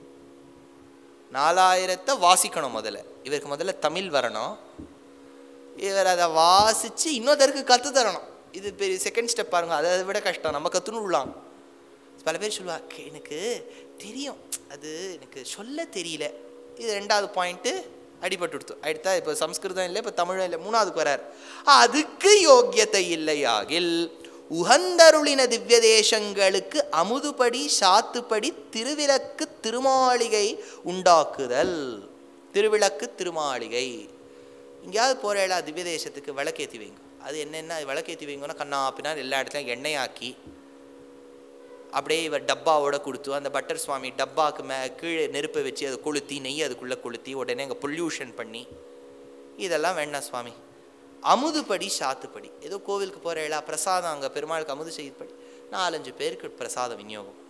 நாலாயிரத்தை வாசிக்கணும் முதல்ல இவருக்கு முதல்ல தமிழ் வரணும் இவர் அதை வாசித்து இன்னொருத்தருக்கு கற்று தரணும் இது பெரிய செகண்ட் ஸ்டெப் பாருங்க அதை விட கஷ்டம் நம்ம கற்றுன்னு விடலாம் பல பேர் சொல்லுவா "கே- எனக்கு தெரியும் அது எனக்கு சொல்ல தெரியல இது ரெண்டாவது பாயிண்ட்டு அடிபட்டு கொடுத்து அடுத்தா இப்போ சம்ஸ்கிருதம் இல்லை இப்போ தமிழும் இல்லை மூணாவதுக்கு வரார் அதுக்கு யோக்கியத்தை இல்லையாகில் உகந்தருளின திவ்ய தேசங்களுக்கு அமுதுபடி சாத்துப்படி திருவிளக்கு திருமாளிகை உண்டாக்குதல் திருவிளக்கு திருமாளிகை எங்கேயாவது போகிறேடா திவ்ய தேசத்துக்கு விளக்கேற்றி வைங்க அது என்னென்ன விளக்கேற்றி வைங்கன்னா கண்ணா பின்னால் எல்லா இடத்துலையும் எண்ணெயாக்கி அப்படியே இவர் டப்பாவோட கொடுத்து அந்த பட்டர் சுவாமி டப்பாக்கு மே கீழே நெருப்பை வச்சு அதை கொளுத்தி நெய் அதுக்குள்ளே கொளுத்தி உடனே அங்கே பொல்யூஷன் பண்ணி இதெல்லாம் வேண்டாம் சுவாமி அமுதுபடி சாத்துப்படி ஏதோ கோவிலுக்கு போகிற எல்லா பிரசாதம் அங்கே பெருமாளுக்கு அமுது செய்யப்படி நாலஞ்சு பேருக்கு பிரசாதம் விநியோகம்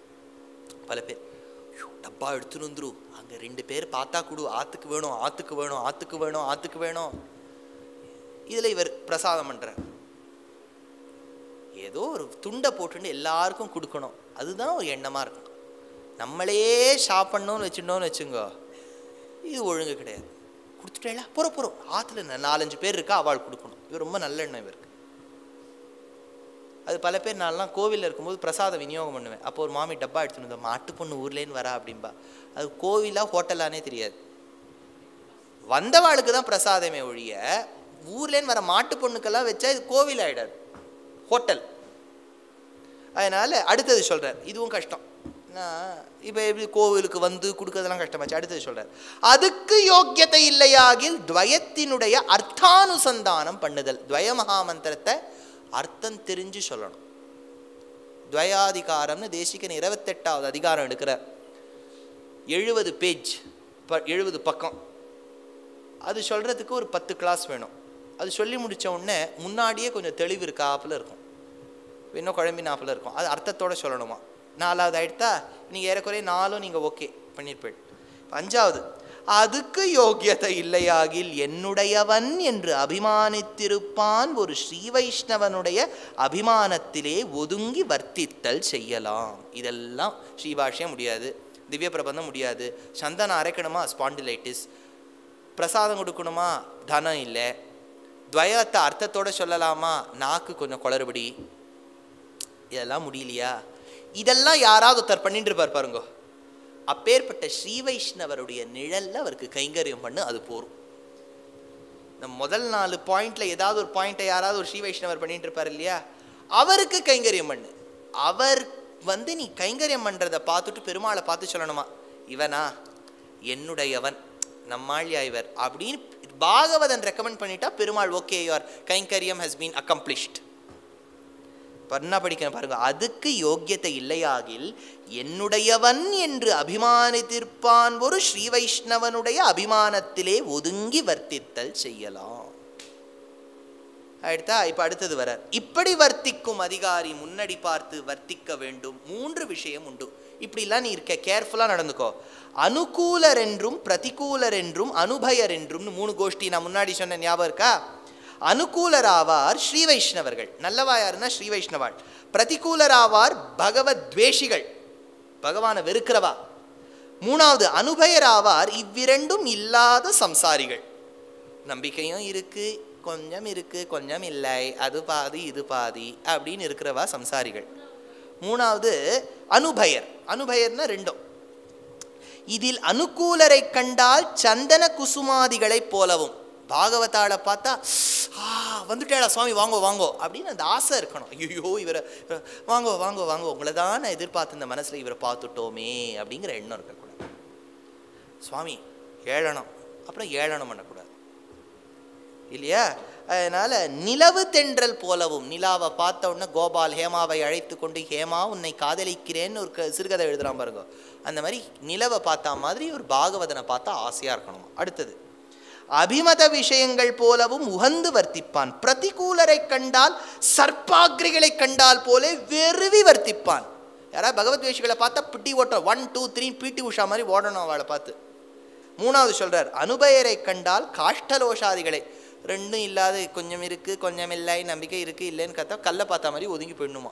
பல பேர் "ஐயோ, டப்பா எடுத்துன்னு வந்துரு அங்கே ரெண்டு பேர் பார்த்தா கொடு ஆற்றுக்கு வேணும் ஆற்றுக்கு வேணும் ஆற்றுக்கு வேணும் ஆற்றுக்கு வேணும் இதில் இவர் பிரசாதம் பண்ணுறார் ஏதோ ஒரு துண்டை போட்டுன்னு எல்லாருக்கும் கொடுக்கணும் அதுதான் ஒரு எண்ணமாக இருக்கும் நம்மளே சாப்பிட்ணுன்னு வச்சுட்டோன்னு வச்சுங்கோ இது ஒழுங்கு கிடையாது கொடுத்துட்டேல போகிற போகிறோம் ஆற்றுல நாலஞ்சு பேர் இருக்கா அவள் கொடுக்கணும் இது ரொம்ப நல்ல எண்ணம் இவருக்கு அது பல பேர் நான்லாம் கோவிலில் இருக்கும்போது பிரசாதம் விநியோகம் பண்ணுவேன் அப்போ ஒரு மாமி டப்பா எடுத்துன்னு வந்தோம் மாட்டு பொண்ணு ஊர்லேன்னு வரா அப்படின்பா அது கோவிலா ஹோட்டலானே தெரியாது வந்தவாளுக்கு தான் பிரசாதமே ஒழிய ஊர்லேன்னு வர மாட்டு பொண்ணுக்கெல்லாம் வச்சா இது கோவில் ஆயிடாது ஹோட்டல் அதனால் அடுத்தது சொல்கிறார் இதுவும் கஷ்டம் இப்போ எப்படி கோவிலுக்கு வந்து கொடுக்கறதெல்லாம் கஷ்டமாச்சு அடுத்தது சொல்கிறார் அதுக்கு யோக்கியத்தை இல்லையாகில் துவயத்தினுடைய அர்த்தானுசந்தானம் பண்ணுதல் துவய மகாமந்திரத்தை அர்த்தம் தெரிஞ்சு சொல்லணும் துவயாதிகாரம்னு தேசிகன் இருபத்தெட்டாவது அதிகாரம் எடுக்கிறார் எழுபது பேஜ் ப எழுபது பக்கம் அது சொல்கிறதுக்கு ஒரு பத்து கிளாஸ் வேணும் அது சொல்லி முடிச்ச உடனே முன்னாடியே கொஞ்சம் தெளிவு இருக்காப்புல இருக்கும் இன்னும் குழம்பினாப்புல இருக்கும் அது அர்த்தத்தோட சொல்லணுமா நாலாவது ஆயிடுத்தா நீங்கள் ஏறக்குறைய நாலும் நீங்கள் ஓகே பண்ணியிருப்பேன் அஞ்சாவது அதுக்கு யோக்கியதை இல்லையாகில் என்னுடையவன் என்று அபிமானித்திருப்பான் ஒரு ஸ்ரீ வைஷ்ணவனுடைய அபிமானத்திலே ஒதுங்கி வர்த்தித்தல் செய்யலாம் இதெல்லாம் ஸ்ரீபாஷ்யம் முடியாது திவ்ய பிரபந்தம் முடியாது சந்தனம் அரைக்கணுமா ஸ்பாண்டிலைட்டிஸ் பிரசாதம் கொடுக்கணுமா தனம் இல்லை துவயத்தை அர்த்தத்தோட சொல்லலாமா நாக்கு கொஞ்சம் குளறுபடி இதெல்லாம் முடியலையா இதெல்லாம் யாராவது ஒருத்தர் பண்ணிட்டு இருப்பார் பாருங்க அப்பேற்பட்ட ஸ்ரீ வைஷ்ணவருடைய நிழல்ல அவருக்கு கைங்கரியம் பண்ணு அது போரும் இந்த முதல் நாலு பாயிண்ட்ல ஏதாவது ஒரு பாயிண்ட்டை யாராவது ஒரு ஸ்ரீ வைஷ்ணவர் பண்ணிட்டு இருப்பார் இல்லையா அவருக்கு கைங்கரியம் பண்ணு அவர் வந்து நீ கைங்கரியம் பண்றதை பார்த்துட்டு பெருமாளை பார்த்து சொல்லணுமா இவனா என்னுடையவன் நம்மாழ்யா இவர் அப்படின்னு பாகவதன் ரெக்கமெண்ட் பண்ணிட்டா பெருமாள் ஓகே யுவர் கைங்கரியம் ஹஸ் பீன் அக்கம்ப்ளிஷ்ட் என்ன படிக்கணும் பாருங்க அதுக்கு யோக்கியத்தை இல்லையாகில் என்னுடையவன் என்று அபிமானித்திருப்பான் ஒரு ஸ்ரீ வைஷ்ணவனுடைய அபிமானத்திலே ஒதுங்கி வர்த்தித்தல் செய்யலாம் அடுத்தா இப்ப அடுத்தது வர இப்படி வர்த்திக்கும் அதிகாரி முன்னாடி பார்த்து வர்த்திக்க வேண்டும் மூன்று விஷயம் உண்டு இப்படிலாம் நீ இருக்க கேர்ஃபுல்லாக நடந்துக்கோ அனுகூலர் என்றும் பிரதிகூலர் என்றும் அனுபயர் என்றும் மூணு கோஷ்டி நான் முன்னாடி சொன்ன ஞாபகம் இருக்கா அனுகூலராவார் ஸ்ரீ வைஷ்ணவர்கள் நல்லவா யாருன்னா ஸ்ரீ வைஷ்ணவாள் பிரதிகூலராவார் பகவத் துவேஷிகள் பகவானை வெறுக்கிறவா மூணாவது அனுபயராவார் இவ்விரண்டும் இல்லாத சம்சாரிகள் நம்பிக்கையும் இருக்கு கொஞ்சம் இருக்கு கொஞ்சம் இல்லை அது பாதி இது பாதி அப்படின்னு இருக்கிறவா சம்சாரிகள் மூணாவது அனுபயர் அனுபயர்னா ரெண்டும் இதில் அனுகூலரை கண்டால் சந்தன குசுமாதிகளை போலவும் பாகவதாளை பார்த்தா ஆ வந்துட்டேடா சுவாமி வாங்கோ வாங்கோ அப்படின்னு அந்த ஆசை இருக்கணும் ஐயோ இவரை இவரை, வாங்கோ வாங்கோ வாங்கோ உங்களை தான் நான் எதிர்பார்த்து இந்த மனசில் இவரை பார்த்துட்டோமே அப்படிங்கிற எண்ணம் இருக்கக்கூடாது சுவாமி ஏளனம் அப்புறம் ஏளனம் பண்ணக்கூடாது இல்லையா அதனால நிலவு தென்றல் போலவும் நிலாவை பார்த்த உடனே கோபால் ஹேமாவை அழைத்து கொண்டு ஹேமா உன்னை காதலிக்கிறேன்னு ஒரு க- சிறுகதை எழுதுறான் பாருங்க அந்த மாதிரி நிலவை பார்த்தா மாதிரி ஒரு பாகவதனை பார்த்தா ஆசையா இருக்கணும் அடுத்தது அபிமத விஷயங்கள் போலவும் உகந்து வர்த்திப்பான் பிரதிகூலரை கண்டால் சர்ப்பாகிரிகளை கண்டால் போலே வெறுவி வர்த்திப்பான் யாராவது பகவத்வேஷிகளை பார்த்தா பிட்டி ஓட்டம் ஒன் டூ த்ரீ பிடி உஷா மாதிரி ஓடணும் அவளை பார்த்து மூணாவது சொல்றார் அனுபயரை கண்டால் காஷ்டலோஷாதிகளை ரெண்டும் இல்லாத கொஞ்சம் இருக்கு கொஞ்சம் இல்லை நம்பிக்கை இருக்கு இல்லைன்னு கத்தா கல்லை பார்த்த மாதிரி ஒதுங்கி போயிடணுமா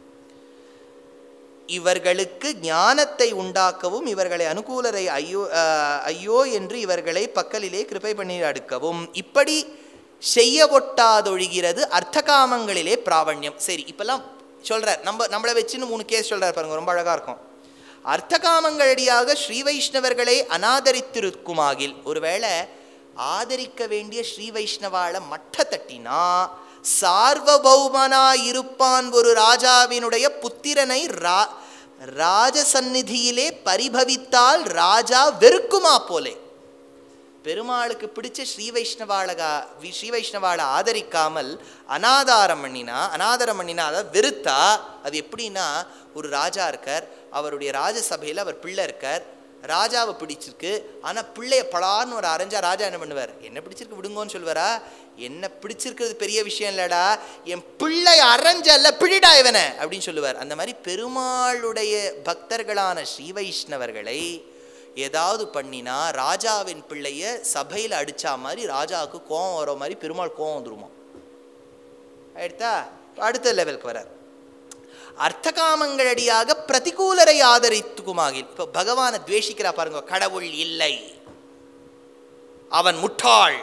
இவர்களுக்கு ஞானத்தை உண்டாக்கவும் இவர்களை அனுகூலரை ஐயோ அஹ், ஐயோ என்று இவர்களை பக்கலிலே கிருபை பண்ணி அடுக்கவும் இப்படி செய்ய ஒட்டாதொழிகிறது அர்த்தகாமங்களிலே பிராவண்யம் சரி இப்பெல்லாம் சொல்றார் நம்ம நம்மளை வச்சுன்னு மூணு கேஸ் சொல்றார் பாருங்க ரொம்ப அழகா இருக்கும் அர்த்தகாமங்களடியாக ஸ்ரீ வைஷ்ணவர்களை அனாதரித்திருக்குமாகில் ஒருவேளை ஆதரிக்க வேண்டிய ஸ்ரீ வைஷ்ணவாளை மட்ட தட்டினா சார்வபௌமனா இருப்பான் ஒரு ராஜாவினுடைய புத்திரனை ரா ராஜசந்நிதியிலே பரிபவித்தால் ராஜா வெறுக்குமா போலே பெருமாளுக்கு பிடிச்ச ஸ்ரீ வைஷ்ணவாளகா வி- ஸ்ரீ வைஷ்ணவாளை ஆதரிக்காமல் அனாதாரம் பண்ணினா அனாதாரம் பண்ணினா அதை வெறுத்தா அது எப்படின்னா ஒரு ராஜா இருக்கார் அவருடைய ராஜசபையில் அவர் பிள்ளை இருக்கார் ராஜாவை பிடிச்சிருக்கு ஆனால் பிள்ளைய பலார்னு ஒரு அரைஞ்சா ராஜா என்ன பண்ணுவார் என்ன பிடிச்சிருக்கு விடுங்கோன்னு சொல்வாரா என்ன பிடிச்சிருக்கிறது பெரிய விஷயம் இல்லடா என் பிள்ளை அரைஞ்சல்ல பிடிடா இவனை அப்படின்னு சொல்லுவார் அந்த மாதிரி பெருமாளுடைய பக்தர்களான ஸ்ரீ வைஷ்ணவர்களை ஏதாவது பண்ணினா ராஜாவின் பிள்ளைய சபையில் அடிச்சா மாதிரி ராஜாவுக்கு கோவம் வர மாதிரி பெருமாள் கோவம் வந்துருமா ஆயிடுத்தா அடுத்த லெவலுக்கு வரார் அர்த்தகாமங்களடியாக பிரதிகூலரை ஆதரித்துக்குமாகில் இப்போ பகவானை துவேஷிக்கிறா பாருங்க கடவுள் இல்லை அவன் முட்டாள்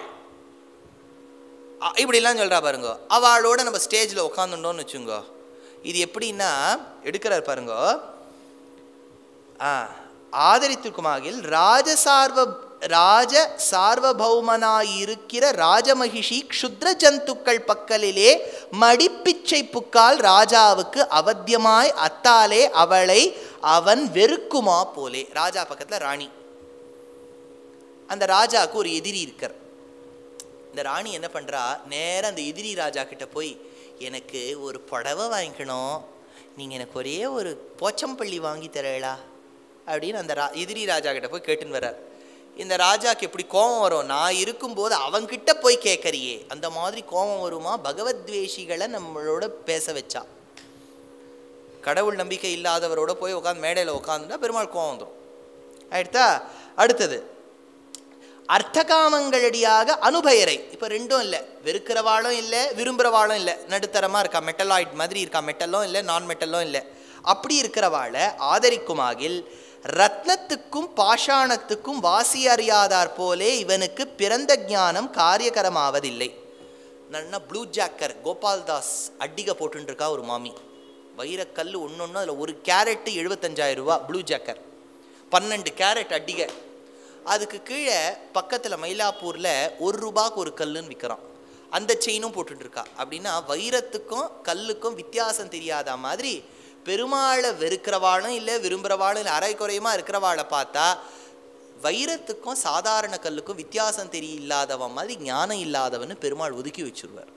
அ- இப்படிலாம் சொல்றா பாருங்க அவளோட நம்ம ஸ்டேஜில் உட்காந்துட்டோம்னு வச்சுங்க இது எப்படின்னா எடுக்கிறார் பாருங்க ஆ, ஆதரித்திருக்குமாகில் ராஜசார்வ ராஜ சார்வபௌமனாயிருக்கிற ராஜமகிஷி க்ஷுத்ர ஜந்துக்கள் பக்கலிலே மடிப்பிச்சை புக்கால் ராஜாவுக்கு அவத்தியமாய் அத்தாலே அவளை அவன் வெறுக்குமா போலே ராஜா பக்கத்துல ராணி அந்த ராஜாவுக்கு ஒரு எதிரி இருக்கார் இந்த ராணி என்ன பண்றா நேரா அந்த எதிரி ராஜா கிட்ட போய் எனக்கு ஒரு புடவை வாங்கிக்கணும் நீங்க எனக்கு ஒரே ஒரு போச்சம்பள்ளி வாங்கி தரீங்களா அப்படின்னு அந்த ரா எதிரி ராஜா கிட்ட போய் கேட்டுன்னு வர்றார் இந்த ராஜாக்கு எப்படி கோபம் வரும் நான் இருக்கும்போது அவன்கிட்ட போய் கேட்கறியே அந்த மாதிரி கோபம் வருமா பகவத்வேஷிகளை நம்மளோட பேச வச்சா கடவுள் நம்பிக்கை இல்லாதவரோட போய் உட்காந்து மேடையில் உட்காந்துட்டா பெருமாள் கோபம் வந்துடும் ஆயிடுத்தா அடுத்தது அர்த்தகாமங்களடியாக அனுபயரை இப்போ ரெண்டும் இல்லை வெறுக்கிறவாளும் இல்லை விரும்புகிறவாளும் இல்லை நடுத்தரமாக இருக்கா மெட்டலாய்ட் மாதிரி இருக்கா மெட்டலும் இல்லை நான் மெட்டலும் இல்லை அப்படி இருக்கிறவாளை ஆதரிக்குமாகில் ரத்னத்துக்கும் பாஷாணத்துக்கும் வாசி அறியாதார் போலே இவனுக்கு பிறந்த ஞானம் காரியகரமாவதில்லை நன்னா ப்ளூ ஜாக்கர் கோபால்தாஸ் அட்டிகை போட்டுன்னு இருக்கா ஒரு மாமி வைரக்கல் ஒன்று ஒன்று அதில் ஒரு கேரட்டு எழுபத்தஞ்சாயிரம் ரூபா ப்ளூ ஜாக்கர் பன்னெண்டு கேரட் அட்டிகை அதுக்கு கீழே பக்கத்தில் மயிலாப்பூரில் ஒரு ரூபாய்க்கு ஒரு கல்லுன்னு விற்கிறான் அந்த செயினும் போட்டுட்டு இருக்கா அப்படின்னா வைரத்துக்கும் கல்லுக்கும் வித்தியாசம் தெரியாத மாதிரி பெருமாளை வெறுக்கிறவாளும் இல்லை விரும்புகிறவாளும் இல்லை அரைக்குறையுமா இருக்கிறவாளை பார்த்தா வைரத்துக்கும் சாதாரண கல்லுக்கும் வித்தியாசம் தெரியலாதவன் மாதிரி ஞானம் இல்லாதவன்னு பெருமாள் ஒதுக்கி வச்சிருவார்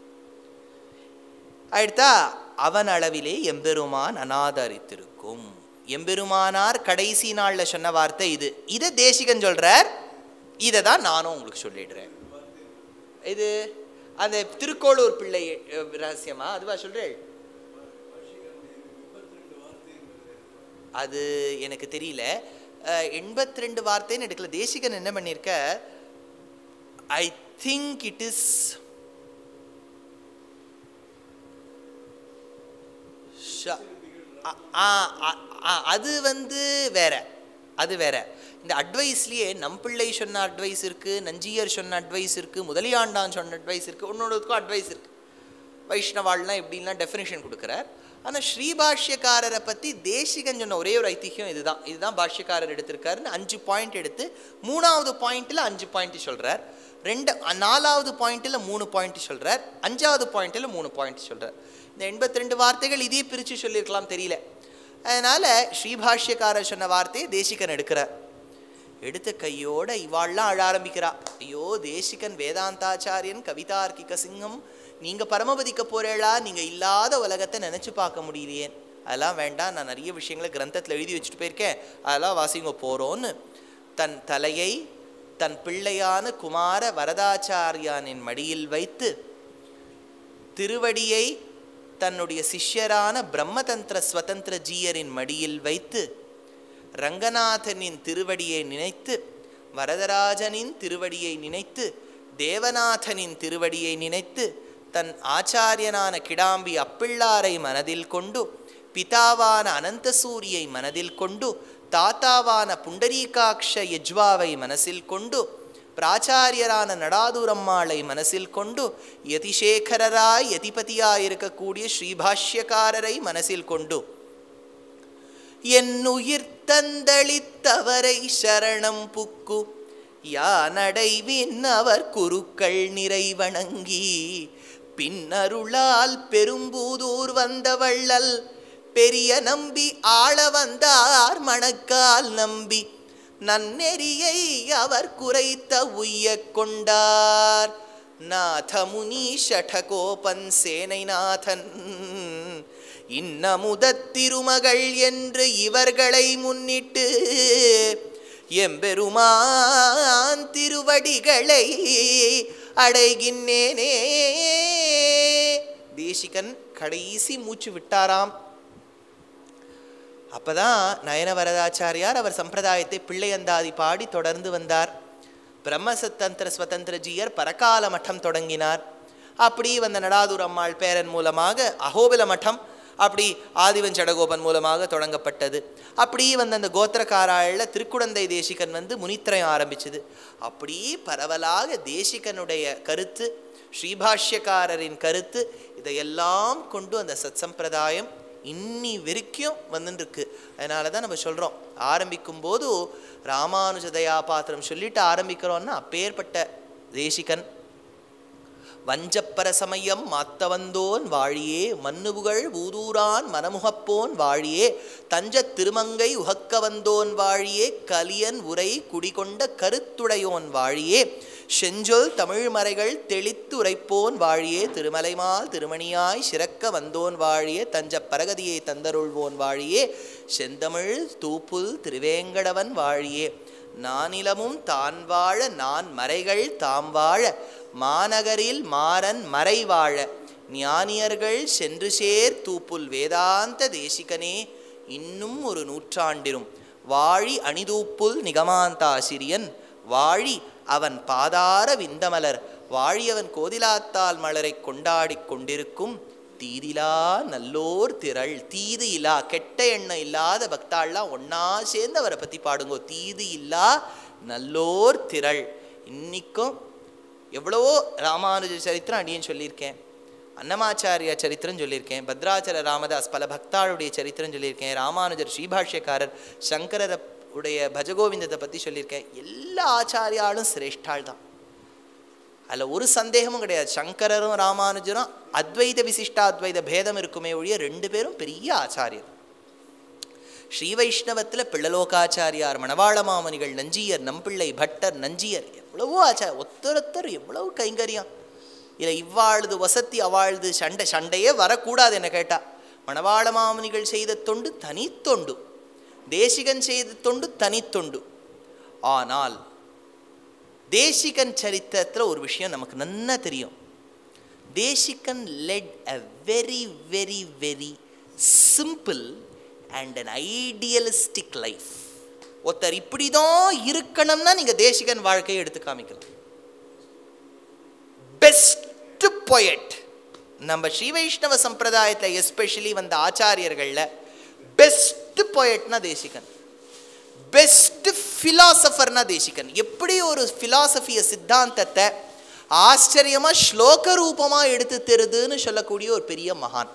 அடுத்தா அவன் அளவிலே எம்பெருமான் அனாதரித்திருக்கும் எம்பெருமானார் கடைசி நாள்ல சொன்ன வார்த்தை இது இதை தேசிகன் சொல்றார் இதை தான் நானும் உங்களுக்கு சொல்லிடுறேன் இது அந்த திருக்கோளூர் பிள்ளை அஹ், ரகசியமா அதுவா சொல்றேன் அது எனக்கு தெரியல எண்பத்தி ரெண்டு வார்த்தைன்னு எடுக்கல தேசிகன் என்ன பண்ணியிருக்க ஐ திங்க் இட் இஸ் அது வந்து வேற அது வேற இந்த அட்வைஸ்லயே நம்பிள்ளை சொன்ன அட்வைஸ் இருக்கு நஞ்சியர் சொன்ன அட்வைஸ் இருக்கு முதலியாண்டான் சொன்ன அட்வைஸ் இருக்கு ஒன்னொன்றுக்கும் அட்வைஸ் இருக்கு வைஷ்ணவாள்லாம் எப்படின்லாம் டெஃபினேஷன் கொடுக்குறார் ஆனால் ஸ்ரீபாஷ்யக்காரரை பற்றி தேசிகன் சொன்ன ஒரே ஒரு ஐதிஹ்யம் இதுதான் இதுதான் பாஷ்யக்காரர் எடுத்திருக்காருன்னு அஞ்சு பாயிண்ட் எடுத்து மூணாவது பாயிண்ட்டில் அஞ்சு பாயிண்ட் சொல்கிறார் ரெண்டு நாலாவது பாயிண்ட்டில் மூணு பாயிண்ட் சொல்கிறார் அஞ்சாவது பாயிண்ட்டில் மூணு பாயிண்ட் சொல்கிறார் இந்த எண்பத்தி ரெண்டு வார்த்தைகள் இதே பிரித்து சொல்லியிருக்கலாம் தெரியல அதனால் ஸ்ரீபாஷ்யக்காரர் சொன்ன வார்த்தையை தேசிகன் எடுக்கிறார் எடுத்த கையோட இவாள்லாம் அழ ஆரம்பிக்கிறா ஐயோ தேசிகன் வேதாந்தாச்சாரியன் கவிதார்க்கிக சிங்கம் நீங்க பரமபதிக்க போறேளா நீங்க இல்லாத உலகத்தை நினைச்சு பார்க்க முடியலையே அதெல்லாம் வேண்டாம் நான் நிறைய விஷயங்களை கிரந்தத்தில் எழுதி வச்சுட்டு போயிருக்கேன் அதெல்லாம் வாசிங்க போறோன்னு தன் தலையை தன் பிள்ளையான குமார வரதாச்சாரியானின் மடியில் வைத்து திருவடியை தன்னுடைய சிஷ்யரான பிரம்மதந்திர ஸ்வதந்திர ஜீயரின் மடியில் வைத்து ரங்கநாதனின் திருவடியை நினைத்து வரதராஜனின் திருவடியை நினைத்து தேவநாதனின் திருவடியை நினைத்து தன் ஆச்சாரியனான கிடாம்பி அப்பிள்ளாரை மனதில் கொண்டு பிதாவான அனந்தசூரியை மனதில் கொண்டு தாத்தாவான புண்டரீகாட்ச யஜ்வாவை மனசில் கொண்டு பிராச்சாரியரான நடாதுரம்மாளை மனசில் கொண்டு யதிசேகரராய் யதிபதியாய் இருக்கக்கூடிய ஸ்ரீபாஷ்யக்காரரை மனசில் கொண்டு என்னுயிர் தந்தளித்தவரை சரணம் புக்கு யானடைவின் அவர் குருக்கள் நிறைவணங்கி பின்னருளால் பெரும்பூதூர் வந்த வள்ளல் பெரிய நம்பி ஆள வந்தார் மணக்கால் நம்பி நன்னெறியை அவர் குறைத்த உய்ய கொண்டார் நாதமுனி ஷடகோபன் சேனைநாதன் இன்னமுதத் திருமகள் என்று இவர்களை முன்னிட்டு எம்பெருமான் திருவடிகளை அடைகின்றேனே தேசிகன் கடைசி மூச்சு விட்டாராம் அப்பதான் நயன வரதாச்சாரியார் அவர் சம்பிரதாயத்தை பிள்ளையந்தாதி பாடி தொடர்ந்து வந்தார் பிரம்மசத்தந்திர ஸ்வதந்திரஜீயர் பரகால மட்டம் தொடங்கினார் அப்படி வந்த நடாதுர் அம்மாள் பேரன் மூலமாக அகோபில மட்டம் அப்படி ஆதிவன் சடகோபன் மூலமாக தொடங்கப்பட்டது அப்படியே வந்து அந்த கோத்திரக்காராளில் திருக்குடந்தை தேசிகன் வந்து முனித்திரயம் ஆரம்பிச்சது அப்படியே பரவலாக தேசிகனுடைய கருத்து ஸ்ரீபாஷ்யக்காரரின் கருத்து இதையெல்லாம் கொண்டு அந்த சத் சம்பிரதாயம் இன்னி வரைக்கும் வந்துருக்கு அதனால தான் நம்ம சொல்கிறோம் ஆரம்பிக்கும் போது ராமானுஜ தயா பாத்திரம் சொல்லிட்டு ஆரம்பிக்கிறோம்னா அப்பேற்பட்ட தேசிகன் வஞ்சப்பர சமயம் மாத்தவந்தோன் வாழியே மன்னுபுகழ் ஊதூரான் மனமுகப்போன் வாழியே தஞ்சத் திருமங்கை உகக்க வந்தோன் வாழியே கலியன் உரை குடிகொண்ட கருத்துடையோன் வாழியே செஞ்சொல் தமிழ் மறைகள் தெளித்து உரைப்போன் வாழியே திருமலைமால் திருமணியாய் சிறக்க வந்தோன் வாழியே தஞ்ச பரகதியை தந்தருள்வோன் வாழியே செந்தமிழ் தூப்புல் திருவேங்கடவன் வாழியே நானிலமும் தான் வாழ நான் மறைகள் தாம் வாழ மாநகரில் மாறன் மறை வாழ ஞானியர்கள் சென்று சேர் தூப்புல் வேதாந்த தேசிகனே இன்னும் ஒரு நூற்றாண்டிரும் வாழி அணிதூப்புல் நிகமாந்தாசிரியன் வாழி அவன் பாதார விந்தமலர் வாழியவன் கோதிலாத்தால் மலரை கொண்டாடிக் கொண்டிருக்கும் தீதிலா நல்லோர் திரள் தீது இல்லா கெட்ட எண்ணம் இல்லாத பக்தாள்லாம் ஒண்ணா சேர்ந்து அவரை பற்றி பாடுங்கோ தீது இல்லா நல்லோர் திரள் இன்னிக்கும் எவ்வளவோ ராமானுஜ சரித்திரம் அடியேன்னு சொல்லியிருக்கேன் அன்னமாச்சாரியா சரித்திரம் சொல்லியிருக்கேன் பத்ராச்சல ராமதாஸ் பல பக்தாளுடைய சரித்திரம் சொல்லியிருக்கேன் ராமானுஜர் ஸ்ரீபாஷ்யக்காரர் சங்கரர உடைய பஜகோவிந்தத்தை பற்றி சொல்லியிருக்கேன் எல்லா ஆச்சாரியாலும் சிரேஷ்டாள் தான் அதில் ஒரு சந்தேகமும் கிடையாது சங்கரரும் ராமானுஜரும் அத்வைத விசிஷ்டாத்வைத பேதம் இருக்குமே ஒழிய ரெண்டு பேரும் பெரிய ஆச்சாரியர் ஸ்ரீ வைஷ்ணவத்தில் பிள்ளலோகாச்சாரியார் மணவாள மாமனிகள் நஞ்சியர் நம்பிள்ளை பட்டர் நஞ்சியர் எவ்வளவோ ஆச்சார ஒத்தொருத்தர் எவ்வளவு கைங்கரியம் இல்லை இவ்வாழ்து வசத்தி அவாழ்து சண்டை சண்டையே வரக்கூடாது என்ன கேட்டா மணவாள மாமனிகள் செய்த தொண்டு தனித்தொண்டு தேசிகன் செய்த தொண்டு தனித்தொண்டு ஆனால் தேசிகன் சரித்திரத்தில் ஒரு விஷயம் நமக்கு நன்னா தெரியும் Desikan led a very very very simple and an idealistic life ஒருத்தர் இப்படி தான் இருக்கணும்னா நீங்கள் தேசிகன் வாழ்க்கையை எடுத்து காமிக்கலாம் பெஸ்ட் பொயட் நம்ம ஸ்ரீ வைஷ்ணவ சம்பிரதாயத்தில் எஸ்பெஷலி வந்த ஆச்சாரியர்களில் பெஸ்ட் பொயட்னா தேசிகன் பெஸ்ட் ஃபிலாசபர்னா தேசிகன் எப்படி ஒரு ஃபிலாசபிய சித்தாந்தத்தை ஆச்சரியமாக ஸ்லோக ரூபமாக எடுத்து தருதுன்னு சொல்லக்கூடிய ஒரு பெரிய மகான்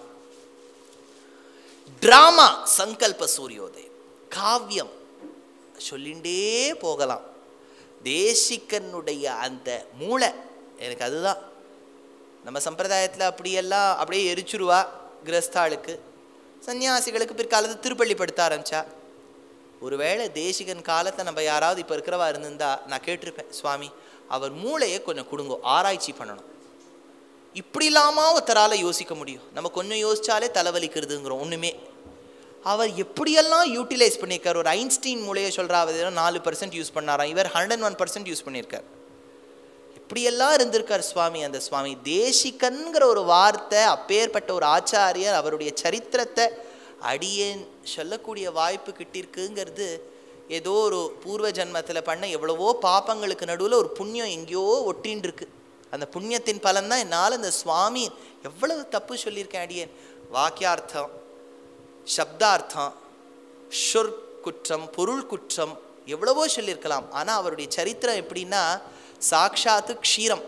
டிராமா சங்கல்ப சூரியோதயம் காவியம் சொல்லிண்டே போகலாம் தேசிகனுடைய அந்த மூளை எனக்கு அதுதான் நம்ம சம்பிரதாயத்தில் அப்படியெல்லாம் அப்படியே எரிச்சுருவா கிரஸ்தாளுக்கு சன்னியாசிகளுக்கு பிற்காலத்து திருப்பள்ளிப்படுத்த ஆரம்பிச்சா ஒருவேளை தேசிகன் காலத்தை நம்ம யாராவது இப்போ இருக்கிறவா இருந்திருந்தா நான் கேட்டிருப்பேன் சுவாமி அவர் மூளையை கொஞ்சம் கொடுங்கோ ஆராய்ச்சி பண்ணணும் இப்படி இல்லாமல் ஒருத்தரால் யோசிக்க முடியும் நம்ம கொஞ்சம் யோசிச்சாலே தலைவலிக்கிறதுங்கிறோம் ஒன்றுமே அவர் எப்படியெல்லாம் யூட்டிலைஸ் பண்ணியிருக்கார் ஒரு ஐன்ஸ்டீன் மூளையை சொல்கிறாவது நாலு பர்சன்ட் யூஸ் பண்ணாராம் இவர் ஹண்ட்ரட் ஒன் பர்சன்ட் யூஸ் பண்ணியிருக்கார் இப்படியெல்லாம் இருந்திருக்கார் சுவாமி அந்த சுவாமி தேசிகன்கிற ஒரு வார்த்தை அப்பேற்பட்ட ஒரு ஆச்சாரியர் அவருடைய சரித்திரத்தை அடியேன் சொல்லக்கூடிய வாய்ப்பு கிட்டிருக்குங்கிறது ஏதோ ஒரு பூர்வ ஜன்மத்தில் பண்ண எவ்வளவோ பாப்பங்களுக்கு நடுவில் ஒரு புண்ணியம் எங்கேயோ ஒட்டின்னு இருக்கு அந்த புண்ணியத்தின் பலன் தான் என்னால் இந்த சுவாமி எவ்வளவு தப்பு சொல்லியிருக்கேன் அடியேன் வாக்கியார்த்தம் சப்தார்த்தம் ஷுர் குற்றம் பொருள் குற்றம் எவ்வளவோ சொல்லியிருக்கலாம் ஆனால் அவருடைய சரித்திரம் எப்படின்னா சாக்ஷாத்து க்ஷீரம்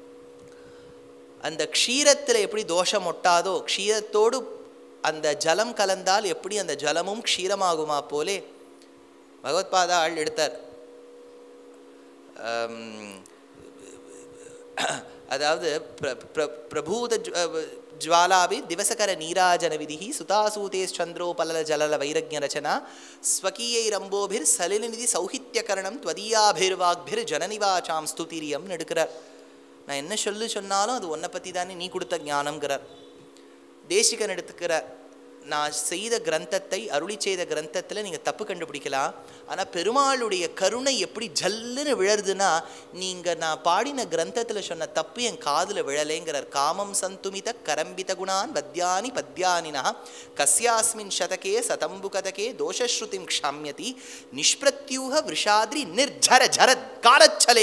அந்த க்ஷீரத்தில் எப்படி தோஷம் ஒட்டாதோ க்ஷீரத்தோடு அந்த ஜலம் கலந்தால் எப்படி அந்த ஜலமும் க்ஷீரமாகுமா போலே பகவத்பாதா ஆள் எடுத்தார் ஆம், அதாவது பிர- பிர- பிரபூத ஜ்- அஹ் ஜ்வாலாபி திவசகர நீராஜன விதிஹி சுதாசூதேஷ் சந்திரோபலல ஜலல வைரஜ்ய ரச்சனா ஸ்வகீயைரம்போபிர் சலிலநிதி சௌஹித்யகரணம் துவதீயாபிர்வாக்பிர் ஜனனிவாச்சாம் ஸ்துதிரியம் எடுக்கிறார் நான் என்ன சொல்லு சொன்னாலும் அது உன்னை பற்றி தானே நீ கொடுத்த ஞானம்ங்கிறார் தேசிகன் எடுத்துக்கிற நான் செய்த கிரந்தத்தை அருளி செய்த கிரந்தத்தில் நீங்கள் தப்பு கண்டுபிடிக்கலாம் ஆனால் பெருமாளுடைய கருணை எப்படி ஜல்லுன்னு விழருதுன்னா நீங்கள் நான் பாடின கிரந்தத்தில் சொன்ன தப்பு என் காதில் விழலேங்கிறார் காமம் சந்துமித கரம்பித குணான் பத்யானி பத்யானினா கஸ்யாஸ்மின் சதகே சதம்பு கதகே தோஷஸ்ருதிம் க்ஷாமியதி நிஷ்பிரத்யூக விஷாத்ரி நிர்ஜர ஜரத்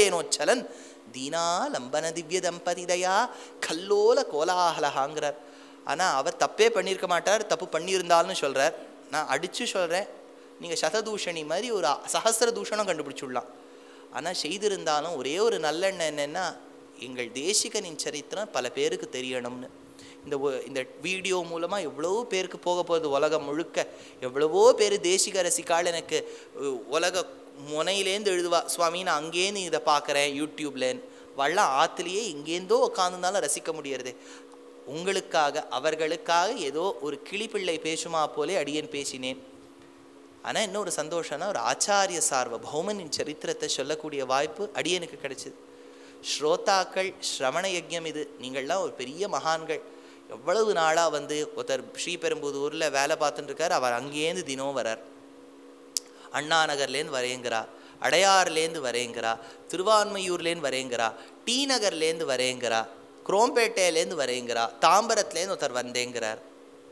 காலச்சலேனோச்சலன் தீனா லம்பன திவ்ய தம்பதிதயா கல்லோல கோலாகலஹாங்கிறார் ஆனால் அவர் தப்பே பண்ணியிருக்க மாட்டார் தப்பு பண்ணியிருந்தாலும் சொல்கிறார் நான் அடித்து சொல்கிறேன் நீங்கள் சததூஷணி மாதிரி ஒரு அ- சஹஸ்ர தூஷணம் கண்டுபிடிச்சுடலாம் ஆனால் செய்திருந்தாலும் ஒரே ஒரு நல்லெண்ணம் என்னென்னா எங்கள் தேசிகனின் சரித்திரம் பல பேருக்கு தெரியணும்னு இந்த ஒ- இந்த வீடியோ மூலமாக எவ்வளவோ பேருக்கு போக போகுது உலகம் முழுக்க எவ்வளவோ பேர் தேசிக ரசிகால் எனக்கு உ, உலக முனையிலேருந்து எழுதுவா சுவாமி நான் அங்கேருந்து இதை பார்க்குறேன் யூடியூப்லேன்னு வள்ளம் ஆற்றுலேயே எங்கேருந்தோ உட்காந்துருந்தாலும் ரசிக்க முடியறதே உங்களுக்காக அவர்களுக்காக ஏதோ ஒரு கிளிப்பிள்ளை பேசுமா போலே அடியேன் பேசினேன் ஆனால் என்ன ஒரு சந்தோஷம்னா ஒரு ஆச்சாரிய சார்வ பௌமனின் சரித்திரத்தை சொல்லக்கூடிய வாய்ப்பு அடியனுக்கு கிடைச்சிது ஸ்ரோதாக்கள் ஸ்ரவண யஜ்யம் இது நீங்கள்லாம் ஒரு பெரிய மகான்கள் எவ்வளவு நாளாக வந்து ஒருத்தர் ஸ்ரீபெரும்புதூரில் வேலை பார்த்துட்டு இருக்கார் அவர் அங்கேருந்து தினம் வரார் அண்ணா நகர்லேருந்து வரேங்கிறா அடையாறுலேருந்து வரேங்கிறா திருவான்மையூர்லேருந்து வரேங்கிறா டி நகர்லேருந்து வரேங்கிறா குரோம்பேட்டையிலேருந்து வரேங்கிறா தாம்பரத்துலேருந்து ஒருத்தர் வந்தேங்கிறார்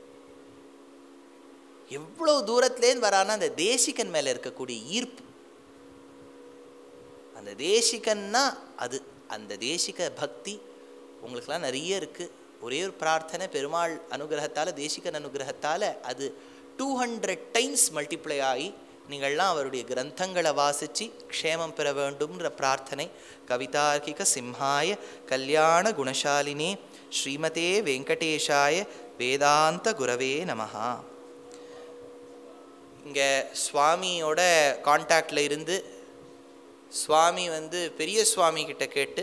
எவ்வளவு தூரத்துலேருந்து வரான்னா அந்த தேசிகன் மேலே இருக்கக்கூடிய ஈர்ப்பு அந்த தேசிகன்னா அது அந்த தேசிக பக்தி உங்களுக்கெல்லாம் நிறைய இருக்குது ஒரே ஒரு பிரார்த்தனை பெருமாள் அனுகிரகத்தால் தேசிகன் அனுகிரகத்தால் அது டூ ஹண்ட்ரட் டைம்ஸ் மல்டிப்ளை ஆகி நீங்கள்லாம் அவருடைய கிரந்தங்களை வாசித்து க்ஷேமம் பெற வேண்டும்ன்ற பிரார்த்தனை கவிதார்க்கிக சிம்ஹாய கல்யாண குணசாலினே ஸ்ரீமதே வெங்கடேஷாய வேதாந்த குரவே நமஹா இங்கே சுவாமியோட காண்டாக்டில் இருந்து சுவாமி வந்து பெரிய சுவாமி கிட்ட கேட்டு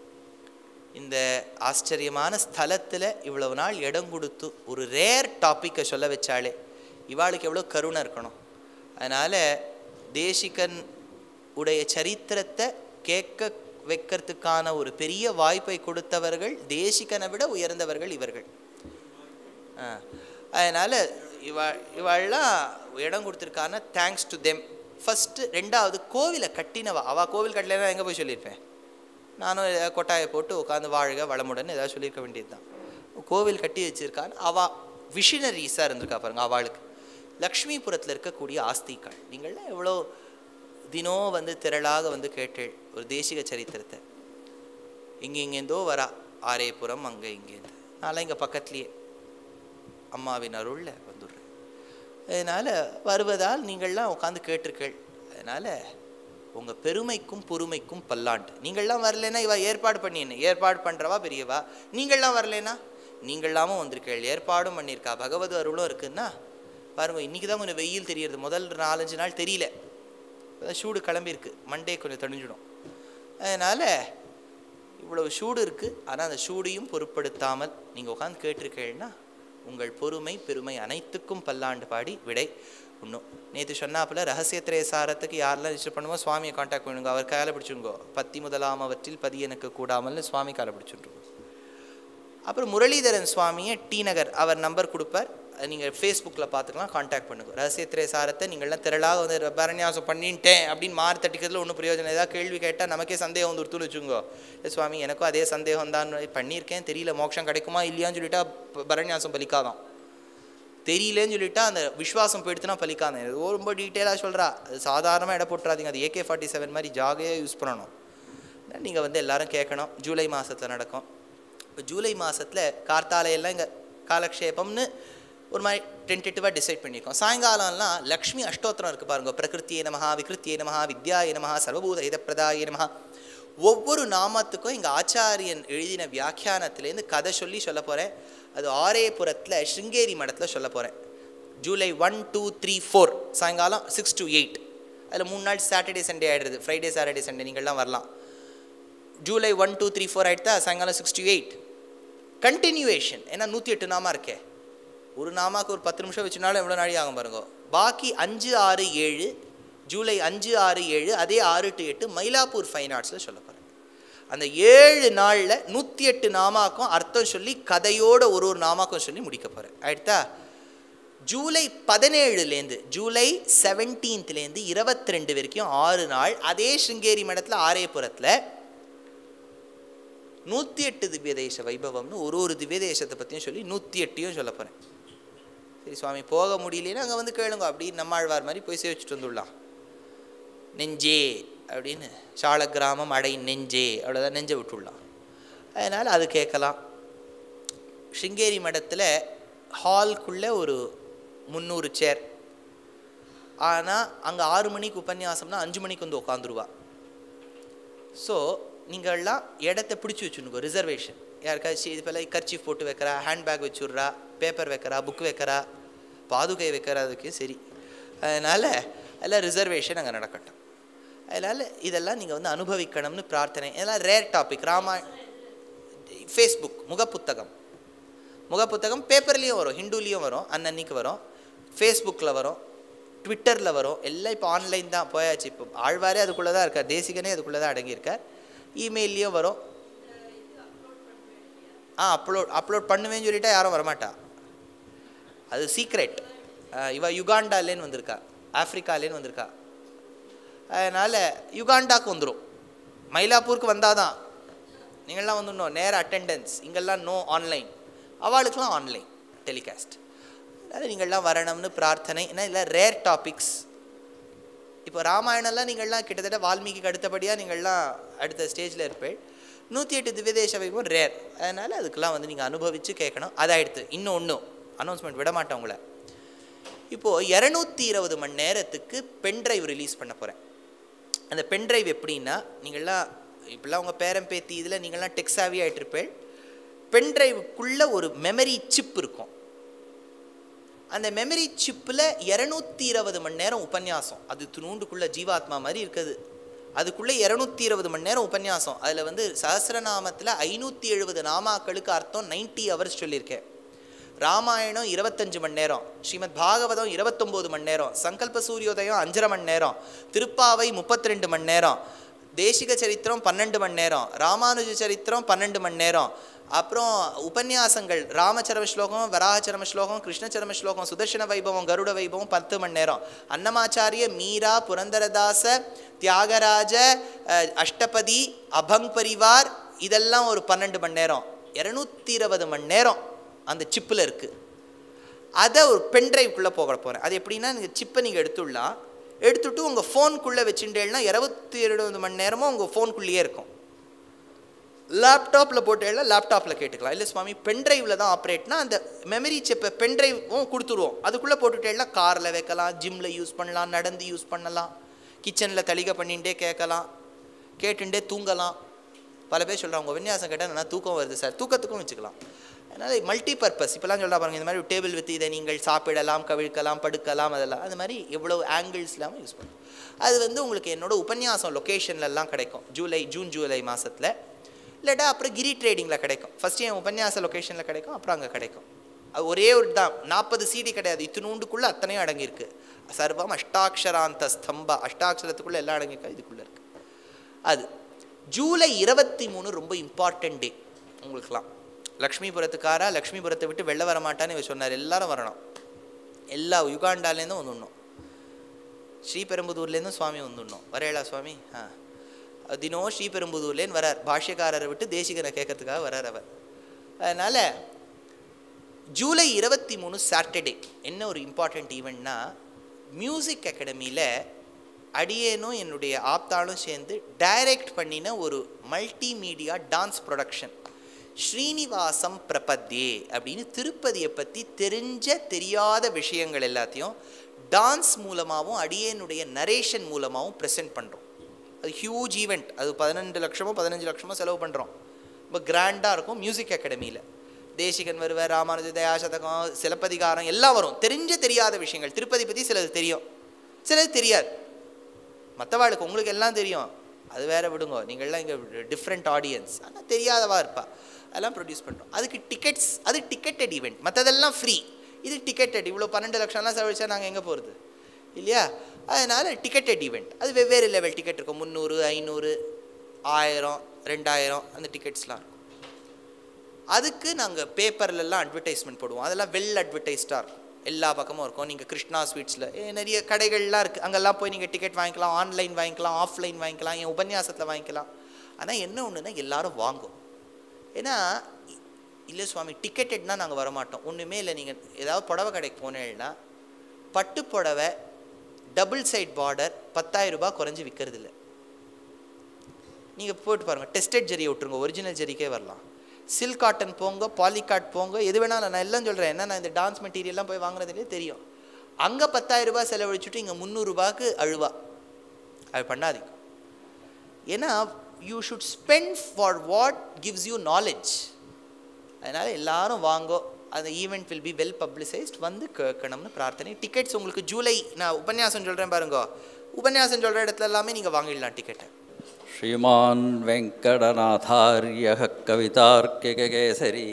இந்த ஆச்சரியமான ஸ்தலத்தில் இவ்வளவு நாள் இடம் கொடுத்து ஒரு ரேர் டாப்பிக்கை சொல்ல வச்சாலே இவாளுக்கு எவ்வளோ கருணை இருக்கணும் அதனால் தேசிகன் உடைய சரித்திரத்தை கேட்க வைக்கிறதுக்கான ஒரு பெரிய வாய்ப்பை கொடுத்தவர்கள் தேசிகனை விட உயர்ந்தவர்கள் இவர்கள் ஆ. அதனால் இவா இவாள்லாம் இடம் கொடுத்துருக்கான தேங்க்ஸ் டு தெம் ஃபஸ்ட்டு ரெண்டாவது கோவிலை கட்டினவா அவள் கோவில் கட்டலைன்னா எங்கே போய் சொல்லியிருப்பேன் நானும் ஏதாவது கொட்டாயை போட்டு உட்காந்து வாழ்க வளமுடன் ஏதாவது சொல்லியிருக்க வேண்டியது தான் கோவில் கட்டி வச்சிருக்கான்னு அவள் விஷனரிஸாக இருந்திருக்கா பாருங்க அவளுக்கு லக்ஷ்மிபுரத்தில் இருக்கக்கூடிய ஆஸ்திகள் நீங்கள்லாம் எவ்வளோ தினம் வந்து திரளாக வந்து கேட்டேள் ஒரு தேசிக சரித்திரத்தை இங்கே இங்கேருந்தோ வரா ஆரேபுரம் அங்கே இங்கேருந்து நான்லாம் இங்கே பக்கத்துலேயே அம்மாவின் அருளில் வந்துடுறேன் அதனால் வருவதால் நீங்கள்லாம் உட்காந்து கேட்டிருக்கள் அதனால் உங்கள் பெருமைக்கும் பொறுமைக்கும் பல்லாண்டு நீங்கள்லாம் வரலைன்னா இவ ஏற்பாடு பண்ணின்னு ஏற்பாடு பண்ணுறவா பெரியவா நீங்கள்லாம் வரலைன்னா நீங்களாமும் வந்திருக்கீள் ஏற்பாடும் பண்ணியிருக்கா பகவத் அருளும் இருக்குன்னா பாருங்க இன்றைக்கி தான் கொஞ்சம் வெயில் தெரியறது முதல் நாலஞ்சு நாள் தெரியல இப்பதான் சூடு கிளம்பியிருக்கு மண்டே கொஞ்சம் தணிஞ்சிடும் அதனால் இவ்வளவு சூடு இருக்குது ஆனால் அந்த சூடையும் பொருட்படுத்தாமல் நீங்கள் உட்காந்து கேட்டிருக்கீங்கன்னா உங்கள் பொறுமை பெருமை அனைத்துக்கும் பல்லாண்டு பாடி விடை இன்னும் நேற்று சொன்னாப்புல ரகசியத்திரைய சாரத்துக்கு யாரெல்லாம் ரிஜிஸ்டர் பண்ணுமோ சுவாமியை காண்டாக்ட் பண்ணுங்க அவர் கையில் பிடிச்சுங்கோ பத்தி முதலாம் அவற்றில் பதி எனக்கு கூடாமல்னு சுவாமி காலை பிடிச்சுட்ருக்கோம் அப்புறம் முரளிதரன் சுவாமியை டி நகர் அவர் நம்பர் கொடுப்பார் நீங்கள் ஃபேஸ்புக்கில் பார்த்துக்கலாம் காண்டாக்ட் பண்ணுங்க ரகசியத்திரை சாரத்தை நீங்கள்லாம் திரளாக வந்து பரநியாசம் பண்ணிட்டேன் அப்படின்னு மாறு தட்டிக்கிறதுல ஒன்றும் பிரயோஜனம் ஏதாவது கேள்வி கேட்டால் நமக்கே சந்தேகம் வந்து ஒருத்தூன்னு வச்சுங்கோ "ஏ சுவாமி எனக்கும் அதே சந்தேகம் தான் பண்ணியிருக்கேன் தெரியல மோட்சம் கிடைக்குமா இல்லையான்னு சொல்லிட்டா ப- பரநியாசம் பலிக்காதான் தெரியலன்னு சொல்லிட்டா அந்த விஸ்வாசம் போயிடுத்துனா பலிக்காத ஏதோ ரொம்ப டீட்டெயிலாக சொல்கிறா அது சாதாரணமாக இட போட்டுறாதீங்க அது ஏகே ஃபார்ட்டி செவன் மாதிரி ஜாகையாக யூஸ் பண்ணணும் நீங்கள் வந்து எல்லாரும் கேட்கணும் ஜூலை மாதத்தில் நடக்கும் இப்போ ஜூலை மாதத்தில் கார்த்தாலையெல்லாம் இங்கே காலக்ஷேபம்னு ஒரு மாதிரி டென்டேட்டிவாக டிசைட் பண்ணியிருக்கோம் சாயங்காலம்லாம் லக்ஷ்மி அஷ்டோத்திரம் இருக்குது பாருங்க பிரகிருத்தியே நமஹா விகிருத்தியே நமஹா வித்யாய நமஹா சர்வபூத ஹிதப்பிரதாய நமஹா ஒவ்வொரு நாமத்துக்கும் எங்கள் ஆச்சாரியன் எழுதின வியாக்கியானத்துலேருந்து கதை சொல்லி சொல்ல போகிறேன் அது ஆரேபுரத்தில் ஸ்ருங்கேரி மடத்தில் சொல்ல போகிறேன் July one two three four சாயங்காலம் சிக்ஸ் to எயிட் அதில் மூணு நாள் சாட்டர்டே சண்டே ஆகிடுது ஃப்ரைடே சாட்டர்டே சண்டே நீங்கள்லாம் வரலாம் July one two three four ஆகிடுதா சாயங்காலம் சிக்ஸ் to எயிட் கண்டினியூவேஷன் ஏன்னா நூற்றி எட்டு நாமா இருக்கே ஒரு நாமாக்கு ஒரு பத்து நிமிஷம் வச்சுனாலும் எவ்வளோ நாழி ஆகும் பாருங்க பாக்கி அஞ்சு ஆறு ஏழு ஜூலை அஞ்சு ஆறு ஏழு அதே ஆறு டு எட்டு மயிலாப்பூர் ஃபைன் ஆர்ட்ஸில் சொல்ல போகிறேன் அந்த ஏழு நாளில் நூற்றி எட்டு நாமாக்கும் அர்த்தம் சொல்லி கதையோட ஒரு ஒரு நாமாக்கும் சொல்லி முடிக்க போகிறேன் ஆயிடுதா ஜூலை பதினேழுலேருந்து ஜூலை செவன்டீன்த்லேருந்து இருபத்தி ரெண்டு வரைக்கும் ஆறு நாள் அதே ஸ்ருங்கேரி மடத்தில் ஆரேபுரத்தில் நூற்றி எட்டு திவ்ய தேச வைபவம்னு ஒரு ஒரு திவ்ய தேசத்தை பற்றியும் சொல்லி நூற்றி எட்டையும் சொல்ல போகிறேன் சரி சுவாமி போக முடியலன்னா அங்கே வந்து கேளுங்க அப்படி நம்மாழ்வார் மாதிரி போய் சேவிச்சுட்டு வந்துடலாம் நெஞ்சே அப்படின்னு சால கிராமம் அடை நெஞ்சே அவ்வளோதான் நெஞ்சை விட்டுடலாம் அதனால் அது கேட்கலாம் ஸ்ருங்கேரி மடத்தில் ஹால்குள்ளே ஒரு முந்நூறு சேர் ஆனால் அங்கே ஆறு மணிக்கு உபன்யாசம்னா அஞ்சு மணிக்கு வந்து உட்காந்துருவா ஸோ நீங்கள்லாம் இடத்த பிடிச்சி வச்சுருங்க ரிசர்வேஷன் யாருக்காச்சும் இது போல் கர்ச்சீஃப் போட்டு வைக்கிறா ஹேண்ட்பேக் வச்சுட்றா பேப்பர் வைக்கிறா புக் வைக்கிறா பாதுகை வைக்கிறதுக்கு சரி அதனால் எல்லாம் ரிசர்வேஷன் அங்கே நடக்கட்டும் அதனால் இதெல்லாம் நீங்கள் வந்து அனுபவிக்கணும்னு பிரார்த்தனை இதெல்லாம் ரேர் டாபிக் ராமா ஃபேஸ்புக் முகப்புத்தகம் முகப்புத்தகம் பேப்பர்லேயும் வரும் ஹிந்துலேயும் வரும் அன்னன்னைக்கு வரும் ஃபேஸ்புக்கில் வரும் ட்விட்டரில் வரும் எல்லாம் இப்போ ஆன்லைன் தான் போயாச்சு இப்போ ஆழ்வாரே அதுக்குள்ளே தான் இருக்கார் தேசிகனே அதுக்குள்ளே தான் அடங்கியிருக்கார் இமெயிலையும் வரும் ஆ அப்லோட் அப்லோட் பண்ணுவேன்னு சொல்லிட்டா யாரும் வரமாட்டா அது சீக்ரெட் இவ யுகாண்டாலேன்னு வந்திருக்கா ஆஃப்ரிக்காலேன்னு வந்திருக்கா அதனால் யுகாண்டாக்கு வந்துடும் மயிலாப்பூருக்கு வந்தால் தான் நீங்கள்லாம் வந்துடணும் நேர அட்டெண்டன்ஸ் இங்கெல்லாம் நோ ஆன்லைன் அவளுக்கெலாம் ஆன்லைன் டெலிகாஸ்ட் அதனால் நீங்கள்லாம் வரணும்னு பிரார்த்தனை ஏன்னா இல்லை ரேர் டாபிக்ஸ் இப்போ ராமாயணம்லாம் நீங்கள்லாம் கிட்டத்தட்ட வால்மீகிக்கு அடுத்தபடியாக நீங்கள்லாம் அடுத்த ஸ்டேஜில் இருப்பேன் நூற்றி எட்டு திவ்யதேச வைபவம் ரேர் அதனால் அதுக்கெல்லாம் வந்து நீங்கள் அனுபவித்து கேட்கணும் அதாயிடுத்து இன்னும் ஒன்றும் அனௌன்ஸ்மெண்ட் விட மாட்டேன் உங்களை இப்போது இரநூத்தி இருபது மணி நேரத்துக்கு பென்ட்ரைவ் ரிலீஸ் பண்ண போகிறேன் அந்த பென்ட்ரைவ் எப்படின்னா நீங்கள்லாம் இப்படிலாம் உங்கள் பேரன் பேத்தி இதில் நீங்கள்லாம் டெக்ஸாவி ஆகிட்டுருப்பேன் பென்ட்ரைவுக்குள்ளே ஒரு மெமரி சிப் இருக்கும் அந்த மெமரி சிப்பில் இரநூத்தி இருபது மணி நேரம் உபன்யாசம் அது துணூண்டுக்குள்ளே ஜீவாத்மா மாதிரி இருக்குது அதுக்குள்ளே இரநூத்தி இருபது மணி நேரம் உபன்யாசம் அதில் வந்து சஹசிரநாமத்தில் ஐநூற்றி எழுபது நாமாக்களுக்கு அர்த்தம் நைன்ட்டி ஹவர்ஸ் சொல்லியிருக்கேன் ராமாயணம் இருபத்தஞ்சு மணி நேரம் ஸ்ரீமத் பாகவதம் இருபத்தொம்போது மணி நேரம் சங்கல்ப சூரியோதயம் அஞ்சரை மணி நேரம் திருப்பாவை முப்பத்தி ரெண்டு மணி நேரம் தேசிக சரித்திரம் பன்னெண்டு மணி நேரம் ராமானுஜ சரித்திரம் பன்னெண்டு மணி நேரம் அப்புறம் உபன்யாசங்கள் ராமச்சரம ஸ்லோகம் வராகச்சரம ஸ்லோகம் கிருஷ்ணச்சரம ஸ்லோகம் சுதர்ஷன வைபவம் கருட வைபவம் பத்து மணி நேரம் அன்னமாச்சாரிய மீரா புரந்தரதாச தியாகராஜ அஹ், அஷ்டபதி அபங் பரிவார் இதெல்லாம் ஒரு பன்னெண்டு மணி நேரம் இரநூத்தி இருபது மணி நேரம் அந்த சிப்பில் இருக்குது அதை ஒரு பென்ட்ரைவ்க்குள்ளே போக போகிறேன் அது எப்படின்னா நீங்கள் சிப்பை நீங்கள் எடுத்துடலாம் எடுத்துட்டு உங்கள் ஃபோனுக்குள்ளே வச்சுட்டேன்னா இருபத்தி இருபது மணி நேரமும் உங்கள் ஃபோனுக்குள்ளேயே இருக்கும் லேப்டாப்பில் போட்டேன்னா லேப்டாப்பில் கேட்டுக்கலாம் இல்லை சுவாமி பென்ட்ரைவில் தான் ஆப்ரேட்னா அந்த மெமரி சிப்பை பென்ட்ரைவும் கொடுத்துருவோம் அதுக்குள்ளே போட்டுட்டேன்னா காரில் வைக்கலாம் ஜிம்மில் யூஸ் பண்ணலாம் நடந்து யூஸ் பண்ணலாம் கிச்சனில் தளிகை பண்ணிகிட்டே கேட்கலாம் கேட்டுட்டே தூங்கலாம் பல பேர் சொல்கிறாங்க உங்கள் விநியாசம் கேட்டால் நல்லா தூக்கம் வருது சார் தூக்கத்துக்கும் வச்சுக்கலாம் அதனால் மல்டி பர்பஸ் இப்போலாம் சொல்ல பாருங்க இந்த மாதிரி டேபிள் வித் இதை நீங்கள் சாப்பிடலாம் கவிழ்க்கலாம் படுக்கலாம் அதெல்லாம் அது மாதிரி எவ்வளோ ஆங்கிள்ஸ் இல்லாமல் யூஸ் பண்ணலாம் அது வந்து உங்களுக்கு என்னோட உபன்யாசம் லொக்கேஷன்லலாம் கிடைக்கும் ஜூலை ஜூன் ஜூலை மாதத்தில் இல்லாட்டா அப்புறம் கிரி ட்ரேடிங்கில் கிடைக்கும் ஃபஸ்ட்டு என் உபன்யாச லொக்கேஷனில் கிடைக்கும் அப்புறம் அங்கே கிடைக்கும் அது ஒரே ஒரு தான் நாற்பது சிடி கிடையாது இத்தினூண்டுக்குள்ளே அத்தனையும் அடங்கியிருக்கு சர்வம் அஷ்டாட்சராந்த ஸ்தம்பா அஷ்டாட்சரத்துக்குள்ளே எல்லாம் அடங்கியிருக்கா இதுக்குள்ளே இருக்குது அது ஜூலை இருபத்தி மூணு ரொம்ப இம்பார்ட்டன்ட் டே உங்களுக்குலாம் லக்ஷ்மிபுரத்துக்காரா லக்ஷ்மிபுரத்தை விட்டு வெளில வர மாட்டான்னு இவர் சொன்னார் எல்லாரும் வரணும் எல்லா யுகாண்டாலேருந்தும் வந்துடணும் ஸ்ரீபெரும்புதூர்லேருந்தும் சுவாமி வந்துடணும் வரையலா சுவாமி ஆ தினம் ஸ்ரீபெரும்புதூர்லேன்னு வரார் பாஷ்யக்காரரை விட்டு தேசிகனை கேட்கறதுக்காக வரார் அவர் அதனால் ஜூலை இருபத்தி மூணு சாட்டர்டே என்ன ஒரு இம்பார்ட்டண்ட் ஈவெண்ட்னா மியூசிக் அகாடமியில் அடியேனும் என்னுடைய ஆப்தாலும் சேர்ந்து டைரக்ட் பண்ணின ஒரு மல்டிமீடியா டான்ஸ் ப்ரொடக்ஷன் ஸ்ரீனிவாசம் பிரபத்யே அப்படின்னு திருப்பதியை பற்றி தெரிஞ்ச தெரியாத விஷயங்கள் எல்லாத்தையும் டான்ஸ் மூலமாகவும் அடியேனுடைய நரேஷன் மூலமாகவும் ப்ரெசென்ட் பண்ணுறோம் அது ஹியூஜ் ஈவெண்ட் அது பதினெண்டு லட்சமோ பதினஞ்சு லட்சமோ செலவு பண்ணுறோம் ரொம்ப கிராண்டாக இருக்கும் மியூசிக் அகாடமியில் தேசிகன் வருவார் ராமானுஜ தயாசதகம் சிலப்பதிகாரம் எல்லாம் வரும் தெரிஞ்ச தெரியாத விஷயங்கள் திருப்பதி பற்றி சிலது தெரியும் சிலது தெரியாது மற்றவாளுக்கு உங்களுக்கு எல்லாம் தெரியும் அது வேற விடுங்க நீங்கள்லாம் இங்கே டிஃப்ரெண்ட் ஆடியன்ஸ் ஆனால் தெரியாதவா இருப்பா அதெல்லாம் ப்ரொடியூஸ் பண்ணுறோம் அதுக்கு டிக்கெட்ஸ் அது டிக்கெட்டட் ஈவெண்ட் மற்றதெல்லாம் ஃப்ரீ இது டிக்கெட்டட் இவ்வளோ பன்னெண்டு லட்சம்லாம் செலவழிச்சா நாங்கள் எங்கே போகிறது இல்லையா அதனால் டிக்கெட்டட் ஈவெண்ட் அது வெவ்வேறு லெவல் டிக்கெட் இருக்கும் முந்நூறு ஐநூறு ஆயிரம் ரெண்டாயிரம் அந்த டிக்கெட்ஸ்லாம் இருக்கும் அதுக்கு நாங்கள் பேப்பர்லலாம் அட்வர்டைஸ்மெண்ட் போடுவோம் அதெல்லாம் வெல் அட்வர்டைஸ்டாக இருக்கும் எல்லா பக்கமும் இருக்கும் நீங்கள் கிருஷ்ணா ஸ்வீட்ஸில் நிறைய கடைகள்லாம் இருக்குது அங்கெல்லாம் போய் நீங்கள் டிக்கெட் வாங்கிக்கலாம் ஆன்லைன் வாங்கிக்கலாம் ஆஃப்லைன் வாங்கிக்கலாம் என் உபன்யாசத்தில் வாங்கிக்கலாம் ஆனால் என்ன ஒன்றுனா எல்லாரும் வாங்கும் ஏன்னா இல்லை சுவாமி டிக்கெட்டட்னா நாங்கள் வரமாட்டோம் ஒன்றுமே இல்லை நீங்கள் ஏதாவது புடவை கடைக்கு போனேன்னா பட்டு புடவை டபுள் சைட் பார்டர் பத்தாயிரம் ரூபாய் குறைஞ்சி விற்கிறது இல்லை நீங்கள் போட்டு பாருங்கள் டெஸ்டட் ஜெரியை விட்டுருங்க ஒரிஜினல் ஜெரிக்கே வரலாம் சில்க் காட்டன் போங்க பாலிகாட் போங்க எது வேணாலும் நான் எல்லாம் சொல்கிறேன் என்ன நான் இந்த டான்ஸ் மெட்டீரியல்லாம் போய் வாங்குறதுலேயே தெரியும் அங்கே பத்தாயிரம் ரூபாய் செலவழிச்சுட்டு இங்கே முந்நூறுரூபாக்கு அழுவா அது பண்ணாதீங்க ஏன்னா you should spend for what gives you knowledge அதனால் எல்லாரும் வாங்கோ அந்த event will be well publicised வந்து கேட்கணும்னு பிரார்த்தனை டிக்கெட்ஸ் உங்களுக்கு ஜூலை நான் உபன்யாசம் சொல்கிறேன் பாருங்க உபன்யாசம் சொல்கிற இடத்துல எல்லாமே நீங்கள் வாங்கிடலாம் டிக்கெட்டை श्रीमान् वेङ्कटनाथार्यः कवितार्किककेसरी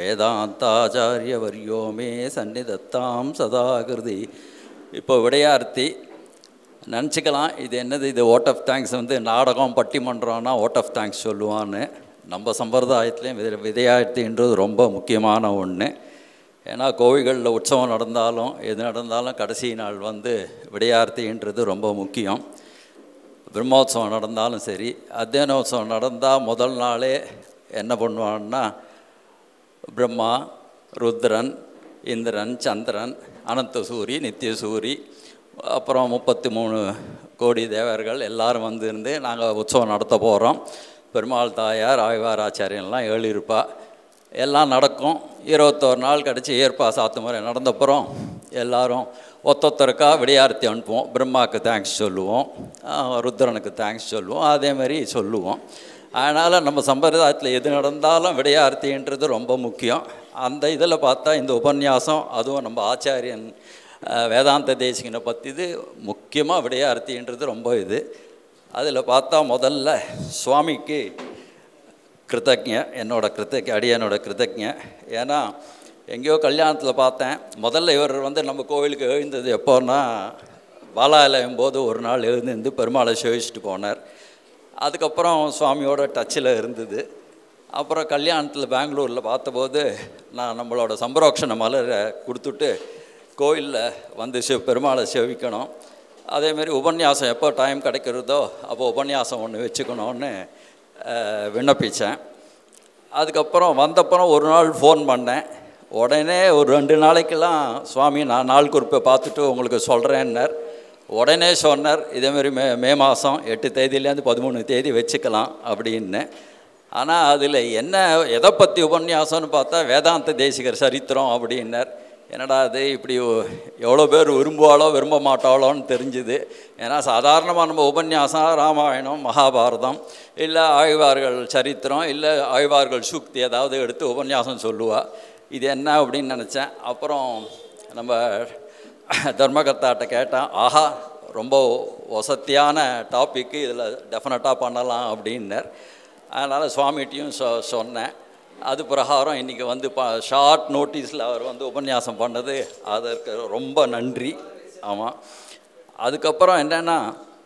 वेदान्ताचार्यवर्यो मे சந்நிதத்தாம் சதாகிருதி இப்போ விடையார்த்தி நினச்சிக்கலாம் இது என்னது இது ஓட் ஆஃப் தேங்க்ஸ் வந்து நாடகம் பட்டிமன்றம்னா ஓட் ஆஃப் தேங்க்ஸ் சொல்லுவான்னு நம்ம சம்பிரதாயத்துலேயும் வித விதையார்த்தின்றது ரொம்ப முக்கியமான ஒன்று ஏன்னா கோவில்களில் உற்சவம் நடந்தாலும் எது நடந்தாலும் கடைசி நாள் வந்து விடையார்த்தின்றது ரொம்ப முக்கியம் பிரம்மோத்சவம் நடந்தாலும் சரி அத்தியனோத்சவம் நடந்தால் முதல் நாளே என்ன பண்ணுவான்னா பிரம்மா ருத்ரன் இந்திரன் சந்திரன் அனந்தசூரி நித்தியசூரி அப்புறம் முப்பத்தி மூணு கோடி தேவர்கள் எல்லாரும் வந்திருந்து நாங்கள் உற்சவம் நடத்த போகிறோம் பெருமாள் தாயார் ஆழ்வார் ஆச்சாரியன்லாம் ஏழிருப்பா எல்லாம் நடக்கும் இருபத்தோரு நாள் கழிச்சு ஏற்பா சாத்து முறை நடந்தப்புறம் எல்லாரும் ஒத்தொத்தருக்கா விடையார்த்தி அனுப்புவோம் பிரம்மாவுக்கு தேங்க்ஸ் சொல்லுவோம் ஆஹ் ருத்ரனுக்கு தேங்க்ஸ் சொல்லுவோம் அதே மாதிரி சொல்லுவோம் அதனால் நம்ம சம்பிரதாயத்தில் எது நடந்தாலும் விடையார்த்தின்றது ரொம்ப முக்கியம் அந்த இதில் பார்த்தா இந்த உபன்யாசம் அதுவும் நம்ம ஆச்சாரியன் ஆஹ் வேதாந்த தேசிகனை பற்றிது முக்கியமாக விடையார்த்தின்றது ரொம்ப இது அதில் பார்த்தா முதல்ல சுவாமிக்கு கிருத்தஜ என்னோட கிருத்தஜ அடியனோட கிருத்தஜ ஏன்னா எங்கேயோ கல்யாணத்தில் பார்த்தேன் முதல்ல இவர் வந்து நம்ம கோவிலுக்கு எழுந்தது எப்போன்னா பாலாலயம் போது ஒரு நாள் எழுந்து பெருமாளை சேவிச்சுட்டு போனார் அதுக்கப்புறம் சுவாமியோட டச்சில் இருந்தது அப்புறம் கல்யாணத்தில் பெங்களூரில் பார்த்தபோது நான் நம்மளோட சம்பரோக்ஷண மலரை கொடுத்துட்டு கோயிலில் வந்து சிவ பெருமாளை சேவிக்கணும் அதேமாரி உபன்யாசம் எப்போ டைம் கிடைக்கிறதோ அப்போ உபன்யாசம் ஒன்று வச்சுக்கணும்னு அஹ், விண்ணப்பித்தேன் அதுக்கப்புறம் வந்தப்புறம் ஒரு நாள் ஃபோன் பண்ணேன் உடனே ஒரு ரெண்டு நாளைக்கெல்லாம் சுவாமி நான் நாள் குறிப்பை பார்த்துட்டு உங்களுக்கு சொல்கிறேன்னார் உடனே சொன்னார் இதேமாரி மே மே மாதம் எட்டு தேதியிலேருந்து பதிமூணு தேதி வச்சுக்கலாம் அப்படின்னு ஆனால் அதில் என்ன எதை பற்றி உபன்யாசம்னு பார்த்தா வேதாந்த தேசிகர் சரித்திரம் அப்படின்னார் என்னடா அது இப்படி ஒ- எவ்வளோ பேர் விரும்புவாளோ விரும்ப மாட்டாளோன்னு தெரிஞ்சுது ஏன்னா சாதாரணமாக நம்ம உபன்யாசம் ராமாயணம் மகாபாரதம் இல்லை ஆழ்வார்கள் சரித்திரம் இல்லை ஆழ்வார்கள் சுக்தி ஏதாவது எடுத்து உபன்யாசம் சொல்லுவா இது என்ன அப்படின்னு நினச்சேன் அப்புறம் நம்ம தர்மகர்த்தாட்ட கேட்டேன் ஆஹா ரொம்ப வசத்தியான டாப்பிக்கு இதில் டெஃபினட்டாக பண்ணலாம் அப்படின்னார் அதனால் சுவாமிகிட்டையும் சொ சொன்னேன் அது பிரகாரம் இன்றைக்கி வந்து ப ஷார்ட் நோட்டீஸில் அவர் வந்து உபன்யாசம் பண்ணது அதற்கு ரொம்ப நன்றி ஆமாம் அதுக்கப்புறம் என்னென்னா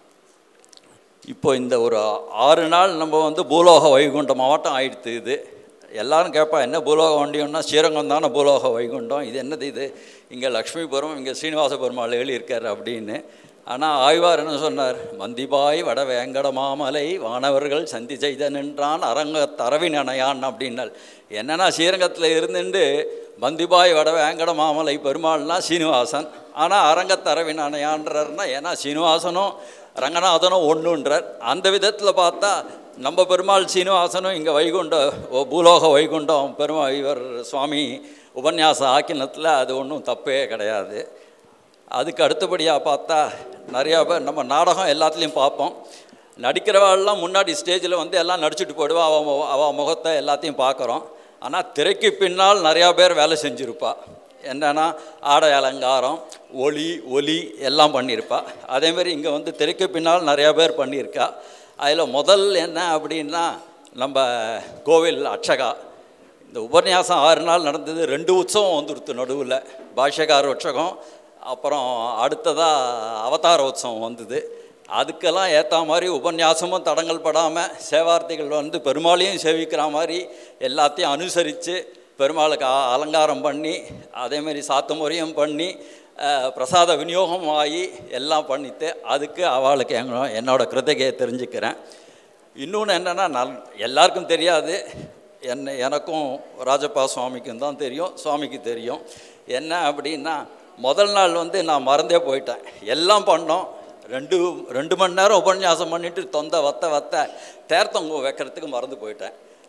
இப்போ இந்த ஒரு ஆறு நாள் நம்ம வந்து பூலோக வைகுண்டம் மாவட்டம் ஆயிடுத்து இது எல்லாரும் கேட்பா என்ன பூலோக வண்டியம்னா ஸ்ரீரங்கம் தானே பூலோக வைகுண்டம் இது என்னது இது இங்கே லக்ஷ்மிபுரம் இங்கே ஸ்ரீனிவாச பெருமாள் எழுதியிருக்கார் அப்படின்னு ஆனால் ஆழ்வார் என்ன சொன்னார் மந்திபாய் வட வேங்கட மாமலை வானவர்கள் சந்தி செய்த நின்றான் அரங்க தரவின் அணையான் அப்படின்னால் என்னன்னா ஸ்ரீரங்கத்தில் இருந்துட்டு மந்திபாய் வட வேங்கட மாமலை பெருமாள்னா சீனிவாசன் ஆனால் அரங்கத்தரவின் அணையான்றர்னா ஏன்னா சீனிவாசனும் ரங்கநாதனும் ஒன்றுன்றார் அந்த விதத்தில் பார்த்தா நம்ம பெருமாள் சீனிவாசனும் இங்கே வைகுண்ட ஓ, பூலோக வைகுண்டம் பெருமா இவர் சுவாமி உபன்யாசம் ஆக்கினத்தில் அது ஒன்றும் தப்பே கிடையாது அதுக்கு அடுத்தபடியாக பார்த்தா நிறையா பேர் நம்ம நாடகம் எல்லாத்துலேயும் பார்ப்போம் நடிக்கிறவாள்லாம் முன்னாடி ஸ்டேஜில் வந்து எல்லாம் நடிச்சுட்டு போயிடுவா அவன் மு- அவ முகத்தை எல்லாத்தையும் பார்க்குறோம் ஆனால் திரைக்கு பின்னால் நிறையா பேர் வேலை செஞ்சுருப்பா என்னன்னா ஆடை அலங்காரம் ஒளி ஒலி எல்லாம் பண்ணியிருப்பா அதேமாரி இங்கே வந்து திரைக்கு பின்னால் நிறையா பேர் பண்ணியிருக்கா அதில் முதல் என்ன அப்படின்னா நம்ம கோவில் அட்சகா இந்த உபன்யாசம் ஆறு நாள் நடந்தது ரெண்டு உற்சவம் வந்துடுத்து நடுவில் பாஷ்யகார உற்சவம் அப்புறம் அடுத்ததாக அவதார உற்சவம் வந்தது அதுக்கெல்லாம் ஏற்ற மாதிரி உபன்யாசமும் தடங்கள் படாமல் சேவார்த்திகள் வந்து பெருமாளையும் சேவிக்கிற மாதிரி எல்லாத்தையும் அனுசரித்து பெருமாளுக்கு அ- அலங்காரம் பண்ணி அதேமாரி சாத்து முறையும் பண்ணி அஹ், பிரசாத விநியோகம் ஆகி எல்லாம் பண்ணிட்டு அதுக்கு அவளுக்கு எங்க என்னோட கிருதகையை தெரிஞ்சுக்கிறேன் இன்னொன்று என்னென்னா நல் எல்லாருக்கும் தெரியாது என்ன எனக்கும் ராஜப்பா சுவாமிக்கும் தான் தெரியும் சுவாமிக்கு தெரியும் என்ன அப்படின்னா முதல் நாள் வந்து நான் மறந்தே போயிட்டேன் எல்லாம் பண்ணோம் ரெண்டு ரெண்டு மணி நேரம் உபன்யாசம் பண்ணிட்டு தொந்த வத்த வத்த தேர்த்தங்க வைக்கிறதுக்கு மறந்து போயிட்டேன்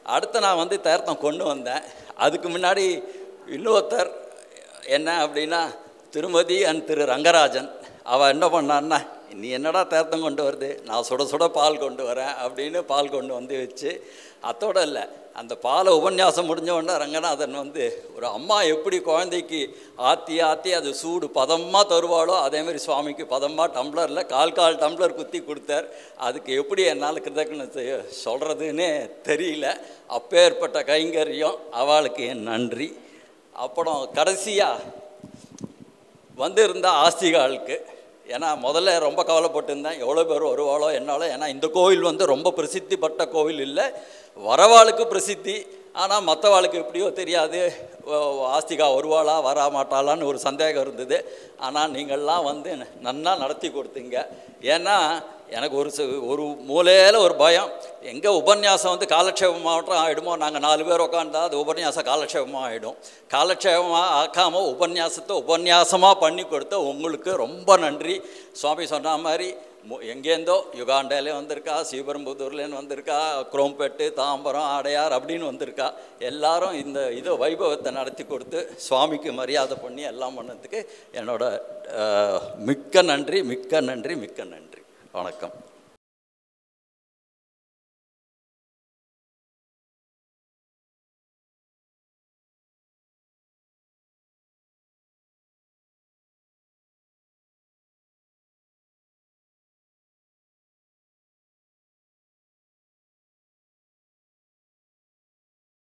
அடுத்து நான் வந்து தீர்த்தம் கொண்டு வந்தேன் அதுக்கு முன்னாடி இன்னொருத்தர் என்ன அப்படின்னா திருமதி அண்ட் திரு ரங்கராஜன் அவள் என்ன பண்ணான்னா நீ என்னடா தேர்த்தம் கொண்டு வருது நான் சுட சுட பால் கொண்டு வரேன் அப்படின்னு பால் கொண்டு வந்து வச்சு அத்தோட இல்லை அந்த பாலை உபன்யாசம் முடிஞ்ச உடனே ரங்கநாதன் வந்து ஒரு அம்மா எப்படி குழந்தைக்கு ஆற்றி ஆற்றி அது சூடு பதமாக தருவாளோ அதேமாதிரி சுவாமிக்கு பதமாக டம்ளரில் கால் கால் டம்ளர் குத்தி கொடுத்தார் அதுக்கு எப்படி என்னால் கிருதಜ್ಞத்தை சொல்கிறதுன்னே தெரியல அப்பேற்பட்ட கைங்கரியம் அவளுக்கு என் நன்றி அப்புறம் கடைசியாக வந்திருந்த ஆஸ்திகாளுக்கு ஏன்னா முதல்ல ரொம்ப கவலைப்பட்டிருந்தேன் எவ்வளோ பேர் வருவாளோ என்னாலோ ஏன்னா இந்த கோவில் வந்து ரொம்ப பிரசித்தி பட்ட கோவில் இல்லை வரவாளுக்கு பிரசித்தி ஆனால் மற்றவாளுக்கு எப்படியோ தெரியாது ஓ, ஆஸ்திகா வருவாளா வரா மாட்டாளான்னு ஒரு சந்தேகம் இருந்தது ஆனால் நீங்கள்லாம் வந்து நன்னா நடத்தி கொடுத்தீங்க ஏன்னா எனக்கு ஒரு சு- ஒரு மூலையில் ஒரு பயம் எங்கே உபன்யாசம் வந்து காலக்ஷேபம் மாவட்டம் ஆகிடுமோ நாங்கள் நாலு பேர் உட்காந்தா அது உபன்யாசம் காலக்ஷேபமாக ஆகிடும் காலக்ஷேபமாக ஆக்காமல் உபன்யாசத்தை உபன்யாசமாக பண்ணி கொடுத்த உங்களுக்கு ரொம்ப நன்றி சுவாமி சொன்ன மாதிரி மு- எங்கேருந்தோ யுகாண்டாலே வந்திருக்கா ஸ்ரீபெரும்புதூர்லேருந்து வந்திருக்கா குரோம்பேட்டு தாம்பரம் ஆடையார் அப்படின்னு வந்திருக்கா எல்லாரும் இந்த இதை வைபவத்தை நடத்தி கொடுத்து சுவாமிக்கு மரியாதை பண்ணி எல்லாம் பண்ணதுக்கு என்னோட அஹ், மிக்க நன்றி மிக்க நன்றி மிக்க நன்றி வணக்கம்